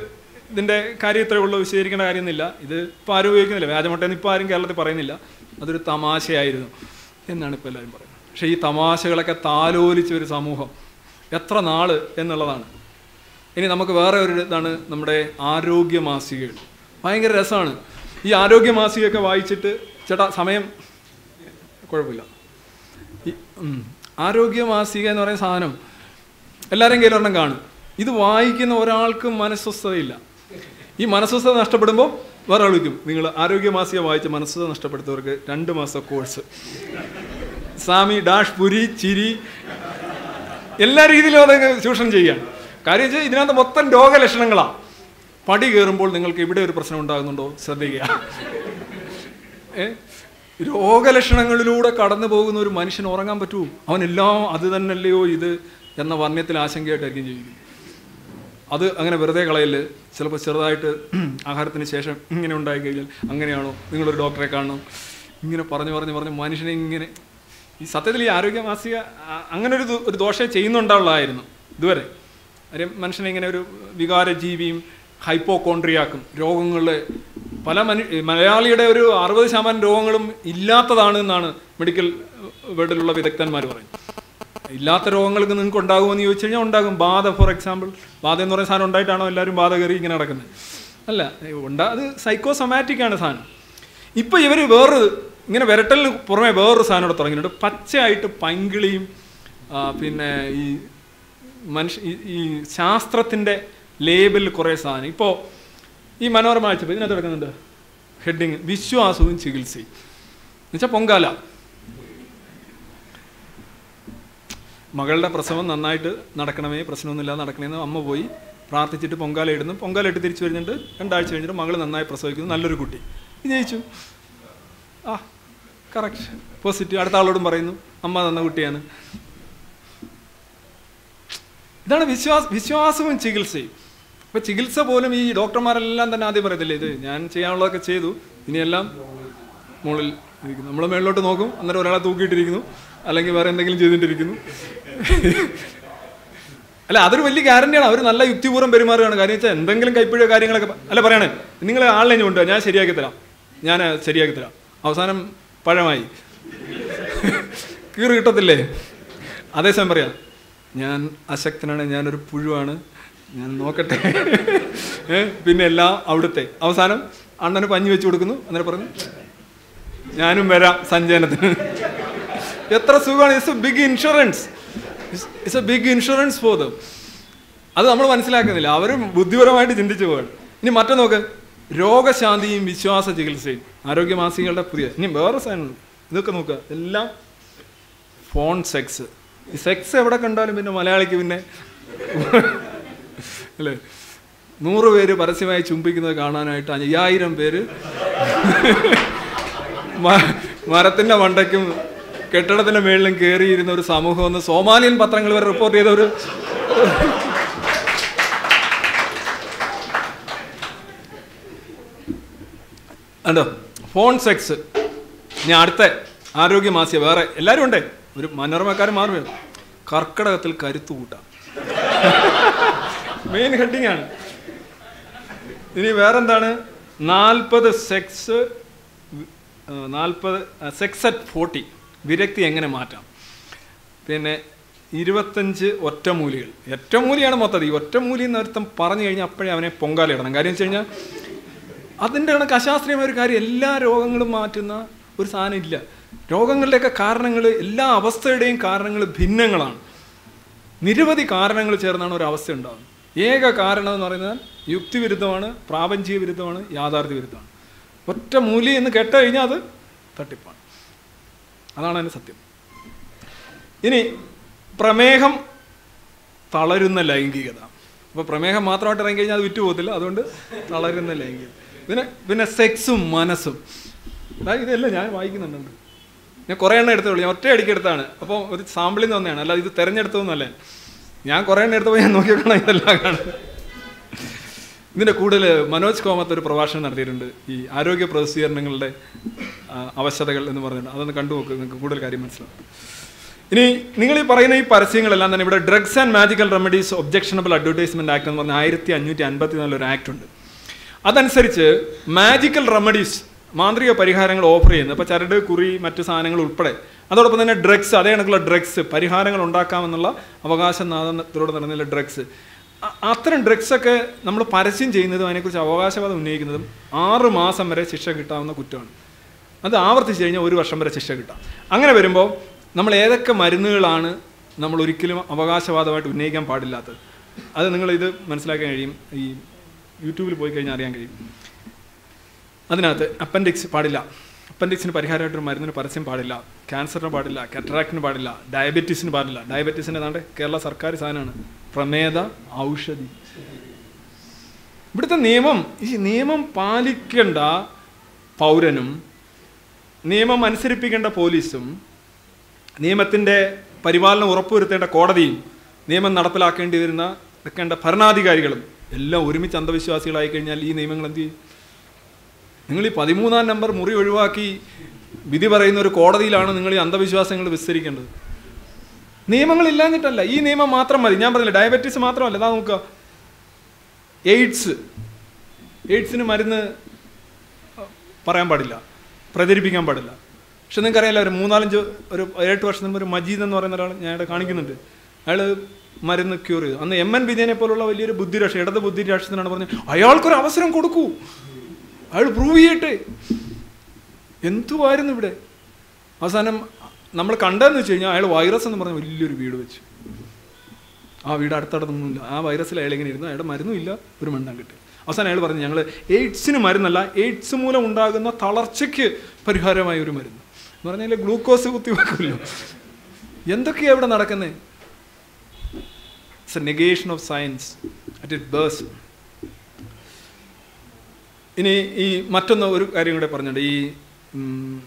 ഇതിൻ്റെ കാര്യം ഇത്രയേ ഉള്ളൂ വിശദീകരിക്കേണ്ട കാര്യമൊന്നുമില്ല ഇത് ഇപ്പോൾ ആരും ഉപയോഗിക്കുന്നില്ല വ്യാജമുട്ടയെന്ന് ഇപ്പോൾ ആരും കേരളത്തിൽ പറയുന്നില്ല അതൊരു തമാശയായിരുന്നു എന്നാണ് ഇപ്പോൾ എല്ലാവരും പറയുന്നത് പക്ഷേ ഈ തമാശകളൊക്കെ താലോലിച്ച ഒരു സമൂഹം എത്ര നാള് എന്നുള്ളതാണ് ഇനി നമുക്ക് വേറെ ഒരു ഇതാണ് നമ്മുടെ ആരോഗ്യ മാസികകൾ ഭയങ്കര രസമാണ് ഈ ആരോഗ്യ മാസികയൊക്കെ വായിച്ചിട്ട് ചേട്ടാ സമയം കുഴപ്പമില്ല ഈ, ഉം, ആരോഗ്യ മാസിക എന്ന് പറയുന്ന സാധനം എല്ലാവരും കയ്യിൽ ഒരെണ്ണം കാണും ഇത് വായിക്കുന്ന ഒരാൾക്കും മനസ്വസ്ഥതയില്ല ഈ മനസ്വസ്ഥത നഷ്ടപ്പെടുമ്പോൾ വേറെ ആൾ വിളിക്കും നിങ്ങൾ ആരോഗ്യ മാസിക വായിച്ച് മനസ്വസ്ഥത നഷ്ടപ്പെടുത്തവർക്ക് രണ്ട് മാസത്തെ കോഴ്സ് സ്വാമി ഡാഷ് പുരി ചിരി എല്ലാ രീതിയിലും അത് ചൂഷണം ചെയ്യാണ് കാര്യം വെച്ചാൽ ഇതിനകത്ത് മൊത്തം രോഗലക്ഷണങ്ങളാണ് പടി കയറുമ്പോൾ നിങ്ങൾക്ക് ഇവിടെ ഒരു പ്രശ്നം ഉണ്ടാകുന്നുണ്ടോ ശ്രദ്ധിക്കുക ഏ? രോഗലക്ഷണങ്ങളിലൂടെ കടന്നു പോകുന്ന ഒരു മനുഷ്യൻ ഉറങ്ങാൻ പറ്റുമോ അവനെല്ലാം അത് തന്നെയല്ലയോ ഇത് എന്ന വർണ്ണ്യത്തിൽ ആശങ്കയായിട്ടായിരിക്കും ജീവിക്കുന്നത് അത് അങ്ങനെ വെറുതെ കളയല് ചിലപ്പോൾ ചെറുതായിട്ട് ആഹാരത്തിന് ശേഷം ഇങ്ങനെ ഉണ്ടായി കഴിഞ്ഞാൽ അങ്ങനെയാണോ നിങ്ങളൊരു ഡോക്ടറെ കാണണം ഇങ്ങനെ പറഞ്ഞു പറഞ്ഞു പറഞ്ഞ് മനുഷ്യനെ ഇങ്ങനെ ഈ സത്യത്തിൽ ഈ ആരോഗ്യ മാസിക ആ, അങ്ങനെ ഒരു ദു- ഒരു ദോഷം ചെയ്യുന്നുണ്ടാവുള്ളതായിരുന്നു ഇതുവരെ കാര്യം മനുഷ്യനെ ഇങ്ങനെ ഒരു വികാര ജീവിയും ഹൈപ്പോകോൺട്രിയാക്കും രോഗങ്ങളിൽ പല മനു മലയാളിയുടെ ഒരു അറുപത് ശതമാനം രോഗങ്ങളും ഇല്ലാത്തതാണ് എന്നാണ് മെഡിക്കൽ വേൾഡിലുള്ള വിദഗ്ധന്മാർ പറയുന്നത് ഇല്ലാത്ത രോഗങ്ങൾക്ക് നിങ്ങൾക്ക് ഉണ്ടാകുമോ എന്ന് ചോദിച്ചു കഴിഞ്ഞാൽ ഉണ്ടാകും ബാധ ഫോർ എക്സാമ്പിൾ ബാധ എന്ന് പറയുന്ന സാധനം ഉണ്ടായിട്ടാണോ എല്ലാവരും ബാധ കയറി ഇങ്ങനെ നടക്കുന്നത് അല്ല ഉണ്ടാ അത് സൈക്കോസൊമാറ്റിക് ആണ് സാധനം ഇപ്പം ഇവർ വേറൊരു ഇങ്ങനെ വിരട്ടലിന് പുറമെ വേറൊരു സാധനം ഇവിടെ തുടങ്ങിയിട്ടുണ്ട് പച്ചയായിട്ട് പൈങ്കിളിയും ആ, പിന്നെ ഈ മനുഷ്യ ഈ- ഈ ശാസ്ത്രത്തിൻ്റെ ലേബലിൽ കുറേ സാധനം ഇപ്പോൾ ഈ മനോരമ ആഴ്ച ഇതിനകത്ത് കിടക്കുന്നുണ്ട് ഹെഡിങ് വിശ്വാസവും ചികിത്സയും എന്നുവെച്ചാൽ പൊങ്കാല മകളുടെ പ്രസവം നന്നായിട്ട് നടക്കണമേ പ്രശ്നമൊന്നുമില്ലാതെ നടക്കണമെന്ന് അമ്മ പോയി പ്രാർത്ഥിച്ചിട്ട് പൊങ്കാല ഇടുന്നു പൊങ്കാല ഇട്ട് തിരിച്ചു വരുന്നുണ്ട് രണ്ടാഴ്ച കഴിഞ്ഞിട്ട് മകൾ നന്നായി പ്രസവിക്കുന്നു നല്ലൊരു കുട്ടി വിജയിച്ചു ആ കറക്റ്റ് പോസിറ്റീവ് അടുത്ത ആളോടും പറയുന്നു അമ്മ തന്ന കുട്ടിയാണ് ഇതാണ് വിശ്വാസ വിശ്വാസവും ചികിത്സയും ഇപ്പൊ ചികിത്സ പോലും ഈ ഡോക്ടർമാരെല്ലാം തന്നെ ആദ്യം പറയത്തില്ലേ ഇത് ഞാൻ ചെയ്യാനുള്ളതൊക്കെ ചെയ്തു ഇനിയെല്ലാം മുകളിൽ ഇരിക്കുന്നു നമ്മൾ മേളിലോട്ട് നോക്കും അന്നേരം ഒരാളെ തൂക്കിയിട്ടിരിക്കുന്നു അല്ലെങ്കിൽ വേറെ എന്തെങ്കിലും ചെയ്തിട്ടിരിക്കുന്നു അല്ല അതൊരു വലിയ ഗ്യാരണ്ടിയാണ് അവർ നല്ല യുക്തിപൂർവ്വം പെരുമാറുകയാണ് കാര്യം വെച്ചാൽ എന്തെങ്കിലും കൈപ്പിഴയോ കാര്യങ്ങളൊക്കെ പ- അല്ല പറയണേ നിങ്ങൾ ആളിനെ കൊണ്ടുപോകാം ഞാൻ ശരിയാക്കി തരാം ഞാൻ ശരിയാക്കി തരാം അവസാനം പഴമായി കീറ് കിട്ടത്തില്ലേ അതേസമയം പറയാം ഞാൻ അശക്തനാണ് ഞാനൊരു പുഴുവാണ് ഞാൻ നോക്കട്ടെ ഏ, പിന്നെ എല്ലാം അവിടുത്തെ അവസാനം അണ്ണന് പഞ്ഞി വെച്ച് കൊടുക്കുന്നു അന്നേരം പറഞ്ഞു ഞാനും വരാം സഞ്ചയനത്തിന് എത്ര സുഖമാണ് it's a big insurance it's a big insurance for them അത് നമ്മൾ മനസ്സിലാക്കുന്നില്ല അവർ ബുദ്ധിപരമായിട്ട് ചിന്തിച്ചു പോവാണ് ഇനി മറ്റേ നോക്ക് രോഗശാന്തിയും വിശ്വാസ ചികിത്സയും ആരോഗ്യ മാസികകളുടെ പുതിയ ഇനി വേറെ സാധനം ഇതൊക്കെ നോക്കുക എല്ലാം ഫോൺ സെക്സ് ഈ സെക്സ് എവിടെ കണ്ടാലും പിന്നെ മലയാളിക്ക് പിന്നെ അല്ലേ നൂറ് പേര് പരസ്യമായി ചുംബിക്കുന്നത് കാണാനായിട്ട് അയ്യായിരം പേര് മ- മരത്തിന്റെ മണ്ടയ്ക്കും കെട്ടിടത്തിന്റെ മേളിലും കയറിയിരുന്ന ഒരു സമൂഹം എന്ന് സോമാലിയൻ പത്രങ്ങൾ വരെ റിപ്പോർട്ട് ചെയ്ത ഒരു ഉണ്ടോ ഫോൺ സെക്സ് ഞാൻ അടുത്ത ആരോഗ്യ മാസിക വേറെ എല്ലാവരും ഉണ്ടേ ഒരു മനോരമക്കാരൻ മാറി കർക്കിടകത്തിൽ കരുത്തു കൂട്ടാം മെയിൻ ഹെഡിങ് ആണ് ഇനി വേറെന്താണ് നാൽപ്പത് സെക്സ് നാൽപ്പത് സെക്സ് അറ്റ് ഫോർട്ടി വിരക്തി എങ്ങനെ മാറ്റാം പിന്നെ ഇരുപത്തഞ്ച് ഒറ്റമൂലികൾ ഒറ്റമൂലിയാണ് മൊത്തം ഈ ഒറ്റമൂലി എന്ന് ഒരുത്തം പറഞ്ഞു കഴിഞ്ഞാൽ അപ്പോഴേ അവനെ പൊങ്കാലയിടണം കാര്യം വെച്ച് കഴിഞ്ഞാൽ അതിൻ്റെ കണക്ക് അശാസ്ത്രീയമായ ഒരു കാര്യം എല്ലാ രോഗങ്ങളും മാറ്റുന്ന ഒരു സാധനം ഇല്ല രോഗങ്ങളുടെയൊക്കെ കാരണങ്ങൾ എല്ലാ അവസ്ഥയുടെയും കാരണങ്ങൾ ഭിന്നങ്ങളാണ് നിരവധി കാരണങ്ങൾ ചേർന്നാണ് ഒരു അവസ്ഥ ഉണ്ടാകുന്നത് ഏക കാരണം എന്ന് പറയുന്നത് യുക്തിവിരുദ്ധമാണ് പ്രാപഞ്ചിക വിരുദ്ധമാണ് യാഥാർത്ഥ്യ വിരുദ്ധമാണ് ഒറ്റ മൂലി എന്ന് കേട്ട് കഴിഞ്ഞാൽ അത് തട്ടിപ്പാണ് അതാണ് അതിൻ്റെ സത്യം ഇനി പ്രമേഹം തളരുന്ന ലൈംഗികത അപ്പോൾ പ്രമേഹം മാത്രമായിട്ട് ഇറങ്ങി കഴിഞ്ഞാൽ അത് വിറ്റു പോകത്തില്ല അതുകൊണ്ട് തളരുന്ന ലൈംഗികത പിന്നെ പിന്നെ സെക്സും മനസ്സും അതായത് ഇതെല്ലാം ഞാൻ വായിക്കുന്നുണ്ട് ഞാൻ കുറേ എണ്ണം എടുത്തോളൂ ഞാൻ ഒറ്റ അടിക്ക് എടുത്താണ് അപ്പോൾ ഒരു സാമ്പിളിൽ നിന്ന് വന്നതാണ് അല്ലാതെ ഇത് തിരഞ്ഞെടുത്തതൊന്നുമല്ല ഞാൻ കുറേ എണ്ണം എടുത്തപ്പോൾ ഞാൻ നോക്കിയപ്പോഴാണ് ഇതെല്ലാം കാണുന്നത് ഇതിൻ്റെ കൂടുതൽ മനോജ് കോമത്ത് ഒരു പ്രഭാഷണം നടത്തിയിട്ടുണ്ട് ഈ ആരോഗ്യ പ്രസിദ്ധീകരണങ്ങളുടെ ആ, അവശതകൾ എന്ന് പറഞ്ഞിട്ട് അതൊന്ന് കണ്ടു നോക്ക് നിങ്ങൾക്ക് കൂടുതൽ കാര്യം മനസ്സിലാവും ഇനി നിങ്ങൾ ഈ പറയുന്ന ഈ പരസ്യങ്ങളെല്ലാം തന്നെ ഇവിടെ drugs and magical remedies objectionable advertisement act എന്ന് പറഞ്ഞ ആയിരത്തി അഞ്ഞൂറ്റി അൻപത്തി നാലൊരു ആക്ട് ഉണ്ട് അതനുസരിച്ച് മാജിക്കൽ റെമഡീസ് മാന്ത്രിക പരിഹാരങ്ങൾ ഓഫർ ചെയ്യുന്നത് ഇപ്പോൾ ചരട് കുറി മറ്റു സാധനങ്ങൾ ഉൾപ്പെടെ അതോടൊപ്പം തന്നെ ഡ്രഗ്സ് അതേ കണക്കുള്ള ഡ്രഗ്സ് പരിഹാരങ്ങൾ ഉണ്ടാക്കാമെന്നുള്ള അവകാശനാദത്തിലൂടെ നടന്നില്ല ഡ്രഗ്സ് അത്തരം ഡ്രഗ്സൊക്കെ നമ്മൾ പരസ്യം ചെയ്യുന്നതും അതിനെക്കുറിച്ച് അവകാശവാദം ഉന്നയിക്കുന്നതും ആറ് മാസം വരെ ശിക്ഷ കിട്ടാവുന്ന കുറ്റമാണ് അത് ആവർത്തിച്ച് കഴിഞ്ഞാൽ ഒരു വർഷം വരെ ശിക്ഷ കിട്ടാം അങ്ങനെ വരുമ്പോൾ നമ്മൾ ഏതൊക്കെ മരുന്നുകളാണ് നമ്മൾ ഒരിക്കലും അവകാശവാദമായിട്ട് ഉന്നയിക്കാൻ പാടില്ലാത്തത് അത് നിങ്ങൾ ഇത് മനസ്സിലാക്കാൻ കഴിയും ഈ യൂട്യൂബിൽ പോയി കഴിഞ്ഞാൽ അറിയാൻ കഴിയും അതിനകത്ത് അപ്പൻഡിക്സ് പാടില്ല അപ്പൻഡിക്സിന് പരിഹാരമായിട്ടൊരു മരുന്നിന് പരസ്യം പാടില്ല ക്യാൻസറിന് പാടില്ല കാറ്ററാക്റ്റിന് പാടില്ല ഡയബറ്റീസിന് പാടില്ല ഡയബറ്റീസിന് ഏതാണ്ട് കേരള സർക്കാർ സാധനമാണ് പ്രമേദ ഔഷധി ഇവിടുത്തെ നിയമം ഈ നിയമം പാലിക്കേണ്ട പൗരനും നിയമം അനുസരിപ്പിക്കേണ്ട പോലീസും നിയമത്തിൻ്റെ പരിപാലനം ഉറപ്പുവരുത്തേണ്ട കോടതിയും നിയമം നടപ്പിലാക്കേണ്ടി വരുന്ന വെക്കേണ്ട ഭരണാധികാരികളും എല്ലാം ഒരുമിച്ച് അന്ധവിശ്വാസികളായി കഴിഞ്ഞാൽ ഈ നിയമങ്ങൾ എന്ത് ചെയ്യും നിങ്ങൾ ഈ പതിമൂന്നാം നമ്പർ മുറി ഒഴിവാക്കി വിധി പറയുന്ന ഒരു കോടതിയിലാണ് നിങ്ങൾ ഈ അന്ധവിശ്വാസങ്ങൾ വിസ്തരിക്കേണ്ടത് നിയമങ്ങൾ ഇല്ലാഞ്ഞിട്ടല്ല ഈ നിയമം മാത്രം മതി ഞാൻ പറഞ്ഞില്ല ഡയബറ്റീസ് മാത്രമല്ല അതാ നോക്കുക എയ്ഡ്സ് എയ്ഡ്സിന് മരുന്ന് പറയാൻ പാടില്ല പ്രചരിപ്പിക്കാൻ പാടില്ല പക്ഷെ നിങ്ങൾക്ക് അറിയാലോ ഒരു മൂന്നാലഞ്ച് ഒരു ഏഴെട്ട് വർഷം മുമ്പ് ഒരു മജീദ് എന്ന് പറയുന്ന ഒരാൾ ഞാൻ ഇവിടെ കാണിക്കുന്നുണ്ട് അയാൾ മരുന്ന് ക്യൂർ ചെയ്തു അന്ന് എം എൻ വിജയനെ പോലുള്ള വലിയൊരു ബുദ്ധിരാഷ്ട്രം ഇടത് ബുദ്ധിരാഷ്ട്രത്തിനാണ് പറഞ്ഞത് അയാൾക്കൊരു അവസരം കൊടുക്കൂ അയാൾ പ്രൂവ് ചെയ്യട്ടെ എന്തുവായിരുന്നു ഇവിടെ അവസാനം നമ്മൾ കണ്ടതെന്ന് വെച്ച് കഴിഞ്ഞാൽ അയാൾ വൈറസ് എന്ന് പറഞ്ഞ വലിയൊരു വീട് വെച്ചു ആ വീട് അടുത്തടുത്തൊന്നുമില്ല ആ വൈറസിൽ അയാൾ എങ്ങനെ ഇരുന്നു അയാളുടെ മരുന്നും ഇല്ല ഒരു മണ്ണാൻ കിട്ടി അവസാനം അയാൾ പറഞ്ഞു ഞങ്ങൾ എയ്ഡ്സിന് മരുന്നല്ല എയ്ഡ്സ് മൂലം ഉണ്ടാകുന്ന തളർച്ചയ്ക്ക് പരിഹാരമായ ഒരു മരുന്ന് എന്ന് പറഞ്ഞാൽ ഗ്ലൂക്കോസ് കുത്തിവെക്കുമല്ലോ എന്തൊക്കെയാണ് ഇവിടെ നടക്കുന്നത് it's a negation of science at it bears ഇനി ഈ മറ്റൊന്ന് ഒരു കാര്യം കൂടെ പറഞ്ഞിട്ടുണ്ട് ഈ ഉം,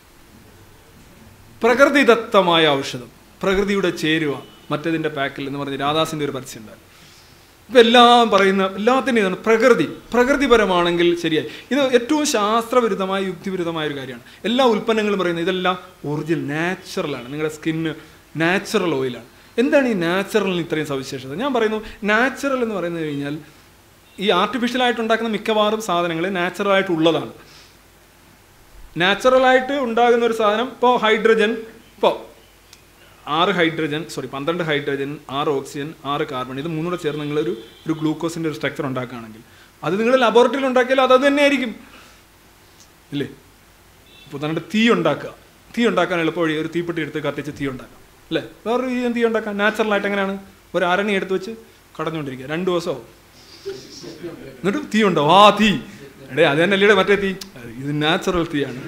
പ്രകൃതിദത്തമായ ഔഷധം പ്രകൃതിയുടെ ചേരുവ മറ്റതിൻ്റെ പാക്കിൽ എന്ന് പറഞ്ഞ് രാധാസിൻ്റെ ഒരു പരസ്യം ഉണ്ടായി ഇപ്പം എല്ലാം പറയുന്ന എല്ലാത്തിൻ്റെയും ഇതാണ് പ്രകൃതി പ്രകൃതിപരമാണെങ്കിൽ ശരിയായി ഇത് ഏറ്റവും ശാസ്ത്രവിരുദ്ധമായ യുക്തിവിരുദ്ധമായ ഒരു കാര്യമാണ് എല്ലാ ഉൽപ്പന്നങ്ങളും പറയുന്നത് ഇതെല്ലാം ഒറിജിനൽ നാച്ചുറലാണ് നിങ്ങളുടെ സ്കിന്ന് നാച്ചുറൽ ഓയിലാണ് എന്താണ് ഈ നാച്ചുറലിന് ഇത്രയും സവിശേഷത ഞാൻ പറയുന്നു നാച്ചുറൽ എന്ന് പറയുന്നത് കഴിഞ്ഞാൽ ഈ ആർട്ടിഫിഷ്യലായിട്ട് ഉണ്ടാക്കുന്ന മിക്കവാറും സാധനങ്ങൾ നാച്ചുറലായിട്ട് ഉള്ളതാണ് നാച്ചുറലായിട്ട് ഉണ്ടാകുന്ന ഒരു സാധനം ഇപ്പോൾ ഹൈഡ്രജൻ ഇപ്പോൾ ആറ് ഹൈഡ്രജൻ സോറി പന്ത്രണ്ട് ഹൈഡ്രജൻ ആറ് ഓക്സിജൻ ആറ് കാർബൺ ഇത് മൂന്നൂടെ ചേർന്ന് നിങ്ങളൊരു ഒരു ഗ്ലൂക്കോസിൻ്റെ ഒരു സ്ട്രക്ചർ ഉണ്ടാക്കുകയാണെങ്കിൽ അത് നിങ്ങൾ ലബോറട്ടറിയിൽ ഉണ്ടാക്കിയാൽ അത് തന്നെ ആയിരിക്കും ഇല്ലേ ഇപ്പോൾ തന്നെ തീ ഉണ്ടാക്കുക തീ ഉണ്ടാക്കാൻ എളുപ്പ വഴി ഒരു തീപ്പെട്ടി എടുത്ത് കത്തിച്ച് തീ ഉണ്ടാക്കാം അല്ലേ വേറൊരു രീതിയിൽ തീ ഉണ്ടാക്കാം നാച്ചുറലായിട്ട് എങ്ങനെയാണ് ഒരു അരണി എടുത്ത് വെച്ച് കടഞ്ഞുകൊണ്ടിരിക്കുക രണ്ട് ദിവസമാവും എന്നിട്ട് തീ ഉണ്ടോ ആ തീ എടേ അത് തന്നെ അല്ലേ മറ്റേ തീ ഇത് നാച്ചുറൽ തീയാണ്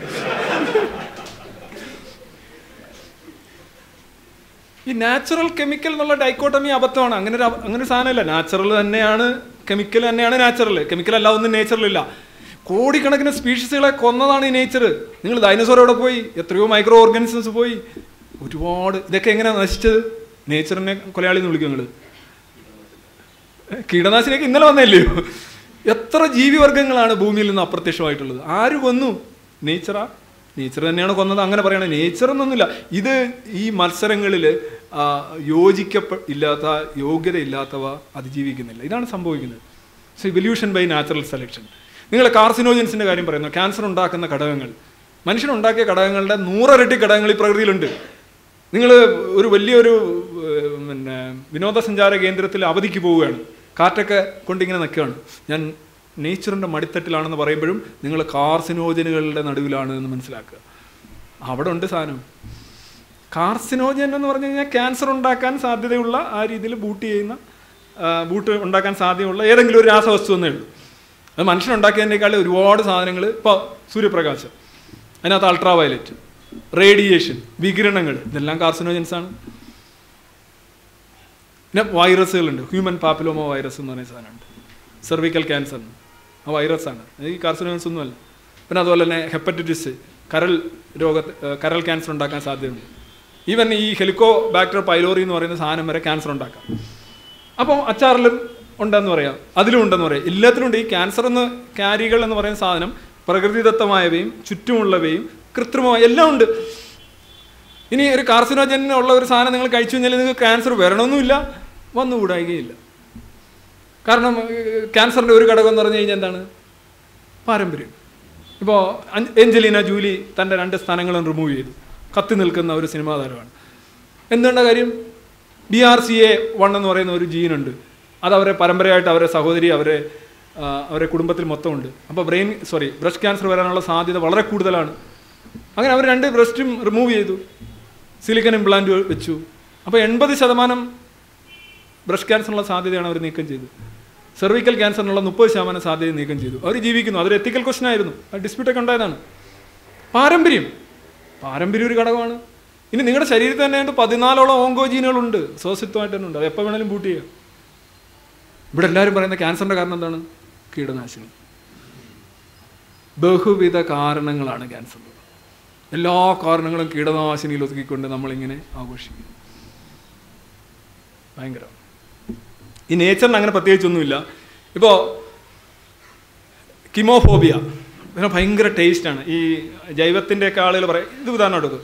ഈ നാച്ചുറൽ കെമിക്കൽ എന്നുള്ള ഡൈക്കോട്ടമി അബദ്ധമാണ് അങ്ങനെ ഒരു അബ- അങ്ങനെ ഒരു സാധനമില്ല നാച്ചുറൽ തന്നെയാണ് കെമിക്കൽ തന്നെയാണ് നാച്ചുറൽ കെമിക്കൽ അല്ല ഒന്നും നേച്ചറിൽ ഇല്ല കോടിക്കണക്കിന് സ്പീഷീസുകളെ കൊന്നതാണ് ഈ നേച്ചർ നിങ്ങൾ ഡൈനോസോർ എവിടെ പോയി എത്രയോ മൈക്രോ ഓർഗാനിസംസ് പോയി ഒരുപാട് ഇതൊക്കെ എങ്ങനെയാണ് നശിച്ചത് നേച്ചറിനെ കൊലയാളി എന്ന് വിളിക്കും നിങ്ങൾ കീടനാശിനിയൊക്കെ ഇന്നലെ വന്നല്ലയോ എത്ര ജീവിവർഗങ്ങളാണ് ഭൂമിയിൽ നിന്ന് അപ്രത്യക്ഷമായിട്ടുള്ളത് ആര് കൊന്നു നേച്ചറാ നേച്ചർ തന്നെയാണ് കൊന്നത് അങ്ങനെ പറയണേ നേച്ചർ എന്നൊന്നുമില്ല ഇത് ഈ മത്സരങ്ങളിൽ യോജിക്കപ്പെ ഇല്ലാത്ത യോഗ്യത ഇല്ലാത്തവ അതിജീവിക്കുന്നില്ല ഇതാണ് സംഭവിക്കുന്നത് so evolution by natural selection നിങ്ങൾ കാർസിനോജൻസിൻ്റെ കാര്യം പറയുന്നു ക്യാൻസർ ഉണ്ടാക്കുന്ന ഘടകങ്ങൾ മനുഷ്യനുണ്ടാക്കിയ ഘടകങ്ങളുടെ നൂറരട്ടി ഘടകങ്ങൾ ഈ പ്രകൃതിയിലുണ്ട് നിങ്ങൾ ഒരു വലിയൊരു ഏർ, പിന്നെ വിനോദസഞ്ചാര കേന്ദ്രത്തിൽ അവധിക്ക് പോവുകയാണ് കാറ്റൊക്കെ കൊണ്ടിങ്ങനെ നിൽക്കുകയാണ് ഞാൻ നേച്ചറിൻ്റെ മടിത്തട്ടിലാണെന്ന് പറയുമ്പോഴും നിങ്ങൾ കാർസിനോജനുകളുടെ നടുവിലാണ് എന്ന് മനസ്സിലാക്കുക അവിടെ ഉണ്ട് സാധനം കാർസിനോജൻ എന്ന് പറഞ്ഞു കഴിഞ്ഞാൽ ക്യാൻസർ ഉണ്ടാക്കാൻ സാധ്യതയുള്ള ആ രീതിയിൽ ബൂട്ട് ചെയ്യുന്ന ആ, ബൂട്ട് ഉണ്ടാക്കാൻ സാധ്യതയുള്ള ഏതെങ്കിലും ഒരു രാസവസ്തു എന്നേ ഉള്ളൂ അത് മനുഷ്യനുണ്ടാക്കിയതിനേക്കാൾ ഒരുപാട് സാധനങ്ങൾ ഇപ്പോൾ സൂര്യപ്രകാശം അതിനകത്ത് അൾട്രാ വയലറ്റ് റേഡിയേഷൻ വികിരണങ്ങൾ ഇതെല്ലാം കാർസിനോജൻസ് ആണ് പിന്നെ വൈറസുകളുണ്ട് ഹ്യൂമൻ പാപ്പിലോമോ വൈറസ് എന്ന് പറയുന്ന സാധനമുണ്ട് സെർവിക്കൽ ക്യാൻസർ ആ വൈറസാണ് ഈ കാർസിനോജൻസ് ഒന്നുമല്ല പിന്നെ അതുപോലെ തന്നെ ഹെപ്പറ്റൈറ്റിസ് കരൾ രോഗ ഏഹ് കരൾ ക്യാൻസർ ഉണ്ടാക്കാൻ സാധ്യതയുണ്ട് ഈവൻ ഈ ഹെലിക്കോ ബാക്ടർ പൈലോറി എന്ന് പറയുന്ന സാധനം വരെ ക്യാൻസർ ഉണ്ടാക്കാം അപ്പോൾ അച്ചാറിലും ഉണ്ടെന്ന് പറയാം അതിലും ഉണ്ടെന്ന് പറയാം എല്ലാത്തിലും ഉണ്ട് ഈ ക്യാൻസർ എന്ന് ക്യാരികൾ എന്ന് പറയുന്ന സാധനം പ്രകൃതിദത്തമായവയും ചുറ്റുമുള്ളവയും കൃത്രിമമായ എല്ലാം ഉണ്ട് ഇനി ഒരു കാർസിനോജൻ ഉള്ള ഒരു സാധനം നിങ്ങൾ കഴിച്ചു കഴിഞ്ഞാൽ നിങ്ങൾക്ക് ക്യാൻസർ വരണമെന്നുമില്ല വന്നുകൂടായികയില്ല കാരണം ഏഹ്, ക്യാൻസറിൻ്റെ ഒരു ഘടകം എന്ന് പറഞ്ഞു കഴിഞ്ഞാൽ എന്താണ് പാരമ്പര്യം ഇപ്പോൾ എഞ്ചലീന ജൂലി തൻ്റെ രണ്ട് സ്ഥാനങ്ങളും റിമൂവ് ചെയ്തു കത്തി നിൽക്കുന്ന ഒരു സിനിമാ താരമാണ് എന്തുകൊണ്ട കാര്യം B R C A one എന്ന് പറയുന്ന ഒരു ജീനുണ്ട് അത് അവരെ പരമ്പരയായിട്ട് അവരെ സഹോദരി അവരെ ആ, അവരെ കുടുംബത്തിൽ മൊത്തമുണ്ട് അപ്പോൾ ബ്രെയിൻ സോറി ബ്രസ്റ്റ് ക്യാൻസർ വരാനുള്ള സാധ്യത വളരെ കൂടുതലാണ് അങ്ങനെ അവർ രണ്ട് ബ്രസ്റ്റും റിമൂവ് ചെയ്തു സിലിക്കൺ ഇംപ്ലാന്റ് വെച്ചു അപ്പോൾ എൺപത് ശതമാനം ബ്രസ്റ്റ് ക്യാൻസറിനുള്ള സാധ്യതയാണ് അവർ നീക്കം ചെയ്തത് സെർവിക്കൽ ക്യാൻസറിനുള്ള മുപ്പത് ശതമാനം സാധ്യത നീക്കം ചെയ്തു അവർ ജീവിക്കുന്നു അതൊരു എത്തിക്കൽ ക്വസ്റ്റൻ ആയിരുന്നു ആ ഡിസ്പ്യൂട്ടൊക്കെ ഉണ്ടായതാണ് പാരമ്പര്യം പാരമ്പര്യം ഒരു ഘടകമാണ് ഇനി നിങ്ങളുടെ ശരീരത്തിൽ തന്നെ ഉണ്ട് പതിനാലോളം ഓങ്കോജീനുകളുണ്ട് സ്വസിത്വമായിട്ട് തന്നെ ഉണ്ട് അത് എപ്പോൾ വേണേലും ബൂട്ട് ചെയ്യാം ഇവിടെ എല്ലാവരും പറയുന്ന ക്യാൻസറിന്റെ കാരണം എന്താണ് കീടനാശിനി ബഹുവിധ കാരണങ്ങളാണ് ക്യാൻസർ എല്ലാ കാരണങ്ങളും കീടനാശിനിയിൽ ഒതുക്കിക്കൊണ്ട് നമ്മളിങ്ങനെ ആഘോഷിക്കും ഭയങ്കരം ഈ നേച്ചറിന് അങ്ങനെ പ്രത്യേകിച്ചൊന്നുമില്ല ഇപ്പോൾ കിമോഫോബിയ ഇതിന് ഭയങ്കര ടേസ്റ്റാണ് ഈ ജൈവത്തിൻ്റെ ഒക്കെ ആളുകൾ പറയും ഇത് ഉദാഹരണം എടുക്കും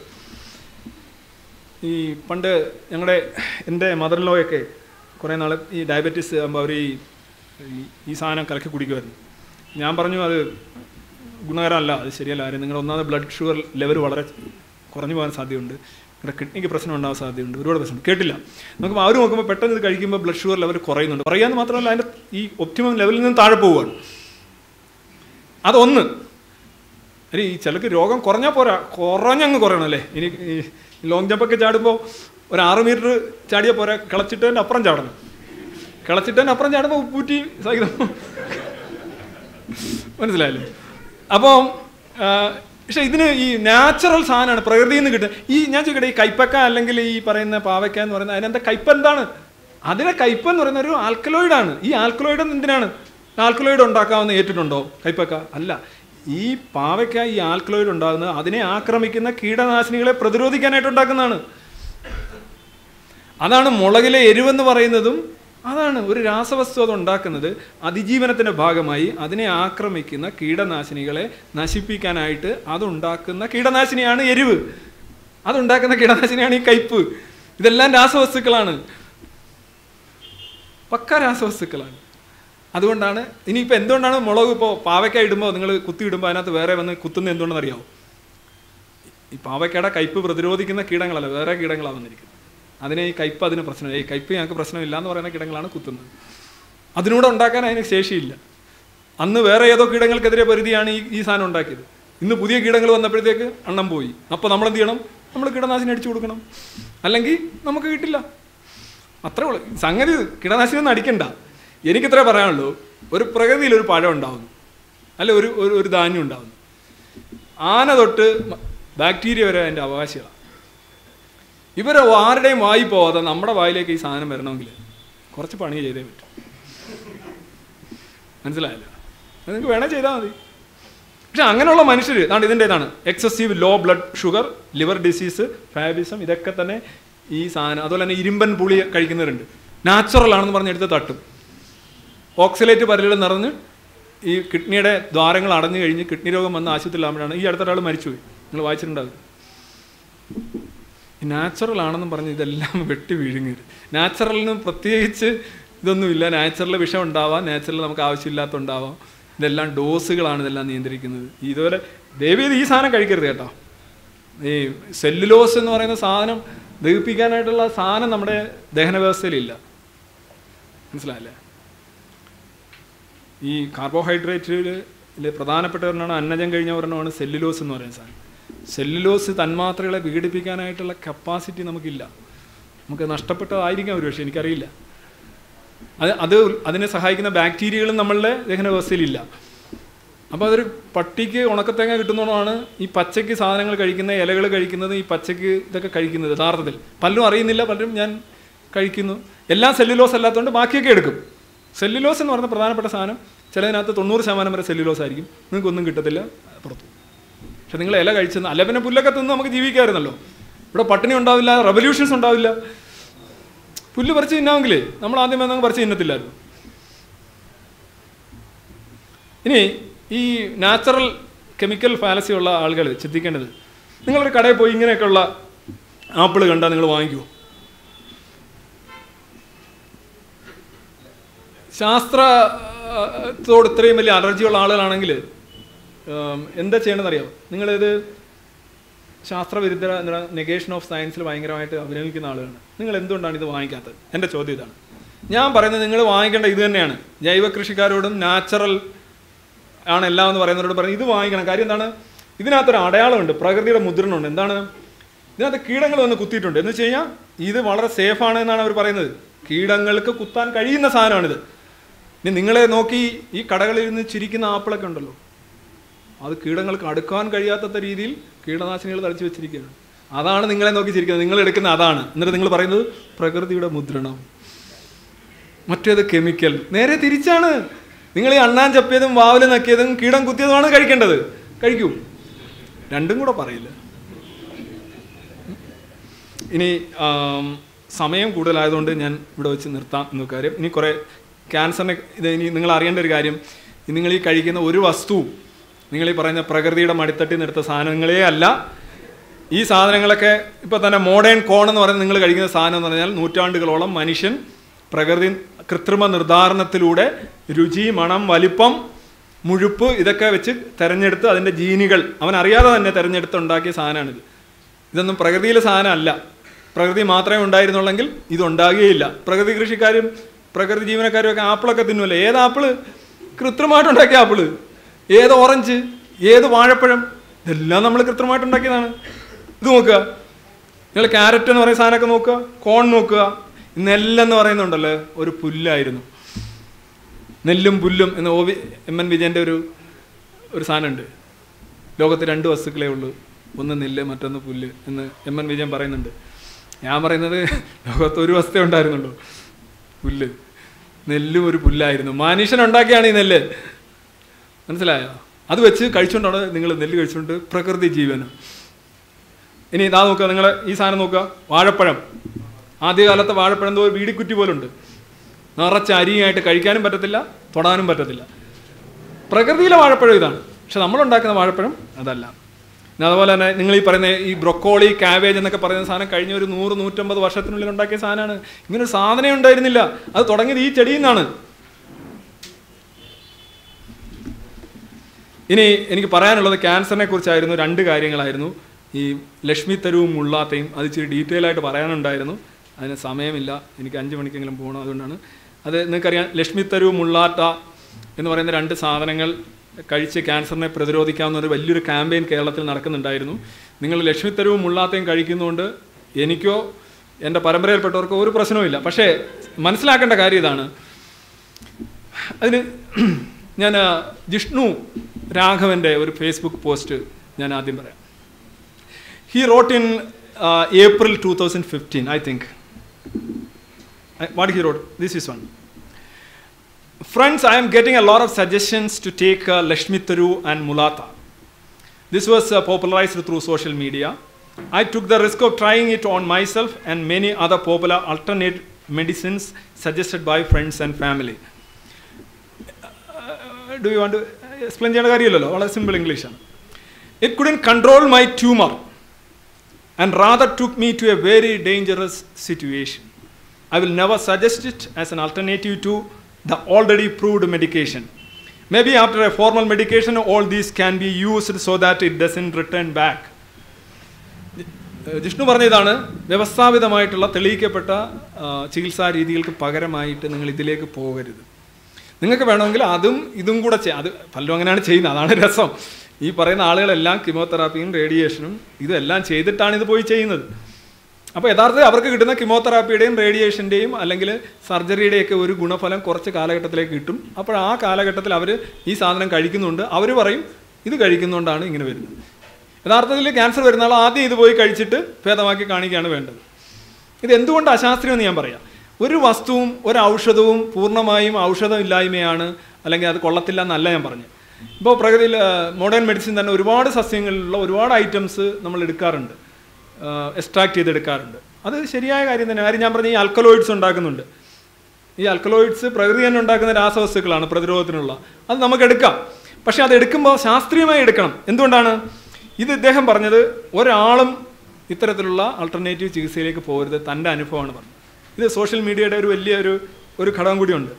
ഈ പണ്ട് ഞങ്ങളുടെ എൻ്റെ മദർ ലോയൊക്കെ കുറേ നാൾ ഈ ഡയബറ്റീസ് ആകുമ്പോൾ അവർ ഈ ഈ- ഈ സാധനം കലക്കി കുടിക്കുമായിരുന്നു ഞാൻ പറഞ്ഞു അത് ഗുണകരമല്ല അത് ശരിയല്ല കാര്യം നിങ്ങളുടെ ഒന്നാമത് ബ്ലഡ് ഷുഗർ ലെവൽ വളരെ കുറഞ്ഞു പോകാൻ സാധ്യതയുണ്ട് നിങ്ങളുടെ കിഡ്നിക്ക് പ്രശ്നം ഉണ്ടാകാൻ സാധ്യതയുണ്ട് ഒരുപാട് പ്രശ്നം കേട്ടില്ല നമുക്ക് അവർ നോക്കുമ്പോൾ പെട്ടെന്ന് ഇത് കഴിക്കുമ്പോൾ ബ്ലഡ് ഷുഗർ ലെവൽ കുറയുന്നുണ്ട് കുറയാന്ന് മാത്രമല്ല അതിൻ്റെ ഈ ഒപ്റ്റിമം ലെവലിൽ നിന്ന് താഴെ പോവുകയാണ് അതൊന്ന് അരി ഈ ചിലക്ക് രോഗം കുറഞ്ഞാൽ പോരാ കുറഞ്ഞങ്ങ് കുറയണം അല്ലേ ഇനി ഈ ലോങ് ജമ്പൊക്കെ ചാടുമ്പോൾ ഒരു ആറ് മീറ്റർ ചാടിയാൽ പോരാ കിളച്ചിട്ട് തന്നെ അപ്പുറം ചാടണം കിളച്ചിട്ട് തന്നെ അപ്പുറം ചാടുമ്പോൾ ഉപ്പൂറ്റി സഹിതം മനസ്സിലായല്ലേ അപ്പം ആ, പക്ഷെ ഇതിന് ഈ നാച്ചുറൽ സാധനമാണ് പ്രകൃതിയിൽ നിന്ന് കിട്ടുന്നത് ഈ ഞാൻ ചോദിക്കട്ടെ ഈ കൈപ്പക്ക അല്ലെങ്കിൽ ഈ പറയുന്ന പാവയ്ക്ക എന്ന് പറയുന്ന അതിനെന്താ കയ്പ് എന്താണ് അതിനെ കയ്പ് എന്ന് പറയുന്ന ഒരു ആൽക്കലോയിഡാണ് ഈ ആൽക്കലോയിഡ് എന്തിനാണ് ആൽക്കലോയിഡ് ഉണ്ടാക്കാമെന്ന് ഏറ്റിട്ടുണ്ടോ കൈപ്പക്ക അല്ല ഈ പാവയ്ക്ക ഈ ആൽക്കലോയിഡ് ഉണ്ടാകുന്നത് അതിനെ ആക്രമിക്കുന്ന കീടനാശിനികളെ പ്രതിരോധിക്കാനായിട്ട് ഉണ്ടാക്കുന്നതാണ് അതാണ് മുളകിലെ എരിവെന്ന് പറയുന്നതും അതാണ് ഒരു രാസവസ്തു അത് ഉണ്ടാക്കുന്നത് അതിജീവനത്തിന്റെ ഭാഗമായി അതിനെ ആക്രമിക്കുന്ന കീടനാശിനികളെ നശിപ്പിക്കാനായിട്ട് അതുണ്ടാക്കുന്ന കീടനാശിനിയാണ് എരിവ് അതുണ്ടാക്കുന്ന കീടനാശിനിയാണ് ഈ കയ്പ് ഇതെല്ലാം രാസവസ്തുക്കളാണ് പക്ക രാസവസ്തുക്കളാണ് അതുകൊണ്ടാണ് ഇനിയിപ്പോൾ എന്തുകൊണ്ടാണ് മുളക് ഇപ്പോൾ പാവയ്ക്ക ഇടുമ്പോൾ നിങ്ങൾ കുത്തി ഇടുമ്പോൾ അതിനകത്ത് വേറെ വന്ന് കുത്തുന്നത് എന്തുകൊണ്ടെന്ന് അറിയാമോ ഈ പാവയ്ക്കയുടെ കയ്പ് പ്രതിരോധിക്കുന്ന കീടങ്ങളല്ല വേറെ കീടങ്ങളാണ് വന്നിരിക്കുന്നത് അതിനെ ഈ കയ്പ് അതിന് പ്രശ്നമില്ല ഈ കയ്പ് ഞങ്ങൾക്ക് പ്രശ്നമില്ല എന്ന് പറയുന്ന കീടങ്ങളാണ് കുത്തുന്നത് അതിനൂടെ ഉണ്ടാക്കാൻ അതിന് ശേഷിയില്ല അന്ന് വേറെ ഏതോ കീടങ്ങൾക്കെതിരെ പരിധിയാണ് ഈ ഈ സാധനം ഉണ്ടാക്കിയത് ഇന്ന് പുതിയ കീടങ്ങൾ വന്നപ്പോഴത്തേക്ക് അണ്ണം പോയി അപ്പോൾ നമ്മൾ എന്ത് ചെയ്യണം നമ്മൾ കീടനാശിനി അടിച്ചു കൊടുക്കണം അല്ലെങ്കിൽ നമുക്ക് കിട്ടില്ല അത്രേ ഉള്ളൂ സംഗതി കീടനാശിനി ഒന്നും അടിക്കണ്ട എനിക്കിത്രേ പറയാനുള്ളൂ ഒരു പ്രകൃതിയിൽ ഒരു പഴം ഉണ്ടാവുന്നു അല്ല ഒരു ഒരു ഒരു ധാന്യം ഉണ്ടാവുന്നു ആന തൊട്ട് മ- ബാക്ടീരിയ വരെ അതിൻ്റെ അവകാശികളാണ് ഇവരെ ആരുടെയും വായി പോവാതെ നമ്മുടെ വായിലേക്ക് ഈ സാധനം വരണമെങ്കിൽ കുറച്ച് പണി ചെയ്തേ പറ്റും മനസ്സിലായല്ലോ അത് നിങ്ങൾക്ക് വേണേൽ ചെയ്താൽ മതി പക്ഷെ അങ്ങനെയുള്ള മനുഷ്യർ അതാണ് ഇതിൻ്റെ ഇതാണ് excessive low blood sugar liver disease favism ഇതൊക്കെ തന്നെ ഈ സാധനം അതുപോലെ തന്നെ ഇരുമ്പൻ പുളി കഴിക്കുന്നവരുണ്ട് നാച്ചുറൽ ആണെന്ന് പറഞ്ഞ് എടുത്ത് തട്ടും ഓക്സലേറ്റ് പരലുകൾ നിറഞ്ഞ് ഈ കിഡ്നിയുടെ ദ്വാരങ്ങൾ അടഞ്ഞു കഴിഞ്ഞ് കിഡ്നി രോഗം വന്ന ആശുപത്രിയിലാകുമ്പോഴാണ് ഈ അടുത്ത ഒരാൾ മരിച്ചുപോയി നിങ്ങൾ വായിച്ചിട്ടുണ്ടാവും ഈ നാച്ചുറൽ ആണെന്നും പറഞ്ഞ് ഇതെല്ലാം വെട്ടി വിഴുങ്ങരുത് നാച്ചുറലിന് പ്രത്യേകിച്ച് ഇതൊന്നുമില്ല നാച്ചുറൽ വിഷം ഉണ്ടാവാം നാച്ചുറൽ നമുക്ക് ആവശ്യമില്ലാത്ത ഉണ്ടാവാം ഇതെല്ലാം ഡോസുകളാണ് ഇതെല്ലാം നിയന്ത്രിക്കുന്നത് ഇതുപോലെ ദയവേത് ഈ സാധനം കഴിക്കരുത് കേട്ടോ ഈ സെല്ലുലോസ് എന്ന് പറയുന്ന സാധനം ദഹിപ്പിക്കാനായിട്ടുള്ള സാധനം നമ്മുടെ ദഹന വ്യവസ്ഥയിലില്ല മനസ്സിലായല്ലേ ഈ കാർബോഹൈഡ്രേറ്റിൽ പ്രധാനപ്പെട്ട ഒരെണ്ണമാണ് അന്നജം കഴിഞ്ഞ ഒരെണ്ണമാണ് സെല്ലുലോസ് എന്ന് പറയുന്ന സാധനം സെല്ലുലോസ് തന്മാത്രകളെ വിഘടിപ്പിക്കാനായിട്ടുള്ള കപ്പാസിറ്റി നമുക്കില്ല നമുക്ക് നഷ്ടപ്പെട്ടതായിരിക്കാം ഒരു പക്ഷേ എനിക്കറിയില്ല അത് അത് അതിനെ സഹായിക്കുന്ന ബാക്ടീരിയകളും നമ്മളുടെ ദഹന വ്യവസ്ഥയിലില്ല അപ്പോൾ അതൊരു പട്ടിക്ക് ഉണക്കത്തേങ്ങ കിട്ടുന്നതാണ് ഈ പച്ചയ്ക്ക് സാധനങ്ങൾ കഴിക്കുന്ന ഇലകൾ കഴിക്കുന്നത് ഈ പച്ചയ്ക്ക് ഇതൊക്കെ കഴിക്കുന്നത് യഥാർത്ഥത്തിൽ പലരും അറിയുന്നില്ല പലരും ഞാൻ കഴിക്കുന്നു എല്ലാം സെല്ലുലോസ് അല്ലാത്തതുകൊണ്ട് ബാക്കിയൊക്കെ എടുക്കും സെല്ലുലോസ് എന്ന് പറയുന്ന പ്രധാനപ്പെട്ട സാധനം ചിലതിനകത്ത് തൊണ്ണൂറ് ശതമാനം വരെ സെല്ലുലോസ് ആയിരിക്കും നിങ്ങൾക്കൊന്നും കിട്ടത്തില്ല പുറത്തു പക്ഷെ നിങ്ങൾ ഇല കഴിച്ചെന്ന് അല്ല പിന്നെ പുല്ലൊക്കെ തിന്ന് നമുക്ക് ജീവിക്കാമായിരുന്നല്ലോ ഇവിടെ പട്ടിണി ഉണ്ടാവില്ല റെവല്യൂഷൻസ് ഉണ്ടാവില്ല പുല്ല് പറിച്ച് തിന്നാമെങ്കിലേ നമ്മൾ ആദ്യം വന്നങ്ങ് പറിച്ച് തിന്നത്തില്ലായിരുന്നു ഇനി ഈ നാച്ചുറൽ കെമിക്കൽ ഫാലസി ഉള്ള ആളുകൾ ചിന്തിക്കേണ്ടത് നിങ്ങളൊരു കടയിൽ പോയി ഇങ്ങനെയൊക്കെയുള്ള ആപ്പിൾ കണ്ടാൽ നിങ്ങൾ വാങ്ങിക്കുമോ ശാസ്ത്രത്തോട് ഇത്രയും വലിയ അലർജിയുള്ള ആളുകളാണെങ്കിൽ ഉം, എന്താ ചെയ്യണമെന്ന് അറിയാമോ നിങ്ങളിത് ശാസ്ത്രവിരുദ്ധ നെഗേഷൻ ഓഫ് സയൻസിൽ ഭയങ്കരമായിട്ട് അഭിനയിക്കുന്ന ആളുകളാണ് നിങ്ങൾ എന്തുകൊണ്ടാണ് ഇത് വാങ്ങിക്കാത്തത് എൻ്റെ ചോദ്യം ഇതാണ് ഞാൻ പറയുന്നത് നിങ്ങൾ വാങ്ങിക്കേണ്ട ഇത് തന്നെയാണ് ജൈവ കൃഷിക്കാരോടും നാച്ചുറൽ ആണ് എല്ലാം എന്ന് പറയുന്നവരോട് പറയും ഇത് വാങ്ങിക്കണം കാര്യം എന്താണ് ഇതിനകത്തൊരു അടയാളമുണ്ട് പ്രകൃതിയുടെ മുദ്രണമുണ്ട് എന്താണ് ഇതിനകത്ത് കീടങ്ങൾ വന്ന് കുത്തിയിട്ടുണ്ട് എന്ന് വെച്ച് കഴിഞ്ഞാൽ ഇത് വളരെ സേഫാണ് എന്നാണ് അവർ പറയുന്നത് കീടങ്ങൾക്ക് കുത്താൻ കഴിയുന്ന സാധനമാണിത് ഇനി നിങ്ങളെ നോക്കി ഈ കടകളിൽ ഇരുന്ന് ചിരിക്കുന്ന ആപ്പിളൊക്കെ ഉണ്ടല്ലോ അത് കീടങ്ങൾക്ക് അടുക്കാൻ കഴിയാത്ത രീതിയിൽ കീടനാശിനികൾ തളിച്ചു വെച്ചിരിക്കുകയാണ് അതാണ് നിങ്ങളെ നോക്കി ചിരിക്കുന്നത് നിങ്ങൾ എടുക്കുന്ന അതാണ് എന്നിട്ട് നിങ്ങൾ പറയുന്നത് പ്രകൃതിയുടെ മുദ്രണം മറ്റേത് കെമിക്കൽ നേരെ തിരിച്ചാണ് നിങ്ങൾ ഈ അണ്ണാൻ ചപ്പിയതും വാവല് നക്കിയതും കീടം കുത്തിയതുമാണ് കഴിക്കേണ്ടത് കഴിക്കൂ രണ്ടും കൂടെ പറയില്ല ഇനി ആം, സമയം കൂടുതലായതുകൊണ്ട് ഞാൻ ഇവിടെ വെച്ച് നിർത്താം എന്ന കാര്യം ഇനി കുറേ ക്യാൻസറിനെ ഇത് ഇനി നിങ്ങൾ അറിയേണ്ട ഒരു കാര്യം ഇനി നിങ്ങൾ ഈ കഴിക്കുന്ന ഒരു വസ്തുവും നിങ്ങൾ ഈ പറയുന്ന പ്രകൃതിയുടെ മടിത്തട്ടിൽ നിന്ന് എടുത്ത സാധനങ്ങളേ അല്ല ഈ സാധനങ്ങളൊക്കെ ഇപ്പോൾ തന്നെ മോഡേൺ കോൺ എന്ന് പറയുന്നത് നിങ്ങൾ കഴിക്കുന്ന സാധനം എന്ന് പറഞ്ഞാൽ നൂറ്റാണ്ടുകളോളം മനുഷ്യൻ പ്രകൃതി കൃത്രിമ നിർദ്ധാരണത്തിലൂടെ രുചി മണം വലിപ്പം മുഴുപ്പ് ഇതൊക്കെ വെച്ച് തെരഞ്ഞെടുത്ത് അതിൻ്റെ ജീനുകൾ അവൻ അറിയാതെ തന്നെ തെരഞ്ഞെടുത്ത് ഉണ്ടാക്കിയ സാധനമാണിത് ഇതൊന്നും പ്രകൃതിയിലെ സാധനമല്ല പ്രകൃതി മാത്രമേ ഉണ്ടായിരുന്നുള്ളെങ്കിൽ ഇതുണ്ടാകുകയില്ല പ്രകൃതി കൃഷിക്കാരും പ്രകൃതി ജീവനക്കാരും ഒക്കെ ആപ്പിളൊക്കെ തിന്നുമല്ലേ ഏത് ആപ്പിള് കൃത്രിമമായിട്ടുണ്ടാക്കിയ ആപ്പിള് ഏത് ഓറഞ്ച് ഏത് വാഴപ്പഴം ഇതെല്ലാം നമ്മൾ കൃത്രിമമായിട്ടുണ്ടാക്കിയതാണ് ഇത് നോക്കുക നിങ്ങൾ ക്യാരറ്റ് എന്ന് പറയുന്ന സാധനമൊക്കെ നോക്കുക കോൺ നോക്കുക നെല്ലെന്ന് പറയുന്നുണ്ടല്ലോ ഒരു പുല്ലായിരുന്നു നെല്ലും പുല്ലും എന്ന് ഒ വി എം എൻ വിജയൻ്റെ ഒരു ഒരു സാധനമുണ്ട് ലോകത്ത് രണ്ട് വസ്തുക്കളേ ഉള്ളൂ ഒന്ന് നെല്ല് മറ്റൊന്ന് പുല്ല് എന്ന് എം എൻ വിജയൻ പറയുന്നുണ്ട് ഞാൻ പറയുന്നത് ലോകത്ത് ഒരു വസ്തുവേ ഉണ്ടായിരുന്നുള്ളൂ പുല്ല് നെല്ലും ഒരു പുല്ലായിരുന്നു മനുഷ്യൻ ഉണ്ടാക്കിയാണ് ഈ നെല്ല് മനസ്സിലായോ അത് വെച്ച് കഴിച്ചുകൊണ്ടാണ് നിങ്ങൾ നെല്ല് കഴിച്ചുകൊണ്ട് പ്രകൃതി ജീവനം ഇനി ഇതാ നോക്കുക നിങ്ങൾ ഈ സാധനം നോക്കുക വാഴപ്പഴം ആദ്യകാലത്തെ വാഴപ്പഴം എന്തോ ഒരു വീടിക്കുറ്റി പോലുണ്ട് നിറച്ച അരിയായിട്ട് കഴിക്കാനും പറ്റത്തില്ല തൊടാനും പറ്റത്തില്ല പ്രകൃതിയിലെ വാഴപ്പഴം ഇതാണ് പക്ഷെ നമ്മളുണ്ടാക്കുന്ന വാഴപ്പഴം അതല്ല പിന്നെ അതുപോലെ തന്നെ നിങ്ങൾ ഈ പറയുന്ന ഈ ബ്രൊക്കോളി കാവേജ് എന്നൊക്കെ പറയുന്ന സാധനം കഴിഞ്ഞ ഒരു നൂറ് നൂറ്റമ്പത് വർഷത്തിനുള്ളിൽ ഉണ്ടാക്കിയ സാധനമാണ് ഇങ്ങനെ ഒരു സാധനം ഉണ്ടായിരുന്നില്ല അത് തുടങ്ങിയത് ഈ ചെടിയിൽ നിന്നാണ് ഇനി എനിക്ക് പറയാനുള്ളത് ക്യാൻസറിനെ കുറിച്ചായിരുന്നു രണ്ട് കാര്യങ്ങളായിരുന്നു ഈ ലക്ഷ്മി തരുവും മുള്ളാത്തയും അത് ഇച്ചിരി ഡീറ്റെയിൽ ആയിട്ട് പറയാനുണ്ടായിരുന്നു അതിന് സമയമില്ല എനിക്ക് അഞ്ച് മണിക്കെങ്കിലും പോകണം അതുകൊണ്ടാണ് അത് നിങ്ങൾക്കറിയാം ലക്ഷ്മി തരുവ് മുള്ളാത്ത എന്ന് പറയുന്ന രണ്ട് സാധനങ്ങൾ കഴിച്ച് ക്യാൻസറിനെ പ്രതിരോധിക്കാവുന്ന ഒരു വലിയൊരു ക്യാമ്പയിൻ കേരളത്തിൽ നടക്കുന്നുണ്ടായിരുന്നു നിങ്ങൾ ലക്ഷ്മി തരുവും മുള്ളാത്തയും കഴിക്കുന്നതുകൊണ്ട് എനിക്കോ എൻ്റെ പരമ്പരയിൽപ്പെട്ടവർക്കോ ഒരു പ്രശ്നവുമില്ല പക്ഷേ മനസ്സിലാക്കേണ്ട കാര്യം ഇതാണ് അതിന് ഞാൻ ആ, ജിഷ്ണു രാഘവൻ്റെ ഒരു ഫേസ്ബുക്ക് പോസ്റ്റ് ഞാൻ ആദ്യം പറയാം he wrote in April two thousand fifteen I think what he wrote this is one Friends, I am getting a lot of suggestions to take uh, Lashmi Taru and Mulata. This was uh, popularized through social media. I took the risk of trying it on myself and many other popular alternate medicines suggested by friends and family. Do you want explain ചെയ്യേണ്ട കാര്യമില്ലല്ലോ വളരെ simple ഇംഗ്ലീഷാണ് it couldn't control my tumour and rather took me to a very dangerous situation. I will never suggest it as an alternative to the already proved medication. Maybe after a formal medication, all these can be used so that it doesn't return back. Jishnu പറഞ്ഞ ഇതാണ് വ്യവസ്ഥാപിതമായിട്ടുള്ള തെളിയിക്കപ്പെട്ട ആ, ചികിത്സാ രീതികൾക്ക് പകരമായിട്ട് നിങ്ങൾ ഇതിലേക്ക് പോകരുത് നിങ്ങൾക്ക് വേണമെങ്കിൽ അതും ഇതും കൂടെ ചെയ്യാം അത് പലരും അങ്ങനെയാണ് ചെയ്യുന്നത് അതാണ് രസം ഈ പറയുന്ന ആളുകളെല്ലാം കീമോതെറാപ്പിയും റേഡിയേഷനും ഇതെല്ലാം ചെയ്തിട്ടാണ് ഇത് പോയി ചെയ്യുന്നത് അപ്പോൾ യഥാർത്ഥത്തിൽ അവർക്ക് കിട്ടുന്ന കീമോതെറാപ്പിയുടെയും റേഡിയേഷൻ്റെയും അല്ലെങ്കിൽ സർജറിയുടെയൊക്കെ ഒരു ഗുണഫലം കുറച്ച് കാലഘട്ടത്തിലേക്ക് കിട്ടും അപ്പോൾ ആ കാലഘട്ടത്തിൽ അവർ ഈ സാധനം കഴിക്കുന്നുണ്ട് അവർ പറയും ഇത് കഴിക്കുന്നതുകൊണ്ടാണ് ഇങ്ങനെ വരുന്നത് യഥാർത്ഥത്തിൽ ക്യാൻസർ വരുന്ന ആൾ ആദ്യം ഇത് പോയി കഴിച്ചിട്ട് ഭേദമാക്കി കാണിക്കുകയാണ് വേണ്ടത് ഇത് എന്തുകൊണ്ട് അശാസ്ത്രീയമെന്ന് ഞാൻ പറയാം ഒരു വസ്തുവും ഒരു ഔഷധവും പൂർണ്ണമായും ഔഷധമില്ലായ്മയാണ് അല്ലെങ്കിൽ അത് കൊള്ളത്തില്ല എന്നല്ല ഞാൻ പറഞ്ഞു ഇപ്പോൾ പ്രകൃതിയിൽ മോഡേൺ മെഡിസിൻ തന്നെ ഒരുപാട് സസ്യങ്ങളിലുള്ള ഒരുപാട് ഐറ്റംസ് നമ്മൾ എടുക്കാറുണ്ട് എക്സ്ട്രാക്ട് ചെയ്തെടുക്കാറുണ്ട് അത് ശരിയായ കാര്യം തന്നെ കാര്യം ഞാൻ പറഞ്ഞ ഈ ആൽക്കലോയിഡ്സ് ഉണ്ടാക്കുന്നുണ്ട് ഈ ആൽക്കലോയിഡ്സ് പ്രകൃതി തന്നെ ഉണ്ടാക്കുന്ന രാസവസ്തുക്കളാണ് പ്രതിരോധത്തിനുള്ള അത് നമുക്ക് എടുക്കാം പക്ഷെ അത് എടുക്കുമ്പോൾ ശാസ്ത്രീയമായി എടുക്കണം എന്തുകൊണ്ടാണ് ഇത് ഇദ്ദേഹം പറഞ്ഞത് ഒരാളും ഇത്തരത്തിലുള്ള ആൾട്ടർനേറ്റീവ് ചികിത്സയിലേക്ക് പോകരുത് തൻ്റെ അനുഭവമാണ് പറഞ്ഞത് ഇത് സോഷ്യൽ മീഡിയയുടെ ഒരു വലിയ ഒരു ഒരു ഘടകം കൂടിയുണ്ട്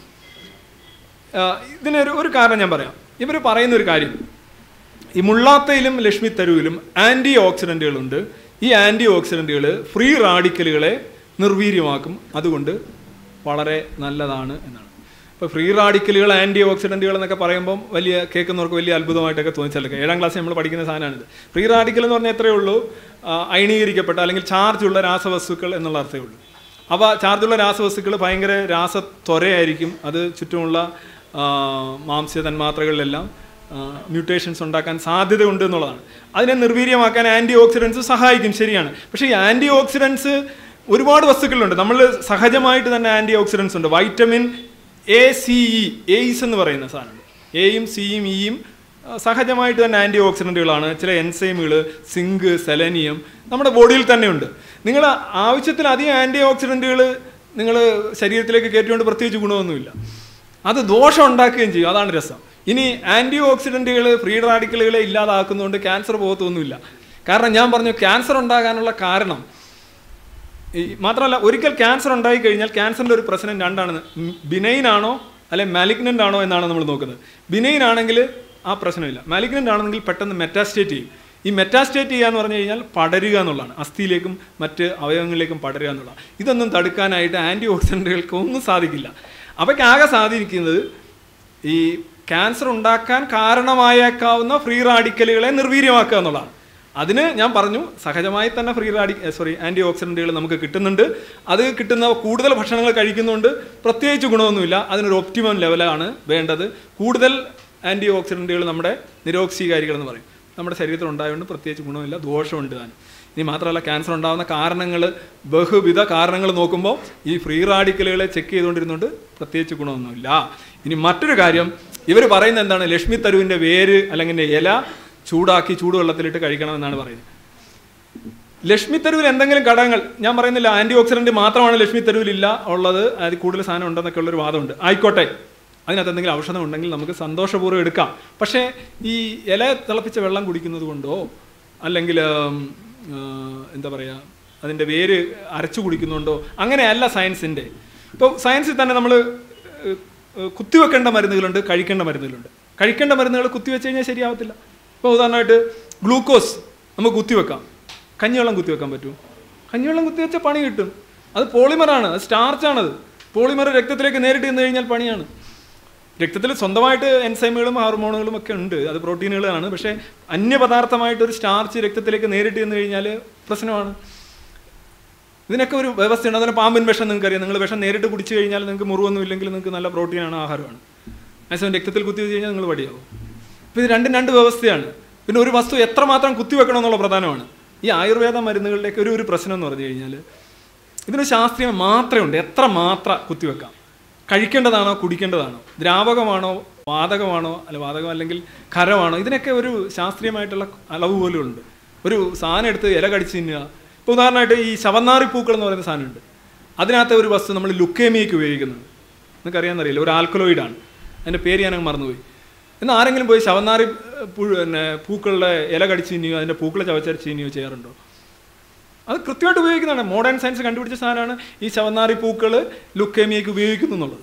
ആ, ഇതിനൊരു ഒരു കാരണം ഞാൻ പറയാം ഇവർ പറയുന്ന ഒരു കാര്യം ഈ മുള്ളാത്തയിലും ലക്ഷ്മി തരുവിലും ആൻറ്റി ഓക്സിഡൻറ്റുകളുണ്ട് ഈ ആൻറ്റി ഓക്സിഡൻറ്റുകൾ ഫ്രീ റാഡിക്കലുകളെ നിർവീര്യമാക്കും അതുകൊണ്ട് വളരെ നല്ലതാണ് എന്നാണ് ഇപ്പോൾ ഫ്രീ റാഡിക്കലുകൾ ആൻറ്റി ഓക്സിഡൻറ്റുകൾ എന്നൊക്കെ പറയുമ്പം വലിയ കേൾക്കുന്നവർക്ക് വലിയ അത്ഭുതമായിട്ടൊക്കെ തോന്നിച്ചല്ലേ ഏഴാം ക്ലാസ്സിൽ നമ്മൾ പഠിക്കുന്ന സാധനമാണിത് ഫ്രീ റാഡിക്കൽ എന്ന് പറഞ്ഞാൽ എത്രയേ ഉള്ളൂ ആ, അയണീകരിക്കപ്പെട്ട അല്ലെങ്കിൽ ചാർജുള്ള രാസവസ്തുക്കൾ എന്നുള്ള അർത്ഥമേ ഉള്ളൂ അവ ചാർജുള്ള രാസവസ്തുക്കൾ ഭയങ്കര രാസത്വരയായിരിക്കും അത് ചുറ്റുമുള്ള ആ, മാംസ്യ തന്മാത്രകളിലെല്ലാം മ്യൂട്ടേഷൻസ് ഉണ്ടാക്കാൻ സാധ്യതയുണ്ട് എന്നുള്ളതാണ് അതിനെ നിർവീര്യമാക്കാൻ ആൻറ്റി ഓക്സിഡൻസ് സഹായിക്കും ശരിയാണ് പക്ഷേ ഈ ആൻറ്റി ഓക്സിഡൻസ് ഒരുപാട് വസ്തുക്കളുണ്ട് നമ്മൾ സഹജമായിട്ട് തന്നെ ആൻറ്റി ഓക്സിഡൻസ് ഉണ്ട് vitamin A C E ace എന്ന് പറയുന്ന സാധനമുണ്ട് എയും സിയും ഇയും ആ, സഹജമായിട്ട് തന്നെ ആൻറ്റി ഓക്സിഡൻറ്റുകളാണ് ചില എൻസൈമുകൾ സിങ്ക് സെലനിയം നമ്മുടെ ബോഡിയിൽ തന്നെയുണ്ട് നിങ്ങൾ ആവശ്യത്തിലധികം ആൻറ്റി ഓക്സിഡൻറ്റുകൾ നിങ്ങൾ ശരീരത്തിലേക്ക് കയറ്റിക്കൊണ്ട് പ്രത്യേകിച്ച് ഗുണമൊന്നുമില്ല അത് ദോഷം ഉണ്ടാക്കുകയും ചെയ്യും അതാണ് രസം ഇനി ആൻറ്റി ഓക്സിഡൻറ്റുകൾ ഫ്രീ റാഡിക്കലുകളെ ഇല്ലാതാക്കുന്നതുകൊണ്ട് ക്യാൻസർ പോകത്തൊന്നുമില്ല കാരണം ഞാൻ പറഞ്ഞു ക്യാൻസർ ഉണ്ടാകാനുള്ള കാരണം ഈ മാത്രമല്ല ഒരിക്കൽ ക്യാൻസർ ഉണ്ടായി കഴിഞ്ഞാൽ ക്യാൻസറിൻ്റെ ഒരു പ്രശ്നം രണ്ടാണ് ബിനൈൻ ആണോ അല്ലെ മാലിഗ്നൻ്റ് ആണോ എന്നാണ് നമ്മൾ നോക്കുന്നത് ബിനൈൻ ആണെങ്കിൽ ആ പ്രശ്നമില്ല മാലിഗ്നൻ്റ് ആണെങ്കിൽ പെട്ടെന്ന് മെറ്റാസ്റ്റേറ്റ് ചെയ്യും ഈ മെറ്റാസ്റ്റേറ്റ് ചെയ്യുക എന്ന് പറഞ്ഞു കഴിഞ്ഞാൽ പടരുക എന്നുള്ളതാണ് അസ്ഥിയിലേക്കും മറ്റ് അവയവങ്ങളിലേക്കും പടരുക എന്നുള്ളതാണ് ഇതൊന്നും തടുക്കാനായിട്ട് ആൻറ്റി ഓക്സിഡൻറ്റുകൾക്ക് ഒന്നും സാധിക്കില്ല അവയ്ക്ക് ആകെ സാധിക്കുന്നത് ഈ ക്യാൻസർ ഉണ്ടാക്കാൻ കാരണമായേക്കാവുന്ന ഫ്രീ റാഡിക്കലുകളെ നിർവീര്യമാക്കുക എന്നുള്ളതാണ് അതിന് ഞാൻ പറഞ്ഞു സഹജമായി തന്നെ ഫ്രീ റാഡി സോറി ആൻറ്റി ഓക്സിഡൻറ്റുകൾ നമുക്ക് കിട്ടുന്നുണ്ട് അത് കിട്ടുന്ന കൂടുതൽ ഭക്ഷണങ്ങൾ കഴിക്കുന്നുണ്ട് പ്രത്യേകിച്ച് ഗുണമൊന്നുമില്ല അതിനൊരു ഒപ്റ്റിമം ലെവലാണ് വേണ്ടത് കൂടുതൽ ആൻറ്റി ഓക്സിഡൻറ്റുകൾ നമ്മുടെ നിരോക്സീകാരികൾ എന്ന് പറയും നമ്മുടെ ശരീരത്തിൽ ഉണ്ടായതുകൊണ്ട് പ്രത്യേകിച്ച് ഗുണമില്ല ദോഷമുണ്ട് താനും ഇനി മാത്രമല്ല ക്യാൻസർ ഉണ്ടാകുന്ന കാരണങ്ങൾ ബഹുവിധ കാരണങ്ങൾ നോക്കുമ്പോൾ ഈ ഫ്രീ റാഡിക്കലുകളെ ചെക്ക് ചെയ്തുകൊണ്ടിരുന്നുകൊണ്ട് പ്രത്യേകിച്ച് ഗുണമൊന്നുമില്ല ഇനി മറ്റൊരു കാര്യം ഇവർ പറയുന്നത് എന്താണ് ലക്ഷ്മി തരുവിൻ്റെ വേര് അല്ലെങ്കിൽ ഇല ചൂടാക്കി ചൂടുവെള്ളത്തിലിട്ട് കഴിക്കണമെന്നാണ് പറയുന്നത് ലക്ഷ്മി തരുവിൽ എന്തെങ്കിലും ഘടകങ്ങൾ ഞാൻ പറയുന്നില്ല ആന്റി ഓക്സിഡന്റ് മാത്രമാണ് ലക്ഷ്മി തരുവിൽ ഇല്ല ഉള്ളത് അതിൽ കൂടുതൽ സാധനം ഉണ്ടെന്നൊക്കെ ഉള്ളൊരു വാദമുണ്ട് ആയിക്കോട്ടെ അതിനകത്ത് എന്തെങ്കിലും ഔഷധം ഉണ്ടെങ്കിൽ നമുക്ക് സന്തോഷപൂർവ്വം എടുക്കാം പക്ഷേ ഈ ഇല തിളപ്പിച്ച വെള്ളം കുടിക്കുന്നത് കൊണ്ടോ അല്ലെങ്കിൽ ഉം, ആ, എന്താ പറയുക അതിൻ്റെ വേര് അരച്ചു കുടിക്കുന്നുണ്ടോ അങ്ങനെയല്ല സയൻസിൻ്റെ ഇപ്പോൾ സയൻസിൽ തന്നെ നമ്മൾ കുത്തിവെക്കേണ്ട മരുന്നുകളുണ്ട് കഴിക്കേണ്ട മരുന്നുകളുണ്ട് കഴിക്കേണ്ട മരുന്നുകൾ കുത്തിവെച്ച് കഴിഞ്ഞാൽ ശരിയാവത്തില്ല ഇപ്പോൾ ഉദാഹരണമായിട്ട് ഗ്ലൂക്കോസ് നമുക്ക് കുത്തിവെക്കാം കഞ്ഞിവെള്ളം കുത്തിവെക്കാൻ പറ്റുമോ കഞ്ഞിവെള്ളം കുത്തിവെച്ചാൽ പണി കിട്ടും അത് പോളിമറാണ് അത് സ്റ്റാർച്ചാണത് പോളിമർ രക്തത്തിലേക്ക് നേരിട്ട് ചെന്ന് കഴിഞ്ഞാൽ പണിയാണ് രക്തത്തിൽ സ്വന്തമായിട്ട് എൻസൈമുകളും ഹാർമോണുകളും ഒക്കെ ഉണ്ട് അത് പ്രോട്ടീനുകളാണ് പക്ഷേ അന്യപദാർത്ഥമായിട്ട് ഒരു സ്റ്റാർച്ച് രക്തത്തിലേക്ക് നേരിട്ട് ചെന്ന് കഴിഞ്ഞാൽ പ്രശ്നമാണ് ഇതിനൊക്കെ ഒരു വ്യവസ്ഥയുണ്ട് അതിന് പാമ്പിൻ വിഷം നിങ്ങൾക്ക് അറിയാം നിങ്ങൾ വിഷം നേരിട്ട് കുടിച്ചു കഴിഞ്ഞാൽ നിങ്ങൾക്ക് മുറിവൊന്നും ഇല്ലെങ്കിൽ നിങ്ങൾക്ക് നല്ല പ്രോട്ടീനാണ് ആഹാരമാണ് അതേസമയം രക്തത്തിൽ കുത്തി വെച്ച് കഴിഞ്ഞാൽ നിങ്ങൾ വടിയാവും അപ്പോൾ ഇത് രണ്ടും രണ്ട് വ്യവസ്ഥയാണ് പിന്നെ ഒരു വസ്തു എത്രമാത്രം കുത്തിവെക്കണം എന്നുള്ള പ്രധാനമാണ് ഈ ആയുർവേദ മരുന്നുകളുടെയൊക്കെ ഒരു ഒരു പ്രശ്നം എന്ന് പറഞ്ഞു കഴിഞ്ഞാൽ ഇതിന് ശാസ്ത്രീയം മാത്രമേ ഉണ്ട് എത്ര മാത്ര കുത്തിവെക്കാം കഴിക്കേണ്ടതാണോ കുടിക്കേണ്ടതാണോ ദ്രാവകമാണോ വാതകമാണോ അല്ല വാതകം അല്ലെങ്കിൽ ഖരമാണോ ഇതിനൊക്കെ ഒരു ശാസ്ത്രീയമായിട്ടുള്ള അളവ് പോലും ഉണ്ട് ഒരു സാധനം എടുത്ത് ഇല കടിച്ച് തിന്നുക ഇപ്പോൾ ഉദാഹരണമായിട്ട് ഈ ശവന്നാറി പൂക്കൾ എന്ന് പറയുന്ന സാധനമുണ്ട് അതിനകത്തെ ഒരു വസ്തു നമ്മൾ ലുക്കേമിയയ്ക്ക് ഉപയോഗിക്കുന്നത് നിങ്ങൾക്ക് അറിയാമെന്നറിയില്ല ഒരു ആൽക്കലോയിഡാണ് അതിൻ്റെ പേര് ഞാനങ്ങ് മറന്നുപോയി എന്നാൽ ആരെങ്കിലും പോയി ശവന്നാറി ഏഹ്, പുഴു പിന്നെ പൂക്കളുടെ ഇല കടിച്ച് തിന്നുകയോ അതിൻ്റെ പൂക്കളെ ചവച്ചരച്ച് തിന്നുകയോ ചെയ്യാറുണ്ടോ അത് കൃത്യമായിട്ട് ഉപയോഗിക്കുന്നതാണ് മോഡേൺ സയൻസ് കണ്ടുപിടിച്ച സാധനമാണ് ഈ ശവന്നാറി പൂക്കൾ ലുക്കേമിയയ്ക്ക് ഉപയോഗിക്കുന്നു എന്നുള്ളത്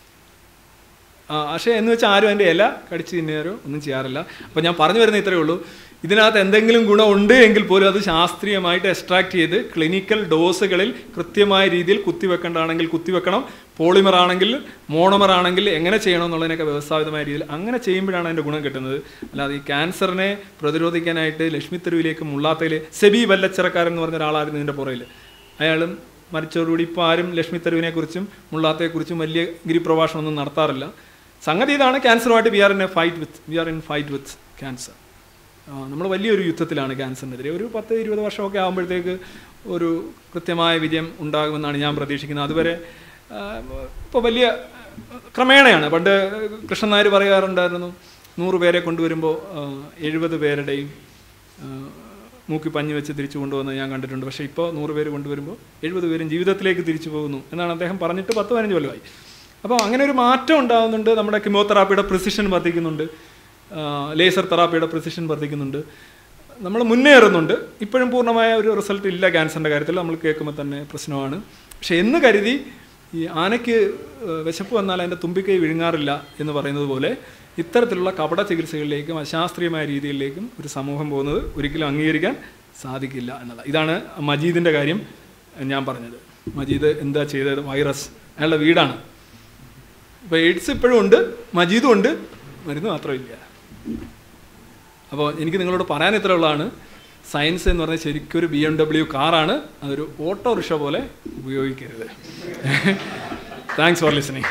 ആ, പക്ഷേ എന്ന് വെച്ചാൽ ആരും അതിൻ്റെ ഇല കടിച്ച് തിന്നുകാരോ ഒന്നും ചെയ്യാറില്ല അപ്പോൾ ഞാൻ പറഞ്ഞു വരുന്ന ഇത്രയേ ഉള്ളൂ ഇതിനകത്ത് എന്തെങ്കിലും ഗുണമുണ്ട് എങ്കിൽ പോലും അത് ശാസ്ത്രീയമായിട്ട് എക്സ്ട്രാക്ട് ചെയ്ത് ക്ലിനിക്കൽ ഡോസുകളിൽ കൃത്യമായ രീതിയിൽ കുത്തിവെക്കേണ്ടതാണെങ്കിൽ കുത്തിവെക്കണം പോളിമർ ആണെങ്കിൽ മോണോമർ ആണെങ്കിൽ എങ്ങനെ ചെയ്യണം എന്നുള്ളതിനൊക്കെ വ്യവസ്ഥാപിതമായ രീതിയിൽ അങ്ങനെ ചെയ്യുമ്പോഴാണ് അതിൻ്റെ ഗുണം കിട്ടുന്നത് അല്ലാതെ ഈ ക്യാൻസറിനെ പ്രതിരോധിക്കാനായിട്ട് ലക്ഷ്മി തെരുവിലേക്ക് മുള്ളാത്തയിൽ സെബി വല്ലച്ചിറക്കാരൻ എന്ന് പറഞ്ഞ ഒരാളായിരുന്നു ഇതിൻ്റെ പുറയിൽ അയാളും മരിച്ചവരോട് ഇപ്പോൾ ആരും ലക്ഷ്മി തെരുവിനെ കുറിച്ചും മുള്ളാത്തയെക്കുറിച്ചും വലിയ ഗിരിപ്രഭാഷണമൊന്നും നടത്താറില്ല സംഗതി ഇതാണ് ക്യാൻസറുമായിട്ട് we are in a fight with we are in fight with cancer നമ്മൾ വലിയൊരു യുദ്ധത്തിലാണ് ക്യാൻസറിനെതിരെ ഒരു പത്ത് ഇരുപത് വർഷമൊക്കെ ആകുമ്പോഴത്തേക്ക് ഒരു കൃത്യമായ വിജയം ഉണ്ടാകുമെന്നാണ് ഞാൻ പ്രതീക്ഷിക്കുന്നത് അതുവരെ ഇപ്പോൾ വലിയ ക്രമേണയാണ് പണ്ട് കൃഷ്ണൻ നായർ പറയാറുണ്ടായിരുന്നു നൂറ് പേരെ കൊണ്ടുവരുമ്പോൾ എഴുപത് പേരുടെയും ആ, മൂക്കി പഞ്ഞു വെച്ച് തിരിച്ചു കൊണ്ടുവന്ന് ഞാൻ കണ്ടിട്ടുണ്ട് പക്ഷേ ഇപ്പോൾ നൂറ് പേര് കൊണ്ടുവരുമ്പോൾ എഴുപത് പേരും ജീവിതത്തിലേക്ക് തിരിച്ചു പോകുന്നു എന്നാണ് അദ്ദേഹം പറഞ്ഞിട്ട് പത്ത് പതിനഞ്ച് കൊല്ലമായി അപ്പോൾ അങ്ങനെ ഒരു മാറ്റം ഉണ്ടാകുന്നുണ്ട് നമ്മുടെ കിമോതെറാപ്പിയുടെ പ്രിസിഷൻ വർദ്ധിക്കുന്നുണ്ട് ലേസർ തെറാപ്പിയുടെ പ്രിസിഷൻ വർദ്ധിക്കുന്നുണ്ട് നമ്മൾ മുന്നേറുന്നുണ്ട് ഇപ്പോഴും പൂർണ്ണമായ ഒരു റിസൾട്ട് ഇല്ല ക്യാൻസറിൻ്റെ കാര്യത്തിൽ നമ്മൾ കേൾക്കുമ്പോൾ തന്നെ പ്രശ്നമാണ് പക്ഷെ എന്ന് കരുതി ഈ ആനയ്ക്ക് ഏഹ്, വിശപ്പ് വന്നാൽ അതിൻ്റെ തുമ്പിക്കൈ വിഴുങ്ങാറില്ല എന്ന് പറയുന്നത് പോലെ ഇത്തരത്തിലുള്ള കപട ചികിത്സകളിലേക്കും അശാസ്ത്രീയമായ രീതികളിലേക്കും ഒരു സമൂഹം പോകുന്നത് ഒരിക്കലും അംഗീകരിക്കാൻ സാധിക്കില്ല എന്നതാണ് ഇതാണ് മജീദിൻ്റെ കാര്യം ഞാൻ പറഞ്ഞത് മജീദ് എന്താ ചെയ്തത് വൈറസ് അയാളുടെ വീടാണ് ഇപ്പോൾ എയ്ഡ്സ് ഇപ്പോഴും ഉണ്ട് മജീദും ഉണ്ട് മരുന്ന് മാത്രമില്ല അപ്പോൾ എനിക്ക് നിങ്ങളോട് പറയാൻ ഇത്ര ഉള്ളതാണ് സയൻസ് എന്ന് പറഞ്ഞാൽ ശരിക്കും ഒരു ബി എം ഡബ്ല്യു കാറാണ് അതൊരു ഓട്ടോറിക്ഷ പോലെ ഉപയോഗിക്കരുത് താങ്ക്സ് ഫോർ ലിസണിങ്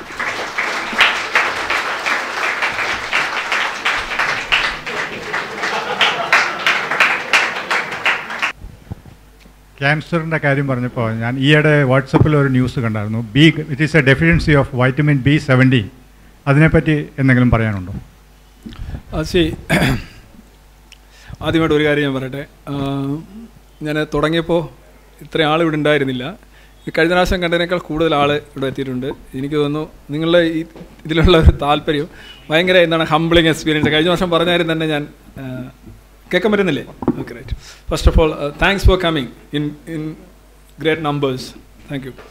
ക്യാൻസറിൻ്റെ കാര്യം പറഞ്ഞപ്പോൾ ഞാൻ ഈയിടെ വാട്സപ്പിൽ ഒരു ന്യൂസ് കണ്ടായിരുന്നു B it is a deficiency of vitamin B seventy അതിനെപ്പറ്റി എന്തെങ്കിലും പറയാനുണ്ടോ അത് ശരി ആദ്യമായിട്ട് ഒരു കാര്യം ഞാൻ പറയട്ടെ ഞാൻ തുടങ്ങിയപ്പോൾ ഇത്രയും ആൾ ഇവിടെ ഉണ്ടായിരുന്നില്ല ഈ കഴിഞ്ഞ പ്രാവശ്യം കണ്ടതിനേക്കാൾ കൂടുതൽ ആൾ ഇവിടെ എത്തിയിട്ടുണ്ട് എനിക്ക് തോന്നുന്നു നിങ്ങളുടെ ഈ ഇതിലുള്ള ഒരു താല്പര്യം ഭയങ്കര എന്താണ് ഹംബ്ലിങ് എക്സ്പീരിയൻസ് കഴിഞ്ഞ വർഷം പറഞ്ഞ കാര്യം തന്നെ ഞാൻ ആ, കേൾക്കാൻ പറ്റുന്നില്ലേ okay right first of all thanks for coming in in great numbers thank you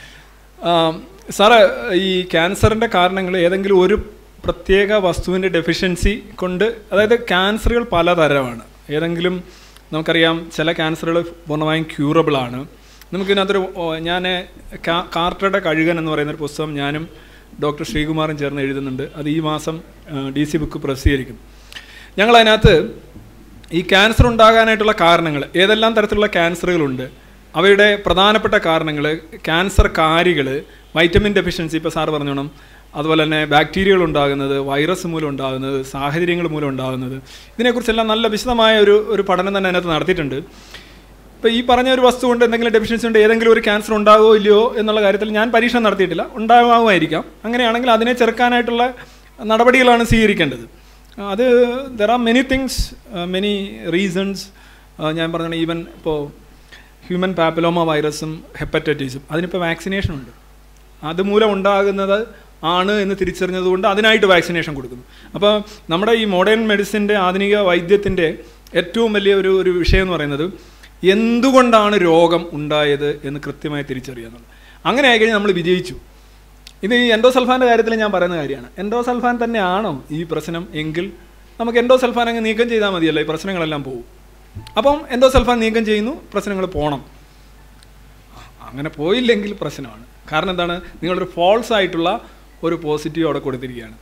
sir ഈ ക്യാൻസറിൻ്റെ കാരണങ്ങൾ ഏതെങ്കിലും ഒരു പ്രത്യേക വസ്തുവിൻ്റെ ഡെഫിഷ്യൻസി കൊണ്ട് അതായത് ക്യാൻസറുകൾ പലതരമാണ് ഏതെങ്കിലും നമുക്കറിയാം ചില ക്യാൻസറുകൾ പൂർണ്ണമായും ക്യൂറബിൾ ആണ് നമുക്കിതിനകത്തൊരു ഞാൻ കാർട്ടറുടെ കഴുകൻ എന്ന് പറയുന്ന ഒരു പുസ്തകം ഞാനും ഡോക്ടർ ശ്രീകുമാറും ചേർന്ന് എഴുതുന്നുണ്ട് അത് ഈ മാസം ഡി സി ബുക്ക് പ്രസിദ്ധീകരിക്കും ഞങ്ങളതിനകത്ത് ഈ ക്യാൻസർ ഉണ്ടാകാനായിട്ടുള്ള കാരണങ്ങൾ ഏതെല്ലാം തരത്തിലുള്ള ക്യാൻസറുകളുണ്ട് അവയുടെ പ്രധാനപ്പെട്ട കാരണങ്ങൾ ക്യാൻസർ കാരികൾ വൈറ്റമിൻ ഡെഫിഷ്യൻസി ഇപ്പോൾ സാറ് പറഞ്ഞോണം അതുപോലെ തന്നെ ബാക്ടീരിയകൾ ഉണ്ടാകുന്നത് വൈറസ് മൂലം ഉണ്ടാകുന്നത് സാഹചര്യങ്ങൾ മൂലം ഉണ്ടാകുന്നത് ഇതിനെക്കുറിച്ചെല്ലാം നല്ല വിശദമായ ഒരു ഒരു പഠനം തന്നെ അതിനകത്ത് നടത്തിയിട്ടുണ്ട് ഇപ്പോൾ ഈ പറഞ്ഞ ഒരു വസ്തു കൊണ്ട് എന്തെങ്കിലും ഡെഫിഷ്യൻസി ഉണ്ട് ഏതെങ്കിലും ഒരു ക്യാൻസർ ഉണ്ടാകുമോ ഇല്ലയോ എന്നുള്ള കാര്യത്തിൽ ഞാൻ പരീക്ഷണം നടത്തിയിട്ടില്ല ഉണ്ടാകുമായിരിക്കാം അങ്ങനെയാണെങ്കിൽ അതിനെ ചെറുക്കാനായിട്ടുള്ള നടപടികളാണ് സ്വീകരിക്കേണ്ടത് അത് there are many things many reasons ഞാൻ പറഞ്ഞ ഈവൻ ഇപ്പോൾ ഹ്യൂമൻ പാപ്പിലോമ വൈറസും ഹെപ്പറ്റൈറ്റിസും അതിനിപ്പോൾ വാക്സിനേഷൻ ഉണ്ട് അതുമൂലം ഉണ്ടാകുന്നത് ആണ് എന്ന് തിരിച്ചറിഞ്ഞതുകൊണ്ട് അതിനായിട്ട് വാക്സിനേഷൻ കൊടുക്കുന്നു അപ്പോൾ നമ്മുടെ ഈ മോഡേൺ മെഡിസിൻ്റെ ആധുനിക വൈദ്യത്തിൻ്റെ ഏറ്റവും വലിയ ഒരു ഒരു വിഷയം എന്ന് പറയുന്നത് എന്തുകൊണ്ടാണ് രോഗം ഉണ്ടായത് എന്ന് കൃത്യമായി തിരിച്ചറിയുക എന്നുള്ളത് അങ്ങനെ ആയിക്കഴിഞ്ഞാൽ നമ്മൾ വിജയിച്ചു ഇത് ഈ എൻഡോസൾഫാൻ്റെ കാര്യത്തിൽ ഞാൻ പറയുന്ന കാര്യമാണ് എൻഡോസൾഫാൻ തന്നെയാണോ ഈ പ്രശ്നം എങ്കിൽ നമുക്ക് എൻഡോസൾഫാൻ അങ്ങ് നീക്കം ചെയ്താൽ മതിയല്ലോ ഈ പ്രശ്നങ്ങളെല്ലാം പോകും അപ്പം എൻഡോസൾഫാൻ നീക്കം ചെയ്യുന്നു പ്രശ്നങ്ങൾ പോകണം അങ്ങനെ പോയില്ലെങ്കിൽ പ്രശ്നമാണ് കാരണം എന്താണ് നിങ്ങളൊരു ഫോൾസ് ആയിട്ടുള്ള ഒരു പോസിറ്റീവ് അവിടെ കൊടുത്തിരിക്കുകയാണ്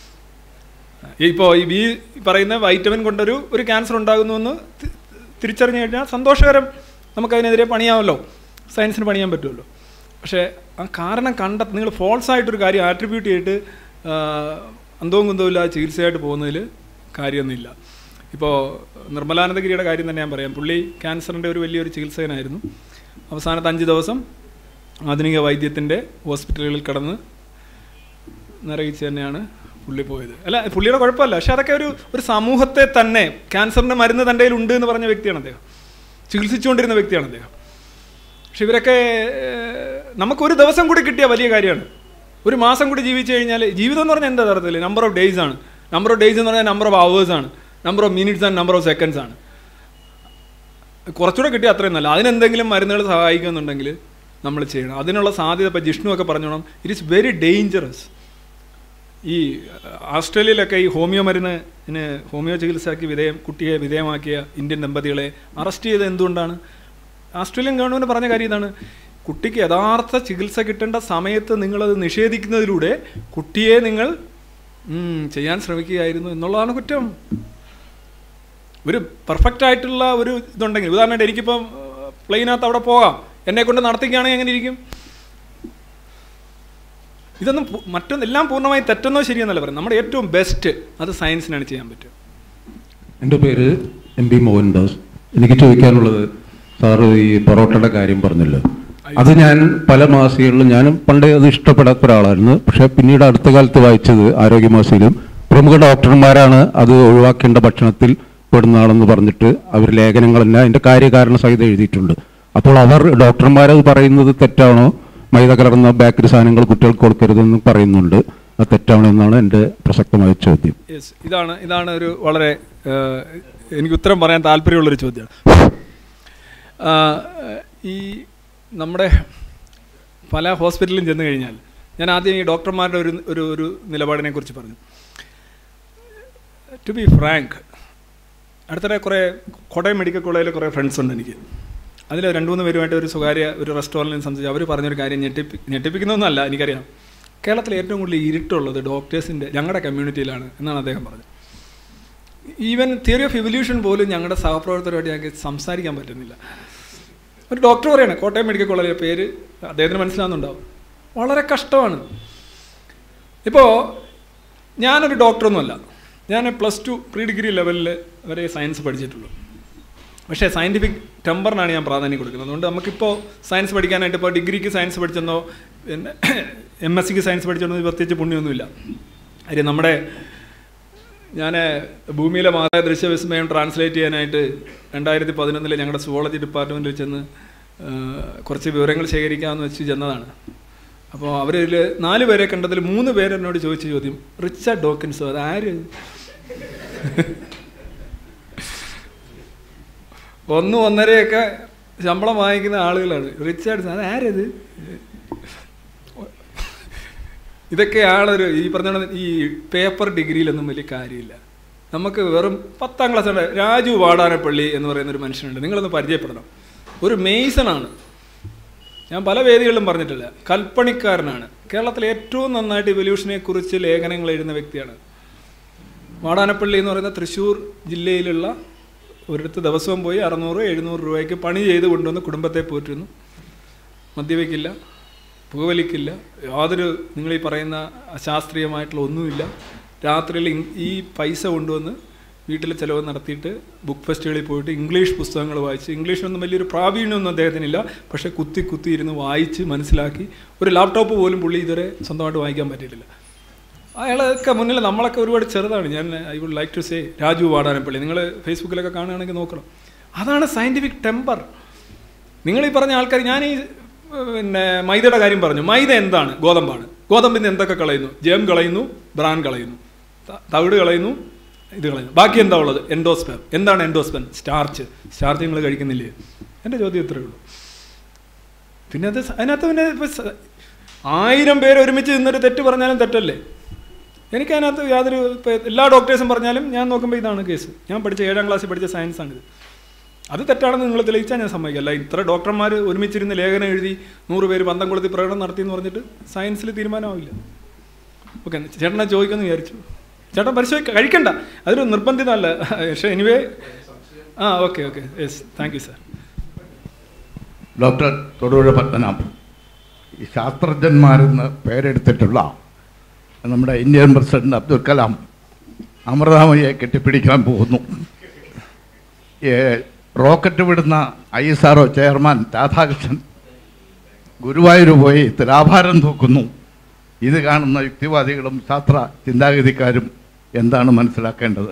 ഇപ്പോൾ ഈ ബി പറയുന്ന വൈറ്റമിൻ കൊണ്ടൊരു ഒരു ക്യാൻസർ ഉണ്ടാകുന്നു എന്ന് തി- തിരിച്ചറിഞ്ഞു കഴിഞ്ഞാൽ സന്തോഷകരം നമുക്കതിനെതിരെ പണിയാമല്ലോ സയൻസിന് പണിയാൻ പറ്റുമല്ലോ പക്ഷേ ആ കാരണം കണ്ട നിങ്ങൾ ഫോൾസ് ആയിട്ടൊരു കാര്യം ആട്രിബ്യൂട്ട് ചെയ്തിട്ട് ആ, അന്തവും കുന്തവും ഇല്ലാതെ ചികിത്സയായിട്ട് പോകുന്നതിൽ കാര്യമൊന്നുമില്ല ഇപ്പോൾ നിർമ്മലാനന്ദഗിരിയുടെ കാര്യം തന്നെ ഞാൻ പറയാം പുള്ളി ക്യാൻസറിൻ്റെ ഒരു വലിയൊരു ചികിത്സകനായിരുന്നു അവസാനത്തെ അഞ്ച് ദിവസം ആധുനിക വൈദ്യത്തിൻ്റെ ഹോസ്പിറ്റലുകളിൽ കിടന്ന് നിറയിച്ച് തന്നെയാണ് പുള്ളി പോയത് അല്ല പുള്ളിയുടെ കുഴപ്പമല്ല പക്ഷെ അതൊക്കെ ഒരു ഒരു സമൂഹത്തെ തന്നെ ക്യാൻസറിൻ്റെ മരുന്ന് തൻ്റെ കയ്യിൽ ഉണ്ട് എന്ന് പറഞ്ഞ വ്യക്തിയാണ് അദ്ദേഹം ചികിത്സിച്ചുകൊണ്ടിരുന്ന വ്യക്തിയാണ് അദ്ദേഹം പക്ഷെ ഇവരൊക്കെ ഏഹ്, നമുക്കൊരു ദിവസം കൂടി കിട്ടിയ വലിയ കാര്യമാണ് ഒരു മാസം കൂടി ജീവിച്ചു കഴിഞ്ഞാൽ ജീവിതം എന്ന് പറഞ്ഞാൽ എന്താ തരത്തില് നമ്പർ ഓഫ് ഡേയ്സ് ആണ് നമ്പർ ഓഫ് ഡേയ്സ് എന്ന് പറഞ്ഞാൽ നമ്പർ ഓഫ് അവേഴ്സ് ആണ് number of minutes and number of seconds ആണ് കുറച്ചുകൂടെ കിട്ടിയ അത്രയും നല്ല അതിനെന്തെങ്കിലും മരുന്നുകൾ സഹായിക്കുന്നുണ്ടെങ്കിൽ നമ്മൾ ചെയ്യണം അതിനുള്ള സാധ്യത ഇപ്പോൾ ജിഷ്ണു ഒക്കെ പറഞ്ഞോണം ഇറ്റ് ഇസ് വെരി ഡേഞ്ചറസ് ഈ അഹ്, ഓസ്ട്രേലിയയിലൊക്കെ ഈ ഹോമിയോ മരുന്നിന് ഹോമിയോ ചികിത്സയ്ക്ക് വിധേയം കുട്ടിയെ വിധേയമാക്കിയ ഇന്ത്യൻ ദമ്പതികളെ അറസ്റ്റ് ചെയ്തത് എന്തുകൊണ്ടാണ് ഓസ്ട്രേലിയൻ ഗവൺമെൻറ് പറഞ്ഞ കാര്യം ഇതാണ് കുട്ടിക്ക് യഥാർത്ഥ ചികിത്സ കിട്ടേണ്ട സമയത്ത് നിങ്ങളത് നിഷേധിക്കുന്നതിലൂടെ കുട്ടിയെ നിങ്ങൾ ഉം, ചെയ്യാൻ ശ്രമിക്കുകയായിരുന്നു എന്നുള്ളതാണ് കുറ്റം ഒരു പെർഫെക്റ്റ് ആയിട്ടുള്ള ഒരു ഇതുണ്ടെങ്കിൽ ഉദാഹരണമായിട്ട് എനിക്കിപ്പം പ്ലെയിനകത്ത് അവിടെ പോകാം എന്നെ കൊണ്ട് നടത്തിക്കുകയാണെങ്കിൽ എങ്ങനെ ഇരിക്കും ഇതൊന്നും പു- മറ്റൊന്നും എല്ലാം പൂർണ്ണമായി തെറ്റെന്നോ ശരിയെന്നല്ല പറയുന്നത് നമ്മുടെ ഏറ്റവും ബെസ്റ്റ് അത് സയൻസിനാണ് ചെയ്യാൻ പറ്റുക എൻ്റെ പേര് എം പി മോഹൻദാസ് എനിക്ക് ചോദിക്കാനുള്ളത് സാറ് ഈ പൊറോട്ടയുടെ കാര്യം പറഞ്ഞല്ലോ അത് ഞാൻ പല മാസികകളിലും ഞാനും പണ്ടേ അത് ഇഷ്ടപ്പെടാത്ത ഒരാളായിരുന്നു പക്ഷെ പിന്നീട് അടുത്ത കാലത്ത് വായിച്ചത് ആരോഗ്യമാസികയിലും പ്രമുഖ ഡോക്ടർമാരാണ് അത് ഒഴിവാക്കേണ്ട ഭക്ഷണത്തിൽ പെടുന്നതാണെന്ന് പറഞ്ഞിട്ട് അവർ ലേഖനങ്ങളെല്ലാം അതിൻ്റെ കാര്യകാരണ സഹിതം എഴുതിയിട്ടുണ്ട് അപ്പോൾ അവർ ഡോക്ടർമാരത് പറയുന്നത് തെറ്റാണോ മൈദ കലർന്ന ബേക്കറി സാധനങ്ങൾ കുട്ടികൾക്ക് കൊടുക്കരുതെന്ന് പറയുന്നുണ്ട് അത് തെറ്റാണോ എന്നാണ് എൻ്റെ പ്രസക്തമായ ചോദ്യം യെസ് ഇതാണ് ഇതാണ് ഒരു വളരെ ഏഹ്, എനിക്ക് ഉത്തരം പറയാൻ താല്പര്യമുള്ളൊരു ചോദ്യമാണ് ആഹ്, ഈ നമ്മുടെ പല ഹോസ്പിറ്റലിലും ചെന്ന് കഴിഞ്ഞാൽ ഞാൻ ആദ്യം ഈ ഡോക്ടർമാരുടെ ഒരു ഒരു ഒരു നിലപാടിനെ കുറിച്ച് പറഞ്ഞു ടു ബി ഫ്രാങ്ക് അടുത്തിടെ കുറേ കോട്ടയം മെഡിക്കൽ കോളേജിൽ കുറേ ഫ്രണ്ട്സ് ഉണ്ട് എനിക്ക് അതിൽ രണ്ട് മൂന്ന് പേരുമായിട്ട് ഒരു സ്വകാര്യ ഒരു റെസ്റ്റോറൻറ്റിൽ സംബന്ധിച്ച് അവർ പറഞ്ഞൊരു കാര്യം ഞെട്ടിപ്പി ഞെട്ടിപ്പിക്കുന്നൊന്നുമല്ല എനിക്കറിയാം കേരളത്തിൽ ഏറ്റവും കൂടുതൽ ഇരുട്ടുള്ളത് ഡോക്ടേഴ്സിൻ്റെ ഞങ്ങളുടെ കമ്മ്യൂണിറ്റിയിലാണ് എന്നാണ് അദ്ദേഹം പറഞ്ഞത് ഈവൻ തിയറി ഓഫ് ഇവല്യൂഷൻ പോലും ഞങ്ങളുടെ സഹപ്രവർത്തകരുമായിട്ട് ഞങ്ങൾക്ക് സംസാരിക്കാൻ പറ്റുന്നില്ല ഒരു ഡോക്ടർ പറയാണ് കോട്ടയം മെഡിക്കൽ കോളേജിലെ പേര് അദ്ദേഹത്തിന് മനസ്സിലാവുന്നുണ്ടാവും വളരെ കഷ്ടമാണ് ഇപ്പോൾ ഞാനൊരു ഡോക്ടറൊന്നുമല്ല ഞാൻ പ്ലസ് ടു പ്രീ ഡിഗ്രി ലെവലിൽ വരെ സയൻസ് പഠിച്ചിട്ടുള്ളൂ പക്ഷേ സയൻറ്റിഫിക് ടെമ്പറിനാണ് ഞാൻ പ്രാധാന്യം കൊടുക്കുന്നത് അതുകൊണ്ട് നമുക്കിപ്പോൾ സയൻസ് പഠിക്കാനായിട്ട് ഇപ്പോൾ ഡിഗ്രിക്ക് സയൻസ് പഠിച്ചെന്നോ പിന്നെ എം എസ് സിക്ക് സയൻസ് പഠിച്ചെന്നോ പ്രത്യേകിച്ച് പുണ്യമൊന്നുമില്ല കാര്യം നമ്മുടെ ഞാൻ ഭൂമിയിലെ മാതായ ദൃശ്യവിസ്മയം ട്രാൻസ്ലേറ്റ് ചെയ്യാനായിട്ട് രണ്ടായിരത്തി പതിനൊന്നിൽ ഞങ്ങളുടെ സുവോളജി ഡിപ്പാർട്ട്മെൻറ്റിൽ ചെന്ന് ആ, കുറച്ച് വിവരങ്ങൾ ശേഖരിക്കാമെന്ന് വെച്ച് ചെന്നതാണ് അപ്പോൾ അവരിൽ നാല് പേരെ കണ്ടതിൽ മൂന്ന് പേര് എന്നോട് ചോദിച്ച ചോദ്യം റിച്ചാർഡ് ഡോക്കിൻസോ അത് ആര് ഒന്ന് ഒന്നരയൊക്കെ ശമ്പളം വാങ്ങിക്കുന്ന ആളുകളാണ് റിച്ചാർഡ് അത് ആരത് ഇതൊക്കെയാണൊരു ഈ പറഞ്ഞ പോലെ ഈ പേപ്പർ ഡിഗ്രിയിലൊന്നും വലിയ കാര്യമില്ല നമുക്ക് വെറും പത്താം ക്ലാസ് ഉണ്ട് രാജു വാടാനപ്പള്ളി എന്ന് പറയുന്ന ഒരു മനുഷ്യനുണ്ട് നിങ്ങളൊന്ന് പരിചയപ്പെടണം ഒരു മെയ്സണാണ് ഞാൻ പല വേദികളിലും പറഞ്ഞിട്ടില്ല കൽപ്പണിക്കാരനാണ് കേരളത്തിലെ ഏറ്റവും നന്നായിട്ട് ഇവല്യൂഷനെ കുറിച്ച് ലേഖനങ്ങൾ എഴുതുന്ന വ്യക്തിയാണ് വാടാനപ്പള്ളി എന്ന് പറയുന്ന തൃശ്ശൂർ ജില്ലയിലുള്ള ഒരിടത്ത് ദിവസവും പോയി അറുന്നൂറ് എഴുന്നൂറ് രൂപയ്ക്ക് പണി ചെയ്ത് കൊണ്ടുവന്ന് കുടുംബത്തെ പോറ്റുന്നു മദ്യപിക്കില്ല പുകവലിക്കില്ല യാതൊരു നിങ്ങൾ ഈ പറയുന്ന അശാസ്ത്രീയമായിട്ടുള്ള ഒന്നുമില്ല രാത്രിയിൽ ഇങ്- ഈ പൈസ കൊണ്ടുവന്ന് വീട്ടിൽ ചിലവ് നടത്തിയിട്ട് ബുക്ക് ഫെസ്റ്റുകളിൽ പോയിട്ട് ഇംഗ്ലീഷ് പുസ്തകങ്ങൾ വായിച്ച് ഇംഗ്ലീഷിനൊന്നും വലിയൊരു പ്രാവീണ്യമൊന്നും അദ്ദേഹത്തിനില്ല പക്ഷേ കുത്തി കുത്തി ഇരുന്ന് വായിച്ച് മനസ്സിലാക്കി ഒരു ലാപ്ടോപ്പ് പോലും പുള്ളി ഇതുവരെ സ്വന്തമായിട്ട് വായിക്കാൻ പറ്റിയിട്ടില്ല അയാളൊക്കെ മുന്നിൽ നമ്മളൊക്കെ ഒരുപാട് ചെറുതാണ് ഞാൻ I would like to say Raju Vadanappally നിങ്ങൾ ഫേസ്ബുക്കിലൊക്കെ കാണുകയാണെങ്കിൽ നോക്കണം അതാണ് സയൻറ്റിഫിക് ടെമ്പർ നിങ്ങൾ ഈ പറഞ്ഞ ആൾക്കാർ ഞാൻ ഈ ഏഹ്, പിന്നെ മൈദയുടെ കാര്യം പറഞ്ഞു മൈദ എന്താണ് ഗോതമ്പാണ് ഗോതമ്പിന് എന്തൊക്കെ കളയുന്നു ജേം കളയുന്നു ബ്രാൻ കളയുന്നു ത- തവിട് കളയുന്നു ഇത് കളയുന്നു ബാക്കി എന്താ ഉള്ളത് എൻഡോസ്പെൻ എന്താണ് എൻഡോസ്പെൻ സ്റ്റാർച്ച് സ്റ്റാർച്ച് നിങ്ങൾ കഴിക്കുന്നില്ലേ എൻ്റെ ചോദ്യം ഇത്രയേ ഉള്ളൂ പിന്നെ അത് സ- അതിനകത്ത് പിന്നെ ഇപ്പൊ സ- ആയിരം പേര് ഒരുമിച്ച് നിന്നൊരു തെറ്റ് പറഞ്ഞാലും തെറ്റല്ലേ എനിക്ക് അതിനകത്ത് യാതൊരു ഇപ്പൊ എല്ലാ ഡോക്ടേഴ്സും പറഞ്ഞാലും ഞാൻ നോക്കുമ്പോൾ ഇതാണ് കേസ് ഞാൻ പഠിച്ച ഏഴാം ക്ലാസ്സിൽ പഠിച്ച സയൻസ് ആണിത് അത് തെറ്റാണെന്ന് നിങ്ങൾ തെളിയിച്ചാൽ ഞാൻ സമ്മതിക്കും അല്ല ഇത്ര ഡോക്ടർമാർ ഒരുമിച്ചിരുന്ന് ലേഖനം എഴുതി നൂറ് പേര് പന്തം കൊളുത്തി പ്രകടനം നടത്തി എന്ന് പറഞ്ഞിട്ട് സയൻസിൽ തീരുമാനമാവില്ല ഓക്കെ ചേട്ടനെ ചോദിക്കുമെന്ന് വിചാരിച്ചു ചേട്ടൻ പരിശോധിക്ക കഴിക്കണ്ട അതൊരു നിർബന്ധിതമല്ല പക്ഷേ എനിവേ ആ okay okay yes thank you sir doctor Thodupuzha Padmanabhan ഈ ശാസ്ത്രജ്ഞന്മാരെന്ന് പേരെടുത്തിട്ടുള്ള നമ്മുടെ ഇന്ത്യൻ പ്രസിഡന്റ് അബ്ദുൽ കലാം അമൃതാമയെ കെട്ടിപ്പിടിക്കാൻ പോകുന്നു ഏ, റോക്കറ്റ് വിടുന്ന I S R chairman Radhakrishnan Guruvayur പോയി തുലാഭാരം തൂക്കുന്നു ഇത് കാണുന്ന യുക്തിവാദികളും ശാസ്ത്ര ചിന്താഗതിക്കാരും എന്താണ് മനസ്സിലാക്കേണ്ടത്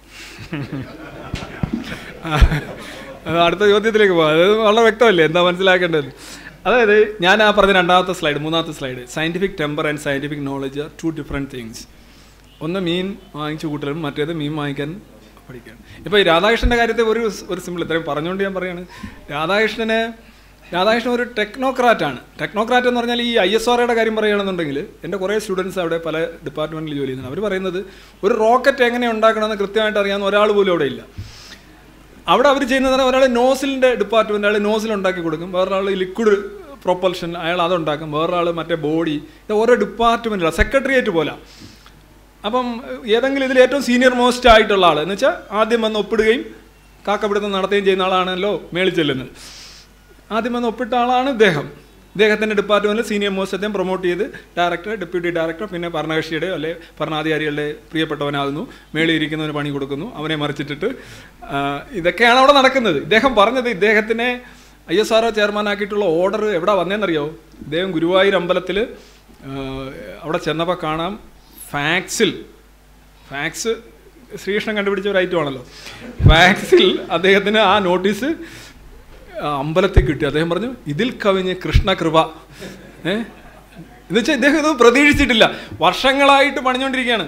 അത് അടുത്ത ചോദ്യത്തിലേക്ക് പോകാം അത് വളരെ വ്യക്തമല്ലേ എന്താ മനസ്സിലാക്കേണ്ടത് അതായത് ഞാൻ ആ പറഞ്ഞ രണ്ടാമത്തെ സ്ലൈഡ് മൂന്നാമത്തെ slide scientific temper and scientific knowledge are two different things ഒന്ന് മീൻ വാങ്ങിച്ചു കൂട്ടലും മറ്റേത് മീൻ വാങ്ങിക്കാൻ പഠിക്കുകയാണ് ഇപ്പോൾ ഈ രാധാകൃഷ്ണൻ്റെ കാര്യത്തെ ഒരു ഒരു സിമ്പിൾ ഇത്രയും പറഞ്ഞുകൊണ്ട് ഞാൻ പറയാണ് രാധാകൃഷ്ണന് രാധാകൃഷ്ണൻ ഒരു ടെക്നോക്രാറ്റാണ് ടെക്നോക്രാറ്റ് എന്ന് പറഞ്ഞാൽ ഈ ഐ എസ് ആർഒയുടെ കാര്യം പറയുകയാണെന്നുണ്ടെങ്കിൽ എൻ്റെ കുറേ സ്റ്റുഡൻസ് അവിടെ പല ഡിപ്പാർട്ട്മെൻറ്റിൽ ജോലി ചെയ്യുന്നുണ്ട് അവർ പറയുന്നത് ഒരു റോക്കറ്റ് എങ്ങനെ ഉണ്ടാക്കണമെന്ന് കൃത്യമായിട്ട് അറിയാവുന്ന ഒരാൾ പോലും അവിടെ ഇല്ല അവിടെ അവർ ചെയ്യുന്നത് ഒരാൾ നോസിലിൻ്റെ ഡിപ്പാർട്ട്മെൻറ്റ് അയാൾ നോസിൽ ഉണ്ടാക്കി കൊടുക്കും വേറൊരാൾ ലിക്വിഡ് പ്രൊപ്പൽഷൻ അയാൾ അതുണ്ടാക്കും വേറൊരാൾ മറ്റേ ബോഡി ഇത് ഓരോ ഡിപ്പാർട്ട്മെൻറ്റിലാണ് സെക്രട്ടേറിയറ്റ് പോലെ അപ്പം ഏതെങ്കിലും ഇതിൽ ഏറ്റവും സീനിയർ മോസ്റ്റ് ആയിട്ടുള്ള ആൾ എന്ന് വെച്ചാൽ ആദ്യം വന്ന് ഒപ്പിടുകയും കാക്കപിടുത്തം നടത്തുകയും ചെയ്യുന്ന ആളാണല്ലോ മേളിൽ ചെല്ലുന്നത് ആദ്യം വന്ന് ഒപ്പിട്ട ആളാണ് ഇദ്ദേഹം ഇദ്ദേഹത്തിൻ്റെ ഡിപ്പാർട്ട്മെൻറ്റിൽ സീനിയർ മോസ്റ്റ് അദ്ദേഹം പ്രൊമോട്ട് ചെയ്ത് ഡയറക്ടർ ഡെപ്യൂട്ടി ഡയറക്ടർ പിന്നെ ഭരണകക്ഷിയുടെ അല്ലെ ഭരണാധികാരികളുടെ പ്രിയപ്പെട്ടവനാകുന്നു മേളിൽ ഇരിക്കുന്നവന് പണി കൊടുക്കുന്നു അവനെ മറിച്ചിട്ടിട്ട് ആ, ഇതൊക്കെയാണ് അവിടെ നടക്കുന്നത് ഇദ്ദേഹം പറഞ്ഞത് ഇദ്ദേഹത്തിനെ ഐ എസ് ആർ ഒ ചെയർമാനാക്കിയിട്ടുള്ള ഓർഡർ എവിടെ വന്നതെന്നറിയോ ഇദ്ദേഹം ഗുരുവായൂർ അമ്പലത്തിൽ അവിടെ ചെന്നപ്പോൾ കാണാം ഫാക്സിൽ ഫാക്സ് ശ്രീകൃഷ്ണൻ കണ്ടുപിടിച്ച ഒരു ഐറ്റം ആണല്ലോ ഫാക്സിൽ അദ്ദേഹത്തിന് ആ നോട്ടീസ് അമ്പലത്തിൽ കിട്ടി അദ്ദേഹം പറഞ്ഞു ഇതിൽ കവിഞ്ഞ് കൃഷ്ണകൃപ ഏ എന്നുവെച്ചാൽ ഇദ്ദേഹം ഇത് പ്രതീക്ഷിച്ചിട്ടില്ല വർഷങ്ങളായിട്ട് പണിഞ്ഞുകൊണ്ടിരിക്കുകയാണ്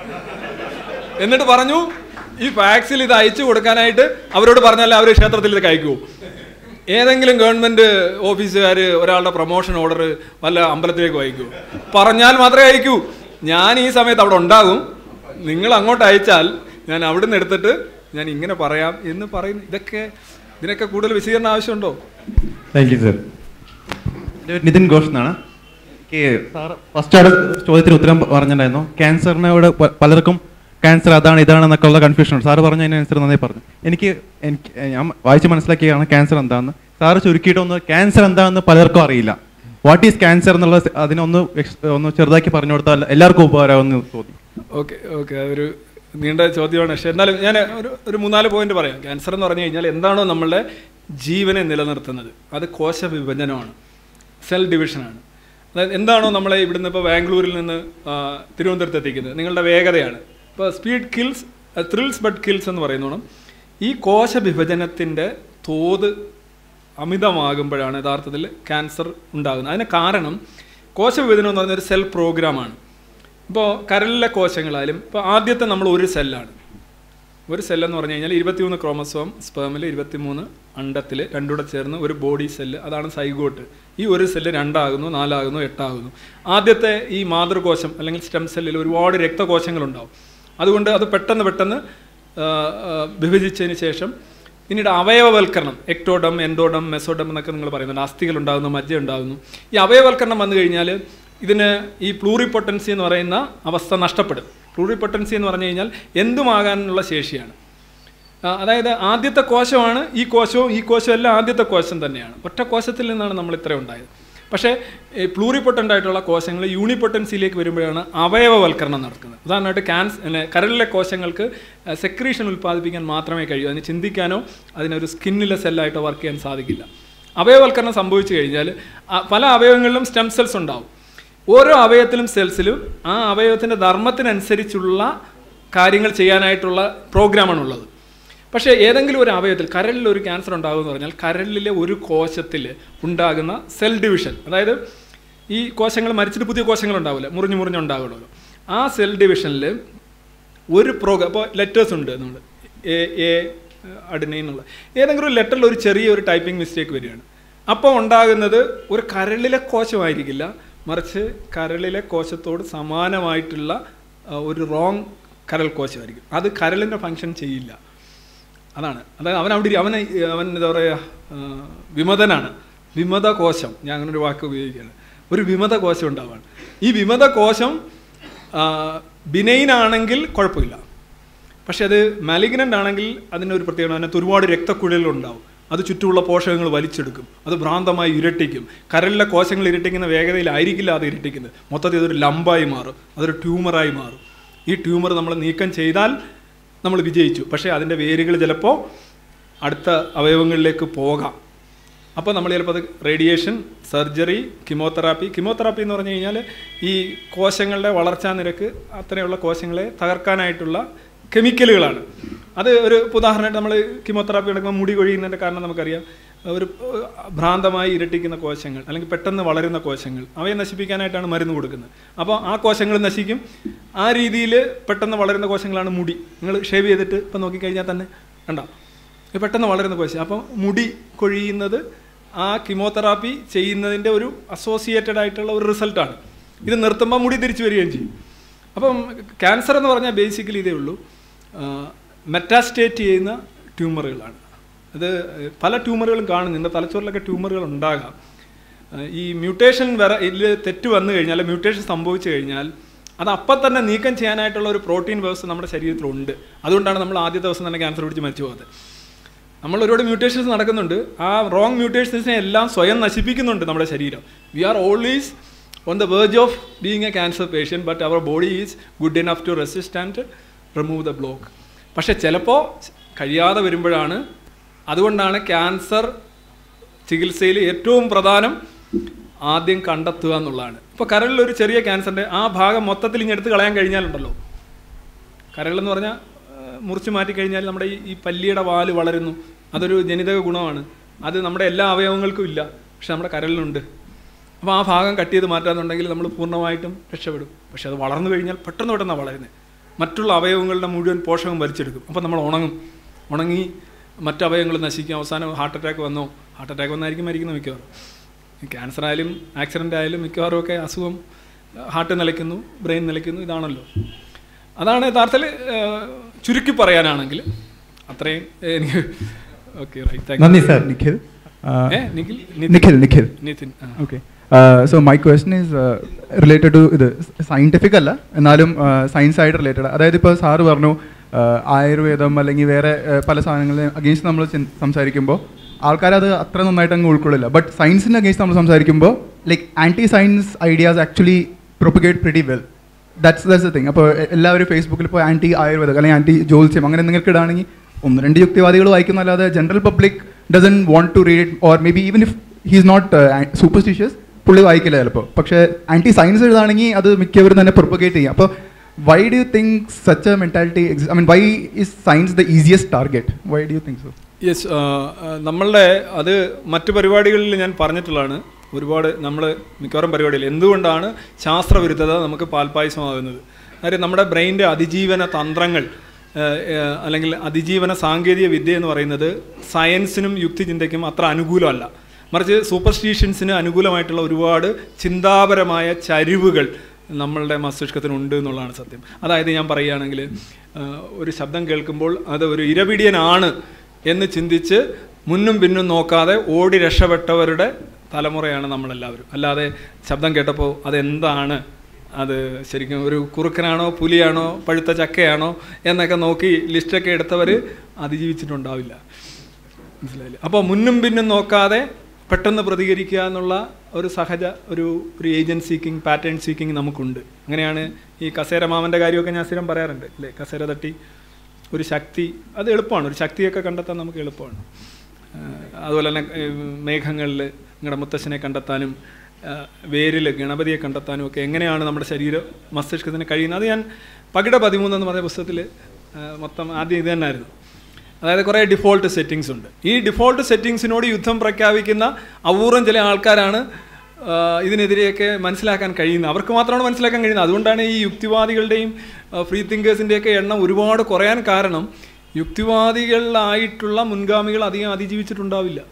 എന്നിട്ട് പറഞ്ഞു ഈ ഫാക്സിൽ ഇത് അയച്ചു കൊടുക്കാനായിട്ട് അവരോട് പറഞ്ഞാൽ അവർ ക്ഷേത്രത്തിൽ ഇത് അയക്കുമോ ഏതെങ്കിലും ഗവൺമെന്റ് ഓഫീസുകാർ ഒരാളുടെ പ്രൊമോഷൻ ഓർഡർ വല്ല അമ്പലത്തിലേക്ക് അയക്കുമോ പറഞ്ഞാൽ മാത്രമേ അയക്കൂ ഞാൻ ഈ സമയത്ത് അവിടെ ഉണ്ടാകും നിങ്ങൾ അങ്ങോട്ട് അയച്ചാൽ ഞാൻ അവിടുന്ന് എടുത്തിട്ട് ഞാൻ ഇങ്ങനെ പറയാം എന്ന് പറയുന്നു ഇതൊക്കെ ഇതിനൊക്കെ കൂടുതൽ വിശദീകരണം ആവശ്യമുണ്ടോ താങ്ക് യു സർ എൻ്റെ പേര് നിതിൻ ഘോഷ് എന്നാണ് എനിക്ക് സാർ ഫസ്റ്റ് അവിടെ ചോദ്യത്തിന് ഉത്തരം പറഞ്ഞിട്ടുണ്ടായിരുന്നു ക്യാൻസറിനോട് പ- പലർക്കും ക്യാൻസർ അതാണ് ഇതാണ് എന്നൊക്കെ ഉള്ള കൺഫ്യൂഷൻ ഉണ്ട് സാറ് പറഞ്ഞതിനനുസരിച്ച് നന്നായി പറഞ്ഞു എനിക്ക് എനിക്ക് ഞാൻ വായിച്ച് മനസ്സിലാക്കിയാണ് ക്യാൻസർ എന്താണെന്ന് സാറ് ചുരുക്കിയിട്ടൊന്ന് ക്യാൻസർ എന്താണെന്ന് പലർക്കും അറിയില്ല വാട്ട് ഈസ് ക്യാൻസർ എന്നുള്ള സ- അതിനൊന്ന് ex- ഒന്ന് ചെറുതാക്കി പറഞ്ഞു കൊടുത്താൽ എല്ലാവർക്കും ഉപകാരമാവുമെന്ന് തോന്നി ഓക്കെ ഓക്കെ അതൊരു നീണ്ട ചോദ്യമാണ് പക്ഷെ എന്നാലും ഞാൻ ഒരു ഒരു മൂന്നാല് പോയിന്റ് പറയാം ക്യാൻസർ എന്ന് പറഞ്ഞു കഴിഞ്ഞാൽ എന്താണോ നമ്മളുടെ ജീവനെ നിലനിർത്തുന്നത് അത് കോശ വിഭജനമാണ് സെൽ ഡിവിഷനാണ് അതായത് എന്താണോ നമ്മളെ ഇവിടുന്ന് ഇപ്പോൾ ബാംഗ്ലൂരിൽ നിന്ന് ആ, തിരുവനന്തപുരത്ത് എത്തിക്കുന്നത് നിങ്ങളുടെ വേഗതയാണ് ഇപ്പോൾ speed kills thrills but kills എന്ന് പറയുന്നോണം ഈ കോശ വിഭജനത്തിൻ്റെ തോത് അമിതമാകുമ്പോഴാണ് യഥാർത്ഥത്തിൽ ക്യാൻസർ ഉണ്ടാകുന്നത് അതിന് കാരണം കോശവിഭജനം എന്ന് പറയുന്ന ഒരു സെൽ പ്രോഗ്രാമാണ് ഇപ്പോൾ കരളിലെ കോശങ്ങളായാലും ഇപ്പോൾ ആദ്യത്തെ നമ്മൾ ഒരു സെല്ലാണ് ഒരു സെല്ലെന്ന് പറഞ്ഞു കഴിഞ്ഞാൽ ഇരുപത്തിമൂന്ന് ക്രോമസോം സ്പേമിൽ ഇരുപത്തിമൂന്ന് അണ്ടത്തിൽ രണ്ടുകൂടെ ചേർന്ന് ഒരു ബോഡി സെല്ല് അതാണ് സൈഗോട്ട് ഈ ഒരു സെല്ല് രണ്ടാകുന്നു നാലാകുന്നു എട്ടാകുന്നു ആദ്യത്തെ ഈ മാതൃകോശം അല്ലെങ്കിൽ സ്റ്റെം സെല്ലിൽ ഒരുപാട് രക്തകോശങ്ങളുണ്ടാവും അതുകൊണ്ട് അത് പെട്ടെന്ന് പെട്ടെന്ന് ആ, ആ, വിഭജിച്ചതിന് ശേഷം പിന്നീട് അവയവവൽക്കരണം എക്ടോഡം എൻഡോഡം മെസോഡം എന്നൊക്കെ നിങ്ങൾ പറയുന്നുണ്ട് അസ്ഥികൾ ഉണ്ടാകുന്നു മജ്ജ ഉണ്ടാകുന്നു ഈ അവയവവൽക്കരണം വന്നു കഴിഞ്ഞാൽ ഇതിന് ഈ പ്ലൂറിപ്പൊട്ടൻസി എന്ന് പറയുന്ന അവസ്ഥ നഷ്ടപ്പെടും പ്ലൂറിപ്പൊട്ടൻസി എന്ന് പറഞ്ഞു കഴിഞ്ഞാൽ എന്തുമാകാനുള്ള ശേഷിയാണ് ആ, അതായത് ആദ്യത്തെ കോശമാണ് ഈ കോശവും ഈ കോശവും എല്ലാം ആദ്യത്തെ കോശം തന്നെയാണ് ഒറ്റ കോശത്തിൽ നിന്നാണ് നമ്മൾ ഇത്ര ഉണ്ടായത് പക്ഷേ പ്ലൂറിപ്പൊട്ടൻ്റ് ആയിട്ടുള്ള കോശങ്ങൾ യൂണിപ്പൊട്ടൻസിയിലേക്ക് വരുമ്പോഴാണ് അവയവവൽക്കരണം നടക്കുന്നത് ഉദാഹരണമായിട്ട് ക്യാൻസ് പിന്നെ കരളിലെ കോശങ്ങൾക്ക് സെക്രീഷൻ ഉൽപ്പാദിപ്പിക്കാൻ മാത്രമേ കഴിയൂ അതിന് ചിന്തിക്കാനോ അതിനൊരു സ്കിന്നിലെ സെല്ലായിട്ടോ വർക്ക് ചെയ്യാൻ സാധിക്കില്ല അവയവവൽക്കരണം സംഭവിച്ചു കഴിഞ്ഞാൽ ആ, പല അവയവങ്ങളിലും സ്റ്റെം സെൽസ് ഉണ്ടാവും ഓരോ അവയവത്തിലും സെൽസിലും ആ അവയവത്തിൻ്റെ ധർമ്മത്തിനനുസരിച്ചുള്ള കാര്യങ്ങൾ ചെയ്യാനായിട്ടുള്ള പ്രോഗ്രാമാണുള്ളത് പക്ഷേ ഏതെങ്കിലും ഒരു അവയവത്തിൽ കരളിൽ ഒരു ക്യാൻസർ ഉണ്ടാകുമെന്ന് പറഞ്ഞാൽ കരളിലെ ഒരു കോശത്തിൽ ഉണ്ടാകുന്ന സെൽ ഡിവിഷൻ അതായത് ഈ കോശങ്ങൾ മരിച്ചിട്ട് പുതിയ കോശങ്ങൾ ഉണ്ടാവില്ല മുറിഞ്ഞു മുറിഞ്ഞുണ്ടാകുമല്ലോ ആ സെൽ ഡിവിഷനിൽ ഒരു പ്രോഗ്രാം അപ്പോൾ ലെറ്റേഴ്സ് ഉണ്ട് നമ്മൾ എ എ അഡിനൈൻ എന്നുള്ള ഏതെങ്കിലും ഒരു ലെറ്ററിൽ ഒരു ചെറിയ ഒരു ടൈപ്പിംഗ് മിസ്റ്റേക്ക് വരികയാണ് അപ്പോൾ ഉണ്ടാകുന്നത് ഒരു കരളിലെ കോശമായിരിക്കില്ല മറിച്ച് കരളിലെ കോശത്തോട് സമാനമായിട്ടുള്ള ആ, ഒരു റോങ് കരൾ കോശമായിരിക്കും അത് കരളിൻ്റെ ഫങ്ഷൻ ചെയ്യില്ല അതാണ് അതായത് അവൻ അവിടെ ഇരി- അവൻ അവൻ എന്താ പറയുക ആ, വിമതനാണ് വിമത കോശം ഞാൻ അങ്ങനെ ഒരു വാക്ക് ഉപയോഗിക്കുകയാണ് ഒരു വിമത കോശം ഉണ്ടാവുകയാണ് ഈ വിമത കോശം ബിനൈൻ ആണെങ്കിൽ കുഴപ്പമില്ല പക്ഷെ അത് മാലിഗ്നൻ്റ് ആണെങ്കിൽ അതിൻ്റെ ഒരു പ്രത്യേകത അതിനകത്ത് ഒരുപാട് രക്തക്കുഴലുണ്ടാവും അത് ചുറ്റുമുള്ള പോഷകങ്ങൾ വലിച്ചെടുക്കും അത് ഭ്രാന്തമായി ഇരട്ടിക്കും കരളിലെ കോശങ്ങൾ ഇരട്ടിക്കുന്ന വേഗതയിലായിരിക്കില്ല അത് ഇരട്ടിക്കുന്നത് മൊത്തത്തിൽ അതൊരു ലംബായി മാറും അതൊരു ട്യൂമറായി മാറും ഈ ട്യൂമർ നമ്മൾ നീക്കം ചെയ്താൽ നമ്മൾ വിജയിച്ചു പക്ഷേ അതിൻ്റെ വേരുകൾ ചിലപ്പോൾ അടുത്ത അവയവങ്ങളിലേക്ക് പോകാം അപ്പോൾ നമ്മൾ ചിലപ്പോൾ അത് റേഡിയേഷൻ സർജറി കിമോതെറാപ്പി കിമോതെറാപ്പി എന്ന് പറഞ്ഞു കഴിഞ്ഞാൽ ഈ കോശങ്ങളുടെ വളർച്ചാ നിരക്ക് അത്രയുള്ള കോശങ്ങളെ തകർക്കാനായിട്ടുള്ള കെമിക്കലുകളാണ് അത് ഒരു ഇപ്പൊ ഉദാഹരണമായിട്ട് നമ്മൾ കിമോതെറാപ്പി എടുക്കുമ്പോൾ മുടി കൊഴിയുന്നതിൻ്റെ കാരണം നമുക്കറിയാം ഒരു ഏഹ്, ഭ്രാന്തമായി ഇരട്ടിക്കുന്ന കോശങ്ങൾ അല്ലെങ്കിൽ പെട്ടെന്ന് വളരുന്ന കോശങ്ങൾ അവയെ നശിപ്പിക്കാനായിട്ടാണ് മരുന്ന് കൊടുക്കുന്നത് അപ്പോൾ ആ കോശങ്ങൾ നശിക്കും ആ രീതിയിൽ പെട്ടെന്ന് വളരുന്ന കോശങ്ങളാണ് മുടി നിങ്ങൾ ഷേവ് ചെയ്തിട്ട് ഇപ്പം നോക്കിക്കഴിഞ്ഞാൽ തന്നെ കണ്ടോ ഇത് പെട്ടെന്ന് വളരുന്ന കോശം അപ്പം മുടി കൊഴിയുന്നത് ആ കിമോതെറാപ്പി ചെയ്യുന്നതിൻ്റെ ഒരു അസോസിയേറ്റഡ് ആയിട്ടുള്ള ഒരു റിസൾട്ടാണ് ഇത് നിർത്തുമ്പോൾ മുടി തിരിച്ചു വരികയും ചെയ്യും അപ്പം ക്യാൻസർ എന്ന് പറഞ്ഞാൽ ബേസിക്കലി ഇതേ ഉള്ളൂ മെറ്റാസ്റ്റേറ്റ് ചെയ്യുന്ന ട്യൂമറുകളാണ് അത് പല ട്യൂമറുകളും കാണുന്നുണ്ട് തലച്ചോറിലൊക്കെ ട്യൂമറുകൾ ഉണ്ടാകാം ആ, ഈ മ്യൂട്ടേഷൻ വര ഇതിൽ തെറ്റ് വന്നു കഴിഞ്ഞാൽ മ്യൂട്ടേഷൻ സംഭവിച്ചു കഴിഞ്ഞാൽ അത് അപ്പം തന്നെ നീക്കം ചെയ്യാനായിട്ടുള്ള ഒരു പ്രോട്ടീൻ വ്യവസ്ഥ നമ്മുടെ ശരീരത്തിലുണ്ട് അതുകൊണ്ടാണ് നമ്മൾ ആദ്യ ദിവസം തന്നെ ക്യാൻസർ പിടിച്ച് മരിച്ചു പോകുന്നത് നമ്മൾ ഒരുപാട് മ്യൂട്ടേഷൻസ് നടക്കുന്നുണ്ട് ആ റോങ് മ്യൂട്ടേഷൻസിനെ എല്ലാം സ്വയം നശിപ്പിക്കുന്നുണ്ട് നമ്മുടെ ശരീരം we are always on the verge of being a cancer patient but our body is good enough to resist and remove the block പക്ഷെ ചിലപ്പോൾ കഴിയാതെ വരുമ്പോഴാണ് അതുകൊണ്ടാണ് ക്യാൻസർ ചികിത്സയിൽ ഏറ്റവും പ്രധാനം ആദ്യം കണ്ടെത്തുക എന്നുള്ളതാണ് ഇപ്പോൾ കരളിൽ ഒരു ചെറിയ ക്യാൻസറിൻ്റെ ആ ഭാഗം മൊത്തത്തിൽ ഇനി എടുത്ത് കളയാൻ കഴിഞ്ഞാലുണ്ടല്ലോ കരളെന്ന് പറഞ്ഞാൽ മുറിച്ച് മാറ്റി കഴിഞ്ഞാൽ നമ്മുടെ ഈ ഈ പല്ലിയുടെ വാല് വളരുന്നു അതൊരു ജനിതക ഗുണമാണ് അത് നമ്മുടെ എല്ലാ അവയവങ്ങൾക്കും ഇല്ല പക്ഷെ നമ്മുടെ കരളിലുണ്ട് അപ്പോൾ ആ ഭാഗം കട്ട് ചെയ്ത് മാറ്റാന്നുണ്ടെങ്കിൽ നമ്മൾ പൂർണ്ണമായിട്ടും രക്ഷപ്പെടും പക്ഷെ അത് വളർന്നു കഴിഞ്ഞാൽ പെട്ടെന്ന് പെട്ടെന്നാണ് വളരുന്നത് മറ്റുള്ള അവയവങ്ങളുടെ മുഴുവൻ പോഷകം വലിച്ചെടുക്കും അപ്പോൾ നമ്മൾ ഉണങ്ങും ഉണങ്ങി മറ്റ് അവയവങ്ങൾ നശിക്കും അവസാനം ഹാർട്ട് അറ്റാക്ക് വന്നോ ഹാർട്ട് അറ്റാക്ക് വന്നായിരിക്കും മരിക്കുന്നത് മിക്കവാറും ക്യാൻസർ ആയാലും ആക്സിഡൻ്റ് ആയാലും മിക്കവാറും ഒക്കെ അസുഖം ഹാർട്ട് നിലയ്ക്കുന്നു ബ്രെയിൻ നിലയ്ക്കുന്നു ഇതാണല്ലോ അതാണ് യഥാർത്ഥത്തിൽ ഏഹ്, ചുരുക്കി പറയാനാണെങ്കിൽ അത്രയും എനിക്ക് ഓക്കെ റൈറ്റ് നന്ദി സാർ Nikhil. Uh, ഏ നിഖിൽ Nikhil, Nikhil. നിതിൻ ആ. Okay. Uh, so my question is uh, related to ഇത് സയൻറ്റിഫിക് അല്ല എന്നാലും സയൻസ് ആയിട്ട് റിലേറ്റഡ് അതായത് ഇപ്പോൾ സാറ് പറഞ്ഞു uh, ആയുർവേദം അല്ലെങ്കിൽ വേറെ uh, പല സാധനങ്ങളെ അഗേൻസ്റ്റ് നമ്മൾ സംസാരിക്കുമ്പോൾ ആൾക്കാരത് അത്ര നന്നായിട്ട് അങ്ങ് ഉൾക്കൊള്ളില്ല ബട്ട് സയൻസിന് അഗേൻസ്റ്റ് നമ്മൾ സംസാരിക്കുമ്പോൾ like anti science ideas actually propagate pretty well that's that's the thing അപ്പോൾ എല്ലാവരും ഫേസ്ബുക്കിൽ ഇപ്പോൾ ആൻറ്റി ആയുർവേദം അല്ലെങ്കിൽ ആൻറ്റി ജോത്സ്യം അങ്ങനെ നിങ്ങൾക്ക് ഇടാണെങ്കിൽ ഒന്ന് രണ്ട് യുക്തിവാദികൾ വായിക്കുന്നല്ലാതെ general public doesn't want to read or maybe even if he's not superstitious പുള്ളി വായിക്കില്ല ചിലപ്പോൾ പക്ഷേ ആൻറ്റി സയൻസ് എഴുതാണെങ്കിൽ അത് മിക്കവരും തന്നെ പ്രൊപ്പഗേറ്റ് ചെയ്യും അപ്പോൾ why do you think such a mentality I mean why is science the easiest target why do you think so yes നമ്മളുടെ അത് മറ്റു പരിപാടികളിൽ ഞാൻ പറഞ്ഞിട്ടുള്ളതാണ് ഒരുപാട് നമ്മൾ മിക്കവാറും പരിപാടിയിൽ എന്തുകൊണ്ടാണ് ശാസ്ത്രവിരുദ്ധത നമുക്ക് പാൽപ്പായസമാകുന്നത് കാര്യം നമ്മുടെ ബ്രെയിൻ്റെ അതിജീവന തന്ത്രങ്ങൾ ഏഹ്, ഏഹ്, അല്ലെങ്കിൽ അതിജീവന സാങ്കേതിക വിദ്യ എന്ന് പറയുന്നത് സയൻസിനും യുക്തിചിന്തയ്ക്കും അത്ര അനുകൂലമല്ല മറിച്ച് സൂപ്പർസ്റ്റീഷ്യൻസിന് അനുകൂലമായിട്ടുള്ള ഒരുപാട് ചിന്താപരമായ ചരിവുകൾ നമ്മളുടെ മസ്തിഷ്കത്തിനുണ്ട് എന്നുള്ളതാണ് സത്യം അതായത് ഞാൻ പറയുകയാണെങ്കിൽ ആ, ഒരു ശബ്ദം കേൾക്കുമ്പോൾ അത് ഒരു ഇരപിടിയനാണ് എന്ന് ചിന്തിച്ച് മുന്നും പിന്നും നോക്കാതെ ഓടി രക്ഷപ്പെട്ടവരുടെ തലമുറയാണ് നമ്മളെല്ലാവരും അല്ലാതെ ശബ്ദം കേട്ടപ്പോൾ അതെന്താണ് അത് ശരിക്കും ഒരു കുറുക്കനാണോ പുലിയാണോ പഴുത്ത ചക്കയാണോ എന്നൊക്കെ നോക്കി ലിസ്റ്റൊക്കെ എടുത്തവർ അതിജീവിച്ചിട്ടുണ്ടാവില്ല മനസ്സിലായില്ലേ അപ്പോൾ മുന്നും പിന്നും നോക്കാതെ പെട്ടെന്ന് പ്രതികരിക്കുക എന്നുള്ള ഒരു സഹജ ഒരു ഒരു ഏജൻറ് സീക്കിംഗ് പാറ്റേൺ സീക്കിംഗ് നമുക്കുണ്ട് അങ്ങനെയാണ് ഈ കസേര മാമൻ്റെ കാര്യമൊക്കെ ഞാൻ സ്ഥിരം പറയാറുണ്ട് അല്ലേ കസേര തട്ടി ഒരു ശക്തി അത് എളുപ്പമാണ് ഒരു ശക്തിയൊക്കെ കണ്ടെത്താൻ നമുക്ക് എളുപ്പമാണ് ആഹ് അതുപോലെ തന്നെ മേഘങ്ങളിൽ നിങ്ങളുടെ മുത്തശ്ശനെ കണ്ടെത്താനും വേരിൽ ഗണപതിയെ കണ്ടെത്താനും ഒക്കെ എങ്ങനെയാണ് നമ്മുടെ ശരീര മസ്തിഷ്കത്തിന് കഴിയുന്നത് അത് ഞാൻ പകിട പതിമൂന്ന് എന്ന് പറഞ്ഞ പുസ്തകത്തിൽ മൊത്തം ആദ്യം ഇത് തന്നെയായിരുന്നു അതായത് കുറേ ഡിഫോൾട്ട് സെറ്റിങ്സ് ഉണ്ട് ഈ ഡിഫോൾട്ട് സെറ്റിങ്സിനോട് യുദ്ധം പ്രഖ്യാപിക്കുന്ന അപൂർവം ചില ആൾക്കാരാണ് ആ, ഇതിനെതിരെയൊക്കെ മനസ്സിലാക്കാൻ കഴിയുന്നത് അവർക്ക് മാത്രമാണ് മനസ്സിലാക്കാൻ കഴിയുന്നത് അതുകൊണ്ടാണ് ഈ യുക്തിവാദികളുടെയും ഫ്രീ തിങ്കേഴ്സിൻ്റെയൊക്കെ എണ്ണം ഒരുപാട് കുറയാൻ കാരണം യുക്തിവാദികളിലായിട്ടുള്ള മുൻഗാമികൾ അധികം അതിജീവിച്ചിട്ടുണ്ടാവില്ല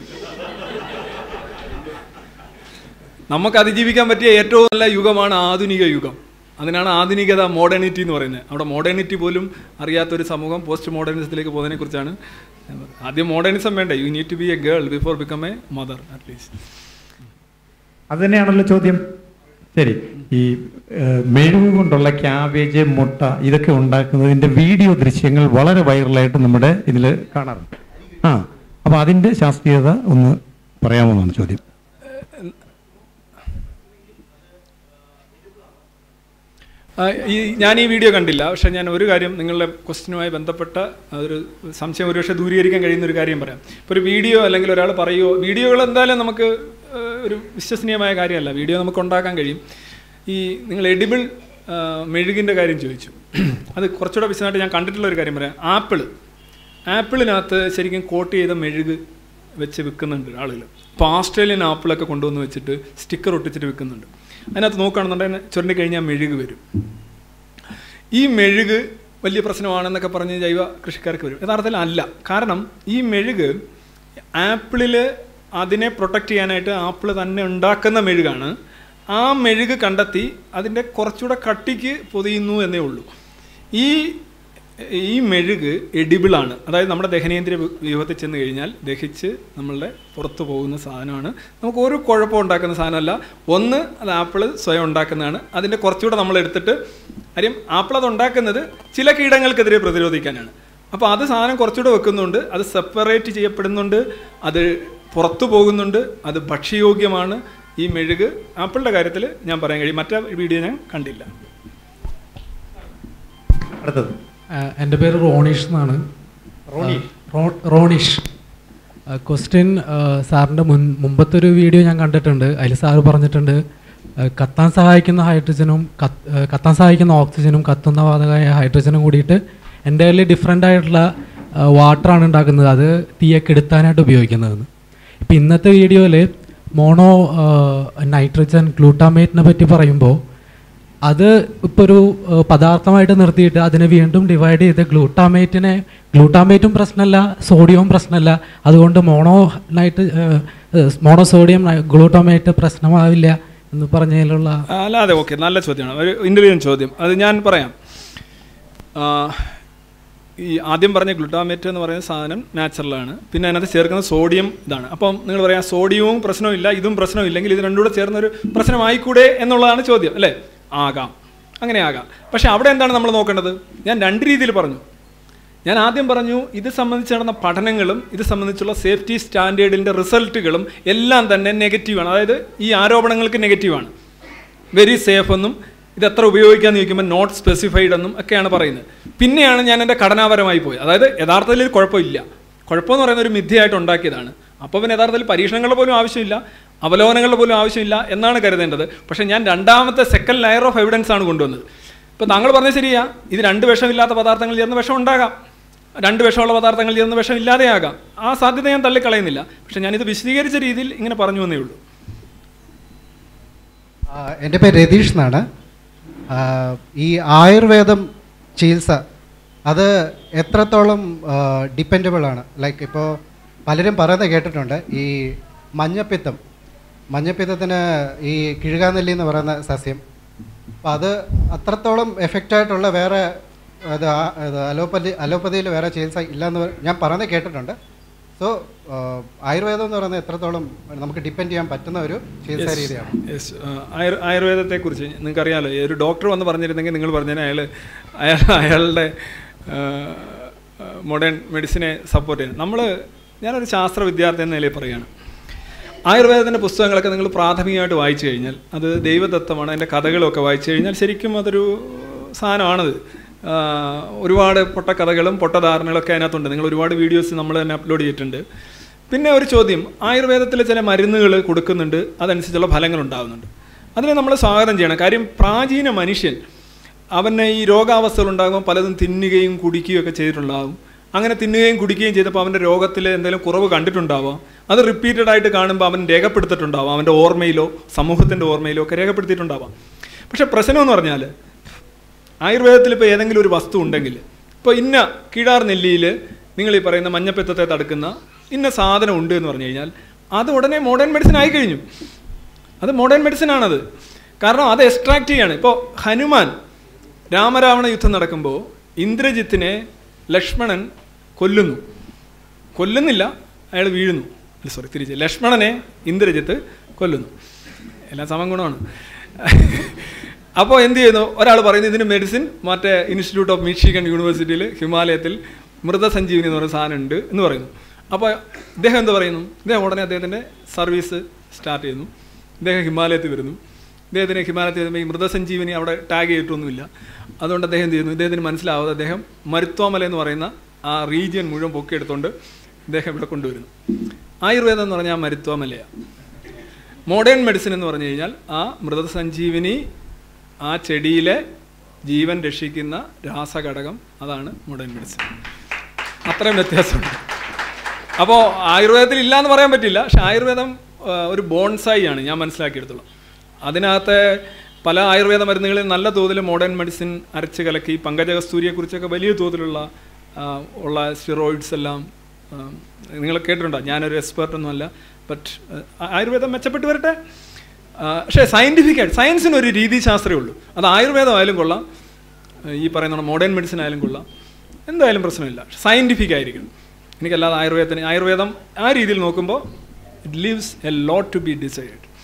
നമുക്ക് അതിജീവിക്കാൻ പറ്റിയ ഏറ്റവും നല്ല യുഗമാണ് ആധുനിക യുഗം അതിനാണ് ആധുനികത മോഡേണിറ്റി എന്ന് പറയുന്നത് അവിടെ മോഡേണിറ്റി പോലും അറിയാത്തൊരു സമൂഹം പോസ്റ്റ് മോഡേണിസത്തിലേക്ക് പോകുന്നതിനെ കുറിച്ചാണ് ഞാൻ പറഞ്ഞത്. ആദ്യം മോഡേണിസം വേണ്ടേ you need to be a girl before become a mother at least അത് തന്നെയാണല്ലോ ചോദ്യം ശരി ഈ ഏഹ്, മെഴുക് കൊണ്ടുള്ള ക്യാബേജ് മുട്ട ഇതൊക്കെ ഉണ്ടാക്കുന്നതിന്റെ വീഡിയോ ദൃശ്യങ്ങൾ വളരെ വൈറലായിട്ട് നമ്മുടെ ഇതിൽ കാണാറുണ്ട് ആ അപ്പൊ അതിന്റെ ശാസ്ത്രീയത ഒന്ന് പറയാമോ എന്നാണ് ചോദ്യം ആ, ഈ ഞാൻ ഈ വീഡിയോ കണ്ടില്ല പക്ഷേ ഞാൻ ഒരു കാര്യം നിങ്ങളുടെ ക്വസ്റ്റിനുമായി ബന്ധപ്പെട്ട ഒരു സംശയം ഒരുപക്ഷെ ദൂരീകരിക്കാൻ കഴിയുന്ന ഒരു കാര്യം പറയാം ഇപ്പോൾ ഒരു വീഡിയോ അല്ലെങ്കിൽ ഒരാൾ പറയുമോ വീഡിയോകൾ എന്തായാലും നമുക്ക് ആ, ഒരു വിശ്വസനീയമായ കാര്യമല്ല വീഡിയോ നമുക്ക് ഉണ്ടാക്കാൻ കഴിയും ഈ നിങ്ങൾ എഡിബിൾ മെഴുകിൻ്റെ കാര്യം ചോദിച്ചു അത് കുറച്ചുകൂടെ വിശദമായിട്ട് ഞാൻ കണ്ടിട്ടുള്ള ഒരു കാര്യം പറയാം ആപ്പിൾ ആപ്പിളിനകത്ത് ശരിക്കും കോട്ട് ചെയ്ത മെഴുക് വെച്ച് വിൽക്കുന്നുണ്ട് ആളുകൾ ഇപ്പോൾ ആസ്ട്രേലിയൻ ആപ്പിളൊക്കെ കൊണ്ടുവന്ന് വെച്ചിട്ട് സ്റ്റിക്കർ ഒട്ടിച്ചിട്ട് വിൽക്കുന്നുണ്ട് അതിനകത്ത് നോക്കുകയാണെന്നുണ്ടെങ്കിൽ ചുരണ്ടി കഴിഞ്ഞാൽ മെഴുക് വരും ഈ മെഴുക് വലിയ പ്രശ്നമാണെന്നൊക്കെ പറഞ്ഞ് ജൈവ കൃഷിക്കാർക്ക് വരും യഥാർത്ഥത്തിൽ അല്ല കാരണം ഈ മെഴുക് ആപ്പിളിൽ അതിനെ പ്രൊട്ടക്റ്റ് ചെയ്യാനായിട്ട് ആപ്പിൾ തന്നെ ഉണ്ടാക്കുന്ന മെഴുകാണ് ആ മെഴുക് കണ്ടെത്തി അതിൻ്റെ കുറച്ചുകൂടെ കട്ടിക്ക് പൊതിയുന്നു എന്നേ ഉള്ളൂ ഈ ഈ മെഴുക് എഡിബിളാണ് അതായത് നമ്മുടെ ദഹനേന്ദ്രിയ വ്യൂഹ- വ്യൂഹത്തിൽ ചെന്ന് കഴിഞ്ഞാൽ ദഹിച്ച് നമ്മളുടെ പുറത്തു പോകുന്ന സാധനമാണ് നമുക്ക് ഒരു കുഴപ്പം ഉണ്ടാക്കുന്ന സാധനമല്ല ഒന്ന് അത് ആപ്പിൾ സ്വയം ഉണ്ടാക്കുന്നതാണ് അതിൻ്റെ കുറച്ചുകൂടെ നമ്മൾ എടുത്തിട്ട് കാര്യം ആപ്പിൾ അത് ഉണ്ടാക്കുന്നത് ചില കീടങ്ങൾക്കെതിരെ പ്രതിരോധിക്കാനാണ് അപ്പോൾ അത് സാധനം കുറച്ചുകൂടെ വെക്കുന്നുണ്ട് അത് സെപ്പറേറ്റ് ചെയ്യപ്പെടുന്നുണ്ട് അത് പുറത്തു പോകുന്നുണ്ട് അത് ഭക്ഷ്യയോഗ്യമാണ് ഈ മെഴുക് ആപ്പിളിൻ്റെ കാര്യത്തിൽ ഞാൻ പറയാൻ കഴിയും മറ്റേ വീഡിയോ ഞാൻ കണ്ടില്ല അടുത്തത് ആഹ് എൻ്റെ പേര് റോണീഷ് എന്നാണ് റോണീഷ്. ആഹ് റോ- റോണീഷ് ക്വസ്റ്റ്യൻ സാറിൻ്റെ മുൻ മുമ്പത്തെ ഒരു വീഡിയോ ഞാൻ കണ്ടിട്ടുണ്ട് അതിൽ സാറ് പറഞ്ഞിട്ടുണ്ട് ആഹ് കത്താൻ സഹായിക്കുന്ന ഹൈഡ്രജനും കത്ത് ആഹ് കത്താൻ സഹായിക്കുന്ന ഓക്സിജനും കത്തുന്ന വാതകമായ ഹൈഡ്രജനും കൂടിയിട്ട് എൻ്റയർലി ഡിഫറെൻ്റ് ആയിട്ടുള്ള വാട്ടറാണ് ഉണ്ടാക്കുന്നത് അത് തീയെ കെടുത്താനായിട്ട് ഉപയോഗിക്കുന്നതെന്ന് ഇപ്പം ഇന്നത്തെ വീഡിയോയിൽ മോണോ നൈട്രജൻ ഗ്ലൂട്ടാമേറ്റിനെ പറ്റി പറയുമ്പോൾ അത് ഇപ്പോൾ ഒരു ഏഹ്, പദാർത്ഥമായിട്ട് നിർത്തിയിട്ട് അതിനെ വീണ്ടും ഡിവൈഡ് ചെയ്ത് ഗ്ലൂട്ടാമേറ്റിനെ ഗ്ലൂട്ടാമേറ്റും പ്രശ്നമല്ല സോഡിയവും പ്രശ്നമല്ല അതുകൊണ്ട് mono night mono sodium glutamate പ്രശ്നമാവില്ല എന്ന് പറഞ്ഞതിലുള്ള അല്ലാതെ ഓക്കെ നല്ല ചോദ്യമാണ് ഒരു ഇൻ്റലിജൻറ്റ് ചോദ്യം അത് ഞാൻ പറയാം ആ, ഈ ആദ്യം പറഞ്ഞ ഗ്ലൂട്ടാമേറ്റ് എന്ന് പറയുന്ന സാധനം നാച്ചുറലാണ് പിന്നെ അതിനകത്ത് ചേർക്കുന്ന സോഡിയം ഇതാണ് അപ്പം നിങ്ങൾ പറയാം സോഡിയവും പ്രശ്നമില്ല ഇതും പ്രശ്നമില്ലെങ്കിൽ ഇത് രണ്ടും കൂടെ ചേർന്നൊരു പ്രശ്നമായിക്കൂടെ എന്നുള്ളതാണ് ചോദ്യം അല്ലേ ആകാം അങ്ങനെ ആകാം പക്ഷേ അവിടെ എന്താണ് നമ്മൾ നോക്കേണ്ടത് ഞാൻ രണ്ട് രീതിയിൽ പറഞ്ഞു ഞാൻ ആദ്യം പറഞ്ഞു ഇത് സംബന്ധിച്ച് നടന്ന പഠനങ്ങളും ഇത് സംബന്ധിച്ചുള്ള സേഫ്റ്റി സ്റ്റാൻഡേർഡിൻ്റെ റിസൾട്ടുകളും എല്ലാം തന്നെ നെഗറ്റീവാണ് അതായത് ഈ ആരോപണങ്ങൾക്ക് നെഗറ്റീവാണ് വെരി സേഫ് എന്നും ഇത് എത്ര ഉപയോഗിക്കാമെന്ന് ചോദിക്കുമ്പോൾ നോട്ട് സ്പെസിഫൈഡ് എന്നും ഒക്കെയാണ് പറയുന്നത് പിന്നെയാണ് ഞാൻ എൻ്റെ ഘടനാപരമായി പോയത് അതായത് യഥാർത്ഥത്തിൽ ഒരു കുഴപ്പമില്ല കുഴപ്പമെന്ന് പറയുന്ന ഒരു മിഥ്യയായിട്ട് ഉണ്ടാക്കിയതാണ് അപ്പോൾ പിന്നെ യഥാർത്ഥത്തിൽ പരീക്ഷണങ്ങളുടെ പോലും ആവശ്യമില്ല അവലോകനങ്ങളുടെ പോലും ആവശ്യമില്ല എന്നാണ് കരുതേണ്ടത് പക്ഷേ ഞാൻ രണ്ടാമത്തെ സെക്കൻഡ് ലെയർ ഓഫ് എവിഡൻസ് ആണ് കൊണ്ടുവന്നത് ഇപ്പോൾ താങ്കൾ പറഞ്ഞത് ശരിയാ ഇത് രണ്ട് വിഷമില്ലാത്ത പദാർത്ഥങ്ങൾ ചേർന്ന് വിഷം ഉണ്ടാകാം രണ്ട് വിഷമുള്ള പദാർത്ഥങ്ങൾ ചേർന്ന് വിഷം ഇല്ലാതെയാകാം ആ സാധ്യത ഞാൻ തള്ളിക്കളയുന്നില്ല പക്ഷേ ഞാനിത് വിശദീകരിച്ച രീതിയിൽ ഇങ്ങനെ പറഞ്ഞു എന്നേ ഉള്ളൂ ആ, എൻ്റെ പേര് രതീഷ് എന്നാണ് ആ, ഈ ആയുർവേദം ചികിത്സ അത് എത്രത്തോളം ഡിപ്പെൻഡബിൾ ആണ് ലൈക്ക് ഇപ്പോൾ പലരും പറയുന്നത് കേട്ടിട്ടുണ്ട് ഈ മഞ്ഞപ്പിത്തം മഞ്ഞപ്പിത്തത്തിന് ഈ കിഴുകാനെല്ലി എന്ന് പറയുന്ന സസ്യം അപ്പം അത് അത്രത്തോളം എഫക്റ്റായിട്ടുള്ള വേറെ അത് ആ- അത് അലോപ്പതി അലോപ്പതിയിൽ വേറെ ചികിത്സ ഇല്ലയെന്ന് പറ- ഞാൻ പറയുന്നത് കേട്ടിട്ടുണ്ട് സോ ആയുർവേദം എന്ന് പറയുന്നത് എത്രത്തോളം നമുക്ക് ഡിപ്പെൻഡ് ചെയ്യാൻ പറ്റുന്ന ഒരു ചികിത്സാ Yes, രീതിയാണ് yes. ആ, ആയുർ ആയുർവേദത്തെക്കുറിച്ച് നിങ്ങൾക്കറിയാലോ ഈ ഒരു ഡോക്ടർ വന്ന് പറഞ്ഞിരുന്നെങ്കിൽ നിങ്ങൾ പറഞ്ഞാൽ അയാൾ അയാൾ അയാളുടെ മോഡേൺ മെഡിസിനെ സപ്പോർട്ട് ചെയ്യുന്നത് നമ്മൾ ഞാനൊരു ശാസ്ത്ര വിദ്യാർത്ഥി എന്ന നിലയിൽ പറയുകയാണ് ആയുർവേദത്തിൻ്റെ പുസ്തകങ്ങളൊക്കെ നിങ്ങൾ പ്രാഥമികമായിട്ട് വായിച്ചു കഴിഞ്ഞാൽ അത് ദൈവദത്തമാണ് അതിൻ്റെ കഥകളൊക്കെ വായിച്ചു കഴിഞ്ഞാൽ ശരിക്കും അതൊരു സാധനമാണത് ആ, ഒരുപാട് പൊട്ടക്കഥകളും പൊട്ടധാരണകളൊക്കെ അതിനകത്തുണ്ട് നിങ്ങൾ ഒരുപാട് വീഡിയോസ് നമ്മൾ തന്നെ അപ്ലോഡ് ചെയ്തിട്ടുണ്ട് പിന്നെ ഒരു ചോദ്യം ആയുർവേദത്തിൽ ചില മരുന്നുകൾ കൊടുക്കുന്നുണ്ട് അതനുസരിച്ചുള്ള ഫലങ്ങൾ ഉണ്ടാകുന്നുണ്ട് അതിനെ നമ്മൾ സ്വാഗതം ചെയ്യണം കാര്യം പ്രാചീന മനുഷ്യൻ അവന് ഈ രോഗാവസ്ഥകൾ ഉണ്ടാകുമ്പോൾ പലതും തിന്നുകയും കുടിക്കുകയും ഒക്കെ ചെയ്തിട്ടുണ്ടാകും അങ്ങനെ തിന്നുകയും കുടിക്കുകയും ചെയ്തപ്പോൾ അവൻ്റെ രോഗത്തിൽ എന്തെങ്കിലും കുറവ് കണ്ടിട്ടുണ്ടാവാം അത് റിപ്പീറ്റഡ് ആയിട്ട് കാണുമ്പോൾ അവൻ രേഖപ്പെടുത്തിയിട്ടുണ്ടാവാം അവൻ്റെ ഓർമ്മയിലോ സമൂഹത്തിൻ്റെ ഓർമ്മയിലോ ഒക്കെ രേഖപ്പെടുത്തിയിട്ടുണ്ടാവാം പക്ഷേ പ്രശ്നം എന്ന് പറഞ്ഞാൽ ആയുർവേദത്തിൽ ഇപ്പോൾ ഏതെങ്കിലും ഒരു വസ്തു ഉണ്ടെങ്കിൽ ഇപ്പോൾ ഇന്ന കീഴാർ നെല്ലിയിൽ നിങ്ങൾ ഈ പറയുന്ന മഞ്ഞപ്പിത്തത്തെ തടുക്കുന്ന ഇന്ന സാധനം ഉണ്ട് എന്ന് പറഞ്ഞു കഴിഞ്ഞാൽ അത് ഉടനെ മോഡേൺ മെഡിസിൻ ആയി കഴിഞ്ഞു അത് മോഡേൺ മെഡിസിൻ ആണത് കാരണം അത് എക്സ്ട്രാക്ട് ചെയ്യാണ് ഇപ്പോൾ ഹനുമാൻ രാമരാവണ യുദ്ധം നടക്കുമ്പോൾ ഇന്ദ്രജിത്തിനെ ലക്ഷ്മണൻ കൊല്ലുന്നു കൊല്ലുന്നില്ല അയാൾ വീഴുന്നു അല്ല സോറി തിരിച്ച് ലക്ഷ്മണനെ ഇന്ദ്രജിത്ത് കൊല്ലുന്നു എല്ലാം സമം ഗുണമാണ് അപ്പോൾ എന്ത് ചെയ്യുന്നു ഒരാൾ പറയുന്നു ഇതിന് മെഡിസിൻ മറ്റേ ഇൻസ്റ്റിറ്റ്യൂട്ട് ഓഫ് മിഷിഗൺ യൂണിവേഴ്സിറ്റിയിൽ ഹിമാലയത്തിൽ മൃതസഞ്ജീവനി എന്ന് പറയുന്ന സാധനം ഉണ്ട് എന്ന് പറയുന്നു അപ്പോൾ ഇദ്ദേഹം എന്ത് പറയുന്നു ഇദ്ദേഹം ഉടനെ അദ്ദേഹത്തിൻ്റെ സർവീസ് സ്റ്റാർട്ട് ചെയ്യുന്നു ഇദ്ദേഹം ഹിമാലയത്തിൽ വരുന്നു ഇദ്ദേഹത്തിന് ഹിമാലയത്തിൽ വരുമ്പോൾ ഈ മൃതസഞ്ജീവനി അവിടെ ടാഗ് ചെയ്തിട്ടൊന്നുമില്ല അതുകൊണ്ട് അദ്ദേഹം എന്ത് ചെയ്യുന്നു ഇദ്ദേഹത്തിന് മനസ്സിലാവാതെ അദ്ദേഹം മരുത്വാമല എന്ന് പറയുന്ന ആ റീജിയൻ മുഴുവൻ പൊക്കിയെടുത്തുകൊണ്ട് ഇദ്ദേഹം ഇവിടെ കൊണ്ടുവരുന്നു ആയുർവേദം എന്ന് പറഞ്ഞാൽ മരുത്വാമലയാണ് മോഡേൺ മെഡിസിൻ എന്ന് പറഞ്ഞു കഴിഞ്ഞാൽ ആ മൃതസഞ്ജീവനി ആ ചെടിയിലെ ജീവൻ രക്ഷിക്കുന്ന രാസഘടകം അതാണ് മോഡേൺ മെഡിസിൻ അത്രയും വ്യത്യാസമുണ്ട് അപ്പോൾ ആയുർവേദത്തിൽ ഇല്ല എന്ന് പറയാൻ പറ്റില്ല പക്ഷെ ആയുർവേദം ആ, ഒരു ബോൺസായി ആണ് ഞാൻ മനസ്സിലാക്കിയെടുത്തോളം അതിനകത്ത് പല ആയുർവേദ മരുന്നുകളിൽ നല്ല തോതിൽ മോഡേൺ മെഡിസിൻ അരച്ച് കലക്കി പങ്കജകസ്തൂരിയെക്കുറിച്ചൊക്കെ വലിയ തോതിലുള്ള ആ, ഉള്ള സ്റ്റിറോയിഡ്സ് എല്ലാം ആ, നിങ്ങൾ കേട്ടിട്ടുണ്ടോ ഞാനൊരു എക്സ്പേർട്ട് ഒന്നുമല്ല ബട്ട് ആയുർവേദം മെച്ചപ്പെട്ട് വരട്ടെ ആ, പക്ഷേ സയൻറ്റിഫിക് ആയിട്ട് സയൻസിന് ഒരു രീതിശാസ്ത്രമേ ഉള്ളൂ അത് ആയുർവേദമായാലും കൊള്ളാം ഈ പറയുന്ന മോഡേൺ മെഡിസിൻ ആയാലും കൊള്ളാം എന്തായാലും പ്രശ്നമില്ല സയൻറ്റിഫിക് ആയിരിക്കണം എനിക്കല്ലാതെ ആയുർവേദത്തിന് ആയുർവേദം ആ രീതിയിൽ നോക്കുമ്പോൾ it leaves a lot to be decide